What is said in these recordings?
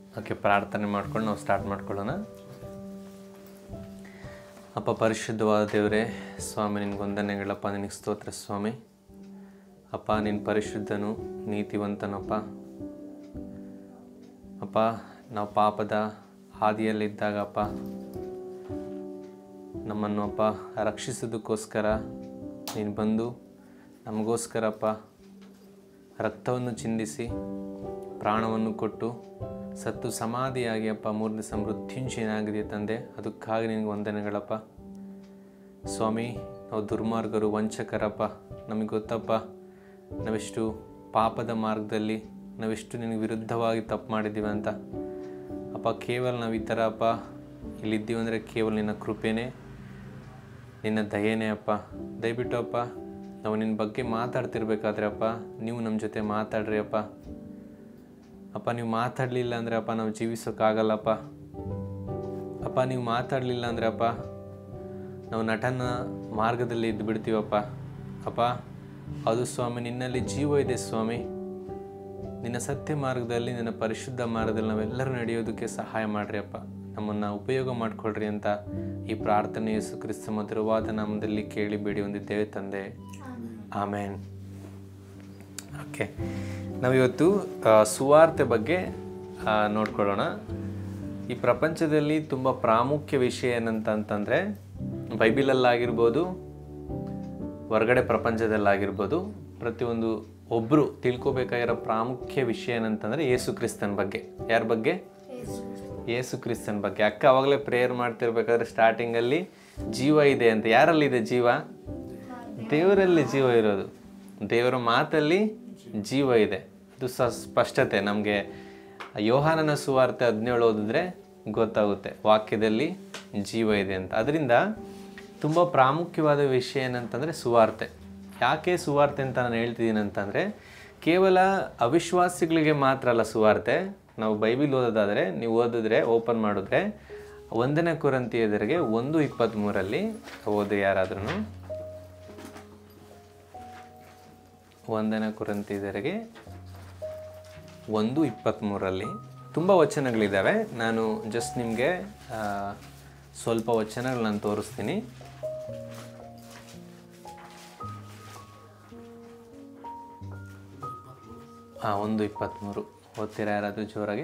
Okay ಪ್ರಾರ್ಥನೆ ಮಾಡ್ಕೊಂಡು ನಾವು ಸ್ಟಾರ್ಟ್ ಮಾಡ್ಕೊಳ್ಳೋಣ ಅಪ್ಪ ಪರಿಶುದ್ಧವಾದ ದೇವರೇ ಸ್ವಾಮಿ ನಿನ್ಗೆ ವಂದನೆಗಳಪ್ಪ ನಿನಗೆ ಸ್ತೋತ್ರ ಸ್ವಾಮಿ ಅಪ್ಪ ನಿನ್ನ ಪರಿಶುದ್ಧನು ನೀತಿವಂತನಪ್ಪ ಅಪ್ಪ ನಾವು ಪಾಪದ ಹಾದಿಯಲ್ಲಿದ್ದಾಗಪ್ಪ ನಮ್ಮನ್ನು ಅಪ್ಪ ರಕ್ಷಿಸೋದಕ್ಕೋಸ್ಕರ ನೀನು ಬಂದು ನಮಗೋಸ್ಕರಪ್ಪ ರಕ್ತವನ್ನು ಚಿಂದಿಸಿ ಪ್ರಾಣವನ್ನು ಕೊಟ್ಟು ಸತ್ತು ಸಮಾಧಿಯಾಗಿ ಅಪ್ಪ ಮೂರು ದಿವಸ ಮೃತ್ಯುಂಜಯನಾಗಿದೆ ತಂದೆ ಅದಕ್ಕಾಗಿ ನಿನಗೆ ವಂದನೆಗಳಪ್ಪ ಸ್ವಾಮಿ ನಾವು ದುರ್ಮಾರ್ಗರು ವಂಚಕರಪ್ಪ ನಮಗೆ ಗೊತ್ತಪ್ಪ ನಾವೆಷ್ಟು ಪಾಪದ ಮಾರ್ಗದಲ್ಲಿ ನಾವೆಷ್ಟು ನಿನಗೆ ವಿರುದ್ಧವಾಗಿ ತಪ್ಪು ಮಾಡಿದ್ದೀವಿ ಅಂತ ಅಪ್ಪ ಕೇವಲ ನಾವು ಈ ಥರ ಅಪ್ಪ ಇಲ್ಲಿದ್ದೀವಿ ಅಂದರೆ ಕೇವಲ ನಿನ್ನ ಕೃಪೆನೇ ನಿನ್ನ ದಯೆನೇ ಅಪ್ಪ ದಯವಿಟ್ಟು ಅಪ್ಪ ನಾವು ನಿನ್ನ ಬಗ್ಗೆ ಮಾತಾಡ್ತಿರ್ಬೇಕಾದ್ರೆ ಅಪ್ಪ ನೀವು ನಮ್ಮ ಜೊತೆ ಮಾತಾಡ್ರಿ ಅಪ್ಪ ಅಪ್ಪ ನೀವು ಮಾತಾಡಲಿಲ್ಲ ಅಂದರೆ ಅಪ್ಪ ನಾವು ಜೀವಿಸೋಕ್ಕಾಗಲ್ಲಪ್ಪ ಅಪ್ಪ ನೀವು ಮಾತಾಡಲಿಲ್ಲ ಅಂದರೆ ಅಪ್ಪ ನಾವು ನಟನ ಮಾರ್ಗದಲ್ಲಿ ಇದ್ದು ಬಿಡ್ತೀವಪ್ಪ ಅಪ್ಪ ಅದು ಸ್ವಾಮಿ ನಿನ್ನಲ್ಲಿ ಜೀವ ಇದೆ ಸ್ವಾಮಿ ನಿನ್ನ ಸತ್ಯ ಮಾರ್ಗದಲ್ಲಿ ನಿನ್ನ ಪರಿಶುದ್ಧ ಮಾರ್ಗದಲ್ಲಿ ನಾವೆಲ್ಲರೂ ನಡೆಯೋದಕ್ಕೆ ಸಹಾಯ ಮಾಡ್ರಿ ಅಪ್ಪ ನಮ್ಮನ್ನು ಉಪಯೋಗ ಮಾಡಿಕೊಳ್ರಿ ಅಂತ ಈ ಪ್ರಾರ್ಥನೆ ಯೇಸು ಕ್ರಿಸ್ತ ಮಧುರವಾದ ನಾಮದಲ್ಲಿ ಕೇಳಿ ಬೇಡಿ ಹೊಂದಿದ್ದೇವೆ ತಂದೆ ಆಮೇನ್ ಓಕೆ ನಾವಿವತ್ತು ಆ, ಸುವಾರ್ತೆ ಬಗ್ಗೆ ಆ, ನೋಡ್ಕೊಳ್ಳೋಣ ಈ ಪ್ರಪಂಚದಲ್ಲಿ ತುಂಬ ಪ್ರಾಮುಖ್ಯ ವಿಷಯ ಏನಂತ ಅಂತಂದರೆ ಬೈಬಿಲಲ್ಲಾಗಿರ್ಬೋದು ಹೊರಗಡೆ ಪ್ರಪಂಚದಲ್ಲಾಗಿರ್ಬೋದು ಪ್ರತಿಯೊಂದು ಒಬ್ಬರು ತಿಳ್ಕೊಬೇಕಾಗಿರೋ ಪ್ರಾಮುಖ್ಯ ವಿಷಯ ಏನಂತಂದರೆ ಯೇಸು ಕ್ರಿಸ್ತನ ಬಗ್ಗೆ ಯಾರ ಬಗ್ಗೆ ಯೇಸು ಕ್ರಿಸ್ತನ ಬಗ್ಗೆ ಅಕ್ಕ ಅವಾಗಲೇ ಪ್ರೇಯರ್ ಮಾಡ್ತಿರ್ಬೇಕಾದ್ರೆ ಸ್ಟಾರ್ಟಿಂಗಲ್ಲಿ ಜೀವ ಇದೆ ಅಂತ ಯಾರಲ್ಲಿದೆ ಜೀವ ದೇವರಲ್ಲಿ ಜೀವ ಇರೋದು ದೇವರ ಮಾತಲ್ಲಿ ಜೀವ ಇದೆ ಅದು ಸ ಸ್ಪಷ್ಟತೆ ನಮಗೆ ಯೋಹಾನನ ಸುವಾರ್ತೆ ಹದಿನೇಳು ಓದಿದ್ರೆ ಗೊತ್ತಾಗುತ್ತೆ ವಾಕ್ಯದಲ್ಲಿ ಜೀವ ಇದೆ ಅಂತ ಅದರಿಂದ ತುಂಬ ಪ್ರಾಮುಖ್ಯವಾದ ವಿಷಯ ಏನಂತಂದರೆ ಸುವಾರ್ತೆ ಯಾಕೆ ಸುವಾರ್ತೆ ಅಂತ ನಾನು ಹೇಳ್ತಿದ್ದೀನಿ ಅಂತಂದರೆ ಕೇವಲ ಅವಿಶ್ವಾಸಿಗಳಿಗೆ ಮಾತ್ರ ಅಲ್ಲ ಸುವಾರ್ತೆ ನಾವು ಬೈಬಿಲ್ ಓದೋದಾದರೆ ನೀವು ಓದಿದ್ರೆ ಓಪನ್ ಮಾಡಿದ್ರೆ ಒಂದನೇ ಕುರಂತಿಯದರಿಗೆ ಒಂದು ಇಪ್ಪತ್ತ್ಮೂರಲ್ಲಿ ಓದಿ ಯಾರಾದ್ರೂ ಒಂದನೇ ಕುರಂತಿದರಿಗೆ ಒಂದು ಇಪ್ಪತ್ತ್ಮೂರರಲ್ಲಿ ತುಂಬ ವಚನಗಳಿದ್ದಾವೆ ನಾನು ಜಸ್ಟ್ ನಿಮಗೆ ಸ್ವಲ್ಪ ವಚನಗಳು ನಾನು ತೋರಿಸ್ತೀನಿ ಹಾಂ ಒಂದು ಇಪ್ಪತ್ತ್ಮೂರು ಓದ್ತೀರಾ ಯಾರಾದರೂ ಜೋರಾಗಿ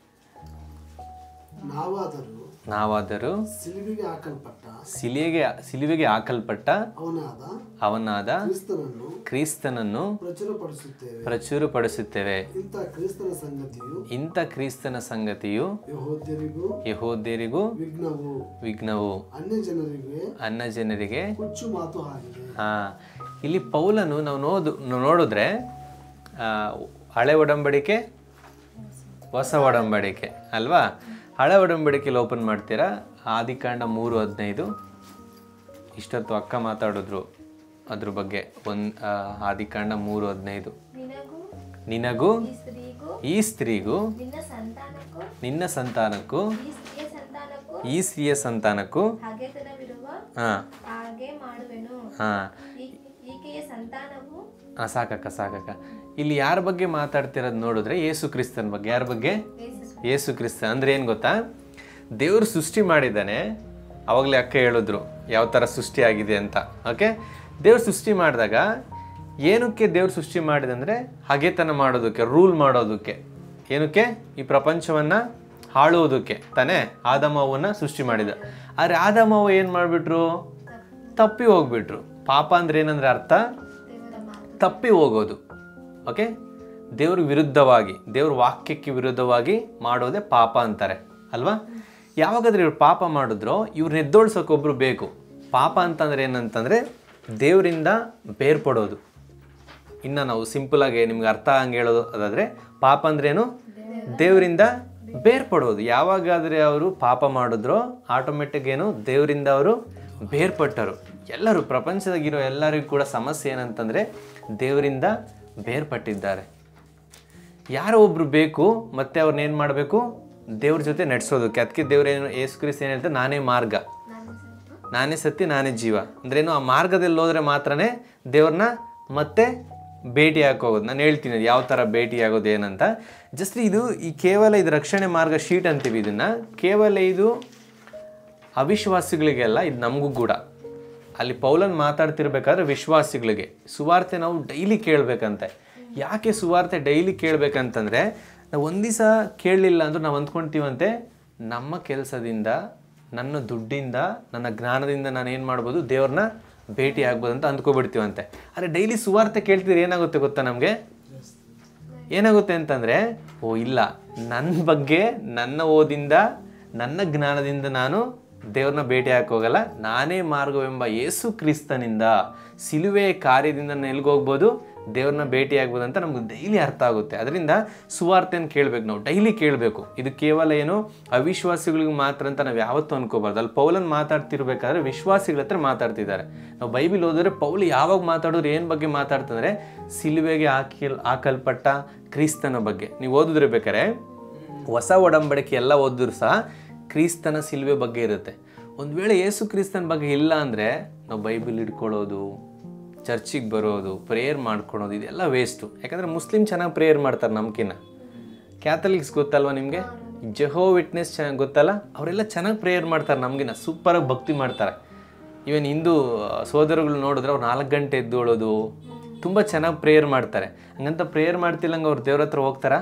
ನಾವಾದರೂ ನಾವಾದರೂ ಸಿಲುವಿಗೆ ಹಾಕಲ್ಪಟ್ಟ ಸಿಲಿಗೆ ಸಿಲುವೆಗೆ ಹಾಕಲ್ಪಟ್ಟ ಅವನಾದ ಅವನಾದ ಕ್ರಿಸ್ತನನ್ನು ಕ್ರಿಸ್ತನನ್ನು ಪ್ರಚುರಪಡಿಸುತ್ತೇವೆ ಪ್ರಚುರಪಡಿಸುತ್ತೇವೆ ಇಂಥ ಕ್ರಿಸ್ತನ ಸಂಗತಿಯು ಇಂಥ ಕ್ರಿಸ್ತನ ಸಂಗತಿಯು ಯಹೋದ್ಯರಿಗೂ ಯಹೋದ್ಯರಿಗೂ ವಿಘ್ನವು ವಿಘ್ನವು ಅನ್ಯ ಜನರಿಗೆ ಅನ್ನ ಜನರಿಗೆ ಹುಚ್ಚು ಮಾತು ಆಗಿದೆ ಆ, ಇಲ್ಲಿ ಪೌಲನು ನಾವು ನೋದು ನಾವು ನೋಡಿದ್ರೆ ಆ, ಹಳೆ ಒಡಂಬಡಿಕೆ ಹೊಸ ಒಡಂಬಡಿಕೆ ಅಲ್ವಾ ಹಳೆ ಒಡಂಬಡಿಕೆಯಲ್ಲಿ ಓಪನ್ ಮಾಡ್ತೀರಾ ಆದಿಕಾಂಡ ಮೂರು ಹದಿನೈದು ಇಷ್ಟೊತ್ತು ಅಕ್ಕ ಮಾತಾಡಿದ್ರು ಅದ್ರ ಬಗ್ಗೆ ಒಂದು ಆದಿಕಾಂಡ ಮೂರು ಹದಿನೈದು ನಿನಗೂ ನಿನಗೂ ಈ ಸ್ತ್ರೀಗೂ ಈ ಸ್ತ್ರೀಗೂ ನಿನ್ನ ಸಂತಾನಕ್ಕೂ ನಿನ್ನ ಸಂತಾನಕ್ಕೂ ಈ ಸ್ತ್ರೀಯ ಸಂತಾನಕ್ಕೂ ಈ ಸ್ತ್ರೀಯ ಸಂತಾನಕ್ಕೂ ಹಗೆತನವಿರುವ ಹಾಂ ಹಾಗೆ ಮಾಡುವೆನು ಹಾಂ ಈ- ಈಕೆಯ ಸಂತಾನವು ಹಾಂ ಸಾಕಕ್ಕ ಸಾಕಕ್ಕ ಇಲ್ಲಿ ಯಾರ ಬಗ್ಗೆ ಮಾತಾಡ್ತಿರೋದು ನೋಡಿದ್ರೆ ಯೇಸು ಕ್ರಿಸ್ತನ ಬಗ್ಗೆ ಯಾರ ಬಗ್ಗೆ ಯೇಸು ಕ್ರಿಸ್ತ ಅಂದ್ರೆ ಏನು ಗೊತ್ತಾ ದೇವರು ಸೃಷ್ಟಿ ಮಾಡಿದ್ದಾನೆ ಅವಾಗಲೇ ಅಕ್ಕ ಹೇಳಿದ್ರು ಯಾವ ಥರ ಸೃಷ್ಟಿ ಆಗಿದೆ ಅಂತ ಓಕೆ ದೇವ್ರು ಸೃಷ್ಟಿ ಮಾಡಿದಾಗ ಏನಕ್ಕೆ ದೇವ್ರು ಸೃಷ್ಟಿ ಮಾಡಿದಂದ್ರೆ ಹಗೆತನ ಮಾಡೋದಕ್ಕೆ ರೂಲ್ ಮಾಡೋದಕ್ಕೆ ಏನಕ್ಕೆ ಈ ಪ್ರಪಂಚವನ್ನು ಆಳುವುದಕ್ಕೆ ತಾನೇ ಆದಮವ್ವನ್ನ ಸೃಷ್ಟಿ ಮಾಡಿದ ಆದರೆ ಆದಮವ್ವ ಏನು ಮಾಡಿಬಿಟ್ರು ತಪ್ಪಿ ಹೋಗ್ಬಿಟ್ರು ಪಾಪ ಅಂದ್ರೆ ಏನಂದ್ರೆ ಅರ್ಥ ದೇವರ ಮಾತು ತಪ್ಪಿ ಹೋಗೋದು ಓಕೆ ದೇವ್ರ ವಿರುದ್ಧವಾಗಿ ದೇವ್ರ ವಾಕ್ಯಕ್ಕೆ ವಿರುದ್ಧವಾಗಿ ಮಾಡೋದೇ ಪಾಪ ಅಂತಾರೆ ಅಲ್ವಾ ಯಾವಾಗಾದ್ರೂ ಇವ್ರು ಪಾಪ ಮಾಡಿದ್ರೋ ಇವ್ರನ್ನ ಎದ್ದೋಳ್ಸೋಕೆ ಒಬ್ರು ಬೇಕು ಪಾಪ ಅಂತಂದ್ರೆ ಏನಂತಂದ್ರೆ ದೇವರಿಂದ ಬೇರ್ಪಡೋದು ಇನ್ನು ನಾವು ಸಿಂಪಲಾಗಿ ನಿಮ್ಗೆ ಅರ್ಥ ಹಂಗೆ ಹೇಳೋದು ಅದಾದರೆ ಪಾಪ ಅಂದ್ರೇನು ದೇವರಿಂದ ಬೇರ್ಪಡೋದು ಯಾವಾಗಾದರೆ ಅವರು ಪಾಪ ಮಾಡಿದ್ರೋ ಆಟೋಮೆಟಿಕ್ ಏನು ದೇವರಿಂದ ಅವರು ಬೇರ್ಪಟ್ಟರು ಎಲ್ಲರೂ ಪ್ರಪಂಚದಾಗಿರೋ ಎಲ್ಲರಿಗೂ ಕೂಡ ಸಮಸ್ಯೆ ಏನಂತಂದರೆ ದೇವರಿಂದ ಬೇರ್ಪಟ್ಟಿದ್ದಾರೆ ಯಾರೋ ಒಬ್ರು ಬೇಕು ಮತ್ತೆ ಅವ್ರನ್ನ ಏನು ಮಾಡಬೇಕು ದೇವ್ರ ಜೊತೆ ನಡೆಸೋದಕ್ಕೆ ಅದಕ್ಕೆ ದೇವ್ರ ಏನು ಏಸು ಕ್ರಿಸ್ತ ಏನು ಹೇಳ್ತಾರೆ ನಾನೇ ಮಾರ್ಗ ನಾನೇ ಸತ್ಯ ನಾನೇ ಜೀವ ಅಂದ್ರೇನು ಆ ಮಾರ್ಗದಲ್ಲಿ ಹೋದ್ರೆ ಮಾತ್ರನೇ ದೇವ್ರನ್ನ ಮತ್ತೆ ಭೇಟಿ ಹಾಕೋಗೋದು ನಾನು ಹೇಳ್ತೀನಿ ಅದು ಯಾವ ಥರ ಭೇಟಿ ಆಗೋದು ಏನಂತ ಜಸ್ಟ್ ಇದು ಈ ಕೇವಲ ಇದು ರಕ್ಷಣೆ ಮಾರ್ಗ ಶೀಟ್ ಅಂತೀವಿ ಇದನ್ನು ಕೇವಲ ಇದು ಅವಿಶ್ವಾಸಿಗಳಿಗೆಲ್ಲ ಇದು ನಮಗೂ ಕೂಡ ಅಲ್ಲಿ ಪೌಲನ್ ಮಾತಾಡ್ತಿರ್ಬೇಕಾದ್ರೆ ವಿಶ್ವಾಸಿಗಳಿಗೆ ಸುವಾರ್ತೆ ನಾವು ಡೈಲಿ ಕೇಳಬೇಕಂತೆ ಯಾಕೆ ಸುವಾರ್ತೆ ಡೈಲಿ ಕೇಳಬೇಕಂತಂದರೆ ನಾವು ಒಂದು ದಿವಸ ಕೇಳಲಿಲ್ಲ ಅಂದ್ರೂ ನಾವು ಅಂದ್ಕೊಳ್ತೀವಂತೆ ನಮ್ಮ ಕೆಲಸದಿಂದ ನನ್ನ ದುಡ್ಡಿಂದ ನನ್ನ ಜ್ಞಾನದಿಂದ ನಾನು ಏನು ಮಾಡ್ಬೋದು ದೇವ್ರನ್ನ ಭೇಟಿ ಆಗ್ಬೋದು ಅಂತ ಅಂದ್ಕೊಬಿಡ್ತೀವಂತೆ ಆದರೆ ಡೈಲಿ ಸುವಾರ್ತೆ ಕೇಳ್ತಿದ್ರೆ ಏನಾಗುತ್ತೆ ಗೊತ್ತಾ ನಮಗೆ ಏನಾಗುತ್ತೆ ಅಂತಂದರೆ ಓ ಇಲ್ಲ ನನ್ನ ಬಗ್ಗೆ ನನ್ನ ಓದಿಂದ ನನ್ನ ಜ್ಞಾನದಿಂದ ನಾನು ದೇವ್ರನ್ನ ಭೇಟಿ ಹೋಗಲ್ಲ ನಾನೇ ಮಾರ್ಗವೆಂಬ ಯೇಸು ಕ್ರಿಸ್ತನಿಂದ ಸಿಲುವೆ ಕಾರ್ಯದಿಂದ ನಾನು ಎಲ್ಗೆ ಹೋಗ್ಬೋದು ದೇವ್ರನ್ನ ಭೇಟಿ ಆಗ್ಬೋದು ಅಂತ ನಮ್ಗೆ ಡೈಲಿ ಅರ್ಥ ಆಗುತ್ತೆ ಅದರಿಂದ ಸುವಾರ್ತೆಯನ್ನು ಕೇಳಬೇಕು ನಾವು ಡೈಲಿ ಕೇಳಬೇಕು ಇದು ಕೇವಲ ಏನು ಅವಿಶ್ವಾಸಿಗಳಿಗೆ ಮಾತ್ರ ಅಂತ ನಾವು ಯಾವತ್ತೂ ಅನ್ಕೋಬಾರ್ದು ಅಲ್ಲಿ ಪೌಲನ್ ಮಾತಾಡ್ತಿರ್ಬೇಕಾದ್ರೆ ವಿಶ್ವಾಸಿಗಳ ಹತ್ರ ಮಾತಾಡ್ತಿದ್ದಾರೆ ನಾವು ಬೈಬಿಲ್ ಓದಿದ್ರೆ ಪೌಲ್ ಯಾವಾಗ ಮಾತಾಡೋರು ಏನು ಬಗ್ಗೆ ಮಾತಾಡ್ತಂದ್ರೆ ಸಿಲುವೆಗೆ ಹಾಕಿಲ್ ಹಾಕಲ್ಪಟ್ಟ ಕ್ರಿಸ್ತನ ಬಗ್ಗೆ ನೀವು ಓದಿದ್ರೆ ಬೇಕಾರೆ ಹೊಸ ಒಡಂಬಡಿಕೆ ಎಲ್ಲ ಓದಿದ್ರು ಸಹ ಕ್ರಿಸ್ತನ ಸಿಲುವೆ ಬಗ್ಗೆ ಇರುತ್ತೆ ಒಂದು ವೇಳೆ ಯೇಸು ಕ್ರಿಸ್ತನ ಬಗ್ಗೆ ಇಲ್ಲ ಅಂದರೆ ನಾವು ಬೈಬಿಲ್ ಹಿಡ್ಕೊಳ್ಳೋದು ಚರ್ಚಿಗೆ ಬರೋದು ಪ್ರೇಯರ್ ಮಾಡ್ಕೊಳೋದು ಇದೆಲ್ಲ ವೇಸ್ಟು ಯಾಕಂದರೆ ಮುಸ್ಲಿಮ್ ಚೆನ್ನಾಗಿ ಪ್ರೇಯರ್ ಮಾಡ್ತಾರೆ ನಮ್ಕಿನ್ನ ಕ್ಯಾಥಲಿಕ್ಸ್ ಗೊತ್ತಲ್ವ ನಿಮಗೆ ಜೆಹೋ ವಿಟ್ನೆಸ್ ಚೆನ್ನಾಗಿ ಗೊತ್ತಲ್ಲ ಅವರೆಲ್ಲ ಚೆನ್ನಾಗಿ ಪ್ರೇಯರ್ ಮಾಡ್ತಾರೆ ನಮಗಿನ ಸೂಪರಾಗಿ ಭಕ್ತಿ ಮಾಡ್ತಾರೆ ಇವನ್ ಹಿಂದೂ ಸೋದರಗಳು ನೋಡಿದ್ರೆ ಅವ್ರು ನಾಲ್ಕು ಗಂಟೆ ಎದ್ದೋಳೋದು ತುಂಬ ಚೆನ್ನಾಗಿ ಪ್ರೇಯರ್ ಮಾಡ್ತಾರೆ ಹಂಗಂತ ಪ್ರೇಯರ್ ಮಾಡ್ತಿಲ್ಲಂಗೆ ಅವ್ರು ದೇವ್ರ ಹತ್ರ ಹೋಗ್ತಾರಾ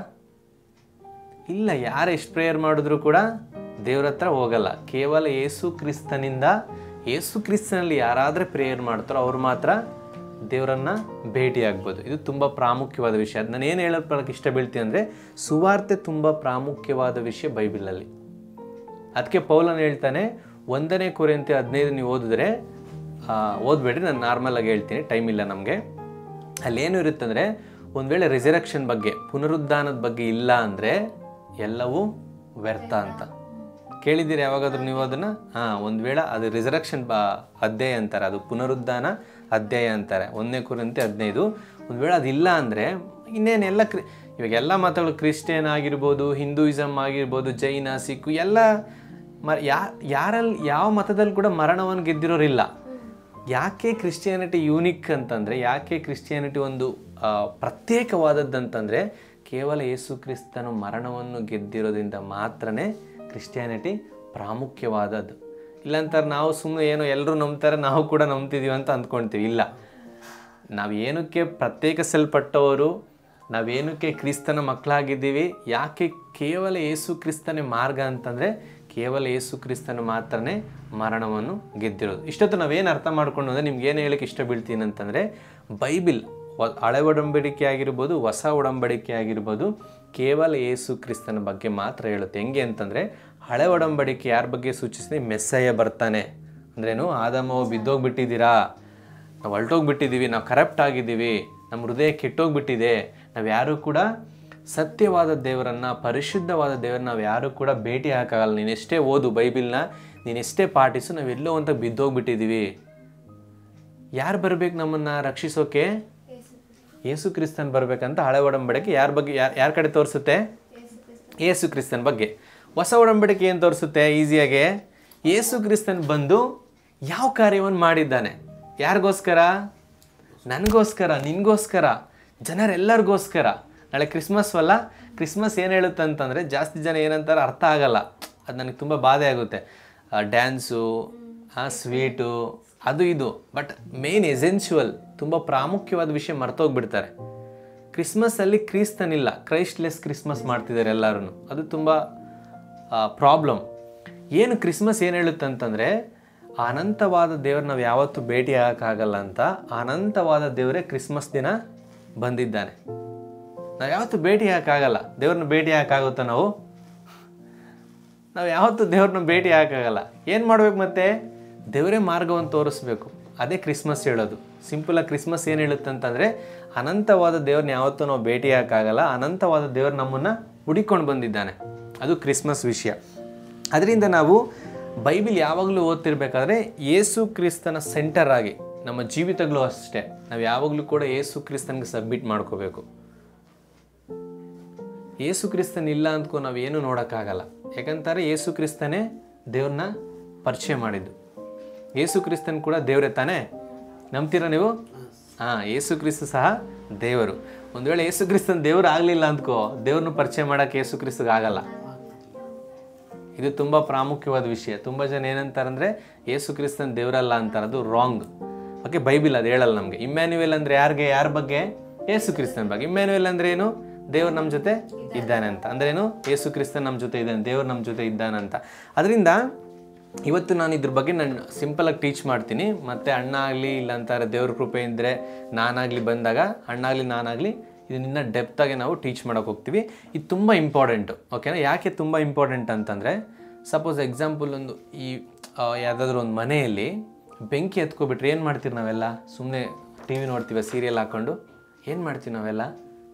ಇಲ್ಲ ಯಾರು ಎಷ್ಟು ಪ್ರೇಯರ್ ಮಾಡಿದ್ರು ಕೂಡ ದೇವ್ರ ಹತ್ರ ಹೋಗಲ್ಲ ಕೇವಲ ಏಸು ಕ್ರಿಸ್ತನಿಂದ ಏಸು ಕ್ರಿಸ್ತನಲ್ಲಿ ಯಾರಾದರೆ ಪ್ರೇಯರ್ ಮಾಡ್ತಾರೋ ಅವ್ರು ಮಾತ್ರ ದೇವರನ್ನ ಭೇಟಿ ಆಗ್ಬೋದು ಇದು ತುಂಬ ಪ್ರಾಮುಖ್ಯವಾದ ವಿಷಯ ಅದು ನಾನು ಏನು ಹೇಳೋಕ್ಕೆ ಇಷ್ಟ ಬೀಳ್ತೀನಿ ಅಂದರೆ ಸುವಾರ್ತೆ ತುಂಬ ಪ್ರಾಮುಖ್ಯವಾದ ವಿಷಯ ಬೈಬಿಲಲ್ಲಿ ಅದಕ್ಕೆ ಪೌಲನ್ ಹೇಳ್ತಾನೆ ಒಂದನೇ ಕೊರೆಂತೆ ಹದಿನೈದು ನೀವು ಓದಿದ್ರೆ ಆ, ಓದ್ಬೇಡ್ರಿ ನಾನು ನಾರ್ಮಲಾಗಿ ಹೇಳ್ತೀನಿ ಟೈಮ್ ಇಲ್ಲ ನಮಗೆ ಅಲ್ಲೇನು ಇರುತ್ತಂದರೆ ಒಂದು ವೇಳೆ ರಿಸರಕ್ಷನ್ ಬಗ್ಗೆ ಪುನರುದ್ಧಾನದ ಬಗ್ಗೆ ಇಲ್ಲ ಅಂದರೆ ಎಲ್ಲವೂ ವ್ಯರ್ಥ ಅಂತ ಕೇಳಿದ್ದೀರಿ ಯಾವಾಗಾದ್ರೂ ನೀವು ಅದನ್ನು ಹಾಂ ಒಂದು ವೇಳೆ ಅದು ರಿಸರಕ್ಷನ್ ಬ ಅಧ್ಯಾಯ ಅಂತಾರೆ ಅದು ಪುನರುದ್ಧಾನ ಅಧ್ಯಾಯ ಅಂತಾರೆ ಒಂದನೇ ಕುರಿತಂತೆ ಹದಿನೈದು ಒಂದು ವೇಳೆ ಅದಿಲ್ಲ ಅಂದರೆ ಇನ್ನೇನೆಲ್ಲ ಕ್ರಿ ಇವಾಗ ಎಲ್ಲ ಮತಗಳು ಕ್ರಿಶ್ಚಿಯನ್ ಆಗಿರ್ಬೋದು ಹಿಂದೂಯಿಸಮ್ ಆಗಿರ್ಬೋದು ಜೈನ ಸಿಖ್ ಎಲ್ಲ ಮ ಯಾ ಯಾರಲ್ಲಿ ಯಾವ ಮತದಲ್ಲಿ ಕೂಡ ಮರಣವನ್ನು ಗೆದ್ದಿರೋರಿಲ್ಲ ಯಾಕೆ ಕ್ರಿಶ್ಚಿಯಾನಿಟಿ ಯೂನಿಕ್ ಅಂತಂದರೆ ಯಾಕೆ ಕ್ರಿಶ್ಚಿಯಾನಿಟಿ ಒಂದು ಆ, ಪ್ರತ್ಯೇಕವಾದದ್ದಂತಂದರೆ ಕೇವಲ ಯೇಸು ಕ್ರಿಸ್ತನು ಮರಣವನ್ನು ಗೆದ್ದಿರೋದ್ರಿಂದ ಮಾತ್ರನೇ ಕ್ರಿಶ್ಚಿಯಾನಿಟಿ ಪ್ರಾಮುಖ್ಯವಾದದ್ದು ಇಲ್ಲಂತಾರೆ ನಾವು ಸುಮ್ಮನೆ ಏನೋ ಎಲ್ಲರೂ ನಂಬ್ತಾರೆ ನಾವು ಕೂಡ ನಂಬ್ತಿದ್ದೀವಿ ಅಂತ ಅಂದ್ಕೊಳ್ತೀವಿ ಇಲ್ಲ ನಾವು ಏನಕ್ಕೆ ಪ್ರತ್ಯೇಕಿಸಲ್ಪಟ್ಟವರು ನಾವೇನಕ್ಕೆ ಕ್ರಿಸ್ತನ ಮಕ್ಕಳಾಗಿದ್ದೀವಿ ಯಾಕೆ ಕೇವಲ ಯೇಸು ಕ್ರಿಸ್ತನೇ ಮಾರ್ಗ ಅಂತಂದರೆ ಕೇವಲ ಯೇಸು ಕ್ರಿಸ್ತನು ಮಾತ್ರನೇ ಮರಣವನ್ನು ಗೆದ್ದಿರೋದು ಇಷ್ಟೊತ್ತು ನಾವೇನು ಅರ್ಥ ಮಾಡ್ಕೊಂಡು ಅಂದರೆ ನಿಮ್ಗೆ ಏನು ಹೇಳಕ್ಕೆ ಇಷ್ಟ ಬೀಳ್ತೀನಿ ಅಂತಂದರೆ ಬೈಬಿಲ್ ವ- ಹಳೆ ಒಡಂಬಡಿಕೆ ಆಗಿರ್ಬೋದು ಹೊಸ ಒಡಂಬಡಿಕೆ ಆಗಿರ್ಬೋದು ಕೇವಲ ಯೇಸು ಕ್ರಿಸ್ತನ ಬಗ್ಗೆ ಮಾತ್ರ ಹೇಳುತ್ತೆ ಹೆಂಗೆ ಅಂತಂದರೆ ಹಳೆ ಒಡಂಬಡಿಕೆ ಯಾರ ಬಗ್ಗೆ ಸೂಚಿಸಿದ್ರೆ ಮೆಸ್ಸಯ್ಯ ಬರ್ತಾನೆ ಅಂದ್ರೇನು ಆದಮ ಬಿದ್ದೋಗ್ಬಿಟ್ಟಿದ್ದೀರಾ ನಾವು ಹೊರಟೋಗ್ಬಿಟ್ಟಿದ್ದೀವಿ ನಾವು ಕರಪ್ಟ್ ಆಗಿದ್ದೀವಿ ನಮ್ಮ ಹೃದಯ ಕೆಟ್ಟೋಗ್ಬಿಟ್ಟಿದೆ ನಾವು ಯಾರೂ ಕೂಡ ಸತ್ಯವಾದ ದೇವರನ್ನು ಪರಿಶುದ್ಧವಾದ ದೇವರನ್ನ ನಾವು ಯಾರೂ ಕೂಡ ಭೇಟಿ ಹಾಕಾಗಲ್ಲ ನೀನು ಎಷ್ಟೇ ಓದು ಬೈಬಿಲ್ನ ನೀನು ಎಷ್ಟೇ ಪಾಠಿಸು ನಾವೆಲ್ಲೋ ಅಂತ ಬಿದ್ದೋಗ್ಬಿಟ್ಟಿದ್ದೀವಿ ಯಾರು ಬರ್ಬೇಕು ನಮ್ಮನ್ನು ರಕ್ಷಿಸೋಕೆ ಯೇಸು ಕ್ರಿಸ್ತನ್ ಬರ್ಬೇಕಂತ ಹಳೆ ಒಡಂಬಡಿಕೆ ಯಾರ ಬಗ್ಗೆ ಯಾರು ಯಾರ ಕಡೆ ತೋರಿಸುತ್ತೆ ಯೇಸು ಕ್ರಿಸ್ತನ್ ಬಗ್ಗೆ ಹೊಸ ಒಡಂಬಡಿಕೆ ಏನು ತೋರಿಸುತ್ತೆ ಈಸಿಯಾಗೆ ಯೇಸು ಕ್ರಿಸ್ತನ್ ಬಂದು ಯಾವ ಕಾರ್ಯವನ್ನು ಮಾಡಿದ್ದಾನೆ ಯಾರಿಗೋಸ್ಕರ ನನಗೋಸ್ಕರ ನಿನಗೋಸ್ಕರ ಜನರೆಲ್ಲರಿಗೋಸ್ಕರ ನಾಳೆ ಕ್ರಿಸ್ಮಸ್ ಅಲ್ಲ ಕ್ರಿಸ್ಮಸ್ ಏನು ಹೇಳುತ್ತೆ ಅಂತಂದರೆ ಜಾಸ್ತಿ ಜನ ಏನಂತಾರೆ ಅರ್ಥ ಆಗಲ್ಲ ಅದು ನನಗೆ ತುಂಬ ಬಾಧೆ ಆಗುತ್ತೆ ಡ್ಯಾನ್ಸು ಆ ಸ್ವೀಟು ಅದು ಇದು ಬಟ್ ಮೇನ್ ಎಸೆನ್ಶುವಲ್ ತುಂಬ ಪ್ರಾಮುಖ್ಯವಾದ ವಿಷಯ ಮರ್ತೋಗ್ಬಿಡ್ತಾರೆ ಕ್ರಿಸ್ಮಸ್ಸಲ್ಲಿ ಕ್ರಿಸ್ತನಿಲ್ಲ ಕ್ರೈಸ್ಟ್ಲೆಸ್ ಕ್ರಿಸ್ಮಸ್ ಮಾಡ್ತಿದ್ದಾರೆ ಎಲ್ಲರೂ ಅದು ತುಂಬ ಪ್ರಾಬ್ಲಮ್ ಏನು ಕ್ರಿಸ್ಮಸ್ ಏನು ಹೇಳುತ್ತೆ ಅಂತಂದರೆ ಅನಂತವಾದ ದೇವ್ರು ನಾವು ಯಾವತ್ತೂ ಭೇಟಿ ಆಗೋಕ್ಕಾಗಲ್ಲ ಅಂತ ಅನಂತವಾದ ದೇವರೇ ಕ್ರಿಸ್ಮಸ್ ದಿನ ಬಂದಿದ್ದಾನೆ ನಾವು ಯಾವತ್ತೂ ಭೇಟಿ ಹಾಕಾಗಲ್ಲ ದೇವ್ರನ್ನ ಭೇಟಿ ಹಾಕಾಗುತ್ತಾ ನಾವು ನಾವು ಯಾವತ್ತೂ ದೇವ್ರನ್ನ ಭೇಟಿ ಹಾಕಾಗಲ್ಲ ಏನು ಮಾಡ್ಬೇಕು ಮತ್ತೆ ದೇವರೇ ಮಾರ್ಗವನ್ನು ತೋರಿಸ್ಬೇಕು ಅದೇ ಕ್ರಿಸ್ಮಸ್ ಹೇಳೋದು ಸಿಂಪಲಾಗಿ ಕ್ರಿಸ್ಮಸ್ ಏನು ಹೇಳುತ್ತೆ ಅಂತಂದರೆ ಅನಂತವಾದ ದೇವ್ರನ್ನ ಯಾವತ್ತೂ ನಾವು ಭೇಟಿ ಹಾಕಾಗಲ್ಲ ಅನಂತವಾದ ದೇವ್ರು ನಮ್ಮನ್ನು ಹುಡಿಕೊಂಡು ಬಂದಿದ್ದಾನೆ ಅದು ಕ್ರಿಸ್ಮಸ್ ವಿಷಯ ಅದರಿಂದ ನಾವು ಬೈಬಿಲ್ ಯಾವಾಗಲೂ ಓದ್ತಿರ್ಬೇಕಾದ್ರೆ ಯೇಸು ಕ್ರಿಸ್ತನ ಸೆಂಟರ್ ಆಗಿ ನಮ್ಮ ಜೀವಿತಗಳು ಅಷ್ಟೇ ನಾವು ಯಾವಾಗಲೂ ಕೂಡ ಯೇಸು ಕ್ರಿಸ್ತನ್ಗೆ ಸಬ್ಮಿಟ್ ಮಾಡ್ಕೋಬೇಕು ಯೇಸು ಕ್ರಿಸ್ತನ್ ಇಲ್ಲ ಅಂದ್ಕೊ ನಾವೇನು ನೋಡೋಕ್ಕಾಗಲ್ಲ ಯಾಕಂತಾರೆ ಯೇಸು ಕ್ರಿಸ್ತನೇ ದೇವ್ರನ್ನ ಪರಿಚಯ ಮಾಡಿದ್ದು ಯೇಸು ಕ್ರಿಸ್ತನ್ ಕೂಡ ದೇವ್ರೆ ತಾನೇ ನಂಬ್ತೀರಾ ನೀವು ಹಾಂ ಯೇಸು ಕ್ರಿಸ್ತು ಸಹ ದೇವರು ಒಂದು ವೇಳೆ ಯೇಸು ಕ್ರಿಸ್ತನ ದೇವರು ಆಗಲಿಲ್ಲ ಅಂದ್ಕೋ ದೇವ್ರನ್ನ ಪರಿಚಯ ಮಾಡೋಕ್ಕೆ ಯೇಸು ಕ್ರಿಸ್ತಗೆ ಆಗಲ್ಲ ಇದು ತುಂಬ ಪ್ರಾಮುಖ್ಯವಾದ ವಿಷಯ ತುಂಬ ಜನ ಏನಂತಾರಂದ್ರೆ ಯೇಸು ಕ್ರಿಸ್ತನ್ ದೇವರಲ್ಲ ಅಂತಾರೆ ಅದು ರಾಂಗ್ ಓಕೆ ಬೈಬಿಲ್ ಅದು ಹೇಳಲ್ಲ ನಮಗೆ ಇಮ್ಯಾನ್ಯುವೆಲ್ ಅಂದ್ರೆ ಯಾರಿಗೆ ಯಾರ ಬಗ್ಗೆ ಯೇಸು ಕ್ರಿಸ್ತನ ಬಗ್ಗೆ ಇಮ್ಯಾನ್ಯುವೆಲ್ ಅಂದ್ರೆ ಏನು ದೇವ್ರು ನಮ್ಮ ಜೊತೆ ಇದ್ದಾನೆ ಅಂತ ಅಂದ್ರೆ ಏನು ಯೇಸು ಕ್ರಿಸ್ತನ್ ನಮ್ಮ ಜೊತೆ ಇದ್ದಾನೆ ದೇವ್ರು ನಮ್ಮ ಜೊತೆ ಇದ್ದಾನಂತ ಅದರಿಂದ ಇವತ್ತು ನಾನು ಇದ್ರ ಬಗ್ಗೆ ನಾನು ಸಿಂಪಲಾಗಿ ಟೀಚ್ ಮಾಡ್ತೀನಿ ಮತ್ತೆ ಅಣ್ಣ ಆಗಲಿ ಇಲ್ಲ ಅಂತಾರೆ ದೇವ್ರ ಕೃಪೆ ಇದ್ದರೆ ನಾನಾಗಲಿ ಬಂದಾಗ ಅಣ್ಣಾಗಲಿ ನಾನಾಗಲಿ ಇದನ್ನ ಡೆಪ್ತಾಗಿ ನಾವು ಟೀಚ್ ಮಾಡೋಕೆ ಹೋಗ್ತೀವಿ ಇದು ತುಂಬ ಇಂಪಾರ್ಟೆಂಟು ಓಕೆನಾ ಯಾಕೆ ತುಂಬ ಇಂಪಾರ್ಟೆಂಟ್ ಅಂತಂದರೆ ಸಪೋಸ್ ಎಕ್ಸಾಂಪಲ್ ಒಂದು ಈ ಯಾವುದಾದ್ರೂ ಒಂದು ಮನೆಯಲ್ಲಿ ಬೆಂಕಿ ಎತ್ಕೊಬಿಟ್ರೆ ಏನು ಮಾಡ್ತೀವಿ ನಾವೆಲ್ಲ ಸುಮ್ಮನೆ ಟಿ ವಿ ನೋಡ್ತೀವಿ ಸೀರಿಯಲ್ ಹಾಕ್ಕೊಂಡು ಏನು ಮಾಡ್ತೀವಿ ನಾವೆಲ್ಲ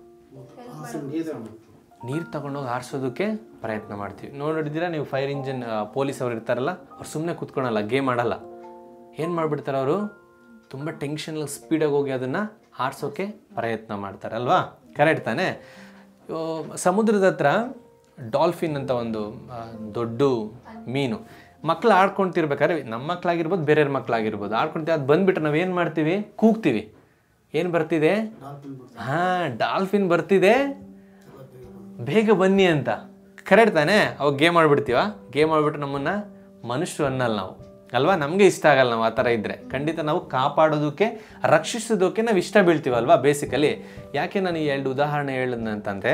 ನೀರು ತಗೊಂಡೋಗಿ ಆರಿಸೋದಕ್ಕೆ ಪ್ರಯತ್ನ ಮಾಡ್ತೀವಿ ನೋಡಿದ್ದೀರಾ ನೀವು ಫೈರ್ ಇಂಜಿನ್ ಪೊಲೀಸ್ ಅವ್ರು ಇರ್ತಾರಲ್ಲ ಅವ್ರು ಸುಮ್ಮನೆ ಕೂತ್ಕೊಳಲ್ಲ ಗೇಮ್ ಆಡಲ್ಲ ಏನು ಮಾಡಿಬಿಡ್ತಾರೆ ಅವರು ತುಂಬ ಟೆನ್ಷನಲ್ಲಿ ಸ್ಪೀಡಾಗಿ ಹೋಗಿ ಅದನ್ನು ಆರಿಸೋಕ್ಕೆ ಪ್ರಯತ್ನ ಮಾಡ್ತಾರೆ ಅಲ್ವಾ ಕರೆಕ್ಟ್ ತಾನೇ ಇವ್ ಸಮುದ್ರದ ಹತ್ರ ಡಾಲ್ಫಿನ್ ಅಂತ ಒಂದು ಆ, ದೊಡ್ಡ ಮೀನು ಮಕ್ಳು ಆಡ್ಕೊಳ್ತಿರ್ಬೇಕಾದ್ರೆ ನಮ್ಮ ಮಕ್ಕಳಾಗಿರ್ಬೋದು ಬೇರೆಯವ್ರ ಮಕ್ಕಳಾಗಿರ್ಬೋದು ಆಡ್ಕೊಂತೀವಿ ಅದು ಬಂದ್ಬಿಟ್ರೆ ನಾವು ಏನು ಮಾಡ್ತೀವಿ ಕೂಗ್ತೀವಿ ಏನು ಬರ್ತಿದೆ ಹಾಂ ಡಾಲ್ಫಿನ್ ಬರ್ತಿದೆ ಬೇಗ ಬನ್ನಿ ಅಂತ ಕರೆಕ್ಟ್ ತಾನೇ ಅವಾಗ ಗೇಮ್ ಆಡ್ಬಿಡ್ತೀವ ಗೇಮ್ ಆಡ್ಬಿಟ್ರೆ ನಮ್ಮನ್ನು ಮನುಷ್ಯರು ಅನ್ನಲ್ಲ ನಾವು ಅಲ್ವಾ ನಮಗೆ ಇಷ್ಟ ಆಗಲ್ಲ ನಾವು ಆ ಥರ ಇದ್ದರೆ ಖಂಡಿತ ನಾವು ಕಾಪಾಡೋದಕ್ಕೆ ರಕ್ಷಿಸೋದಕ್ಕೆ ನಾವು ಇಷ್ಟ ಬೀಳ್ತೀವಲ್ವಾ ಬೇಸಿಕಲಿ ಯಾಕೆ ನಾನು ಈ ಎರಡು ಉದಾಹರಣೆ ಹೇಳಿದ್ನಂತಂದರೆ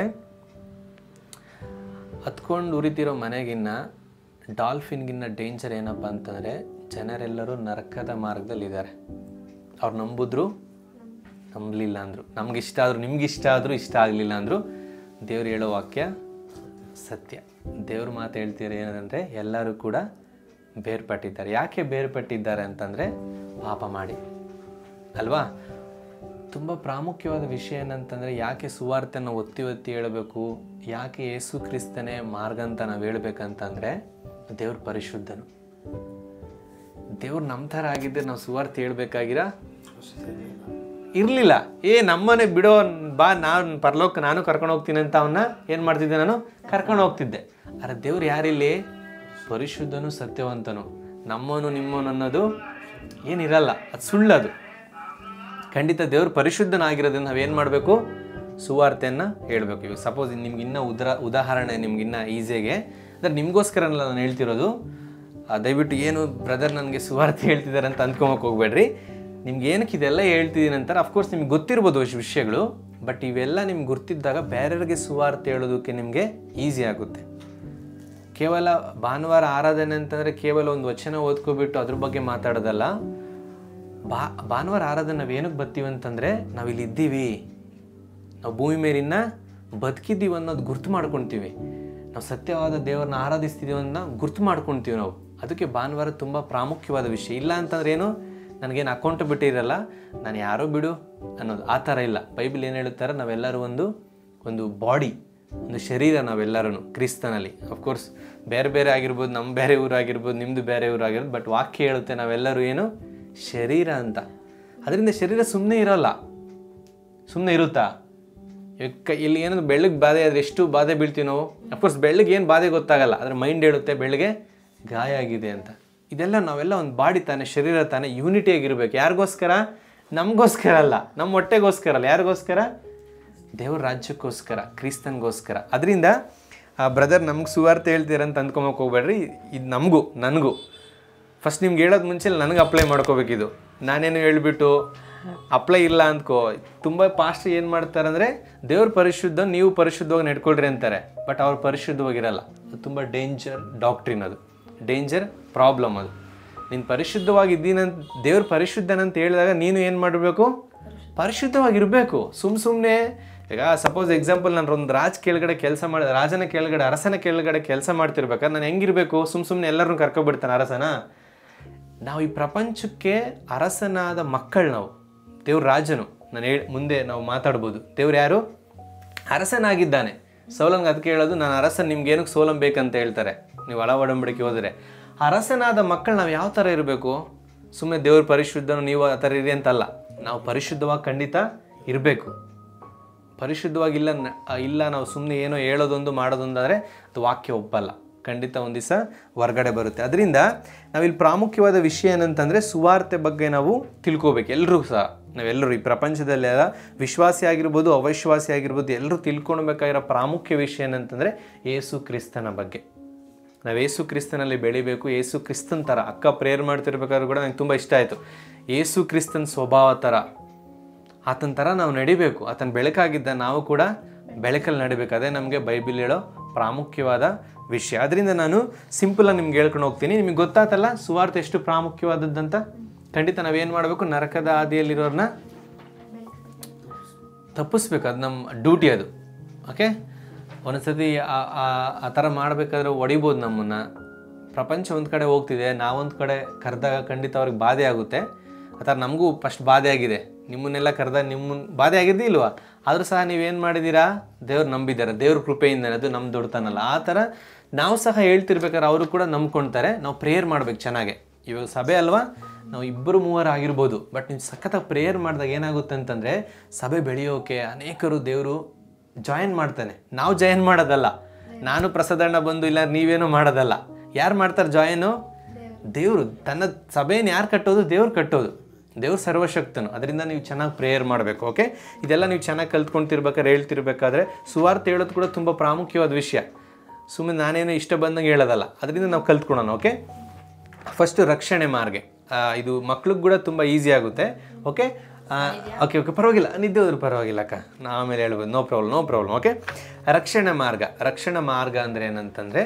ಹತ್ಕೊಂಡು ಉರಿತಿರೋ ಮನೆಗಿನ್ನ ಡಾಲ್ಫಿನ್ಗಿನ್ನ ಡೇಂಜರ್ ಏನಪ್ಪ ಅಂತಂದರೆ ಜನರೆಲ್ಲರೂ ನರಕದ ಮಾರ್ಗದಲ್ಲಿದ್ದಾರೆ ಅವ್ರು ನಂಬಿದ್ರು ನಂಬಲಿಲ್ಲ ಅಂದರು ನಮ್ಗೆ ಇಷ್ಟ ಆದರೂ ನಿಮ್ಗೆ ಇಷ್ಟ ಆದರೂ ಇಷ್ಟ ಆಗಲಿಲ್ಲ ಅಂದರು ದೇವ್ರು ಹೇಳೋ ವಾಕ್ಯ ಸತ್ಯ ದೇವ್ರ ಮಾತು ಹೇಳ್ತೀರ ಏನಂದರೆ ಎಲ್ಲರೂ ಕೂಡ ಬೇರ್ಪಟ್ಟಿದ್ದಾರೆ ಯಾಕೆ ಬೇರ್ಪಟ್ಟಿದ್ದಾರೆ ಅಂತಂದರೆ ಪಾಪ ಮಾಡಿ ಅಲ್ವಾ ತುಂಬ ಪ್ರಾಮುಖ್ಯವಾದ ವಿಷಯ ಏನಂತಂದರೆ ಯಾಕೆ ಸುವಾರ್ತೆನ ಒತ್ತಿ ಒತ್ತಿ ಹೇಳಬೇಕು ಯಾಕೆ ಯೇಸು ಕ್ರಿಸ್ತನೇ ಮಾರ್ಗ ಅಂತ ನಾವು ಹೇಳ್ಬೇಕಂತಂದರೆ ದೇವ್ರ ಪರಿಶುದ್ಧನು ದೇವ್ರು ನಮ್ಮ ಥರ ಆಗಿದ್ದರೆ ನಾವು ಸುವಾರ್ತೆ ಹೇಳ್ಬೇಕಾಗಿರ ಇರಲಿಲ್ಲ ಏ ನಮ್ಮನೆ ಬಿಡೋ ಬಾ ನಾನು ಪರಲೋಕ ನಾನು ಕರ್ಕೊಂಡು ಹೋಗ್ತೀನಿ ಅಂತ ಅವನ್ನ ಏನು ಮಾಡ್ತಿದ್ದೆ ನಾನು ಕರ್ಕೊಂಡು ಹೋಗ್ತಿದ್ದೆ ಆದರೆ ದೇವ್ರು ಯಾರಿಲ್ಲಿ ಪರಿಶುದ್ಧನು ಸತ್ಯವಂತನು ನಮ್ಮನು ನಿಮ್ಮನು ಅನ್ನೋದು ಏನಿರಲ್ಲ ಅದು ಸುಳ್ಳದು ಖಂಡಿತ ದೇವ್ರು ಪರಿಶುದ್ಧನಾಗಿರೋದ್ರಿಂದ ನಾವೇನು ಮಾಡಬೇಕು ಸುವಾರ್ತೆಯನ್ನು ಹೇಳಬೇಕು ಇವಾಗ ಸಪೋಸ್ ನಿಮ್ಗೆ ಇನ್ನೂ ಉದಾ ಉದಾಹರಣೆ ನಿಮ್ಗೆ ಇನ್ನೂ ಈಸಿಯಾಗೆ ಅಂದರೆ ನಿಮಗೋಸ್ಕರನಲ್ಲ ನಾನು ಹೇಳ್ತಿರೋದು ಆ, ದಯವಿಟ್ಟು ಏನು ಬ್ರದರ್ ನನಗೆ ಸುವಾರ್ತೆ ಹೇಳ್ತಿದ್ದಾರೆ ಅಂತ ಅಂದ್ಕೊಂಬಕ್ಕೆ ಹೋಗ್ಬೇಡ್ರಿ ನಿಮ್ಗೆ ಏನಕ್ಕೆ ಇದೆಲ್ಲ ಹೇಳ್ತಿದ್ದೀನಿ ಅಂತಾರೆ ಅಫ್ಕೋರ್ಸ್ ನಿಮ್ಗೆ ಗೊತ್ತಿರ್ಬೋದು ಅಷ್ಟು ವಿಷಯಗಳು ಬಟ್ ಇವೆಲ್ಲ ನಿಮ್ಗೆ ಗುರ್ತಿದ್ದಾಗ ಬೇರೆಯವ್ರಿಗೆ ಸುವಾರ್ತೆ ಹೇಳೋದಕ್ಕೆ ನಿಮಗೆ ಈಸಿ ಆಗುತ್ತೆ ಕೇವಲ ಭಾನುವಾರ ಆರಾಧನೆ ಅಂತಂದರೆ ಕೇವಲ ಒಂದು ವಚನ ಓದ್ಕೊಬಿಟ್ಟು ಅದ್ರ ಬಗ್ಗೆ ಮಾತಾಡೋದಲ್ಲ ಬಾ ಭಾನುವಾರ ಆರಾಧನೆ ನಾವು ಏನಕ್ಕೆ ಬರ್ತೀವಿ ಅಂತಂದರೆ ನಾವಿಲ್ಲಿ ಇದ್ದೀವಿ ನಾವು ಭೂಮಿ ಮೇಲಿನ ಬದುಕಿದ್ದೀವಿ ಅನ್ನೋದು ಗುರ್ತು ಮಾಡ್ಕೊಳ್ತೀವಿ ನಾವು ಸತ್ಯವಾದ ದೇವರನ್ನ ಆರಾಧಿಸ್ತಿದ್ದೀವಿ ಅನ್ನೋ ಗುರ್ತು ಮಾಡ್ಕೊಳ್ತೀವಿ ನಾವು ಅದಕ್ಕೆ ಭಾನುವಾರ ತುಂಬ ಪ್ರಾಮುಖ್ಯವಾದ ವಿಷಯ ಇಲ್ಲ ಅಂತಂದ್ರೆ ಏನು ನನಗೇನು ಅಕೌಂಟಬಿಲಿಟಿ ಇರಲ್ಲ ನಾನು ಯಾರೋ ಬಿಡು ಅನ್ನೋದು ಆ ಥರ ಇಲ್ಲ ಬೈಬಲ್ ಏನು ಹೇಳುತ್ತಾರೆ ನಾವೆಲ್ಲರೂ ಒಂದು ಒಂದು ಬಾಡಿ ಒಂದು ಶರೀರ ನಾವೆಲ್ಲರೂ ಕ್ರಿಸ್ತನಲ್ಲಿ ಅಫ್ಕೋರ್ಸ್ ಬೇರೆ ಬೇರೆ ಆಗಿರ್ಬೋದು ನಮ್ಮ ಬೇರೆ ಊರಾಗಿರ್ಬೋದು ನಿಮ್ಮದು ಬೇರೆ ಊರಾಗಿರ್ಬೋದು ಬಟ್ ವಾಕ್ಯ ಹೇಳುತ್ತೆ ನಾವೆಲ್ಲರೂ ಏನು ಶರೀರ ಅಂತ ಅದರಿಂದ ಶರೀರ ಸುಮ್ಮನೆ ಇರೋಲ್ಲ ಸುಮ್ಮನೆ ಇರುತ್ತಾ ಇವಾಗ ಕೈ- ಇಲ್ಲಿ ಏನಾದ್ರು ಬೆಳ್ಳಗೆ ಬಾಧೆ ಆದರೆ ಎಷ್ಟು ಬಾಧೆ ಬೀಳ್ತೀವಿ ನಾವು ಅಫ್ಕೋರ್ಸ್ ಬೆಳ್ಳಗೆ ಏನು ಬಾಧೆ ಗೊತ್ತಾಗಲ್ಲ ಆದರೆ ಮೈಂಡ್ ಹೇಳುತ್ತೆ ಬೆಳ್ಳಗೆ ಗಾಯ ಆಗಿದೆ ಅಂತ ಇದೆಲ್ಲ ನಾವೆಲ್ಲ ಒಂದು ಬಾಡಿ ತಾನೆ ಶರೀರ ತಾನೆ ಯೂನಿಟಿ ಆಗಿರ್ಬೇಕು ಯಾರಿಗೋಸ್ಕರ ನಮಗೋಸ್ಕರ ಅಲ್ಲ ನಮ್ಮ ಹೊಟ್ಟೆಗೋಸ್ಕರ ಅಲ್ಲ ಯಾರಿಗೋಸ್ಕರ ದೇವ್ರ ರಾಜ್ಯಕ್ಕೋಸ್ಕರ ಕ್ರಿಸ್ತನ್ಗೋಸ್ಕರ ಅದರಿಂದ ಆ ಬ್ರದರ್ ನಮ್ಗೆ ಸುವಾರ್ತೆ ಹೇಳ್ತೀರ ಅಂತ ಅಂದ್ಕೊಂಬಕ್ಕೆ ಹೋಗ್ಬೇಡ್ರಿ ಇದು ನಮಗೂ ನನಗೂ ಫಸ್ಟ್ ನಿಮ್ಗೆ ಹೇಳೋದು ಮುಂಚೆ ನನಗೆ ಅಪ್ಲೈ ಮಾಡ್ಕೋಬೇಕಿದು ನಾನೇನು ಹೇಳ್ಬಿಟ್ಟು ಅಪ್ಲೈ ಇಲ್ಲ ಅಂದ್ಕೋ ತುಂಬ ಪಾಸ್ಟ್ ಏನು ಮಾಡ್ತಾರೆ ಅಂದರೆ ದೇವ್ರ ಪರಿಶುದ್ಧ ನೀವು ಪರಿಶುದ್ಧವಾಗಿ ನಡ್ಕೊಳ್ರಿ ಅಂತಾರೆ ಬಟ್ ಅವ್ರು ಪರಿಶುದ್ಧವಾಗಿರಲ್ಲ ಅದು ತುಂಬ ಡೇಂಜರ್ ಡಾಕ್ಟ್ರಿನ್ ಅದು ಡೇಂಜರ್ ಪ್ರಾಬ್ಲಮ್ ಅದು ನೀನು ಪರಿಶುದ್ಧವಾಗಿದ್ದೀನಂತ ದೇವ್ರ ಪರಿಶುದ್ಧನಂತ ಹೇಳಿದಾಗ ನೀನು ಏನು ಮಾಡಬೇಕು ಪರಿಶುದ್ಧವಾಗಿರಬೇಕು ಸುಮ್ಮ ಸುಮ್ಮನೆ ಈಗ ಸಪೋಸ್ ಎಕ್ಸಾಂಪಲ್ ನಾನು ಒಂದು ರಾಜ್ ಕೆಳಗಡೆ ಕೆಲಸ ಮಾಡಿ ರಾಜನ ಕೆಳಗಡೆ ಅರಸನ ಕೆಳಗಡೆ ಕೆಲಸ ಮಾಡ್ತಿರ್ಬೇಕಾದ್ರೆ ನಾನು ಹೆಂಗಿರಬೇಕು ಸುಮ್ಮ ಸುಮ್ಮನೆ ಎಲ್ಲರನ್ನೂ ಕರ್ಕೊಬಿಡ್ತಾನೆ ಅರಸನ ನಾವು ಈ ಪ್ರಪಂಚಕ್ಕೆ ಅರಸನಾದ ಮಕ್ಕಳು ನಾವು ದೇವ್ರ ರಾಜನು ನಾನು ಹೇಳಿ ಮುಂದೆ ನಾವು ಮಾತಾಡ್ಬೋದು ದೇವ್ರು ಯಾರು ಅರಸನಾಗಿದ್ದಾನೆ ಸೋಲಂಗೆ ಅದಕ್ಕೆ ಹೇಳೋದು ನಾನು ಅರಸನ್ ನಿಮ್ಗೆ ಏನಕ್ಕೆ ಸೋಲಂ ಬೇಕಂತ ಹೇಳ್ತಾರೆ ನೀವು ಒಳ ಒಡಂಬಡಿಕೆ ಹೋದರೆ ಅರಸನಾದ ಮಕ್ಕಳು ನಾವು ಯಾವ ಥರ ಇರಬೇಕು ಸುಮ್ಮನೆ ದೇವ್ರ ಪರಿಶುದ್ಧನು ನೀವು ಆ ಥರ ಇರಿ ಅಂತಲ್ಲ ನಾವು ಪರಿಶುದ್ಧವಾಗಿ ಖಂಡಿತ ಇರಬೇಕು ಪರಿಶುದ್ಧವಾಗಿಲ್ಲ ನ- ಆ, ಇಲ್ಲ ನಾವು ಸುಮ್ಮನೆ ಏನೋ ಹೇಳೋದೊಂದು ಮಾಡೋದೊಂದಾದರೆ ಅದು ವಾಕ್ಯ ಒಪ್ಪಲ್ಲ ಖಂಡಿತ ಒಂದು ದಿವಸ ಹೊರಗಡೆ ಬರುತ್ತೆ ಅದರಿಂದ ನಾವಿಲ್ಲಿ ಪ್ರಾಮುಖ್ಯವಾದ ವಿಷಯ ಏನಂತಂದರೆ ಸುವಾರ್ತೆ ಬಗ್ಗೆ ನಾವು ತಿಳ್ಕೊಬೇಕು ಎಲ್ಲರೂ ಸಹ ನಾವೆಲ್ಲರೂ ಈ ಪ್ರಪಂಚದಲ್ಲೆಲ್ಲ ವಿಶ್ವಾಸಿ ಆಗಿರ್ಬೋದು ಅವಿಶ್ವಾಸಿ ಆಗಿರ್ಬೋದು ಎಲ್ಲರೂ ತಿಳ್ಕೊಳ್ಬೇಕಾಗಿರೋ ಪ್ರಾಮುಖ್ಯ ವಿಷಯ ಏನಂತಂದರೆ ಏಸು ಕ್ರಿಸ್ತನ ಬಗ್ಗೆ ನಾವು ಏಸು ಕ್ರಿಸ್ತನಲ್ಲಿ ಬೆಳಿಬೇಕು ಏಸು ಕ್ರಿಸ್ತನ್ ಥರ ಅಕ್ಕ ಪ್ರೇಯರ್ ಮಾಡ್ತಿರ್ಬೇಕಾದ್ರೂ ಕೂಡ ನಂಗೆ ತುಂಬ ಇಷ್ಟ ಆಯಿತು ಏಸು ಕ್ರಿಸ್ತನ್ ಸ್ವಭಾವ ಥರ ಆತನ ಥರ ನಾವು ನಡಿಬೇಕು ಆತನ ಬೆಳಕಾಗಿದ್ದ ನಾವು ಕೂಡ ಬೆಳಕಲ್ಲಿ ನಡಿಬೇಕು ಅದೇ ನಮಗೆ ಬೈಬಿಲ್ ಹೇಳೋ ಪ್ರಾಮುಖ್ಯವಾದ ವಿಷಯ ಅದರಿಂದ ನಾನು ಸಿಂಪಲಾಗಿ ನಿಮ್ಗೆ ಹೇಳ್ಕೊಂಡು ಹೋಗ್ತೀನಿ ನಿಮಗೆ ಗೊತ್ತಾತಲ್ಲ ಸುವಾರ್ತೆ ಎಷ್ಟು ಪ್ರಾಮುಖ್ಯವಾದದ್ದಂತ ಖಂಡಿತ ನಾವೇನು ಮಾಡಬೇಕು ನರಕದ ಹಾದಿಯಲ್ಲಿರೋರನ್ನ ತಪ್ಪಿಸ್ಬೇಕು ಅದು ನಮ್ಮ ಡ್ಯೂಟಿ ಅದು ಓಕೆ ಒಂದೊಂದ್ಸತಿ ಆ- ಆ- ಆ ಥರ ಮಾಡಬೇಕಾದ್ರೆ ಹೊಡಿಬೋದು ನಮ್ಮನ್ನು ಪ್ರಪಂಚ ಒಂದು ಕಡೆ ಹೋಗ್ತಿದೆ ನಾವೊಂದು ಕಡೆ ಕರೆದಾಗ ಖಂಡಿತ ಅವ್ರಿಗೆ ಬಾಧೆ ಆಗುತ್ತೆ ಆ ಥರ ನಮಗೂ ಫಸ್ಟ್ ಬಾಧೆ ಆಗಿದೆ ನಿಮ್ಮನ್ನೆಲ್ಲ ಕರೆದಾಗ ನಿಮ್ಮನ್ನ ಬಾಧೆ ಆಗಿದ್ದೇ ಇಲ್ವಾ ಆದರೂ ಸಹ ನೀವೇನು ಮಾಡಿದ್ದೀರಾ ದೇವ್ರು ನಂಬಿದ್ದಾರೆ ದೇವ್ರ ಕೃಪೆಯಿಂದ ಅದು ನಮ್ಮ ದೊಡ್ಡತನಲ್ಲ ಆ ಥರ ನಾವು ಸಹ ಹೇಳ್ತಿರ್ಬೇಕಾದ್ರೆ ಅವರು ಕೂಡ ನಂಬ್ಕೊಳ್ತಾರೆ ನಾವು ಪ್ರೇಯರ್ ಮಾಡ್ಬೇಕು ಚೆನ್ನಾಗೆ ಇವಾಗ ಸಭೆ ಅಲ್ವಾ ನಾವು ಇಬ್ಬರು ಮೂವರು ಆಗಿರ್ಬೋದು ಬಟ್ ನೀವು ಸಖತ್ತಾಗಿ ಪ್ರೇಯರ್ ಮಾಡಿದಾಗ ಏನಾಗುತ್ತೆ ಅಂತಂದರೆ ಸಭೆ ಬೆಳೆಯೋಕೆ ಅನೇಕರು ದೇವರು ಜಾಯಿನ್ ಮಾಡ್ತಾನೆ ನಾವು ಜಾಯಿನ್ ಮಾಡೋದಲ್ಲ ನಾನು ಪ್ರಸಾದಣ್ಣ ಬಂದು ಇಲ್ಲ ನೀವೇನೋ ಮಾಡೋದಲ್ಲ ಯಾರು ಮಾಡ್ತಾರೆ ಜಾಯಿನು ದೇವರು ತನ್ನ ಸಭೆಯನ್ನು ಯಾರು ಕಟ್ಟೋದು ದೇವ್ರು ಕಟ್ಟೋದು ದೇವ್ರು ಸರ್ವಶಕ್ತನು ಅದರಿಂದ ನೀವು ಚೆನ್ನಾಗಿ ಪ್ರೇಯರ್ ಮಾಡಬೇಕು ಓಕೆ ಇದೆಲ್ಲ ನೀವು ಚೆನ್ನಾಗಿ ಕಲ್ತ್ಕೊಂತಿರ್ಬೇಕಾದ್ರೆ ಹೇಳ್ತಿರ್ಬೇಕಾದ್ರೆ ಸುವಾರ್ತೆ ಹೇಳೋದು ಕೂಡ ತುಂಬ ಪ್ರಾಮುಖ್ಯವಾದ ವಿಷಯ ಸುಮ್ಮನೆ ನಾನೇನು ಇಷ್ಟ ಬಂದಂಗೆ ಹೇಳೋದಲ್ಲ ಅದರಿಂದ ನಾವು ಕಲ್ತ್ಕೊಳೋಣ ಓಕೆ ಫಸ್ಟು ರಕ್ಷಣೆ ಮಾರ್ಗೆ ಆ, ಇದು ಮಕ್ಳಿಗೆ ಕೂಡ ತುಂಬ ಈಸಿ ಆಗುತ್ತೆ ಓಕೆ ಓಕೆ ಓಕೆ ಪರವಾಗಿಲ್ಲ ನಿದ್ದೆ ಹೋದ್ರೂ ಪರವಾಗಿಲ್ಲ ಅಕ್ಕ ನಾ ಆಮೇಲೆ ಹೇಳ್ಬೋದು no problem no problem okay ರಕ್ಷಣೆ ಮಾರ್ಗ ರಕ್ಷಣಾ ಮಾರ್ಗ ಅಂದರೆ ಏನಂತಂದರೆ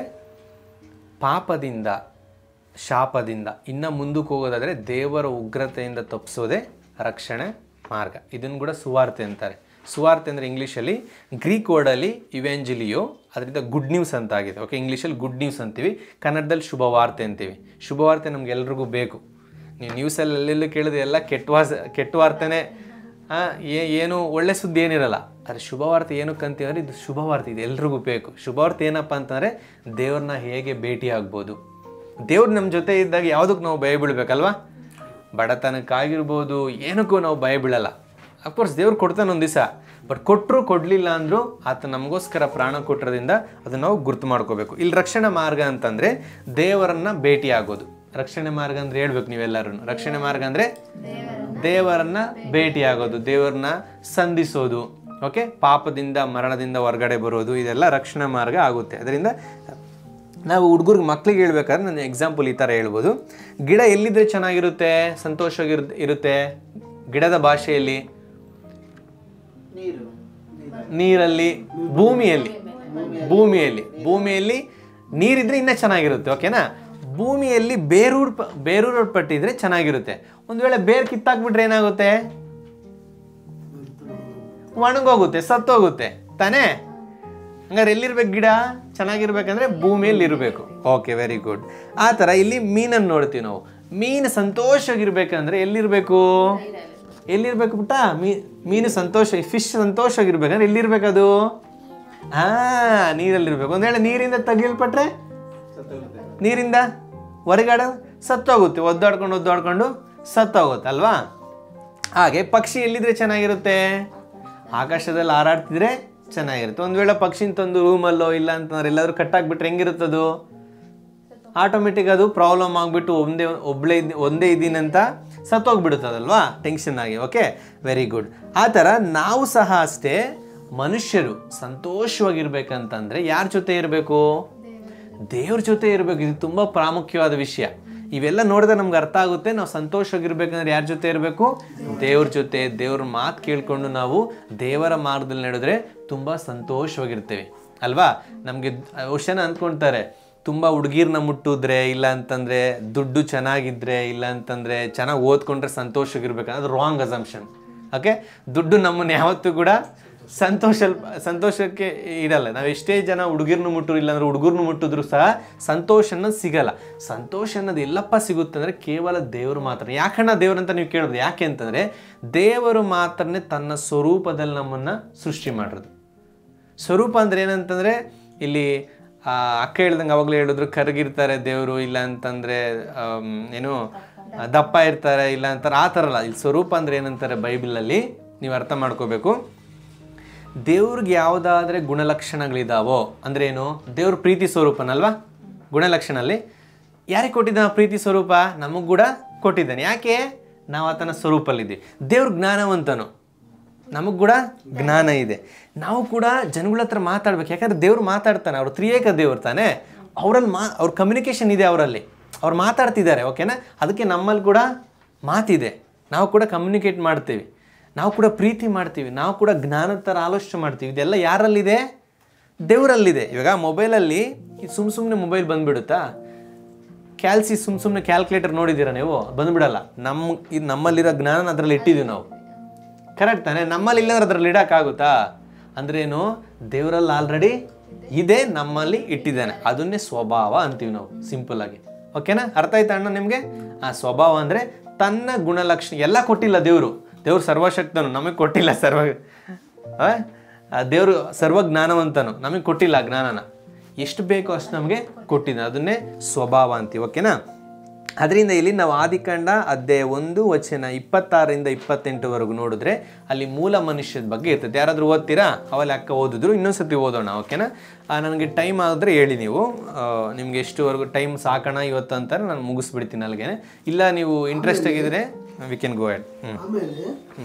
ಪಾಪದಿಂದ ಶಾಪದಿಂದ ಇನ್ನು ಮುಂದಕ್ಕೆ ಹೋಗೋದಾದರೆ ದೇವರ ಉಗ್ರತೆಯಿಂದ ತಪ್ಪಿಸೋದೇ ರಕ್ಷಣೆ ಮಾರ್ಗ ಇದನ್ನು ಕೂಡ ಸುವಾರ್ತೆ ಅಂತಾರೆ ಸುವಾರ್ತೆ ಅಂದರೆ ಇಂಗ್ಲೀಷಲ್ಲಿ ಗ್ರೀಕ್ ವರ್ಡಲ್ಲಿ ಇವೆಂಜಿಲಿಯೋ ಅದರಿಂದ ಗುಡ್ ನ್ಯೂಸ್ ಅಂತ ಆಗಿದೆ ಓಕೆ ಇಂಗ್ಲೀಷಲ್ಲಿ ಗುಡ್ ನ್ಯೂಸ್ ಅಂತೀವಿ ಕನ್ನಡದಲ್ಲಿ ಶುಭವಾರ್ತೆ ಅಂತೀವಿ ಶುಭವಾರ್ತೆ ನಮ್ಗೆಲ್ರಿಗೂ ಬೇಕು ನೀವು ನ್ಯೂಸಲ್ಲಿ ಎಲ್ಲೆಲ್ಲೂ ಕೇಳಿದ್ರೆ ಎಲ್ಲ ಕೆಟ್ಟ ವಾಸ ಕೆಟ್ಟ ವಾರ್ತೆನೇ ಆ, ಏ ಏನು ಒಳ್ಳೆ ಸುದ್ದಿ ಏನಿರಲ್ಲ ಆದರೆ ಶುಭವಾರ್ತೆ ಏನಕ್ಕೆ ಅಂತೀವಂದ್ರೆ ಇದು ಶುಭವಾರ್ತೆ ಇದು ಎಲ್ರಿಗೂ ಬೇಕು ಶುಭವಾರ್ತೆ ಏನಪ್ಪ ಅಂತಂದರೆ ದೇವ್ರನ್ನ ಹೇಗೆ ಭೇಟಿ ಆಗ್ಬೋದು ದೇವ್ರು ನಮ್ಮ ಜೊತೆ ಇದ್ದಾಗ ಯಾವುದಕ್ಕೆ ನಾವು ಭಯ ಬೀಳ್ಬೇಕಲ್ವಾ ಬಡತನಕ್ಕಾಗಿರ್ಬೋದು ಏನಕ್ಕೂ ನಾವು ಭಯ ಬೀಳಲ್ಲ ಅಫ್ಕೋರ್ಸ್ ದೇವ್ರು ಕೊಡ್ತಾನೆ ಒಂದು ದಿವಸ ಬಟ್ ಕೊಟ್ಟರು ಕೊಡಲಿಲ್ಲ ಅಂದರೂ ಆತ ನಮಗೋಸ್ಕರ ಪ್ರಾಣ ಕೊಟ್ಟಿರೋದ್ರಿಂದ ಅದನ್ನು ನಾವು ಗುರ್ತು ಮಾಡ್ಕೋಬೇಕು ಇಲ್ಲಿ ರಕ್ಷಣಾ ಮಾರ್ಗ ಅಂತಂದರೆ ದೇವರನ್ನ ಭೇಟಿ ಆಗೋದು ರಕ್ಷಣೆ ಮಾರ್ಗ ಅಂದ್ರೆ ಹೇಳ್ಬೇಕು ನೀವೆಲ್ಲರೂ ರಕ್ಷಣೆ ಮಾರ್ಗ ಅಂದರೆ ದೇವರನ್ನ ಭೇಟಿ ಆಗೋದು ದೇವರನ್ನ ಸಂಧಿಸೋದು ಓಕೆ ಪಾಪದಿಂದ ಮರಣದಿಂದ ಹೊರಗಡೆ ಬರೋದು ಇದೆಲ್ಲ ರಕ್ಷಣಾ ಮಾರ್ಗ ಆಗುತ್ತೆ ಅದರಿಂದ ನಾವು ಹುಡುಗರಿಗೆ ಮಕ್ಳಿಗೆ ಹೇಳ್ಬೇಕಾದ್ರೆ ನಾನು ಎಕ್ಸಾಂಪಲ್ ಈ ಥರ ಹೇಳ್ಬೋದು ಗಿಡ ಎಲ್ಲಿದ್ರೆ ಚೆನ್ನಾಗಿರುತ್ತೆ ಸಂತೋಷವಾಗಿರ್ ಇರುತ್ತೆ ಗಿಡದ ಭಾಷೆಯಲ್ಲಿ ನೀರು ನೀರಲ್ಲಿ ಭೂಮಿಯಲ್ಲಿ ಭೂಮಿಯಲ್ಲಿ ಭೂಮಿಯಲ್ಲಿ ನೀರಿದ್ರೆ ಇನ್ನೂ ಚೆನ್ನಾಗಿರುತ್ತೆ ಓಕೆನಾ ಭೂಮಿಯಲ್ಲಿ ಬೇರೂರ್ ಪ ಬೇರೂರು ಪಟ್ಟಿದ್ರೆ ಚೆನ್ನಾಗಿರುತ್ತೆ ಒಂದು ವೇಳೆ ಬೇರು ಕಿತ್ತಾಕ್ಬಿಟ್ರೆ ಏನಾಗುತ್ತೆ ಒಣಗೋಗುತ್ತೆ ಸತ್ತೋಗುತ್ತೆ ತಾನೇ ಹಂಗಾರೆ ಎಲ್ಲಿರ್ಬೇಕು ಗಿಡ ಚೆನ್ನಾಗಿರ್ಬೇಕಂದ್ರೆ ಭೂಮಿಯಲ್ಲಿ ಇರಬೇಕು ಓಕೆ ವೆರಿ ಗುಡ್ ಆ ಥರ ಇಲ್ಲಿ ಮೀನನ್ನು ನೋಡ್ತೀವಿ ನಾವು ಮೀನು ಸಂತೋಷವಾಗಿರ್ಬೇಕಂದ್ರೆ ಎಲ್ಲಿರಬೇಕು ಎಲ್ಲಿರ್ಬೇಕು ಪುಟ್ಟ ಮೀ ಮೀನು ಸಂತೋಷ ಫಿಶ್ ಸಂತೋಷವಾಗಿರ್ಬೇಕಂದ್ರೆ ಎಲ್ಲಿರ್ಬೇಕದು ಹಾ ನೀರಲ್ಲಿರ್ಬೇಕು ಒಂದು ವೇಳೆ ನೀರಿಂದ ತೆಗಿಯಲ್ಪಟ್ರೆ ನೀರಿಂದ ಹೊರಗಡೆ ಸತ್ತೋಗುತ್ತೆ ಒದ್ದಾಡ್ಕೊಂಡು ಒದ್ದಾಡ್ಕೊಂಡು ಸತ್ತೋಗುತ್ತೆ ಅಲ್ವಾ ಹಾಗೆ ಪಕ್ಷಿ ಎಲ್ಲಿದ್ರೆ ಚೆನ್ನಾಗಿರುತ್ತೆ ಆಕಾಶದಲ್ಲಿ ಹಾರಾಡ್ತಿದ್ರೆ ಚೆನ್ನಾಗಿರುತ್ತೆ ಒಂದು ವೇಳೆ ಪಕ್ಷಿನ ತಂದು ರೂಮಲ್ಲೋ ಇಲ್ಲ ಅಂತಂದ್ರೆ ಎಲ್ಲಾದ್ರೂ ಕಟ್ಟಾಕ್ಬಿಟ್ರೆ ಹೆಂಗಿರುತ್ತದು ಆಟೋಮೆಟಿಕ್ ಅದು ಪ್ರಾಬ್ಲಮ್ ಆಗಿಬಿಟ್ಟು ಒಂದೇ ಒಬ್ಳೇ ಇದ್ ಒಂದೇ ಇದ್ದೀನಿ ಅಂತ ಸತ್ತೋಗ್ಬಿಡುತ್ತದಲ್ವಾ ಟೆನ್ಷನ್ ಆಗಿ ಓಕೆ ವೆರಿ ಗುಡ್ ಆ ಥರ ನಾವು ಸಹ ಅಷ್ಟೇ ಮನುಷ್ಯರು ಸಂತೋಷವಾಗಿರ್ಬೇಕಂತಂದ್ರೆ ಯಾರ ಜೊತೆ ಇರಬೇಕು ದೇವ್ರ ಜೊತೆ ಇರಬೇಕು ಇದು ತುಂಬ ಪ್ರಾಮುಖ್ಯವಾದ ವಿಷಯ ಇವೆಲ್ಲ ನೋಡಿದ್ರೆ ನಮ್ಗೆ ಅರ್ಥ ಆಗುತ್ತೆ ನಾವು ಸಂತೋಷವಾಗಿರ್ಬೇಕಂದ್ರೆ ಯಾರ ಜೊತೆ ಇರಬೇಕು ದೇವ್ರ ಜೊತೆ ದೇವ್ರ ಮಾತು ಕೇಳ್ಕೊಂಡು ನಾವು ದೇವರ ಮಾರ್ಗದಲ್ಲಿ ನಡೆದ್ರೆ ತುಂಬ ಸಂತೋಷವಾಗಿರ್ತೇವೆ ಅಲ್ವಾ ನಮಗೆ ಔಷಧ ಅಂದ್ಕೊಳ್ತಾರೆ ತುಂಬ ಹುಡುಗಿರ್ನ ಮುಟ್ಟಿದ್ರೆ ಇಲ್ಲ ಅಂತಂದರೆ ದುಡ್ಡು ಚೆನ್ನಾಗಿದ್ರೆ ಇಲ್ಲ ಅಂತಂದರೆ ಚೆನ್ನಾಗಿ ಓದ್ಕೊಂಡ್ರೆ ಸಂತೋಷವಾಗಿರ್ಬೇಕು ಅದು ರಾಂಗ್ ಅಸಂಪ್ಷನ್ ಓಕೆ ದುಡ್ಡು ನಮ್ಮನ್ನು ಯಾವತ್ತೂ ಕೂಡ ಸಂತೋಷ ಸಂತೋಷಕ್ಕೆ ಇರಲ್ಲ ನಾವು ಎಷ್ಟೇ ಜನ ಹುಡುಗಿರ್ನು ಮುಟ್ಟರು ಇಲ್ಲಾಂದ್ರೆ ಹುಡುಗರ್ನು ಮುಟ್ಟಿದ್ರು ಸಹ ಸಂತೋಷ ಅನ್ನೋದು ಸಿಗಲ್ಲ ಸಂತೋಷ ಅನ್ನೋದು ಎಲ್ಲಪ್ಪ ಸಿಗುತ್ತೆ ಅಂದರೆ ಕೇವಲ ದೇವರು ಮಾತ್ರ ಯಾಕಣ್ಣ ದೇವ್ರಂತ ನೀವು ಕೇಳೋದು ಯಾಕೆ ಅಂತಂದರೆ ದೇವರು ಮಾತ್ರನೇ ತನ್ನ ಸ್ವರೂಪದಲ್ಲಿ ನಮ್ಮನ್ನು ಸೃಷ್ಟಿ ಮಾಡಿರೋದು ಸ್ವರೂಪ ಅಂದ್ರೆ ಏನಂತಂದರೆ ಇಲ್ಲಿ ಆ, ಅಕ್ಕ ಹೇಳ್ದಂಗೆ ಅವಾಗಲೇ ಹೇಳಿದ್ರು ಕರಗಿರ್ತಾರೆ ದೇವರು ಇಲ್ಲ ಅಂತಂದರೆ ಆಮ್, ಏನು ಆ, ದಪ್ಪ ಇರ್ತಾರೆ ಇಲ್ಲ ಅಂತಾರೆ ಆ ಥರ ಅಲ್ಲ ಇಲ್ಲಿ ಸ್ವರೂಪ ಅಂದ್ರೆ ಏನಂತಾರೆ ಬೈಬಲಲ್ಲಿ ನೀವು ಅರ್ಥ ಮಾಡ್ಕೋಬೇಕು ದೇವ್ರಿಗೆ ಯಾವುದಾದ್ರೆ ಗುಣಲಕ್ಷಣಗಳಿದಾವೋ ಅಂದ್ರೆ ಏನು ದೇವ್ರ ಪ್ರೀತಿ ಸ್ವರೂಪನಲ್ವಾ ಗುಣಲಕ್ಷಣಲ್ಲಿ ಯಾರಿಗೆ ಕೊಟ್ಟಿದ್ದಾನೆ ಆ ಪ್ರೀತಿ ಸ್ವರೂಪ ನಮಗೆ ಕೂಡ ಕೊಟ್ಟಿದ್ದಾನೆ ಯಾಕೆ ನಾವು ಆತನ ಸ್ವರೂಪಲ್ಲಿದ್ದೀವಿ ದೇವ್ರ ಜ್ಞಾನವಂತನು ನಮಗೆ ಕೂಡ ಜ್ಞಾನ ಇದೆ ನಾವು ಕೂಡ ಜನಗಳ ಹತ್ರ ಮಾತಾಡ್ಬೇಕು ಯಾಕಂದ್ರೆ ದೇವ್ರು ಮಾತಾಡ್ತಾನೆ ಅವ್ರು ತ್ರಿಯೇಕ ದೇವ್ರು ತಾನೆ ಅವರಲ್ಲಿ ಮಾ ಅವ್ರ ಕಮ್ಯುನಿಕೇಷನ್ ಇದೆ ಅವರಲ್ಲಿ ಅವ್ರು ಮಾತಾಡ್ತಿದ್ದಾರೆ ಓಕೆನಾ ಅದಕ್ಕೆ ನಮ್ಮಲ್ಲಿ ಕೂಡ ಮಾತಿದೆ ನಾವು ಕೂಡ ಕಮ್ಯುನಿಕೇಟ್ ಮಾಡ್ತೀವಿ ನಾವು ಕೂಡ ಪ್ರೀತಿ ಮಾಡ್ತೀವಿ ನಾವು ಕೂಡ ಜ್ಞಾನದ ಥರ ಆಲೋಚನೆ ಮಾಡ್ತೀವಿ ಇದೆಲ್ಲ ಯಾರಲ್ಲಿದೆ ದೇವರಲ್ಲಿದೆ ಇವಾಗ ಮೊಬೈಲಲ್ಲಿ ಸುಮ್ಮ ಸುಮ್ಮನೆ ಮೊಬೈಲ್ ಬಂದ್ಬಿಡುತ್ತಾ ಕ್ಯಾಲ್ಸಿ ಸುಮ್ಮ ಸುಮ್ಮನೆ ಕ್ಯಾಲ್ಕುಲೇಟರ್ ನೋಡಿದ್ದೀರಾ ನೀವು ಬಂದ್ಬಿಡಲ್ಲ ನಮ್ಮ ಇದು ನಮ್ಮಲ್ಲಿರೋ ಜ್ಞಾನ ಅದರಲ್ಲಿ ಇಟ್ಟಿದ್ದೀವಿ ನಾವು ಕರೆಕ್ಟ್ ತಾನೆ ನಮ್ಮಲ್ಲಿ ಇಲ್ಲಂದ್ರೆ ಅದ್ರಲ್ಲಿ ಇಡೋಕ್ಕಾಗುತ್ತಾ ಅಂದ್ರೇನು ದೇವರಲ್ಲಿ ಆಲ್ರೆಡಿ ಇದೆ ನಮ್ಮಲ್ಲಿ ಇಟ್ಟಿದ್ದಾನೆ ಅದನ್ನೇ ಸ್ವಭಾವ ಅಂತೀವಿ ನಾವು ಸಿಂಪಲ್ ಆಗಿ ಓಕೆನಾ ಅರ್ಥ ಆಯ್ತಾ ಅಣ್ಣ ನಿಮಗೆ ಆ ಸ್ವಭಾವ ಅಂದರೆ ತನ್ನ ಗುಣಲಕ್ಷಣ ಎಲ್ಲ ಕೊಟ್ಟಿಲ್ಲ ದೇವರು ದೇವ್ರು ಸರ್ವಶಕ್ತನು ನಮಗೆ ಕೊಟ್ಟಿಲ್ಲ ಸರ್ವ ಆ? ಆ ದೇವರು ಸರ್ವಜ್ಞಾನವಂತನು ನಮಗೆ ಕೊಟ್ಟಿಲ್ಲ ಆ ಜ್ಞಾನನ ಎಷ್ಟು ಬೇಕೋ ಅಷ್ಟು ನಮಗೆ ಕೊಟ್ಟಿದ್ದಾನೆ ಅದನ್ನೇ ಸ್ವಭಾವ ಅಂತೀವಿ ಓಕೆನಾ ಅದರಿಂದ ಇಲ್ಲಿ ನಾವು ಆದಿಕಾಂಡ ಅಧ್ಯಾಯ ಒಂದು ವಚನ ಇಪ್ಪತ್ತಾರರಿಂದ ಇಪ್ಪತ್ತೆಂಟುವರೆಗೂ ನೋಡಿದ್ರೆ ಅಲ್ಲಿ ಮೂಲ ಮನುಷ್ಯದ ಬಗ್ಗೆ ಇರ್ತದೆ ಯಾರಾದರೂ ಓದ್ತೀರಾ ಅವಲ್ಲಿ ಅಕ್ಕ ಓದಿದ್ರು ಇನ್ನೊಂದ್ಸತಿ ಓದೋಣ ಓಕೆನಾ ಆ, ನನಗೆ ಟೈಮ್ ಆದರೆ ಹೇಳಿ ನೀವು ಆ, ನಿಮ್ಗೆ ಎಷ್ಟುವರೆಗೂ ಟೈಮ್ ಸಾಕೋಣ ಇವತ್ತು ಅಂತಾರೆ ನಾನು ಮುಗಿಸ್ಬಿಡ್ತೀನಿ ಅಲ್ಲಿಗೆ ಇಲ್ಲ ನೀವು ಇಂಟ್ರೆಸ್ಟ್ ಆಗಿದ್ರೆ ವಿ ಕ್ಯಾನ್ ಗೋ ಎಡ್ ಹ್ಞೂ ಆಮೇಲೆ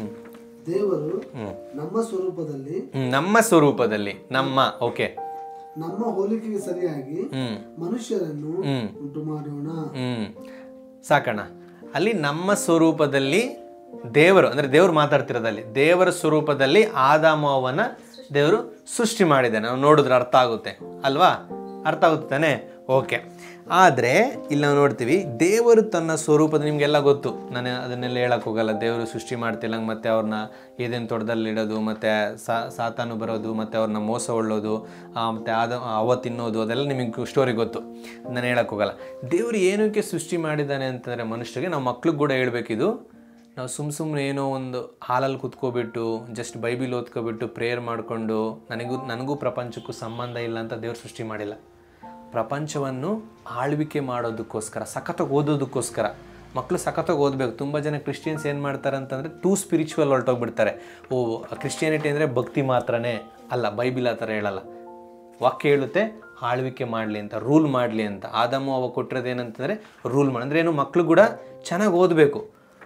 ದೇವರು ನಮ್ಮ ಸ್ವರೂಪದಲ್ಲಿ ಹ್ಮ್, ನಮ್ಮ ಸ್ವರೂಪದಲ್ಲಿ ನಮ್ಮ ಓಕೆ ನಮ್ಮ ಹೋಲಿಕೆಗೆ ಸರಿಯಾಗಿ ಹ್ಮ್ ಮನುಷ್ಯರನ್ನು ಹ್ಮ್. ಉಂಟು ಮಾಡೋಣ ಹ್ಮ್ ಸಾಕಣ್ಣ ಅಲ್ಲಿ ನಮ್ಮ ಸ್ವರೂಪದಲ್ಲಿ ದೇವರು ಅಂದ್ರೆ ದೇವರು ಮಾತಾಡ್ತಿರೋದಲ್ಲಿ ದೇವರ ಸ್ವರೂಪದಲ್ಲಿ ಆದಾಮವನ್ನ ದೇವರು ಸೃಷ್ಟಿ ಮಾಡಿದ್ದಾನೆ ನಾವು ನೋಡಿದ್ರೆ ಅರ್ಥ ಆಗುತ್ತೆ ಅಲ್ವಾ ಅರ್ಥ ಆಗುತ್ತೆ ತಾನೆ ಓಕೆ ಆದರೆ ಇಲ್ಲಿ ನಾವು ನೋಡ್ತೀವಿ ದೇವರು ತನ್ನ ಸ್ವರೂಪದ ನಿಮಗೆಲ್ಲ ಗೊತ್ತು ನಾನು ಅದನ್ನೆಲ್ಲ ಹೇಳಕ್ಕೆ ಹೋಗಲ್ಲ ದೇವರು ಸೃಷ್ಟಿ ಮಾಡ್ತಿಲ್ಲ ಮತ್ತೆ ಅವ್ರನ್ನ ಏದೇನು ತೊಡದಲ್ಲಿ ಇಡೋದು ಮತ್ತು ಸಾತಾನು ಬರೋದು ಮತ್ತು ಅವ್ರನ್ನ ಮೋಸ ಒಳ್ಳೋದು ಮತ್ತು ಆದ ಅವ ತಿನ್ನೋದು ಅದೆಲ್ಲ ನಿಮಗೆ ಸ್ಟೋರಿ ಗೊತ್ತು ನಾನು ಹೇಳಕ್ಕೆ ಹೋಗಲ್ಲ ದೇವರು ಏನಕ್ಕೆ ಸೃಷ್ಟಿ ಮಾಡಿದ್ದಾನೆ ಅಂತಂದರೆ ಮನುಷ್ಯರಿಗೆ ನಾವು ಮಕ್ಳಿಗೆ ಕೂಡ ಹೇಳ್ಬೇಕಿದು ನಾವು ಸುಮ್ಮ ಸುಮ್ಮನೆ ಏನೋ ಒಂದು ಹಾಲಲ್ಲಿ ಕುತ್ಕೋಬಿಟ್ಟು ಜಸ್ಟ್ ಬೈಬಿಲ್ ಓದ್ಕೊಬಿಟ್ಟು ಪ್ರೇಯರ್ ಮಾಡಿಕೊಂಡು ನನಗೂ ನನಗೂ ಪ್ರಪಂಚಕ್ಕೂ ಸಂಬಂಧ ಇಲ್ಲ ಅಂತ ದೇವ್ರು ಸೃಷ್ಟಿ ಮಾಡಿಲ್ಲ ಪ್ರಪಂಚವನ್ನು ಆಳ್ವಿಕೆ ಮಾಡೋದಕ್ಕೋಸ್ಕರ ಸಖತ್ತಾಗಿ ಓದೋದಕ್ಕೋಸ್ಕರ ಮಕ್ಕಳು ಸಖತ್ತಾಗಿ ಓದಬೇಕು ತುಂಬ ಜನ ಕ್ರಿಶ್ಚಿಯನ್ಸ್ ಏನು ಮಾಡ್ತಾರೆ ಅಂತಂದರೆ ಟೂ ಸ್ಪಿರಿಚುವಲ್ ಹೊರಟೋಗ್ಬಿಡ್ತಾರೆ ಓ ಕ್ರಿಶ್ಚಿಯಾನಿಟಿ ಅಂದರೆ ಭಕ್ತಿ ಮಾತ್ರನೇ ಅಲ್ಲ ಬೈಬಿಲ್ ಆ ಥರ ಹೇಳಲ್ಲ ವಾಕ್ಯ ಹೇಳುತ್ತೆ ಆಳ್ವಿಕೆ ಮಾಡಲಿ ಅಂತ ರೂಲ್ ಮಾಡಲಿ ಅಂತ ಆದಮು ಅವ ಕೊಟ್ಟಿರೋದು ಏನಂತಂದರೆ ರೂಲ್ ಮಾಡಿ ಅಂದರೆ ಏನು ಮಕ್ಕಳು ಕೂಡ ಚೆನ್ನಾಗಿ ಓದಬೇಕು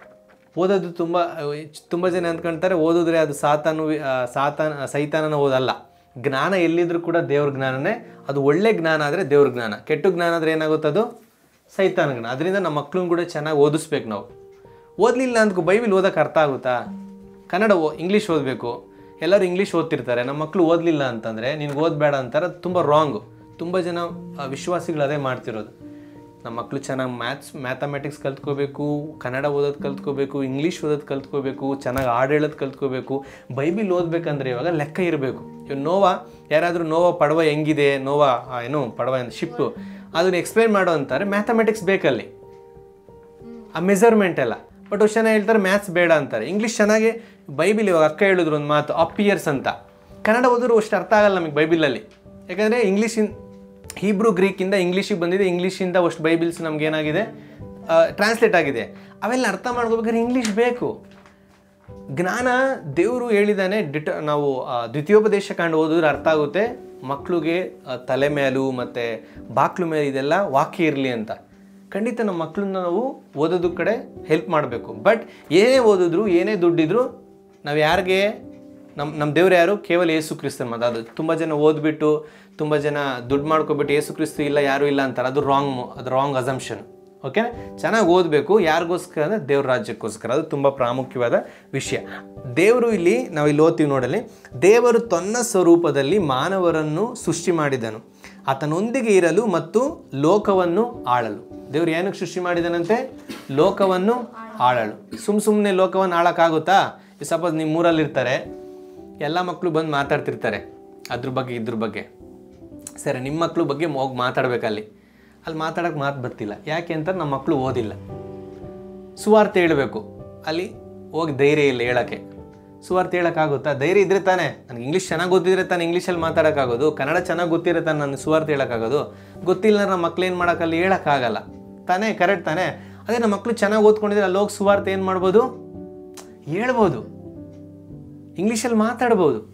ಓದೋದು ತುಂಬ ತುಂಬ ಜನ ಅಂದ್ಕೊಳ್ತಾರೆ ಓದಿದ್ರೆ ಅದು ಸಾತಾನು ಆ, ಸಾತಾನ ಸೈತಾನನ ಓದಲ್ಲ ಜ್ಞಾನ ಎಲ್ಲಿದ್ರೂ ಕೂಡ ದೇವ್ರ ಜ್ಞಾನನೇ ಅದು ಒಳ್ಳೆ ಜ್ಞಾನ ಆದರೆ ದೇವ್ರ ಜ್ಞಾನ ಕೆಟ್ಟ ಜ್ಞಾನ ಆದರೆ ಏನಾಗುತ್ತೆ ಅದು ಸೈತಾನ ಜ್ಞಾನ ಅದರಿಂದ ನಮ್ಮ ಮಕ್ಳನ್ನ ಕೂಡ ಚೆನ್ನಾಗಿ ಓದಿಸ್ಬೇಕು ನಾವು ಓದಲಿಲ್ಲ ಅಂದ್ಕೋ ಬೈಬಿಲ್ ಓದೋಕೆ ಅರ್ಥ ಆಗುತ್ತಾ ಕನ್ನಡ ಓ ಇಂಗ್ಲೀಷ್ ಓದಬೇಕು ಎಲ್ಲರೂ ಇಂಗ್ಲೀಷ್ ಓದ್ತಿರ್ತಾರೆ ನಮ್ಮ ಮಕ್ಕಳು ಓದಲಿಲ್ಲ ಅಂತಂದರೆ ನಿನ್ಗೆ ಓದಬೇಡ ಅಂತಾರೆ ಅದು ತುಂಬ ರಾಂಗು ತುಂಬ ಜನ ಆ, ವಿಶ್ವಾಸಿಗಳು ಅದೇ ಮಾಡ್ತಿರೋದು ನಮ್ಮ ಮಕ್ಕಳು ಚೆನ್ನಾಗಿ ಮ್ಯಾಥ್ಸ್ ಮ್ಯಾಥಮೆಟಿಕ್ಸ್ ಕಲ್ತ್ಕೋಬೇಕು ಕನ್ನಡ ಓದೋದು ಕಲ್ತ್ಕೋಬೇಕು ಇಂಗ್ಲೀಷ್ ಓದೋದು ಕಲ್ತ್ಕೋಬೇಕು ಚೆನ್ನಾಗಿ ಹಾಡು ಹೇಳೋದು ಕಲ್ತ್ಕೋಬೇಕು ಬೈಬಿಲ್ ಓದಬೇಕಂದ್ರೆ ಇವಾಗ ಲೆಕ್ಕ ಇರಬೇಕು ಇವಾಗ ನೋವಾ ಯಾರಾದರೂ ನೋವಾ ಪಡವ ಹೆಂಗಿದೆ ನೋವಾ ಆ, ಏನು ಪಡವ ಶಿಪ್ಪು ಅದನ್ನ ಎಕ್ಸ್ಪ್ಲೈನ್ ಮಾಡೋ ಅಂತಾರೆ ಮ್ಯಾಥಮೆಟಿಕ್ಸ್ ಬೇಕಲ್ಲಿ ಆ ಮೆಜರ್ಮೆಂಟ್ ಎಲ್ಲ ಬಟ್ ಎಷ್ಟು ಜನ ಹೇಳ್ತಾರೆ ಮ್ಯಾಥ್ಸ್ ಬೇಡ ಅಂತಾರೆ ಇಂಗ್ಲೀಷ್ ಚೆನ್ನಾಗಿ ಬೈಬಿಲ್ ಇವಾಗ ಅಕ್ಕ ಹೇಳಿದ್ರು ಒಂದು ಮಾತು ಅಪಿಯರ್ಸ್ ಅಂತ ಕನ್ನಡ ಓದಿದ್ರು ಅಷ್ಟು ಅರ್ಥ ಆಗಲ್ಲ ನಮಗೆ ಬೈಬಿಲಲ್ಲಿ ಯಾಕಂದರೆ ಇಂಗ್ಲೀಷಿನ ಹೀಬ್ರೂ ಗ್ರೀಕಿಂದ ಇಂಗ್ಲೀಷಿಗೆ ಬಂದಿದೆ ಇಂಗ್ಲೀಷಿಂದ ಅಷ್ಟು ಬೈಬಿಲ್ಸ್ ನಮ್ಗೆ ಏನಾಗಿದೆ ಟ್ರಾನ್ಸ್ಲೇಟ್ ಆಗಿದೆ ಅವೆಲ್ಲ ಅರ್ಥ ಮಾಡ್ಕೋಬೇಕಾದ್ರೆ ಇಂಗ್ಲೀಷ್ ಬೇಕು ಜ್ಞಾನ ದೇವರು ಹೇಳಿದ್ದಾನೆ ಡಿಟ ನಾವು ಆ, ದ್ವಿತೀಯೋಪದೇಶ ಕಾಂಡ ಓದಿದ್ರೆ ಅರ್ಥ ಆಗುತ್ತೆ ಮಕ್ಳಿಗೆ ಆ, ತಲೆ ಮೇಲೂ ಮತ್ತು ಬಾಕ್ಲು ಮೇಲೆ ಇದೆಲ್ಲ ವಾಕ್ಯ ಇರಲಿ ಅಂತ ಖಂಡಿತ ನಮ್ಮ ಮಕ್ಕಳನ್ನ ನಾವು ಓದೋದು ಕಡೆ ಹೆಲ್ಪ್ ಮಾಡಬೇಕು ಬಟ್ ಏನೇ ಓದಿದ್ರು ಏನೇ ದುಡ್ಡಿದ್ರು ನಾವು ಯಾರಿಗೆ ನಮ್ಮ ನಮ್ಮ ದೇವ್ರು ಯಾರು ಕೇವಲ ಏಸು ಕ್ರಿಸ್ತನ್ ಮಾತು ಅದು ತುಂಬ ಜನ ಓದ್ಬಿಟ್ಟು ತುಂಬ ಜನ ದುಡ್ಡು ಮಾಡ್ಕೊಬಿಟ್ಟು ಏಸು ಕ್ರಿಸ್ತು ಇಲ್ಲ ಯಾರೂ ಇಲ್ಲ ಅಂತಾರೆ ಅದು ರಾಂಗ್ ಅದು ರಾಂಗ್ ಅಸಂಪ್ಷನ್ ಓಕೆ ಚೆನ್ನಾಗಿ ಓದಬೇಕು ಯಾರಿಗೋಸ್ಕರ ಅಂದರೆ ದೇವ್ರ ರಾಜ್ಯಕ್ಕೋಸ್ಕರ ಅದು ತುಂಬ ಪ್ರಾಮುಖ್ಯವಾದ ವಿಷಯ ದೇವರು ಇಲ್ಲಿ ನಾವು ಇಲ್ಲಿ ಓದ್ತೀವಿ ನೋಡಲಿ ದೇವರು ತನ್ನ ಸ್ವರೂಪದಲ್ಲಿ ಮಾನವರನ್ನು ಸೃಷ್ಟಿ ಮಾಡಿದನು ಆತನೊಂದಿಗೆ ಇರಲು ಮತ್ತು ಲೋಕವನ್ನು ಆಳಲು ದೇವ್ರು ಏನಕ್ಕೆ ಸೃಷ್ಟಿ ಮಾಡಿದನಂತೆ ಲೋಕವನ್ನು ಆಳಲು ಸುಮ್ಮ ಸುಮ್ಮನೆ ಲೋಕವನ್ನು ಆಳಕ್ಕಾಗುತ್ತಾ ಸಪೋಸ್ ನಿಮ್ಮ ಊರಲ್ಲಿರ್ತಾರೆ ಎಲ್ಲ ಮಕ್ಕಳು ಬಂದು ಮಾತಾಡ್ತಿರ್ತಾರೆ ಅದ್ರ ಬಗ್ಗೆ ಇದ್ರ ಬಗ್ಗೆ ಸರಿ ನಿಮ್ಮ ಮಕ್ಕಳು ಬಗ್ಗೆ ಹೋಗಿ ಮಾತಾಡ್ಬೇಕಲ್ಲಿ ಅಲ್ಲಿ ಮಾತಾಡೋಕೆ ಮಾತು ಬರ್ತಿಲ್ಲ ಯಾಕೆ ಅಂತ ನಮ್ಮ ಮಕ್ಕಳು ಓದಿಲ್ಲ ಸುವಾರ್ತೆ ಹೇಳಬೇಕು ಅಲ್ಲಿ ಹೋಗಿ ಧೈರ್ಯ ಇಲ್ಲ ಹೇಳೋಕ್ಕೆ ಸುವಾರ್ತೆ ಹೇಳೋಕ್ಕಾಗುತ್ತಾ ಧೈರ್ಯ ಇದ್ರೆ ತಾನೇ ನನಗೆ ಇಂಗ್ಲೀಷ್ ಚೆನ್ನಾಗಿ ಗೊತ್ತಿದ್ರೆ ತಾನೇ ಇಂಗ್ಲೀಷಲ್ಲಿ ಮಾತಾಡೋಕ್ಕಾಗೋದು ಕನ್ನಡ ಚೆನ್ನಾಗಿ ಗೊತ್ತಿದ್ರೆ ತಾನೇ ನನ್ನ ಸುವಾರ್ತೆ ಹೇಳೋಕ್ಕಾಗೋದು ಗೊತ್ತಿಲ್ಲ ನಮ್ಮ ಮಕ್ಳು ಏನು ಮಾಡೋಕ್ಕಲ್ಲಿ ಹೇಳೋಕ್ಕಾಗಲ್ಲ ತಾನೇ ಕರೆಕ್ಟ್ ತಾನೇ ಅದೇ ನಮ್ಮ ಮಕ್ಕಳು ಚೆನ್ನಾಗಿ ಓದ್ಕೊಂಡಿದ್ರೆ ಅಲ್ಲಿ ಹೋಗಿ ಸುವಾರ್ತೆ ಏನು ಮಾಡ್ಬೋದು ಹೇಳ್ಬೋದು ಇಂಗ್ಲೀಷಲ್ಲಿ ಮಾತಾಡ್ಬೋದು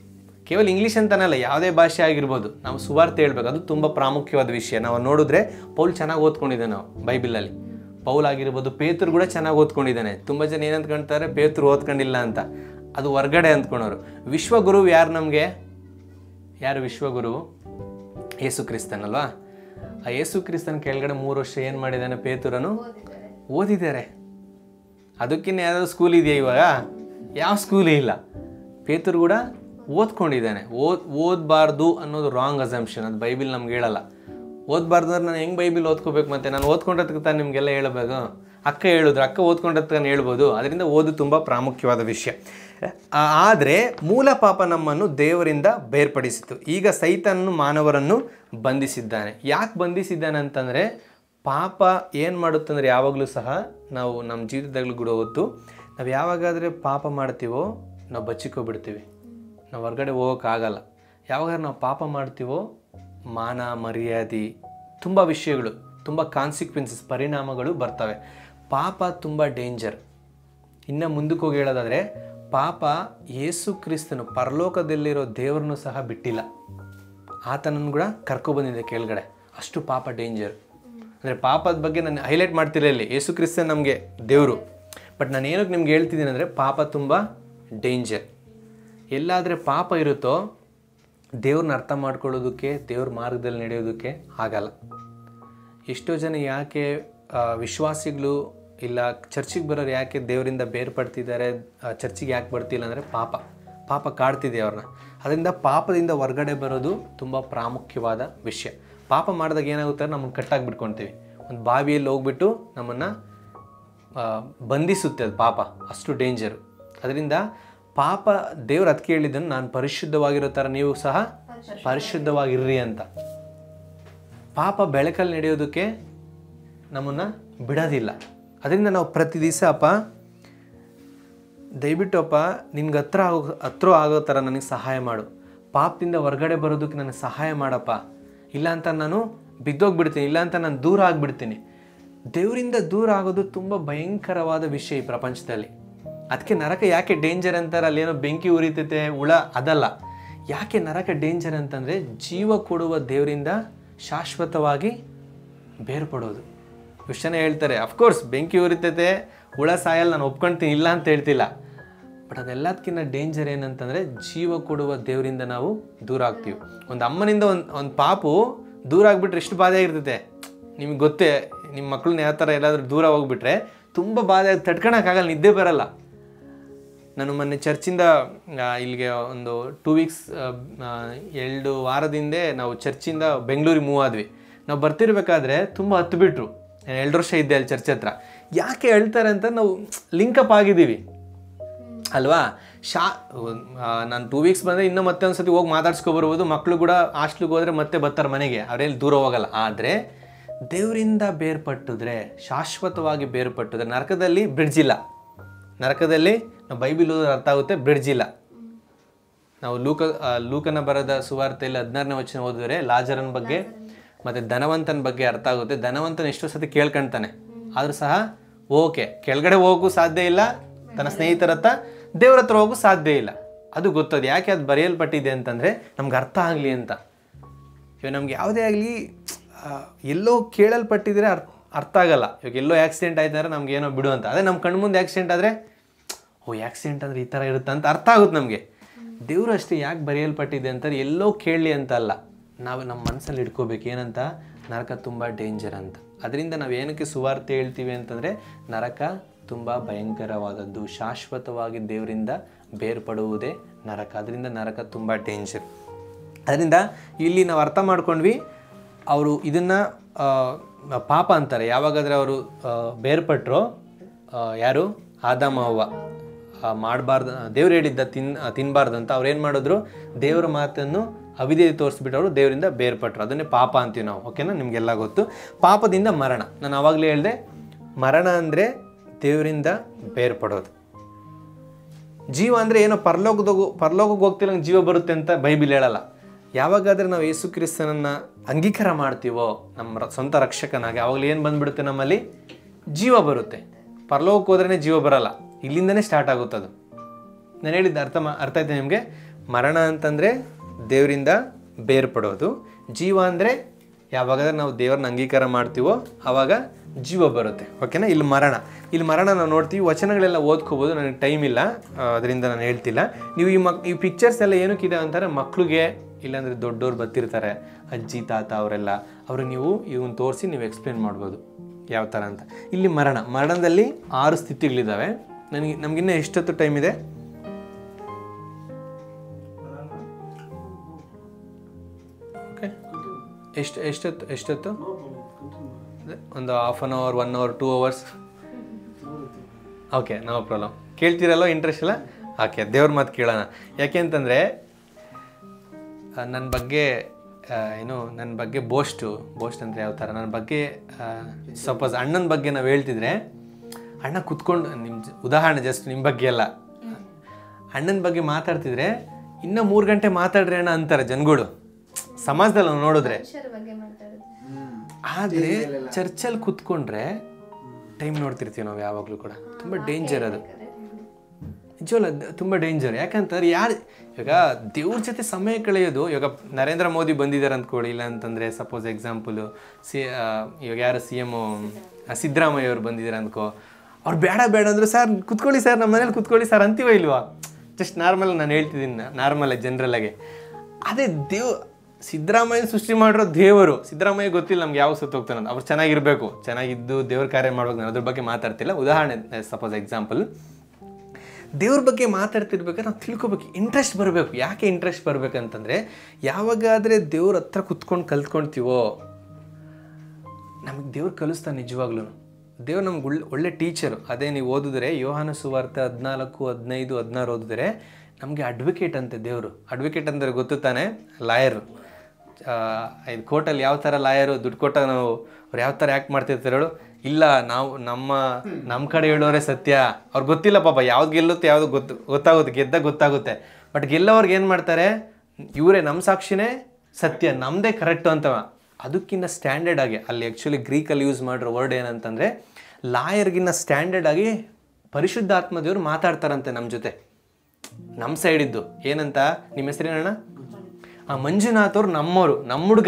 ಕೇವಲ ಇಂಗ್ಲೀಷ್ ಅಂತನಲ್ಲ ಯಾವುದೇ ಭಾಷೆ ಆಗಿರ್ಬೋದು ನಾವು ಸುವಾರ್ತೆ ಹೇಳ್ಬೇಕು ಅದು ತುಂಬ ಪ್ರಾಮುಖ್ಯವಾದ ವಿಷಯ ನಾವು ನೋಡಿದ್ರೆ ಪೌಲ್ ಚೆನ್ನಾಗಿ ಓದ್ಕೊಂಡಿದ್ದೆ ನಾವು ಬೈಬಲಲ್ಲಿ ಪೌಲ್ ಆಗಿರ್ಬೋದು ಪೇತರು ಕೂಡ ಚೆನ್ನಾಗಿ ಓದ್ಕೊಂಡಿದ್ದಾನೆ ತುಂಬ ಜನ ಏನು ಅಂದ್ಕೊಳ್ತಾರೆ ಪೇತರು ಓದ್ಕೊಂಡಿಲ್ಲ ಅಂತ ಅದು ಹೊರ್ಗಡೆ ಅಂದ್ಕೊಳೋರು ವಿಶ್ವಗುರು ಯಾರು ನಮಗೆ ಯಾರು ವಿಶ್ವಗುರು ಯೇಸು ಕ್ರಿಸ್ತನಲ್ವಾ ಆ ಯೇಸು ಕ್ರಿಸ್ತನ ಕೆಳಗಡೆ ಮೂರು ವರ್ಷ ಏನು ಮಾಡಿದ್ದಾನೆ ಪೇತುರನು ಓದಿದ್ದಾರೆ ಓದಿದ್ದಾರೆ ಅದಕ್ಕಿನ್ನ ಯಾವ್ದಾದ್ರು ಸ್ಕೂಲ್ ಇದೆಯಾ ಇವಾಗ ಯಾವ ಸ್ಕೂಲೇ ಇಲ್ಲ ಪೇತರು ಕೂಡ ಓದ್ಕೊಂಡಿದ್ದಾನೆ ಓದ್ ಓದಬಾರ್ದು ಅನ್ನೋದು ರಾಂಗ್ ಅಸಂಪ್ಷನ್ ಅದು ಬೈಬಿಲ್ ನಮ್ಗೆ ಹೇಳಲ್ಲ ಓದಬಾರ್ದು ಅಂದ್ರೆ ನಾನು ಹೆಂಗೆ ಬೈಬಿಲ್ ಓದ್ಕೋಬೇಕು ಮತ್ತೆ ನಾನು ಓದ್ಕೊಂಡದಕ್ಕೆ ತಾನು ನಿಮಗೆಲ್ಲ ಹೇಳಬೇಕು ಅಕ್ಕ ಹೇಳಿದ್ರು ಅಕ್ಕ ಓದ್ಕೊಂಡದ್ ತಾನು ಹೇಳ್ಬೋದು ಅದರಿಂದ ಓದು ತುಂಬ ಪ್ರಾಮುಖ್ಯವಾದ ವಿಷಯ ಆದರೆ ಮೂಲ ಪಾಪ ನಮ್ಮನ್ನು ದೇವರಿಂದ ಬೇರ್ಪಡಿಸಿತು ಈಗ ಸೈತನನ್ನು ಮಾನವರನ್ನು ಬಂಧಿಸಿದ್ದಾನೆ ಯಾಕೆ ಬಂಧಿಸಿದ್ದಾನೆ ಅಂತಂದರೆ ಪಾಪ ಏನು ಮಾಡುತ್ತಂದ್ರೆ ಯಾವಾಗಲೂ ಸಹ ನಾವು ನಮ್ಮ ಜೀವಿತದಾಗಲೂ ಕೂಡ ಹೊತ್ತು ನಾವು ಯಾವಾಗಾದರೆ ಪಾಪ ಮಾಡ್ತೀವೋ ನಾವು ಬಚ್ಚಿಕೊಬಿಡ್ತೀವಿ ನಾವು ಹೊರಗಡೆ ಹೋಗೋಕ್ಕಾಗಲ್ಲ ಯಾವಾಗ ನಾವು ಪಾಪ ಮಾಡ್ತೀವೋ ಮಾನ ಮರ್ಯಾದೆ ತುಂಬ ವಿಷಯಗಳು ತುಂಬ ಕಾನ್ಸಿಕ್ವೆನ್ಸಸ್ ಪರಿಣಾಮಗಳು ಬರ್ತವೆ ಪಾಪ ತುಂಬ ಡೇಂಜರ್ ಇನ್ನು ಮುಂದಕ್ಕೆ ಹೋಗಿ ಹೇಳೋದಾದರೆ ಪಾಪ ಯೇಸು ಕ್ರಿಸ್ತನು ಪರಲೋಕದಲ್ಲಿರೋ ದೇವರನ್ನು ಸಹ ಬಿಟ್ಟಿಲ್ಲ ಆತನನ್ನು ಕೂಡ ಕರ್ಕೊಬಂದಿದೆ ಕೆಳಗಡೆ ಅಷ್ಟು ಪಾಪ ಡೇಂಜರ್ ಅಂದರೆ ಪಾಪದ ಬಗ್ಗೆ ನಾನು ಹೈಲೈಟ್ ಮಾಡ್ತಿರಲಿಲ್ಲ ಇಲ್ಲಿ ಯೇಸು ಕ್ರಿಸ್ತನ್ ನಮಗೆ ದೇವರು ಬಟ್ ನಾನು ಏನಕ್ಕೆ ನಿಮ್ಗೆ ಹೇಳ್ತಿದ್ದೀನಿ ಅಂದರೆ ಪಾಪ ತುಂಬ ಡೇಂಜರ್ ಎಲ್ಲಾದರೆ ಪಾಪ ಇರುತ್ತೋ ದೇವ್ರನ್ನ ಅರ್ಥ ಮಾಡ್ಕೊಳ್ಳೋದಕ್ಕೆ ದೇವ್ರ ಮಾರ್ಗದಲ್ಲಿ ನಡೆಯೋದಕ್ಕೆ ಆಗಲ್ಲ ಎಷ್ಟೋ ಜನ ಯಾಕೆ ಆ, ವಿಶ್ವಾಸಿಗಳು ಇಲ್ಲ ಚರ್ಚಿಗೆ ಬರೋರು ಯಾಕೆ ದೇವರಿಂದ ಬೇರ್ಪಡ್ತಿದ್ದಾರೆ ಆ, ಚರ್ಚಿಗೆ ಯಾಕೆ ಬರ್ತಿಲ್ಲ ಅಂದರೆ ಪಾಪ ಪಾಪ ಕಾಡ್ತಿದೆ ಅವ್ರನ್ನ ಅದರಿಂದ ಪಾಪದಿಂದ ಹೊರಗಡೆ ಬರೋದು ತುಂಬ ಪ್ರಾಮುಖ್ಯವಾದ ವಿಷಯ ಪಾಪ ಮಾಡಿದಾಗ ಏನಾಗುತ್ತೆ ನಮ್ಮನ್ನು ಕಟ್ಟಾಗಿ ಬಿಟ್ಕೊಳ್ತೀವಿ ಒಂದು ಬಾವಿಯಲ್ಲಿ ಹೋಗ್ಬಿಟ್ಟು ನಮ್ಮನ್ನು ಬಂಧಿಸುತ್ತೆ ಅದು ಪಾಪ ಅಷ್ಟು ಡೇಂಜರು ಅದರಿಂದ ಪಾಪ ದೇವ್ರು ಅದಕ್ಕೆ ಹೇಳಿದ್ದನ್ನು ನಾನು ಪರಿಶುದ್ಧವಾಗಿರೋ ಥರ ನೀವು ಸಹ ಪರಿಶುದ್ಧವಾಗಿರ್ರಿ ಅಂತ ಪಾಪ ಬೆಳಕಲ್ಲಿ ನಡೆಯೋದಕ್ಕೆ ನಮ್ಮನ್ನು ಬಿಡೋದಿಲ್ಲ ಅದರಿಂದ ನಾವು ಪ್ರತಿ ದಿವಸ ಅಪ್ಪ ದಯವಿಟ್ಟು ಅಪ್ಪ ನಿನ್ಗೆ ಹತ್ರ ಆಗೋ ಹತ್ರ ಆಗೋ ಥರ ನನಗೆ ಸಹಾಯ ಮಾಡು ಪಾಪದಿಂದ ಹೊರಗಡೆ ಬರೋದಕ್ಕೆ ನನಗೆ ಸಹಾಯ ಮಾಡಪ್ಪ ಇಲ್ಲ ಅಂತ ನಾನು ಬಿದ್ದೋಗ್ಬಿಡ್ತೀನಿ ಇಲ್ಲ ಅಂತ ನಾನು ದೂರ ಆಗಿಬಿಡ್ತೀನಿ ದೇವರಿಂದ ದೂರ ಆಗೋದು ತುಂಬ ಭಯಂಕರವಾದ ವಿಷಯ ಈ ಪ್ರಪಂಚದಲ್ಲಿ ಅದಕ್ಕೆ ನರಕ ಯಾಕೆ ಡೇಂಜರ್ ಅಂತಾರೆ ಅಲ್ಲೇನೋ ಬೆಂಕಿ ಉರಿತೈತೆ ಹುಳ ಅದಲ್ಲ ಯಾಕೆ ನರಕ ಡೇಂಜರ್ ಅಂತಂದರೆ ಜೀವ ಕೊಡುವ ದೇವರಿಂದ ಶಾಶ್ವತವಾಗಿ ಬೇರ್ಪಡೋದು ಎಷ್ಟು ಜನ ಹೇಳ್ತಾರೆ ಅಫ್ಕೋರ್ಸ್ ಬೆಂಕಿ ಉರಿತೈತೆ ಹುಳ ಸಾಯಲ್ಲ ನಾನು ಒಪ್ಕೊಳ್ತೀನಿ ಇಲ್ಲ ಅಂತ ಹೇಳ್ತಿಲ್ಲ ಬಟ್ ಅದೆಲ್ಲದಕ್ಕಿಂತ ಡೇಂಜರ್ ಏನಂತಂದರೆ ಜೀವ ಕೊಡುವ ದೇವರಿಂದ ನಾವು ದೂರ ಆಗ್ತೀವಿ ಒಂದು ಅಮ್ಮನಿಂದ ಒಂದು ಒಂದು ಪಾಪು ದೂರ ಆಗಿಬಿಟ್ರೆ ಎಷ್ಟು ಬಾಧೆ ಆಗಿರ್ತೈತೆ ನಿಮ್ಗೆ ಗೊತ್ತೇ ನಿಮ್ಮ ಮಕ್ಕಳನ್ನ ಯಾವ ಥರ ಎಲ್ಲಾದರೂ ದೂರ ಹೋಗ್ಬಿಟ್ರೆ ತುಂಬ ಬಾಧೆ ಆಗಿ ತಡ್ಕೊಳಕ್ಕಾಗಲ್ಲ ನಿದ್ದೆ ಬರಲ್ಲ ನಾನು ಮೊನ್ನೆ ಚರ್ಚಿಂದ ಆ, ಇಲ್ಲಿಗೆ ಒಂದು ಟೂ ವೀಕ್ಸ್ ಎರಡು ವಾರದಿಂದೆ ನಾವು ಚರ್ಚಿಂದ ಬೆಂಗಳೂರಿಗೆ ಮೂವ್ ಆದ್ವಿ ನಾವು ಬರ್ತಿರ್ಬೇಕಾದ್ರೆ ತುಂಬ ಹತ್ತು ಬಿಟ್ರು ನಾನು ಎರಡು ವರ್ಷ ಇದ್ದೆ ಅಲ್ಲಿ ಚರ್ಚ್ ಹತ್ರ ಯಾಕೆ ಹೇಳ್ತಾರೆ ಅಂತ ನಾವು ಲಿಂಕಪ್ ಆಗಿದ್ದೀವಿ ಅಲ್ವಾ ಶಾ ನಾನು ಟೂ ವೀಕ್ಸ್ ಬಂದರೆ ಇನ್ನೂ ಮತ್ತೆ ಒಂದು ಸತಿ ಹೋಗಿ ಮಾತಾಡ್ಸ್ಕೊಬರ್ಬೋದು ಮಕ್ಕಳು ಕೂಡ ಹಾಸ್ಟ್ಲಿಗೆ ಹೋದರೆ ಮತ್ತೆ ಬರ್ತಾರೆ ಮನೆಗೆ ಅವ್ರೇನು ದೂರ ಹೋಗಲ್ಲ ಆದರೆ ದೇವರಿಂದ ಬೇರ್ಪಟ್ಟಿದ್ರೆ ಶಾಶ್ವತವಾಗಿ ಬೇರ್ಪಟ್ಟಿದ್ರೆ ನರಕದಲ್ಲಿ ಬ್ರಿಡ್ಜ್ ಇಲ್ಲ ನರಕದಲ್ಲಿ ನಾವು ಬೈಬಿಲ್ ಓದೋದು ಅರ್ಥ ಆಗುತ್ತೆ ಬ್ರಿಡ್ಜ್ ಇಲ್ಲ ನಾವು ಲೂಕ ಆ, ಲೂಕನ ಬರದ ಸುವಾರ್ತೆಯಲ್ಲಿ ಹದಿನಾರನೇ ವಚನ ಓದಿದ್ರೆ ಲಾಜರನ ಬಗ್ಗೆ ಮತ್ತು ಧನವಂತನ ಬಗ್ಗೆ ಅರ್ಥ ಆಗುತ್ತೆ ಧನವಂತನ ಎಷ್ಟೋ ಸತಿ ಕೇಳ್ಕೊಂತಾನೆ ಆದರೂ ಸಹ ಓಕೆ ಕೆಳಗಡೆ ಹೋಗೋಕ್ಕೂ ಸಾಧ್ಯ ಇಲ್ಲ ತನ್ನ ಸ್ನೇಹಿತರ ಹತ್ರ ದೇವ್ರ ಹತ್ರ ಹೋಗೋಕ್ಕೂ ಸಾಧ್ಯ ಇಲ್ಲ ಅದು ಗೊತ್ತದು ಯಾಕೆ ಅದು ಬರೆಯಲ್ಪಟ್ಟಿದೆ ಅಂತಂದರೆ ನಮ್ಗೆ ಅರ್ಥ ಆಗಲಿ ಅಂತ ಇವಾಗ ನಮ್ಗೆ ಯಾವುದೇ ಆಗಲಿ ಎಲ್ಲೋ ಕೇಳಲ್ಪಟ್ಟಿದ್ರೆ ಅರ್ಥ ಅರ್ಥ ಆಗಲ್ಲ ಇವಾಗ ಎಲ್ಲೋ ಆಕ್ಸಿಡೆಂಟ್ ಆಯ್ತಂದ್ರೆ ನಮ್ಗೆ ಏನೋ ಬಿಡು ಅಂತ ಅದೇ ನಮ್ಮ ಕಣ್ಮುಂದೆ ಆಕ್ಸಿಡೆಂಟ್ ಆದರೆ ಓ ಆಕ್ಸಿಡೆಂಟ್ ಅಂದರೆ ಈ ಥರ ಇರುತ್ತೆ ಅಂತ ಅರ್ಥ ಆಗುತ್ತೆ ನಮಗೆ ದೇವರು ಅಷ್ಟೇ ಯಾಕೆ ಬರೆಯಲ್ಪಟ್ಟಿದೆ ಅಂತಾರೆ ಎಲ್ಲೋ ಕೇಳಲಿ ಅಂತ ಅಲ್ಲ ನಾವು ನಮ್ಮ ಮನಸ್ಸಲ್ಲಿ ಇಟ್ಕೋಬೇಕು ಏನಂತ ನರಕ ತುಂಬ ಡೇಂಜರ್ ಅಂತ ಅದರಿಂದ ನಾವು ಏನಕ್ಕೆ ಸುವಾರ್ತೆ ಹೇಳ್ತೀವಿ ಅಂತಂದರೆ ನರಕ ತುಂಬ ಭಯಂಕರವಾದದ್ದು ಶಾಶ್ವತವಾಗಿ ದೇವರಿಂದ ಬೇರ್ಪಡುವುದೇ ನರಕ ಅದರಿಂದ ನರಕ ತುಂಬ ಡೇಂಜರ್ ಅದರಿಂದ ಇಲ್ಲಿ ನಾವು ಅರ್ಥ ಮಾಡ್ಕೊಂಡ್ವಿ ಅವರು ಇದನ್ನು ಪಾಪ ಅಂತಾರೆ ಯಾವಾಗಾದ್ರೆ ಅವರು ಬೇರ್ಪಟ್ಟರು ಯಾರು ಆದಾಮ ಅವ್ವ ಮಾಡಬಾರ್ದು ದೇವ್ರು ಹೇಳಿದ್ದ ತಿನ್ ತಿನ್ನಬಾರ್ದು ಅಂತ ಅವ್ರು ಏನು ಮಾಡಿದ್ರು ದೇವರ ಮಾತನ್ನು ಅವಿದೇ ತೋರಿಸ್ಬಿಟ್ಟು ಅವರು ದೇವರಿಂದ ಬೇರ್ಪಟ್ರು ಅದನ್ನೇ ಪಾಪ ಅಂತೀವಿ ನಾವು ಓಕೆನಾ ನಿಮಗೆಲ್ಲ ಗೊತ್ತು ಪಾಪದಿಂದ ಮರಣ ನಾನು ಆವಾಗಲೇ ಹೇಳಿದೆ ಮರಣ ಅಂದರೆ ದೇವರಿಂದ ಬೇರ್ಪಡೋದು ಜೀವ ಅಂದರೆ ಏನೋ ಪರಲೋಕದಾಗ ಪರಲೋಕಕ್ಕೆ ಹೋಗ್ತಿಲ್ಲ ಜೀವ ಬರುತ್ತೆ ಅಂತ ಬೈಬಿಲ್ ಹೇಳಲ್ಲ ಯಾವಾಗಾದ್ರೆ ನಾವು ಯೇಸು ಕ್ರಿಸ್ತನನ್ನು ಅಂಗೀಕಾರ ಮಾಡ್ತೀವೋ ನಮ್ಮ ರ- ಸ್ವಂತ ರಕ್ಷಕನಾಗಿ ಆವಾಗಲೇ ಏನು ಬಂದ್ಬಿಡುತ್ತೆ ನಮ್ಮಲ್ಲಿ ಜೀವ ಬರುತ್ತೆ ಪರಲೋಕಕ್ಕೆ ಹೋದ್ರೇ ಜೀವ ಬರಲ್ಲ ಇಲ್ಲಿಂದನೇ ಸ್ಟಾರ್ಟ್ ಆಗುತ್ತೆ ಅದು ನಾನು ಹೇಳಿದ್ದೆ ಅರ್ಥ ಮಾ ಅರ್ಥ ಆಯ್ತು ನಿಮಗೆ ಮರಣ ಅಂತಂದರೆ ದೇವರಿಂದ ಬೇರ್ಪಡೋದು ಜೀವ ಅಂದರೆ ಯಾವಾಗಾದ್ರೆ ನಾವು ದೇವ್ರನ್ನ ಅಂಗೀಕಾರ ಮಾಡ್ತೀವೋ ಆವಾಗ ಜೀವ ಬರುತ್ತೆ ಓಕೆನಾ ಇಲ್ಲಿ ಮರಣ ಇಲ್ಲಿ ಮರಣ ನಾವು ನೋಡ್ತೀವಿ ವಚನಗಳೆಲ್ಲ ಓದ್ಕೋಬೋದು ನನಗೆ ಟೈಮ್ ಇಲ್ಲ ಅದರಿಂದ ನಾನು ಹೇಳ್ತಿಲ್ಲ ನೀವು ಈ ಮಕ್ ಈ ಪಿಕ್ಚರ್ಸ್ ಎಲ್ಲ ಏನಕ್ಕಿದೆ ಅಂತಾರೆ ಮಕ್ಳಿಗೆ ಇಲ್ಲಾಂದರೆ ದೊಡ್ಡವ್ರು ಬರ್ತಿರ್ತಾರೆ ಅಜ್ಜಿ ತಾತ ಅವರೆಲ್ಲ ಅವ್ರಿಗೆ ನೀವು ಇವನ್ನ ತೋರಿಸಿ ನೀವು ಎಕ್ಸ್ಪ್ಲೇನ್ ಮಾಡ್ಬೋದು ಯಾವ ಥರ ಅಂತ ಇಲ್ಲಿ ಮರಣ ಮರಣದಲ್ಲಿ ಆರು ಸ್ಥಿತಿಗಳಿದ್ದಾವೆ ನನಗೆ ನಮಗಿನ್ನ ಎಷ್ಟೊತ್ತು ಟೈಮ್ ಇದೆ ಓಕೆ ಎಷ್ಟು ಎಷ್ಟೊತ್ತು ಎಷ್ಟೊತ್ತು ಅದೇ ಒಂದು half an hour one hour two hours okay no problem ಕೇಳ್ತೀರಲ್ಲೋ ಇಂಟ್ರೆಸ್ಟ್ ಇಲ್ಲ ಓಕೆ ದೇವ್ರ ಮಾತು ಕೇಳೋಣ ಯಾಕೆ ಅಂತಂದರೆ ನನ್ನ ಬಗ್ಗೆ ಆ, ಏನು ನನ್ನ ಬಗ್ಗೆ ಬೋಸ್ಟು ಬೋಸ್ಟ್ ಅಂದರೆ ಯಾವ ಥರ ನನ್ನ ಬಗ್ಗೆ ಸಪೋಸ್ ಅಣ್ಣನ ಬಗ್ಗೆ ನಾವು ಹೇಳ್ತಿದ್ರೆ ಅಣ್ಣ ಕುತ್ಕೊಂಡು ನಿಮ್ಮ ಉದಾಹರಣೆ ಜಸ್ಟ್ ನಿಮ್ಮ ಬಗ್ಗೆ ಅಲ್ಲ ಅಣ್ಣನ ಬಗ್ಗೆ ಮಾತಾಡ್ತಿದ್ರೆ ಇನ್ನೂ ಮೂರು ಗಂಟೆ ಮಾತಾಡ್ರಿ ಅಣ್ಣ ಅಂತಾರೆ ಜನಗಳು ಸಮಾಜದಲ್ಲಿ ನಾವು ನೋಡಿದ್ರೆ ಮನುಷ್ಯರ ಬಗ್ಗೆ ಮಾತಾಡೋದು ಆದರೆ ಚರ್ಚಲ್ಲಿ ಕುತ್ಕೊಂಡ್ರೆ ಟೈಮ್ ನೋಡ್ತಿರ್ತೀವಿ ನಾವು ಯಾವಾಗಲೂ ಕೂಡ ತುಂಬ ಡೇಂಜರ್ ಅದು ನಿಜವಲ್ಲ ತುಂಬ ಡೇಂಜರ್ ಯಾಕಂತಂದ್ರೆ ಯಾರು ಇವಾಗ ದೇವ್ರ ಜೊತೆ ಸಮಯ ಕಳೆಯೋದು ಇವಾಗ ನರೇಂದ್ರ ಮೋದಿ ಬಂದಿದ್ದಾರೆ ಅಂದ್ಕೊಳ್ಳಿ ಇಲ್ಲ ಅಂತಂದರೆ ಸಪೋಸ್ ಎಕ್ಸಾಂಪಲು ಸಿ ಆ, ಇವಾಗ ಯಾರು ಸಿ ಎಮ್ ಸಿದ್ದರಾಮಯ್ಯ ಅವ್ರು ಬಂದಿದ್ದಾರೆ ಅಂದ್ಕೋ ಅವ್ರು ಬೇಡ ಬೇಡ ಅಂದ್ರು ಸರ್ ಕುತ್ಕೊಳ್ಳಿ ಸರ್ ನಮ್ಮ ಮನೇಲಿ ಕುತ್ಕೊಳ್ಳಿ ಸರ್ ಅಂತೀವ ಇಲ್ವಾ ಜಸ್ಟ್ ನಾರ್ಮಲ್ ನಾನು ಹೇಳ್ತಿದ್ದೀನಿ ನಾರ್ಮಲ್ ಜನರಲ್ಲಾಗೆ ಅದೇ ದೇವ್ ಸಿದ್ದರಾಮಯ್ಯ ಸೃಷ್ಟಿ ಮಾಡಿರೋ ದೇವರು ಸಿದ್ದರಾಮಯ್ಯ ಗೊತ್ತಿಲ್ಲ ನಮ್ಗೆ ಯಾವ ಸುತ್ತ ಹೋಗ್ತಾನೆ ಅಂತ. ಅವ್ರು ಚೆನ್ನಾಗಿರ್ಬೇಕು ಚೆನ್ನಾಗಿದ್ದು ದೇವ್ರ ಕಾರ್ಯ ಮಾಡ್ಬೇಕು ನಾನು ಅದ್ರ ಬಗ್ಗೆ ಮಾತಾಡ್ತಿಲ್ಲ ಉದಾಹರಣೆ ಸಪೋಸ್ ಎಕ್ಸಾಂಪಲ್ ದೇವ್ರ ಬಗ್ಗೆ ಮಾತಾಡ್ತಿರ್ಬೇಕಾದ್ರೆ ನಾವು ತಿಳ್ಕೊಬೇಕು ಇಂಟ್ರೆಸ್ಟ್ ಬರಬೇಕು ಯಾಕೆ ಇಂಟ್ರೆಸ್ಟ್ ಬರ್ಬೇಕಂತಂದರೆ ಯಾವಾಗಾದರೆ ದೇವ್ರ ಹತ್ರ ಕುತ್ಕೊಂಡು ಕಲ್ತ್ಕೊಳ್ತೀವೋ ನಮಗೆ ದೇವ್ರು ಕಲಿಸ್ತಾನೆ ನಿಜವಾಗ್ಲೂ ದೇವ್ರು ನಮ್ಗೆ ಒಳ್ಳೆ ಒಳ್ಳೆ ಟೀಚರು ಅದೇ ನೀವು ಓದಿದ್ರೆ ಯೋಹಾನ ಸುವಾರ್ತೆ ಹದಿನಾಲ್ಕು ಹದಿನೈದು ಹದಿನಾರು ಓದಿದ್ರೆ ನಮಗೆ ಅಡ್ವೊಕೇಟ್ ಅಂತೆ ದೇವರು ಅಡ್ವೊಕೇಟ್ ಅಂದರೆ ಗೊತ್ತು ತಾನೆ ಲಾಯರು ಇದು ಕೋರ್ಟಲ್ಲಿ ಯಾವ ಥರ ಲಾಯರು ದುಡ್ಡು ಕೊಟ್ಟಾಗ ನಾವು ಅವ್ರು ಯಾವ ಥರ ಆ್ಯಕ್ಟ್ ಮಾಡ್ತಿರ್ತಾರೆ ಹೇಳು ಇಲ್ಲ ನಾವು ನಮ್ಮ ನಮ್ಮ ಕಡೆ ಹೇಳೋರೆ ಸತ್ಯ ಅವ್ರಿಗೆ ಗೊತ್ತಿಲ್ಲ ಪಾಪ ಯಾವ್ದು ಗೆಲ್ಲುತ್ತೆ ಯಾವುದು ಗೊತ್ತು ಗೊತ್ತಾಗುತ್ತೆ ಗೆದ್ದಾಗ ಗೊತ್ತಾಗುತ್ತೆ ಬಟ್ ಗೆಲ್ಲೋರ್ಗೆ ಏನು ಮಾಡ್ತಾರೆ ಇವರೇ ನಮ್ಮ ಸಾಕ್ಷಿನೇ ಸತ್ಯ ನಮ್ಮದೇ ಕರೆಕ್ಟು ಅಂತವ ಅದಕ್ಕಿಂತ ಸ್ಟ್ಯಾಂಡರ್ಡ್ ಆಗಿ ಅಲ್ಲಿ ಆ್ಯಕ್ಚುಲಿ ಗ್ರೀಕಲ್ಲಿ ಯೂಸ್ ಮಾಡಿರೋ ವರ್ಡ್ ಏನಂತಂದರೆ ಲಾಯರ್ಗಿನ್ನ ಸ್ಟ್ಯಾಂಡರ್ಡ್ ಆಗಿ ಪರಿಶುದ್ಧಾತ್ಮ ದೇವರು ಮಾತಾಡ್ತಾರಂತೆ ನಮ್ಮ ಜೊತೆ ನಮ್ಮ ಸೈಡಿದ್ದು ಏನಂತ ನಿಮ್ಮ ಹೆಸರೇನಣ್ಣ ಆ ಮಂಜುನಾಥ್ ಅವ್ರು ನಮ್ಮವರು ನಮ್ಮ ಹುಡುಗ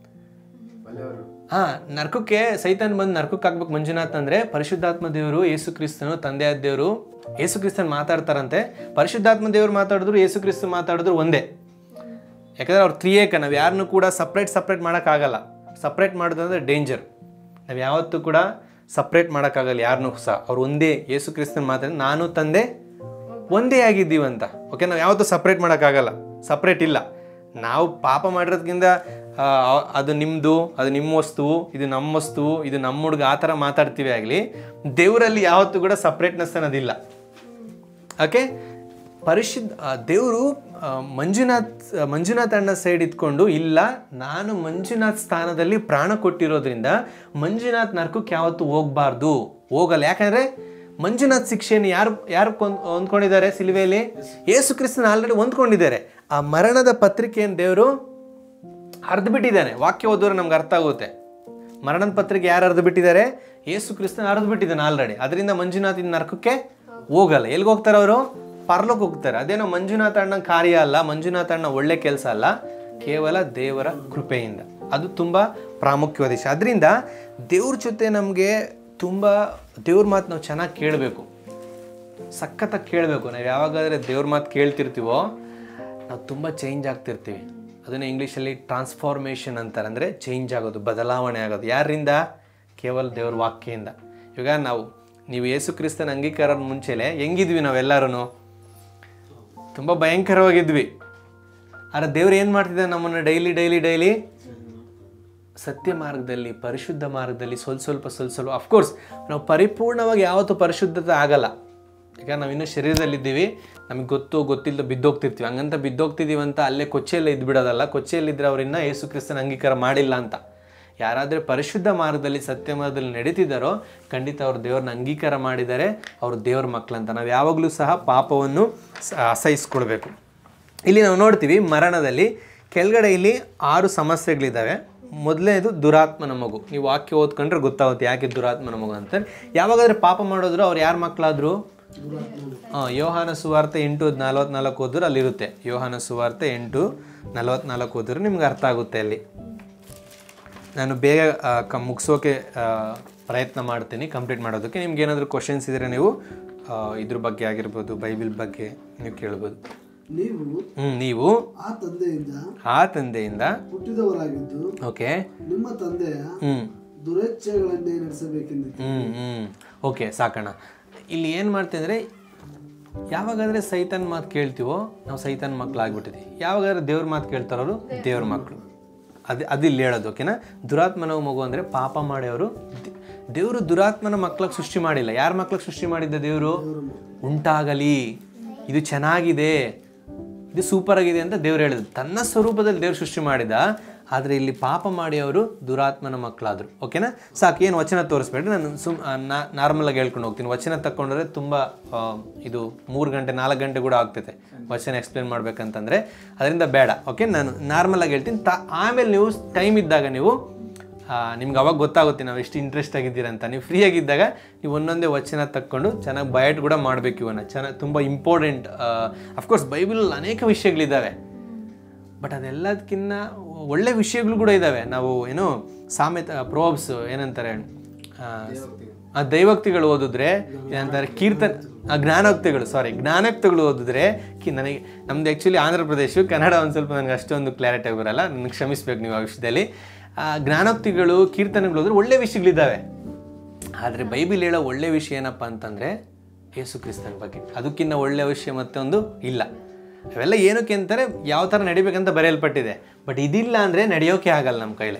ಹಾ ನರ್ಕಕ್ಕೆ ಸೈತಾನ್ ಬಂದು ನರ್ಕಕ್ಕೆ ಹಾಕ್ಬೇಕು ಮಂಜುನಾಥ್ ಅಂದ್ರೆ ಪರಿಶುದ್ಧಾತ್ಮ ದೇವರು ಯೇಸು ಕ್ರಿಸ್ತನು ತಂದೆಯಾದ ದೇವರು ಯೇಸು ಕ್ರಿಸ್ತನ್ ಮಾತಾಡ್ತಾರಂತೆ ಪರಿಶುದ್ಧಾತ್ಮ ದೇವರು ಮಾತಾಡಿದ್ರು ಯೇಸು ಕ್ರಿಸ್ತ ಮಾತಾಡಿದ್ರು ಒಂದೇ ಯಾಕಂದ್ರೆ ಅವ್ರು ತ್ರಿಯೇಕ ನಾವು ಯಾರನ್ನೂ ಕೂಡ ಸಪ್ರೇಟ್ ಸಪ್ರೇಟ್ ಮಾಡೋಕ್ಕಾಗಲ್ಲ ಸಪ್ರೇಟ್ ಮಾಡೋದಂದ್ರೆ ಡೇಂಜರ್ ನಾವು ಯಾವತ್ತೂ ಕೂಡ ಸಪ್ರೇಟ್ ಮಾಡೋಕ್ಕಾಗಲ್ಲ ಯಾರನ್ನೂ ಸಹ ಅವ್ರು ಒಂದೇ ಯೇಸು ಕ್ರಿಸ್ತನ್ ಮಾತಾಡಿ ನಾನು ತಂದೆ ಒಂದೇ ಆಗಿದ್ದೀವಂತ ಓಕೆ ನಾವು ಯಾವತ್ತೂ ಸಪ್ರೇಟ್ ಮಾಡೋಕ್ಕಾಗಲ್ಲ ಸಪ್ರೇಟ್ ಇಲ್ಲ ನಾವು ಪಾಪ ಮಾಡಿರೋದ್ಕಿಂತ ಆ, ಅದು ನಿಮ್ಮದು ಅದು ನಿಮ್ಮ ವಸ್ತು ಇದು ನಮ್ಮ ವಸ್ತು ಇದು ನಮ್ಮ ಹುಡುಗ ಆ ಥರ ಮಾತಾಡ್ತೀವಿ ಆಗಲಿ ದೇವರಲ್ಲಿ ಯಾವತ್ತೂ ಕೂಡ ಸಪ್ರೇಟ್ನೆಸ್ ಅನ್ನೋದಿಲ್ಲ ಓಕೆ ಪರಿಶುದ್ಧ ದೇವರು ಮಂಜುನಾಥ್ ಆ, ಮಂಜುನಾಥ್ ಅಣ್ಣ ಸೈಡ್ ಇದ್ಕೊಂಡು ಇಲ್ಲ ನಾನು ಮಂಜುನಾಥ್ ಸ್ಥಾನದಲ್ಲಿ ಪ್ರಾಣ ಕೊಟ್ಟಿರೋದ್ರಿಂದ ಮಂಜುನಾಥ್ ನರ್ಕಕ್ಕೆ ಯಾವತ್ತೂ ಹೋಗ್ಬಾರ್ದು ಹೋಗಲ್ಲ ಯಾಕಂದ್ರೆ ಮಂಜುನಾಥ್ ಶಿಕ್ಷೆಯನ್ನು ಯಾರು ಯಾರು ಕೊಂದ್ ಹೊಂದ್ಕೊಂಡಿದ್ದಾರೆ ಸಿಲುವೆಯಲ್ಲಿ ಯೇಸು ಕ್ರಿಸ್ತನ ಆಲ್ರೆಡಿ ಹೊಂದ್ಕೊಂಡಿದ್ದಾರೆ ಆ ಮರಣದ ಪತ್ರಿಕೆಯನ್ನು ದೇವರು ಹರಿದು ಬಿಟ್ಟಿದ್ದಾನೆ ವಾಕ್ಯ ಓದೋರು ನಮ್ಗೆ ಅರ್ಥ ಆಗುತ್ತೆ ಮರಣದ ಪತ್ರಿಕೆ ಯಾರು ಹರಿದು ಬಿಟ್ಟಿದ್ದಾರೆ ಯೇಸು ಕ್ರಿಸ್ತನ ಹರಿದು ಬಿಟ್ಟಿದ್ದಾನೆ ಆಲ್ರೆಡಿ ಅದರಿಂದ ಮಂಜುನಾಥ್ ಇನ್ನು ನರಕಕ್ಕೆ ಹೋಗಲ್ಲ ಎಲ್ಲಿಗೆ ಹೋಗ್ತಾರೆ ಅವರು ಪರ್ಲೋಕ್ ಹೋಗ್ತಾರೆ ಅದೇನೋ ಮಂಜುನಾಥ ಅಣ್ಣನ ಕಾರ್ಯ ಅಲ್ಲ ಮಂಜುನಾಥ ಅಣ್ಣ ಒಳ್ಳೆ ಕೆಲಸ ಅಲ್ಲ ಕೇವಲ ದೇವರ ಕೃಪೆಯಿಂದ ಅದು ತುಂಬ ಪ್ರಾಮುಖ್ಯವಾದ ವಿಷಯ ಅದರಿಂದ ದೇವ್ರ ಜೊತೆ ನಮಗೆ ತುಂಬ ದೇವ್ರ ಮಾತು ನಾವು ಚೆನ್ನಾಗಿ ಕೇಳಬೇಕು ಸಖತ್ತಾಗಿ ಕೇಳಬೇಕು ನಾವು ಯಾವಾಗಾದರೆ ದೇವ್ರ ಮಾತು ಕೇಳ್ತಿರ್ತೀವೋ ನಾವು ತುಂಬ ಚೇಂಜ್ ಆಗ್ತಿರ್ತೀವಿ ಅದನ್ನು ಇಂಗ್ಲೀಷಲ್ಲಿ ಟ್ರಾನ್ಸ್ಫಾರ್ಮೇಷನ್ ಅಂತಾರೆ ಅಂದರೆ ಚೇಂಜ್ ಆಗೋದು ಬದಲಾವಣೆ ಆಗೋದು ಯಾರಿಂದ ಕೇವಲ ದೇವ್ರ ವಾಕ್ಯದಿಂದ ಇವಾಗ ನಾವು ನೀವು ಯೇಸು ಕ್ರಿಸ್ತನ ಅಂಗೀಕಾರದ ಮುಂಚೆಲೆ ಹೆಂಗಿದ್ವಿ ನಾವೆಲ್ಲರೂ ತುಂಬ ಭಯಂಕರವಾಗಿದ್ವಿ ಆದರೆ ದೇವ್ರು ಏನು ಮಾಡ್ತಿದ್ದಾರೆ ನಮ್ಮನ್ನು ಡೈಲಿ ಡೈಲಿ ಡೈಲಿ ಸತ್ಯ ಮಾರ್ಗದಲ್ಲಿ ಪರಿಶುದ್ಧ ಮಾರ್ಗದಲ್ಲಿ ಸ್ವಲ್ಪ ಸ್ವಲ್ಪ ಸ್ವಲ್ಪ ಸ್ವಲ್ಪ ಅಫ್ಕೋರ್ಸ್ ನಾವು ಪರಿಪೂರ್ಣವಾಗಿ ಯಾವತ್ತೂ ಪರಿಶುದ್ಧತೆ ಆಗಲ್ಲ ಈಗ ನಾವು ಇನ್ನೂ ಶರೀರದಲ್ಲಿದ್ದೀವಿ ನಮಗೆ ಗೊತ್ತು ಗೊತ್ತಿಲ್ಲ ಬಿದ್ದೋಗ್ತಿರ್ತೀವಿ ಹಂಗಂತ ಬಿದ್ದೋಗ್ತಿದ್ದೀವಿ ಅಂತ ಅಲ್ಲೇ ಕೊಚ್ಚೆಯಲ್ಲೇ ಇದ್ಬಿಡೋದಲ್ಲ ಕೊಚ್ಚೆಯಲ್ಲಿದ್ದರೆ ಅವ್ರನ್ನ ಯೇಸು ಕ್ರಿಸ್ತನ ಅಂಗೀಕಾರ ಮಾಡಿಲ್ಲ ಅಂತ ಯಾರಾದರೆ ಪರಿಶುದ್ಧ ಮಾರ್ಗದಲ್ಲಿ ಸತ್ಯ ಮಾರ್ಗದಲ್ಲಿ ನಡೀತಿದ್ದಾರೋ ಖಂಡಿತ ಅವ್ರು ದೇವ್ರನ್ನ ಅಂಗೀಕಾರ ಮಾಡಿದ್ದಾರೆ ಅವರು ದೇವ್ರ ಮಕ್ಕಳಂತ ನಾವು ಯಾವಾಗಲೂ ಸಹ ಪಾಪವನ್ನು ಸ- ಅಸಹಿಸ್ಕೊಳ್ಬೇಕು ಇಲ್ಲಿ ನಾವು ನೋಡ್ತೀವಿ ಮರಣದಲ್ಲಿ ಕೆಳಗಡೆ ಇಲ್ಲಿ ಆರು ಸಮಸ್ಯೆಗಳಿದ್ದಾವೆ ಮೊದಲನೇದು ದುರಾತ್ಮನ ಮಗು ನೀವು ವಾಕ್ಯ ಓದ್ಕೊಂಡ್ರೆ ಗೊತ್ತಾಗುತ್ತೆ ಯಾಕೆ ದುರಾತ್ಮನ ಮಗು ಅಂತ ಯಾವಾಗಾದ್ರೆ ಪಾಪ ಮಾಡಿದ್ರು ಅವ್ರು ಯಾರ ಮಕ್ಕಳಾದ್ರು ಹಾಂ ಯೋಹಾನ ಸುವಾರ್ತೆ ಎಂಟು ನಲವತ್ನಾಲ್ಕು ಓದಿದ್ರೆ ಅಲ್ಲಿರುತ್ತೆ ಯೋಹಾನ ಸುವಾರ್ತೆ ಎಂಟು ನಲವತ್ನಾಲ್ಕು ಓದಿದ್ರೆ ನಿಮ್ಗೆ ಅರ್ಥ ಆಗುತ್ತೆ ಅಲ್ಲಿ ನಾನು ಬೇಗ ಆ, ಕ ಮುಗಿಸೋಕೆ ಆ, ಪ್ರಯತ್ನ ಮಾಡ್ತೀನಿ ಕಂಪ್ಲೀಟ್ ಮಾಡೋದಕ್ಕೆ ನಿಮ್ಗೆ ಏನಾದರೂ ಕ್ವಶನ್ಸ್ ಇದ್ದರೆ ನೀವು ಆ, ಇದ್ರ ಬಗ್ಗೆ ಆಗಿರ್ಬೋದು ಬೈಬಿಲ್ ಬಗ್ಗೆ ನೀವು ಕೇಳ್ಬೋದು ನೀವು ಹ್ಞೂ ನೀವು ಆ ತಂದೆಯಿಂದ ಆ ತಂದೆಯಿಂದ ಹುಟ್ಟಿದವರಾಗಿದ್ದು ಓಕೆ ನಿಮ್ಮ ತಂದೆಯ ಹ್ಞೂ ದುರೇಚ್ಛೆಗಳನ್ನೇ ನಡೆಸಬೇಕೆಂದಿದ್ದು ಹ್ಞೂ ಹ್ಞೂ ಓಕೆ ಸಾಕಣ ಇಲ್ಲಿ ಏನು ಮಾಡ್ತೀವಿ ಅಂದರೆ ಯಾವಾಗಾದರೆ ಸೈತನ್ ಮಾತು ಕೇಳ್ತೀವೋ ನಾವು ಸೈತನ್ ಮಕ್ಕಳಾಗ್ಬಿಟ್ಟಿದ್ದೀವಿ ಯಾವಾಗಾದ್ರೆ ದೇವ್ರ ಮಾತು ಕೇಳ್ತಾರೋರು ದೇವ್ರ ಮಕ್ಕಳು ಅದು ಅದು ಇಲ್ಲಿ ಹೇಳೋದು ಓಕೆನಾ ದುರಾತ್ಮನ ಮಗು ಅಂದರೆ ಪಾಪ ಮಾಡ್ಯವರು ದೇವರು ದುರಾತ್ಮನ ಮಕ್ಳಿಗೆ ಸೃಷ್ಟಿ ಮಾಡಿಲ್ಲ ಯಾರ ಮಕ್ಳಿಗೆ ಸೃಷ್ಟಿ ಮಾಡಿದ್ದ ದೇವರು ಉಂಟಾಗಲಿ ಇದು ಚೆನ್ನಾಗಿದೆ ಇದು ಸೂಪರ್ ಆಗಿದೆ ಅಂತ ದೇವ್ರು ಹೇಳಿದ್ರು ತನ್ನ ಸ್ವರೂಪದಲ್ಲಿ ದೇವ್ರು ಸೃಷ್ಟಿ ಮಾಡಿದ ಆದರೆ ಇಲ್ಲಿ ಪಾಪ ಮಾಡಿ ಅವರು ದುರಾತ್ಮನ ಮಕ್ಕಳಾದರು ಓಕೆನಾ ಸಾಕು ಏನು ವಚನ ತೋರಿಸ್ಬೇಡ್ರಿ ನಾನು ಸುಮ್ ನಾರ್ಮಲಾಗಿ ಹೇಳ್ಕೊಂಡು ಹೋಗ್ತೀನಿ ವಚನ ತಗೊಂಡ್ರೆ ತುಂಬ ಆ, ಇದು ಮೂರು ಗಂಟೆ ನಾಲ್ಕು ಗಂಟೆ ಕೂಡ ಆಗ್ತೈತೆ ವಚನ ಎಕ್ಸ್ಪ್ಲೇನ್ ಮಾಡ್ಬೇಕಂತಂದರೆ ಅದರಿಂದ ಬೇಡ ಓಕೆ ನಾನು ನಾರ್ಮಲಾಗಿ ಹೇಳ್ತೀನಿ ತಾ ಆಮೇಲೆ ನೀವು ಟೈಮ್ ಇದ್ದಾಗ ನೀವು ಆ, ನಿಮ್ಗೆ ಅವಾಗ ಗೊತ್ತಾಗುತ್ತೆ ನಾವು ಎಷ್ಟು ಇಂಟ್ರೆಸ್ಟ್ ಆಗಿದ್ದೀರ ಅಂತ ನೀವು ಫ್ರೀ ಆಗಿದ್ದಾಗ ನೀವು ಒಂದೊಂದೇ ವಚನ ತಕ್ಕೊಂಡು ಚೆನ್ನಾಗಿ ಬಯಟ್ ಕೂಡ ಮಾಡಬೇಕು ಇವನ್ನ ಚೆನ್ನಾಗಿ ತುಂಬ ಇಂಪಾರ್ಟೆಂಟ್ ಅಫ್ಕೋರ್ಸ್ ಬೈಬಲ್ ಅನೇಕ ವಿಷಯಗಳಿದ್ದಾವೆ ಬಟ್ ಅದೆಲ್ಲದಕ್ಕಿಂತ ಒಳ್ಳೆ ವಿಷಯಗಳು ಕೂಡ ಇದ್ದಾವೆ ನಾವು ಏನು ಸಾಮೆತ ಪ್ರೋಬ್ಸ್ ಏನಂತಾರೆ ಆ, ಆ ದೈವಕ್ತಿಗಳು ಓದಿದ್ರೆ ಏನಂತಾರೆ ಕೀರ್ತನ ಆ, ಜ್ಞಾನೋಕ್ತಿಗಳು ಸಾರಿ ಜ್ಞಾನೋಕ್ತಿಗಳು ಓದಿದ್ರೆ ಕಿ ನನಗೆ ನಮ್ದು ಆ್ಯಕ್ಚುಲಿ ಆಂಧ್ರ ಪ್ರದೇಶ ಕನ್ನಡ ಒಂದು ಸ್ವಲ್ಪ ನನಗೆ ಅಷ್ಟೊಂದು ಕ್ಲಾರಿಟಿ ಆಗಿ ಬರಲ್ಲ ನನಗೆ ಕ್ಷಮಿಸ್ಬೇಕು ನೀವು ಆ ವಿಷಯದಲ್ಲಿ ಆ, ಜ್ಞಾನೋಕ್ತಿಗಳು ಕೀರ್ತನೆಗಳು ಹೋದ್ರೆ ಒಳ್ಳೆ ವಿಷಯಗಳಿದ್ದಾವೆ ಆದರೆ ಬೈಬಿಲ್ ಹೇಳೋ ಒಳ್ಳೆ ವಿಷಯ ಏನಪ್ಪ ಅಂತಂದರೆ ಯೇಸು ಕ್ರಿಸ್ತನ ಬಗ್ಗೆ ಅದಕ್ಕಿಂತ ಒಳ್ಳೆ ವಿಷಯ ಮತ್ತೊಂದು ಇಲ್ಲ ಅವೆಲ್ಲ ಏನಕ್ಕೆ ಅಂತಾರೆ ಯಾವ ಥರ ನಡಿಬೇಕಂತ ಬರೆಯಲ್ಪಟ್ಟಿದೆ ಬಟ್ ಇದಿಲ್ಲ ಅಂದರೆ ನಡೆಯೋಕೆ ಆಗಲ್ಲ ನಮ್ಮ ಕೈಲಿ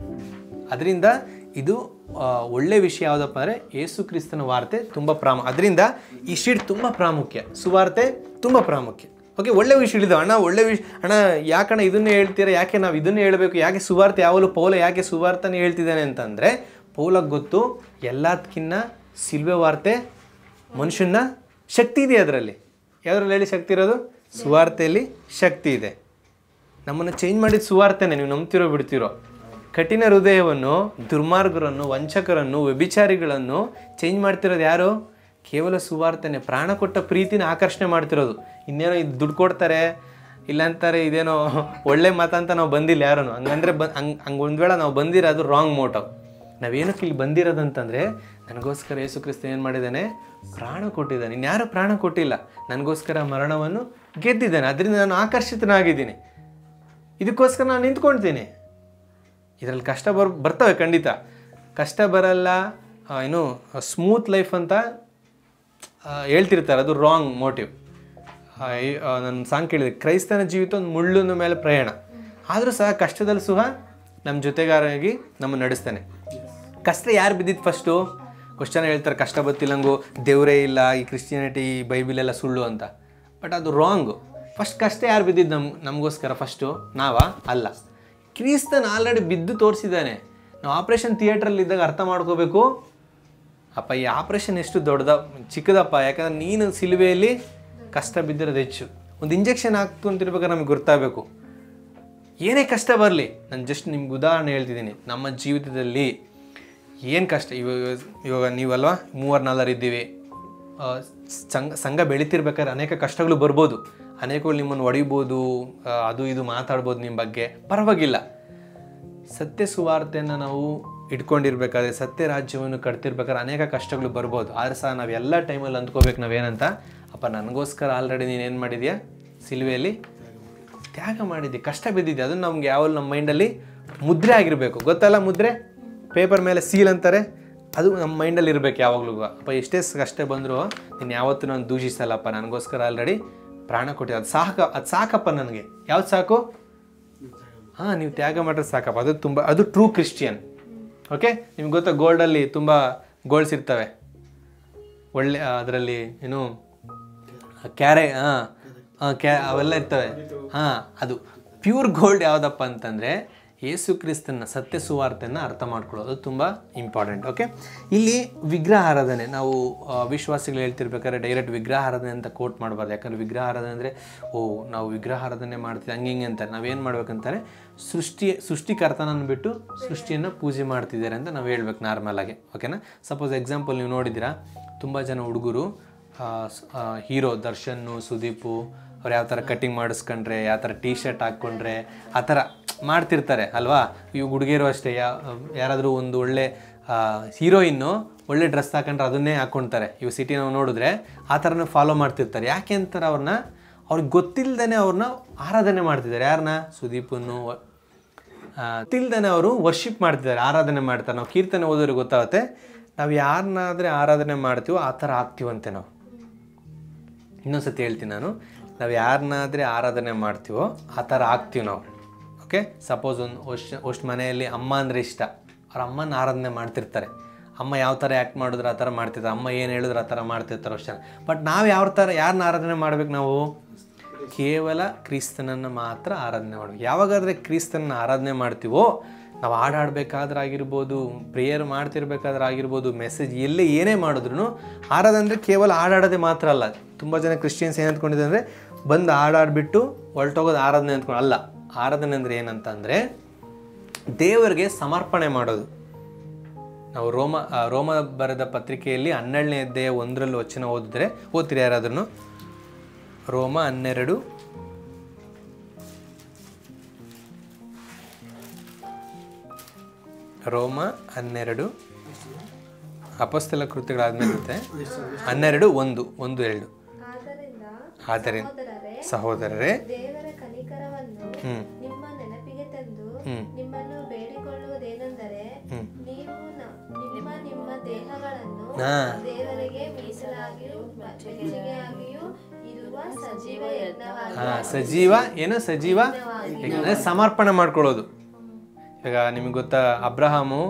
ಅದರಿಂದ ಇದು ಆ, ಒಳ್ಳೆ ವಿಷಯ ಯಾವುದಪ್ಪ ಅಂದರೆ ಯೇಸು ಕ್ರಿಸ್ತನ ವಾರ್ತೆ ತುಂಬ ಪ್ರಾಮು ಅದರಿಂದ ಈ ಶೀಟ್ ತುಂಬ ಪ್ರಾಮುಖ್ಯ ಸುವಾರ್ತೆ ತುಂಬ ಪ್ರಾಮುಖ್ಯ ಓಕೆ ಒಳ್ಳೆ ವಿಷಯಗಳಿದ್ದಾವೆ ಅಣ್ಣ ಒಳ್ಳೆ ವಿಷಯ ಅಣ್ಣ ಯಾಕಣ್ಣ ಇದನ್ನೇ ಹೇಳ್ತೀರಾ ಯಾಕೆ ನಾವು ಇದನ್ನೇ ಹೇಳಬೇಕು ಯಾಕೆ ಸುವಾರ್ತೆ ಯಾವಾಗಲೂ ಪೌಲ ಯಾಕೆ ಸುವಾರ್ತನೇ ಹೇಳ್ತಿದ್ದಾನೆ ಅಂತಂದರೆ ಪೌಲಕ್ಕೆ ಗೊತ್ತು ಎಲ್ಲದಕ್ಕಿನ್ನ ಸಿಲ್ವೆ ವಾರ್ತೆ ಮನುಷ್ಯನ ಶಕ್ತಿ ಇದೆ ಅದರಲ್ಲಿ ಯಾವುದ್ರಲ್ಲಿ ಹೇಳಿ ಶಕ್ತಿ ಇರೋದು ಸುವಾರ್ತೆಯಲ್ಲಿ ಶಕ್ತಿ ಇದೆ ನಮ್ಮನ್ನು ಚೇಂಜ್ ಮಾಡಿದ ಸುವಾರ್ತೆನೆ ನೀವು ನಂಬ್ತಿರೋ ಬಿಡ್ತಿರೋ ಕಠಿಣ ಹೃದಯವನ್ನು ದುರ್ಮಾರ್ಗರನ್ನು ವಂಚಕರನ್ನು ವ್ಯಭಿಚಾರಿಗಳನ್ನು ಚೇಂಜ್ ಮಾಡ್ತಿರೋದು ಯಾರು ಕೇವಲ ಸುವಾರ್ತೆನೆ ಪ್ರಾಣ ಕೊಟ್ಟ ಪ್ರೀತಿನ ಆಕರ್ಷಣೆ ಮಾಡ್ತಿರೋದು ಇನ್ನೇನೋ ಇದು ದುಡ್ಡು ಕೊಡ್ತಾರೆ ಇಲ್ಲಾಂತಾರೆ ಇದೇನೋ ಒಳ್ಳೆ ಮಾತ ಅಂತ ನಾವು ಬಂದಿಲ್ಲ ಯಾರೂ ಹಂಗಂದ್ರೆ ಬ ಹಂಗೆ ಹಂಗೆ ಒಂದು ವೇಳೆ ನಾವು ಬಂದಿರೋದು ರಾಂಗ್ ಮೋಟವ್ ನಾವೇನಕ್ಕೆ ಇಲ್ಲಿ ಬಂದಿರೋದಂತಂದರೆ ನನಗೋಸ್ಕರ ಯೇಸು ಕ್ರಿಸ್ತ ಏನು ಮಾಡಿದ್ದಾನೆ ಪ್ರಾಣ ಕೊಟ್ಟಿದ್ದಾನೆ ಇನ್ಯಾರು ಪ್ರಾಣ ಕೊಟ್ಟಿಲ್ಲ ನನಗೋಸ್ಕರ ಮರಣವನ್ನು ಗೆದ್ದಿದ್ದಾನೆ ಅದರಿಂದ ನಾನು ಆಕರ್ಷಿತನಾಗಿದ್ದೀನಿ ಇದಕ್ಕೋಸ್ಕರ ನಾನು ನಿಂತ್ಕೊಳ್ತೀನಿ ಇದರಲ್ಲಿ ಕಷ್ಟ ಬರ್ ಬರ್ತವೆ ಖಂಡಿತ ಕಷ್ಟ ಬರಲ್ಲ ಆ, ಏನು ಸ್ಮೂತ್ ಲೈಫ್ ಅಂತ ಆ, ಹೇಳ್ತಿರ್ತಾರೆ ಅದು ರಾಂಗ್ ಮೋಟಿವ್ ನನ್ನ ಸಾಂಗ್ ಕೇಳಿದೆ ಕ್ರೈಸ್ತನ ಜೀವಿತ ಒಂದು ಮುಳ್ಳಿನ ಮೇಲೆ ಪ್ರಯಾಣ ಆದರೂ ಸಹ ಕಷ್ಟದಲ್ಲಿ ಸುಹ ನಮ್ಮ ಜೊತೆಗಾರಾಗಿ ನಮ್ಮ ನಡೆಸ್ತಾನೆ ಕಷ್ಟ ಯಾರು ಬಿದ್ದಿದ್ದು ಫಸ್ಟು ಕ್ವಶನ್ ಹೇಳ್ತಾರೆ ಕಷ್ಟ ಬತ್ತಿಲ್ಲಂಗು ದೇವರೇ ಇಲ್ಲ ಈ ಕ್ರಿಶ್ಚಿಯಾನಿಟಿ ಈ ಬೈಬಿಲ್ ಎಲ್ಲ ಸುಳ್ಳು ಅಂತ ಬಟ್ ಅದು ರಾಂಗು ಫಸ್ಟ್ ಕಷ್ಟ ಯಾರು ಬಿದ್ದಿದ್ದು ನಮ್ ನಮಗೋಸ್ಕರ ಫಸ್ಟು ನಾವಾ ಅಲ್ಲ ಕ್ರಿಸ್ತನ್ ಆಲ್ರೆಡಿ ಬಿದ್ದು ತೋರಿಸಿದ್ದಾನೆ ನಾವು ಆಪ್ರೇಷನ್ ಥಿಯೇಟ್ರಲ್ಲಿ ಇದ್ದಾಗ ಅರ್ಥ ಮಾಡ್ಕೋಬೇಕು ಅಪ್ಪ ಈ ಆಪ್ರೇಷನ್ ಎಷ್ಟು ದೊಡ್ಡದ ಚಿಕ್ಕದಪ್ಪ ಯಾಕಂದ್ರೆ ನೀನು ಸಿಲುವೆಯಲ್ಲಿ ಕಷ್ಟ ಬಿದ್ದಿರೋದು ಹೆಚ್ಚು ಒಂದು ಇಂಜೆಕ್ಷನ್ ಹಾಕ್ತು ಅಂತಿರ್ಬೇಕಾದ್ರೆ ನಮಗೆ ಗೊತ್ತಾಗಬೇಕು ಏನೇ ಕಷ್ಟ ಬರಲಿ ನಾನು ಜಸ್ಟ್ ನಿಮ್ಗೆ ಉದಾಹರಣೆ ಹೇಳ್ತಿದ್ದೀನಿ ನಮ್ಮ ಜೀವಿತದಲ್ಲಿ ಏನು ಕಷ್ಟ ಇವಾಗ ಇವಾಗ ನೀವಲ್ವಾ ಮೂವರು ನಾಲ್ವರು ಇದ್ದೀವಿ ಆ, ಸಂಘ ಸಂಘ ಬೆಳಿತಿರ್ಬೇಕಾದ್ರೆ ಅನೇಕ ಕಷ್ಟಗಳು ಬರ್ಬೋದು ಅನೇಕಗಳು ನಿಮ್ಮನ್ನು ಹೊಡಿಬೋದು ಆ, ಅದು ಇದು ಮಾತಾಡ್ಬೋದು ನಿಮ್ಮ ಬಗ್ಗೆ ಪರವಾಗಿಲ್ಲ ಸತ್ಯ ಸುವಾರ್ತೆಯನ್ನು ನಾವು ಇಟ್ಕೊಂಡಿರ್ಬೇಕಾದ್ರೆ ಸತ್ಯ ರಾಜ್ಯವನ್ನು ಕಟ್ತಿರ್ಬೇಕಾದ್ರೆ ಅನೇಕ ಕಷ್ಟಗಳು ಬರ್ಬೋದು ಆದ್ರೆ ಸಹ ನಾವು ಎಲ್ಲ ಟೈಮಲ್ಲಿ ಅಂದ್ಕೋಬೇಕು ನಾವೇನಂತ ಅಪ್ಪ ನನಗೋಸ್ಕರ ಆಲ್ರೆಡಿ ನೀನೇನು ಮಾಡಿದ್ಯಾ ಸಿಲ್ವೆಯಲ್ಲಿ ತ್ಯಾಗ ಮಾಡಿದ್ದೆ ಕಷ್ಟ ಬಿದ್ದಿದ್ದೆ ಅದು ನಮ್ಗೆ ಯಾವಲ್ಲಿ ನಮ್ಮ ಮೈಂಡಲ್ಲಿ ಮುದ್ರೆ ಆಗಿರಬೇಕು ಗೊತ್ತಲ್ಲ ಮುದ್ರೆ ಪೇಪರ್ ಮೇಲೆ ಸೀಲ್ ಅಂತಾರೆ ಅದು ನಮ್ಮ ಮೈಂಡಲ್ಲಿ ಇರಬೇಕು ಯಾವಾಗಲೂ ಅಪ್ಪ ಎಷ್ಟೇ ಸ- ಕಷ್ಟ ಬಂದರೂ ನೀನು ಯಾವತ್ತೂ ನಾನು ದೂಷಿಸಲ್ಲಪ್ಪ ನನಗೋಸ್ಕರ ಆಲ್ರೆಡಿ ಪ್ರಾಣ ಕೊಟ್ಟಿದ್ದೆ ಅದು ಸಾಕ ಅದು ಸಾಕಪ್ಪ ನನಗೆ ಯಾವ್ದು ಸಾಕು ಹಾಂ ನೀವು ತ್ಯಾಗ ಮಾಡಿದ್ರೆ ಸಾಕಪ್ಪ ಅದು ತುಂಬ ಅದು ಟ್ರೂ ಕ್ರಿಶ್ಚಿಯನ್ ಓಕೆ ನಿಮ್ಗೆ ಗೊತ್ತಾ ಗೋಲ್ಡಲ್ಲಿ ತುಂಬ ಗೋಲ್ಡ್ಸ್ ಇರ್ತವೆ ಒಳ್ಳೆ ಅದರಲ್ಲಿ ಏನು ಕ್ಯಾರೆ ಹಾಂ ಕ್ಯಾ ಅವೆಲ್ಲ ಇರ್ತವೆ ಹಾಂ ಅದು ಪ್ಯೂರ್ ಗೋಲ್ಡ್ ಯಾವುದಪ್ಪ ಅಂತಂದರೆ ಯೇಸು ಕ್ರಿಸ್ತನ ಸತ್ಯ ಸುವಾರ್ತೆಯನ್ನು ಅರ್ಥ ಮಾಡ್ಕೊಳ್ಳೋದು ತುಂಬ ಇಂಪಾರ್ಟೆಂಟ್ ಓಕೆ ಇಲ್ಲಿ ವಿಗ್ರಹ ಆರಾಧನೆ ನಾವು ಆ, ವಿಶ್ವಾಸಿಗಳು ಹೇಳ್ತಿರ್ಬೇಕಾದ್ರೆ ಡೈರೆಕ್ಟ್ ವಿಗ್ರಹ ಆರಾಧನೆ ಅಂತ ಕೋಟ್ ಮಾಡಬಾರ್ದು ಯಾಕಂದ್ರೆ ವಿಗ್ರಹ ಆರಾಧನೆ ಅಂದರೆ ಓ ನಾವು ವಿಗ್ರಹ ಆರಾಧನೆ ಮಾಡ್ತೀವಿ ಹಂಗೆ ಹಿಂಗೆ ಅಂತಾರೆ ನಾವೇನು ಮಾಡ್ಬೇಕಂತಾರೆ ಸೃಷ್ಟಿ ಸೃಷ್ಟಿಕರ್ತನನ್ನು ಬಿಟ್ಟು ಸೃಷ್ಟಿಯನ್ನು ಪೂಜೆ ಮಾಡ್ತಿದ್ದಾರೆ ಅಂತ ನಾವು ಹೇಳ್ಬೇಕು ನಾರ್ಮಲಾಗಿ ಓಕೆನಾ ಸಪೋಸ್ ಎಕ್ಸಾಂಪಲ್ ನೀವು ನೋಡಿದ್ದೀರಾ ತುಂಬ ಜನ ಹುಡುಗರು ಹೀರೋ ದರ್ಶನ್ನು ಸುದೀಪು ಅವ್ರು ಯಾವ ಥರ ಕಟಿಂಗ್ ಮಾಡಿಸ್ಕೊಂಡ್ರೆ ಯಾವ ಥರ ಟೀ ಶರ್ಟ್ ಹಾಕ್ಕೊಂಡ್ರೆ ಆ ಥರ ಮಾಡ್ತಿರ್ತಾರೆ ಅಲ್ವಾ ಇವು ಹುಡುಗಿಯರು ಅಷ್ಟೇ ಯಾ ಯಾರಾದರೂ ಒಂದು ಒಳ್ಳೆ ಹೀರೋಯಿನ್ನು ಒಳ್ಳೆ ಡ್ರೆಸ್ ಹಾಕೊಂಡ್ರೆ ಅದನ್ನೇ ಹಾಕ್ಕೊಳ್ತಾರೆ ಇವು ಸಿಟಿ ನಾವು ನೋಡಿದ್ರೆ ಆ ಥರನೇ ಫಾಲೋ ಮಾಡ್ತಿರ್ತಾರೆ ಯಾಕೆ ಅಂತಾರೆ ಅವ್ರನ್ನ ಅವ್ರಿಗೆ ಗೊತ್ತಿಲ್ಲದೇ ಅವ್ರನ್ನ ಆರಾಧನೆ ಮಾಡ್ತಿದ್ದಾರೆ ಯಾರನ್ನ ಸುದೀಪನ್ನು ತಿಲ್ದನೆ ಅವರು ವರ್ಷಿಪ್ ಮಾಡ್ತಿದ್ದಾರೆ ಆರಾಧನೆ ಮಾಡ್ತಾರೆ ನಾವು ಕೀರ್ತನೆ ಓದೋರಿಗೆ ಗೊತ್ತಾಗುತ್ತೆ ನಾವು ಯಾರನ್ನಾದರೆ ಆರಾಧನೆ ಮಾಡ್ತೀವೋ ಆ ಥರ ಆಗ್ತೀವಂತೆ ನಾವು ಇನ್ನೊಂದ್ಸತಿ ಹೇಳ್ತೀನಿ ನಾನು ನಾವು ಯಾರನ್ನಾದರೆ ಆರಾಧನೆ ಮಾಡ್ತೀವೋ ಆ ಥರ ಆಗ್ತೀವಿ ನಾವು ಓಕೆ ಸಪೋಸ್ ಒಂದು ಅಷ್ಟು ಅಷ್ಟು ಮನೆಯಲ್ಲಿ ಅಮ್ಮ ಅಂದರೆ ಇಷ್ಟ ಅವ್ರ ಅಮ್ಮನ ಆರಾಧನೆ ಮಾಡ್ತಿರ್ತಾರೆ ಅಮ್ಮ ಯಾವ ಥರ ಆ್ಯಕ್ಟ್ ಮಾಡಿದ್ರೆ ಆ ಥರ ಮಾಡ್ತಿರ್ತಾರೆ ಅಮ್ಮ ಏನು ಹೇಳಿದ್ರೆ ಆ ಥರ ಮಾಡ್ತಿರ್ತಾರೆ ಅಷ್ಟು ಜನ ಬಟ್ ನಾವು ಯಾವ ಥರ ಯಾರನ್ನ ಆರಾಧನೆ ಮಾಡ್ಬೇಕು ನಾವು ಕೇವಲ ಕ್ರಿಸ್ತನನ್ನು ಮಾತ್ರ ಆರಾಧನೆ ಮಾಡಬೇಕು ಯಾವಾಗಾದರೆ ಕ್ರಿಸ್ತನನ್ನ ಆರಾಧನೆ ಮಾಡ್ತೀವೋ ನಾವು ಹಾಡಾಡ್ಬೇಕಾದ್ರೆ ಆಗಿರ್ಬೋದು ಪ್ರೇಯರ್ ಮಾಡ್ತಿರ್ಬೇಕಾದ್ರೆ ಆಗಿರ್ಬೋದು ಮೆಸೇಜ್ ಎಲ್ಲೇ ಏನೇ ಮಾಡಿದ್ರು ಆರಾಧನೆ ಅಂದರೆ ಕೇವಲ ಹಾಡಾಡೋದೇ ಮಾತ್ರ ಅಲ್ಲ ತುಂಬ ಜನ ಕ್ರಿಶ್ಚಿಯನ್ಸ್ ಏನು ಅಂದ್ಕೊಂಡಿದ್ದಾರೆ ಅಂದರೆ ಬಂದು ಹಾಡಾಡ್ಬಿಟ್ಟು ಹೊರಟೋಗೋದು ಆರಾಧನೆ ಅಂದ್ಕೊಂಡು ಅಲ್ಲ ಆರಾಧನೆ ಅಂದರೆ ಏನಂತ ಅಂದರೆ ದೇವರಿಗೆ ಸಮರ್ಪಣೆ ಮಾಡೋದು ನಾವು ರೋಮ ಆ, ರೋಮ ಬರೆದ ಪತ್ರಿಕೆಯಲ್ಲಿ ಹನ್ನೆರಡನೇ ಅಧ್ಯಾಯ ಒಂದರಲ್ಲಿ ವಚನ ಓದಿದ್ರೆ ಓದ್ತೀರಿ ಯಾರಾದ್ರೂ ರೋಮ ಹನ್ನೆರಡು ರೋಮ ಹನ್ನೆರಡು ಅಪಸ್ತಲ ಕೃತ್ಯಗಳಾದ್ಮೇಲೆ ಇರುತ್ತೆ ಹನ್ನೆರಡು ಒಂದು ಒಂದು ಎರಡು ಆದ್ದರಿಂದ ಆದ್ದರಿಂದ ಸಹೋದರರೇ ಸಹೋದರರೇ ದೇವರ ಕನಿಕರವನ್ನು ಹ್ಮ್. ನಿಮ್ಮ ನೆನಪಿಗೆ ತಂದು ಹ್ಮ್. ನಿಮ್ಮನ್ನು ಬೇಡಿಕೊಳ್ಳುವುದೇನೆಂದರೆ ಹ್ಮ್. ನೀವು ನ- ನಿಮ್ಮ ನಿಮ್ಮ ದೇಹಗಳನ್ನು ಹಾ. ದೇವರಿಗೆ ಮೀಸಲಾಗಿಯೂ ಮೆಚ್ಚುಗೆಯಾಗಿಯೂ ಇರುವ ಸಜೀವ ಯಜ್ಞವಾಗಿ ಹಾ ಸಜೀವ ಏನು ಸಜೀವ ಅಂದರೆ ಸಮರ್ಪಣೆ ಮಾಡ್ಕೊಳ್ಳೋದು ಈಗ ನಿಮಗೆ ಗೊತ್ತಾ ಅಬ್ರಹಾಮು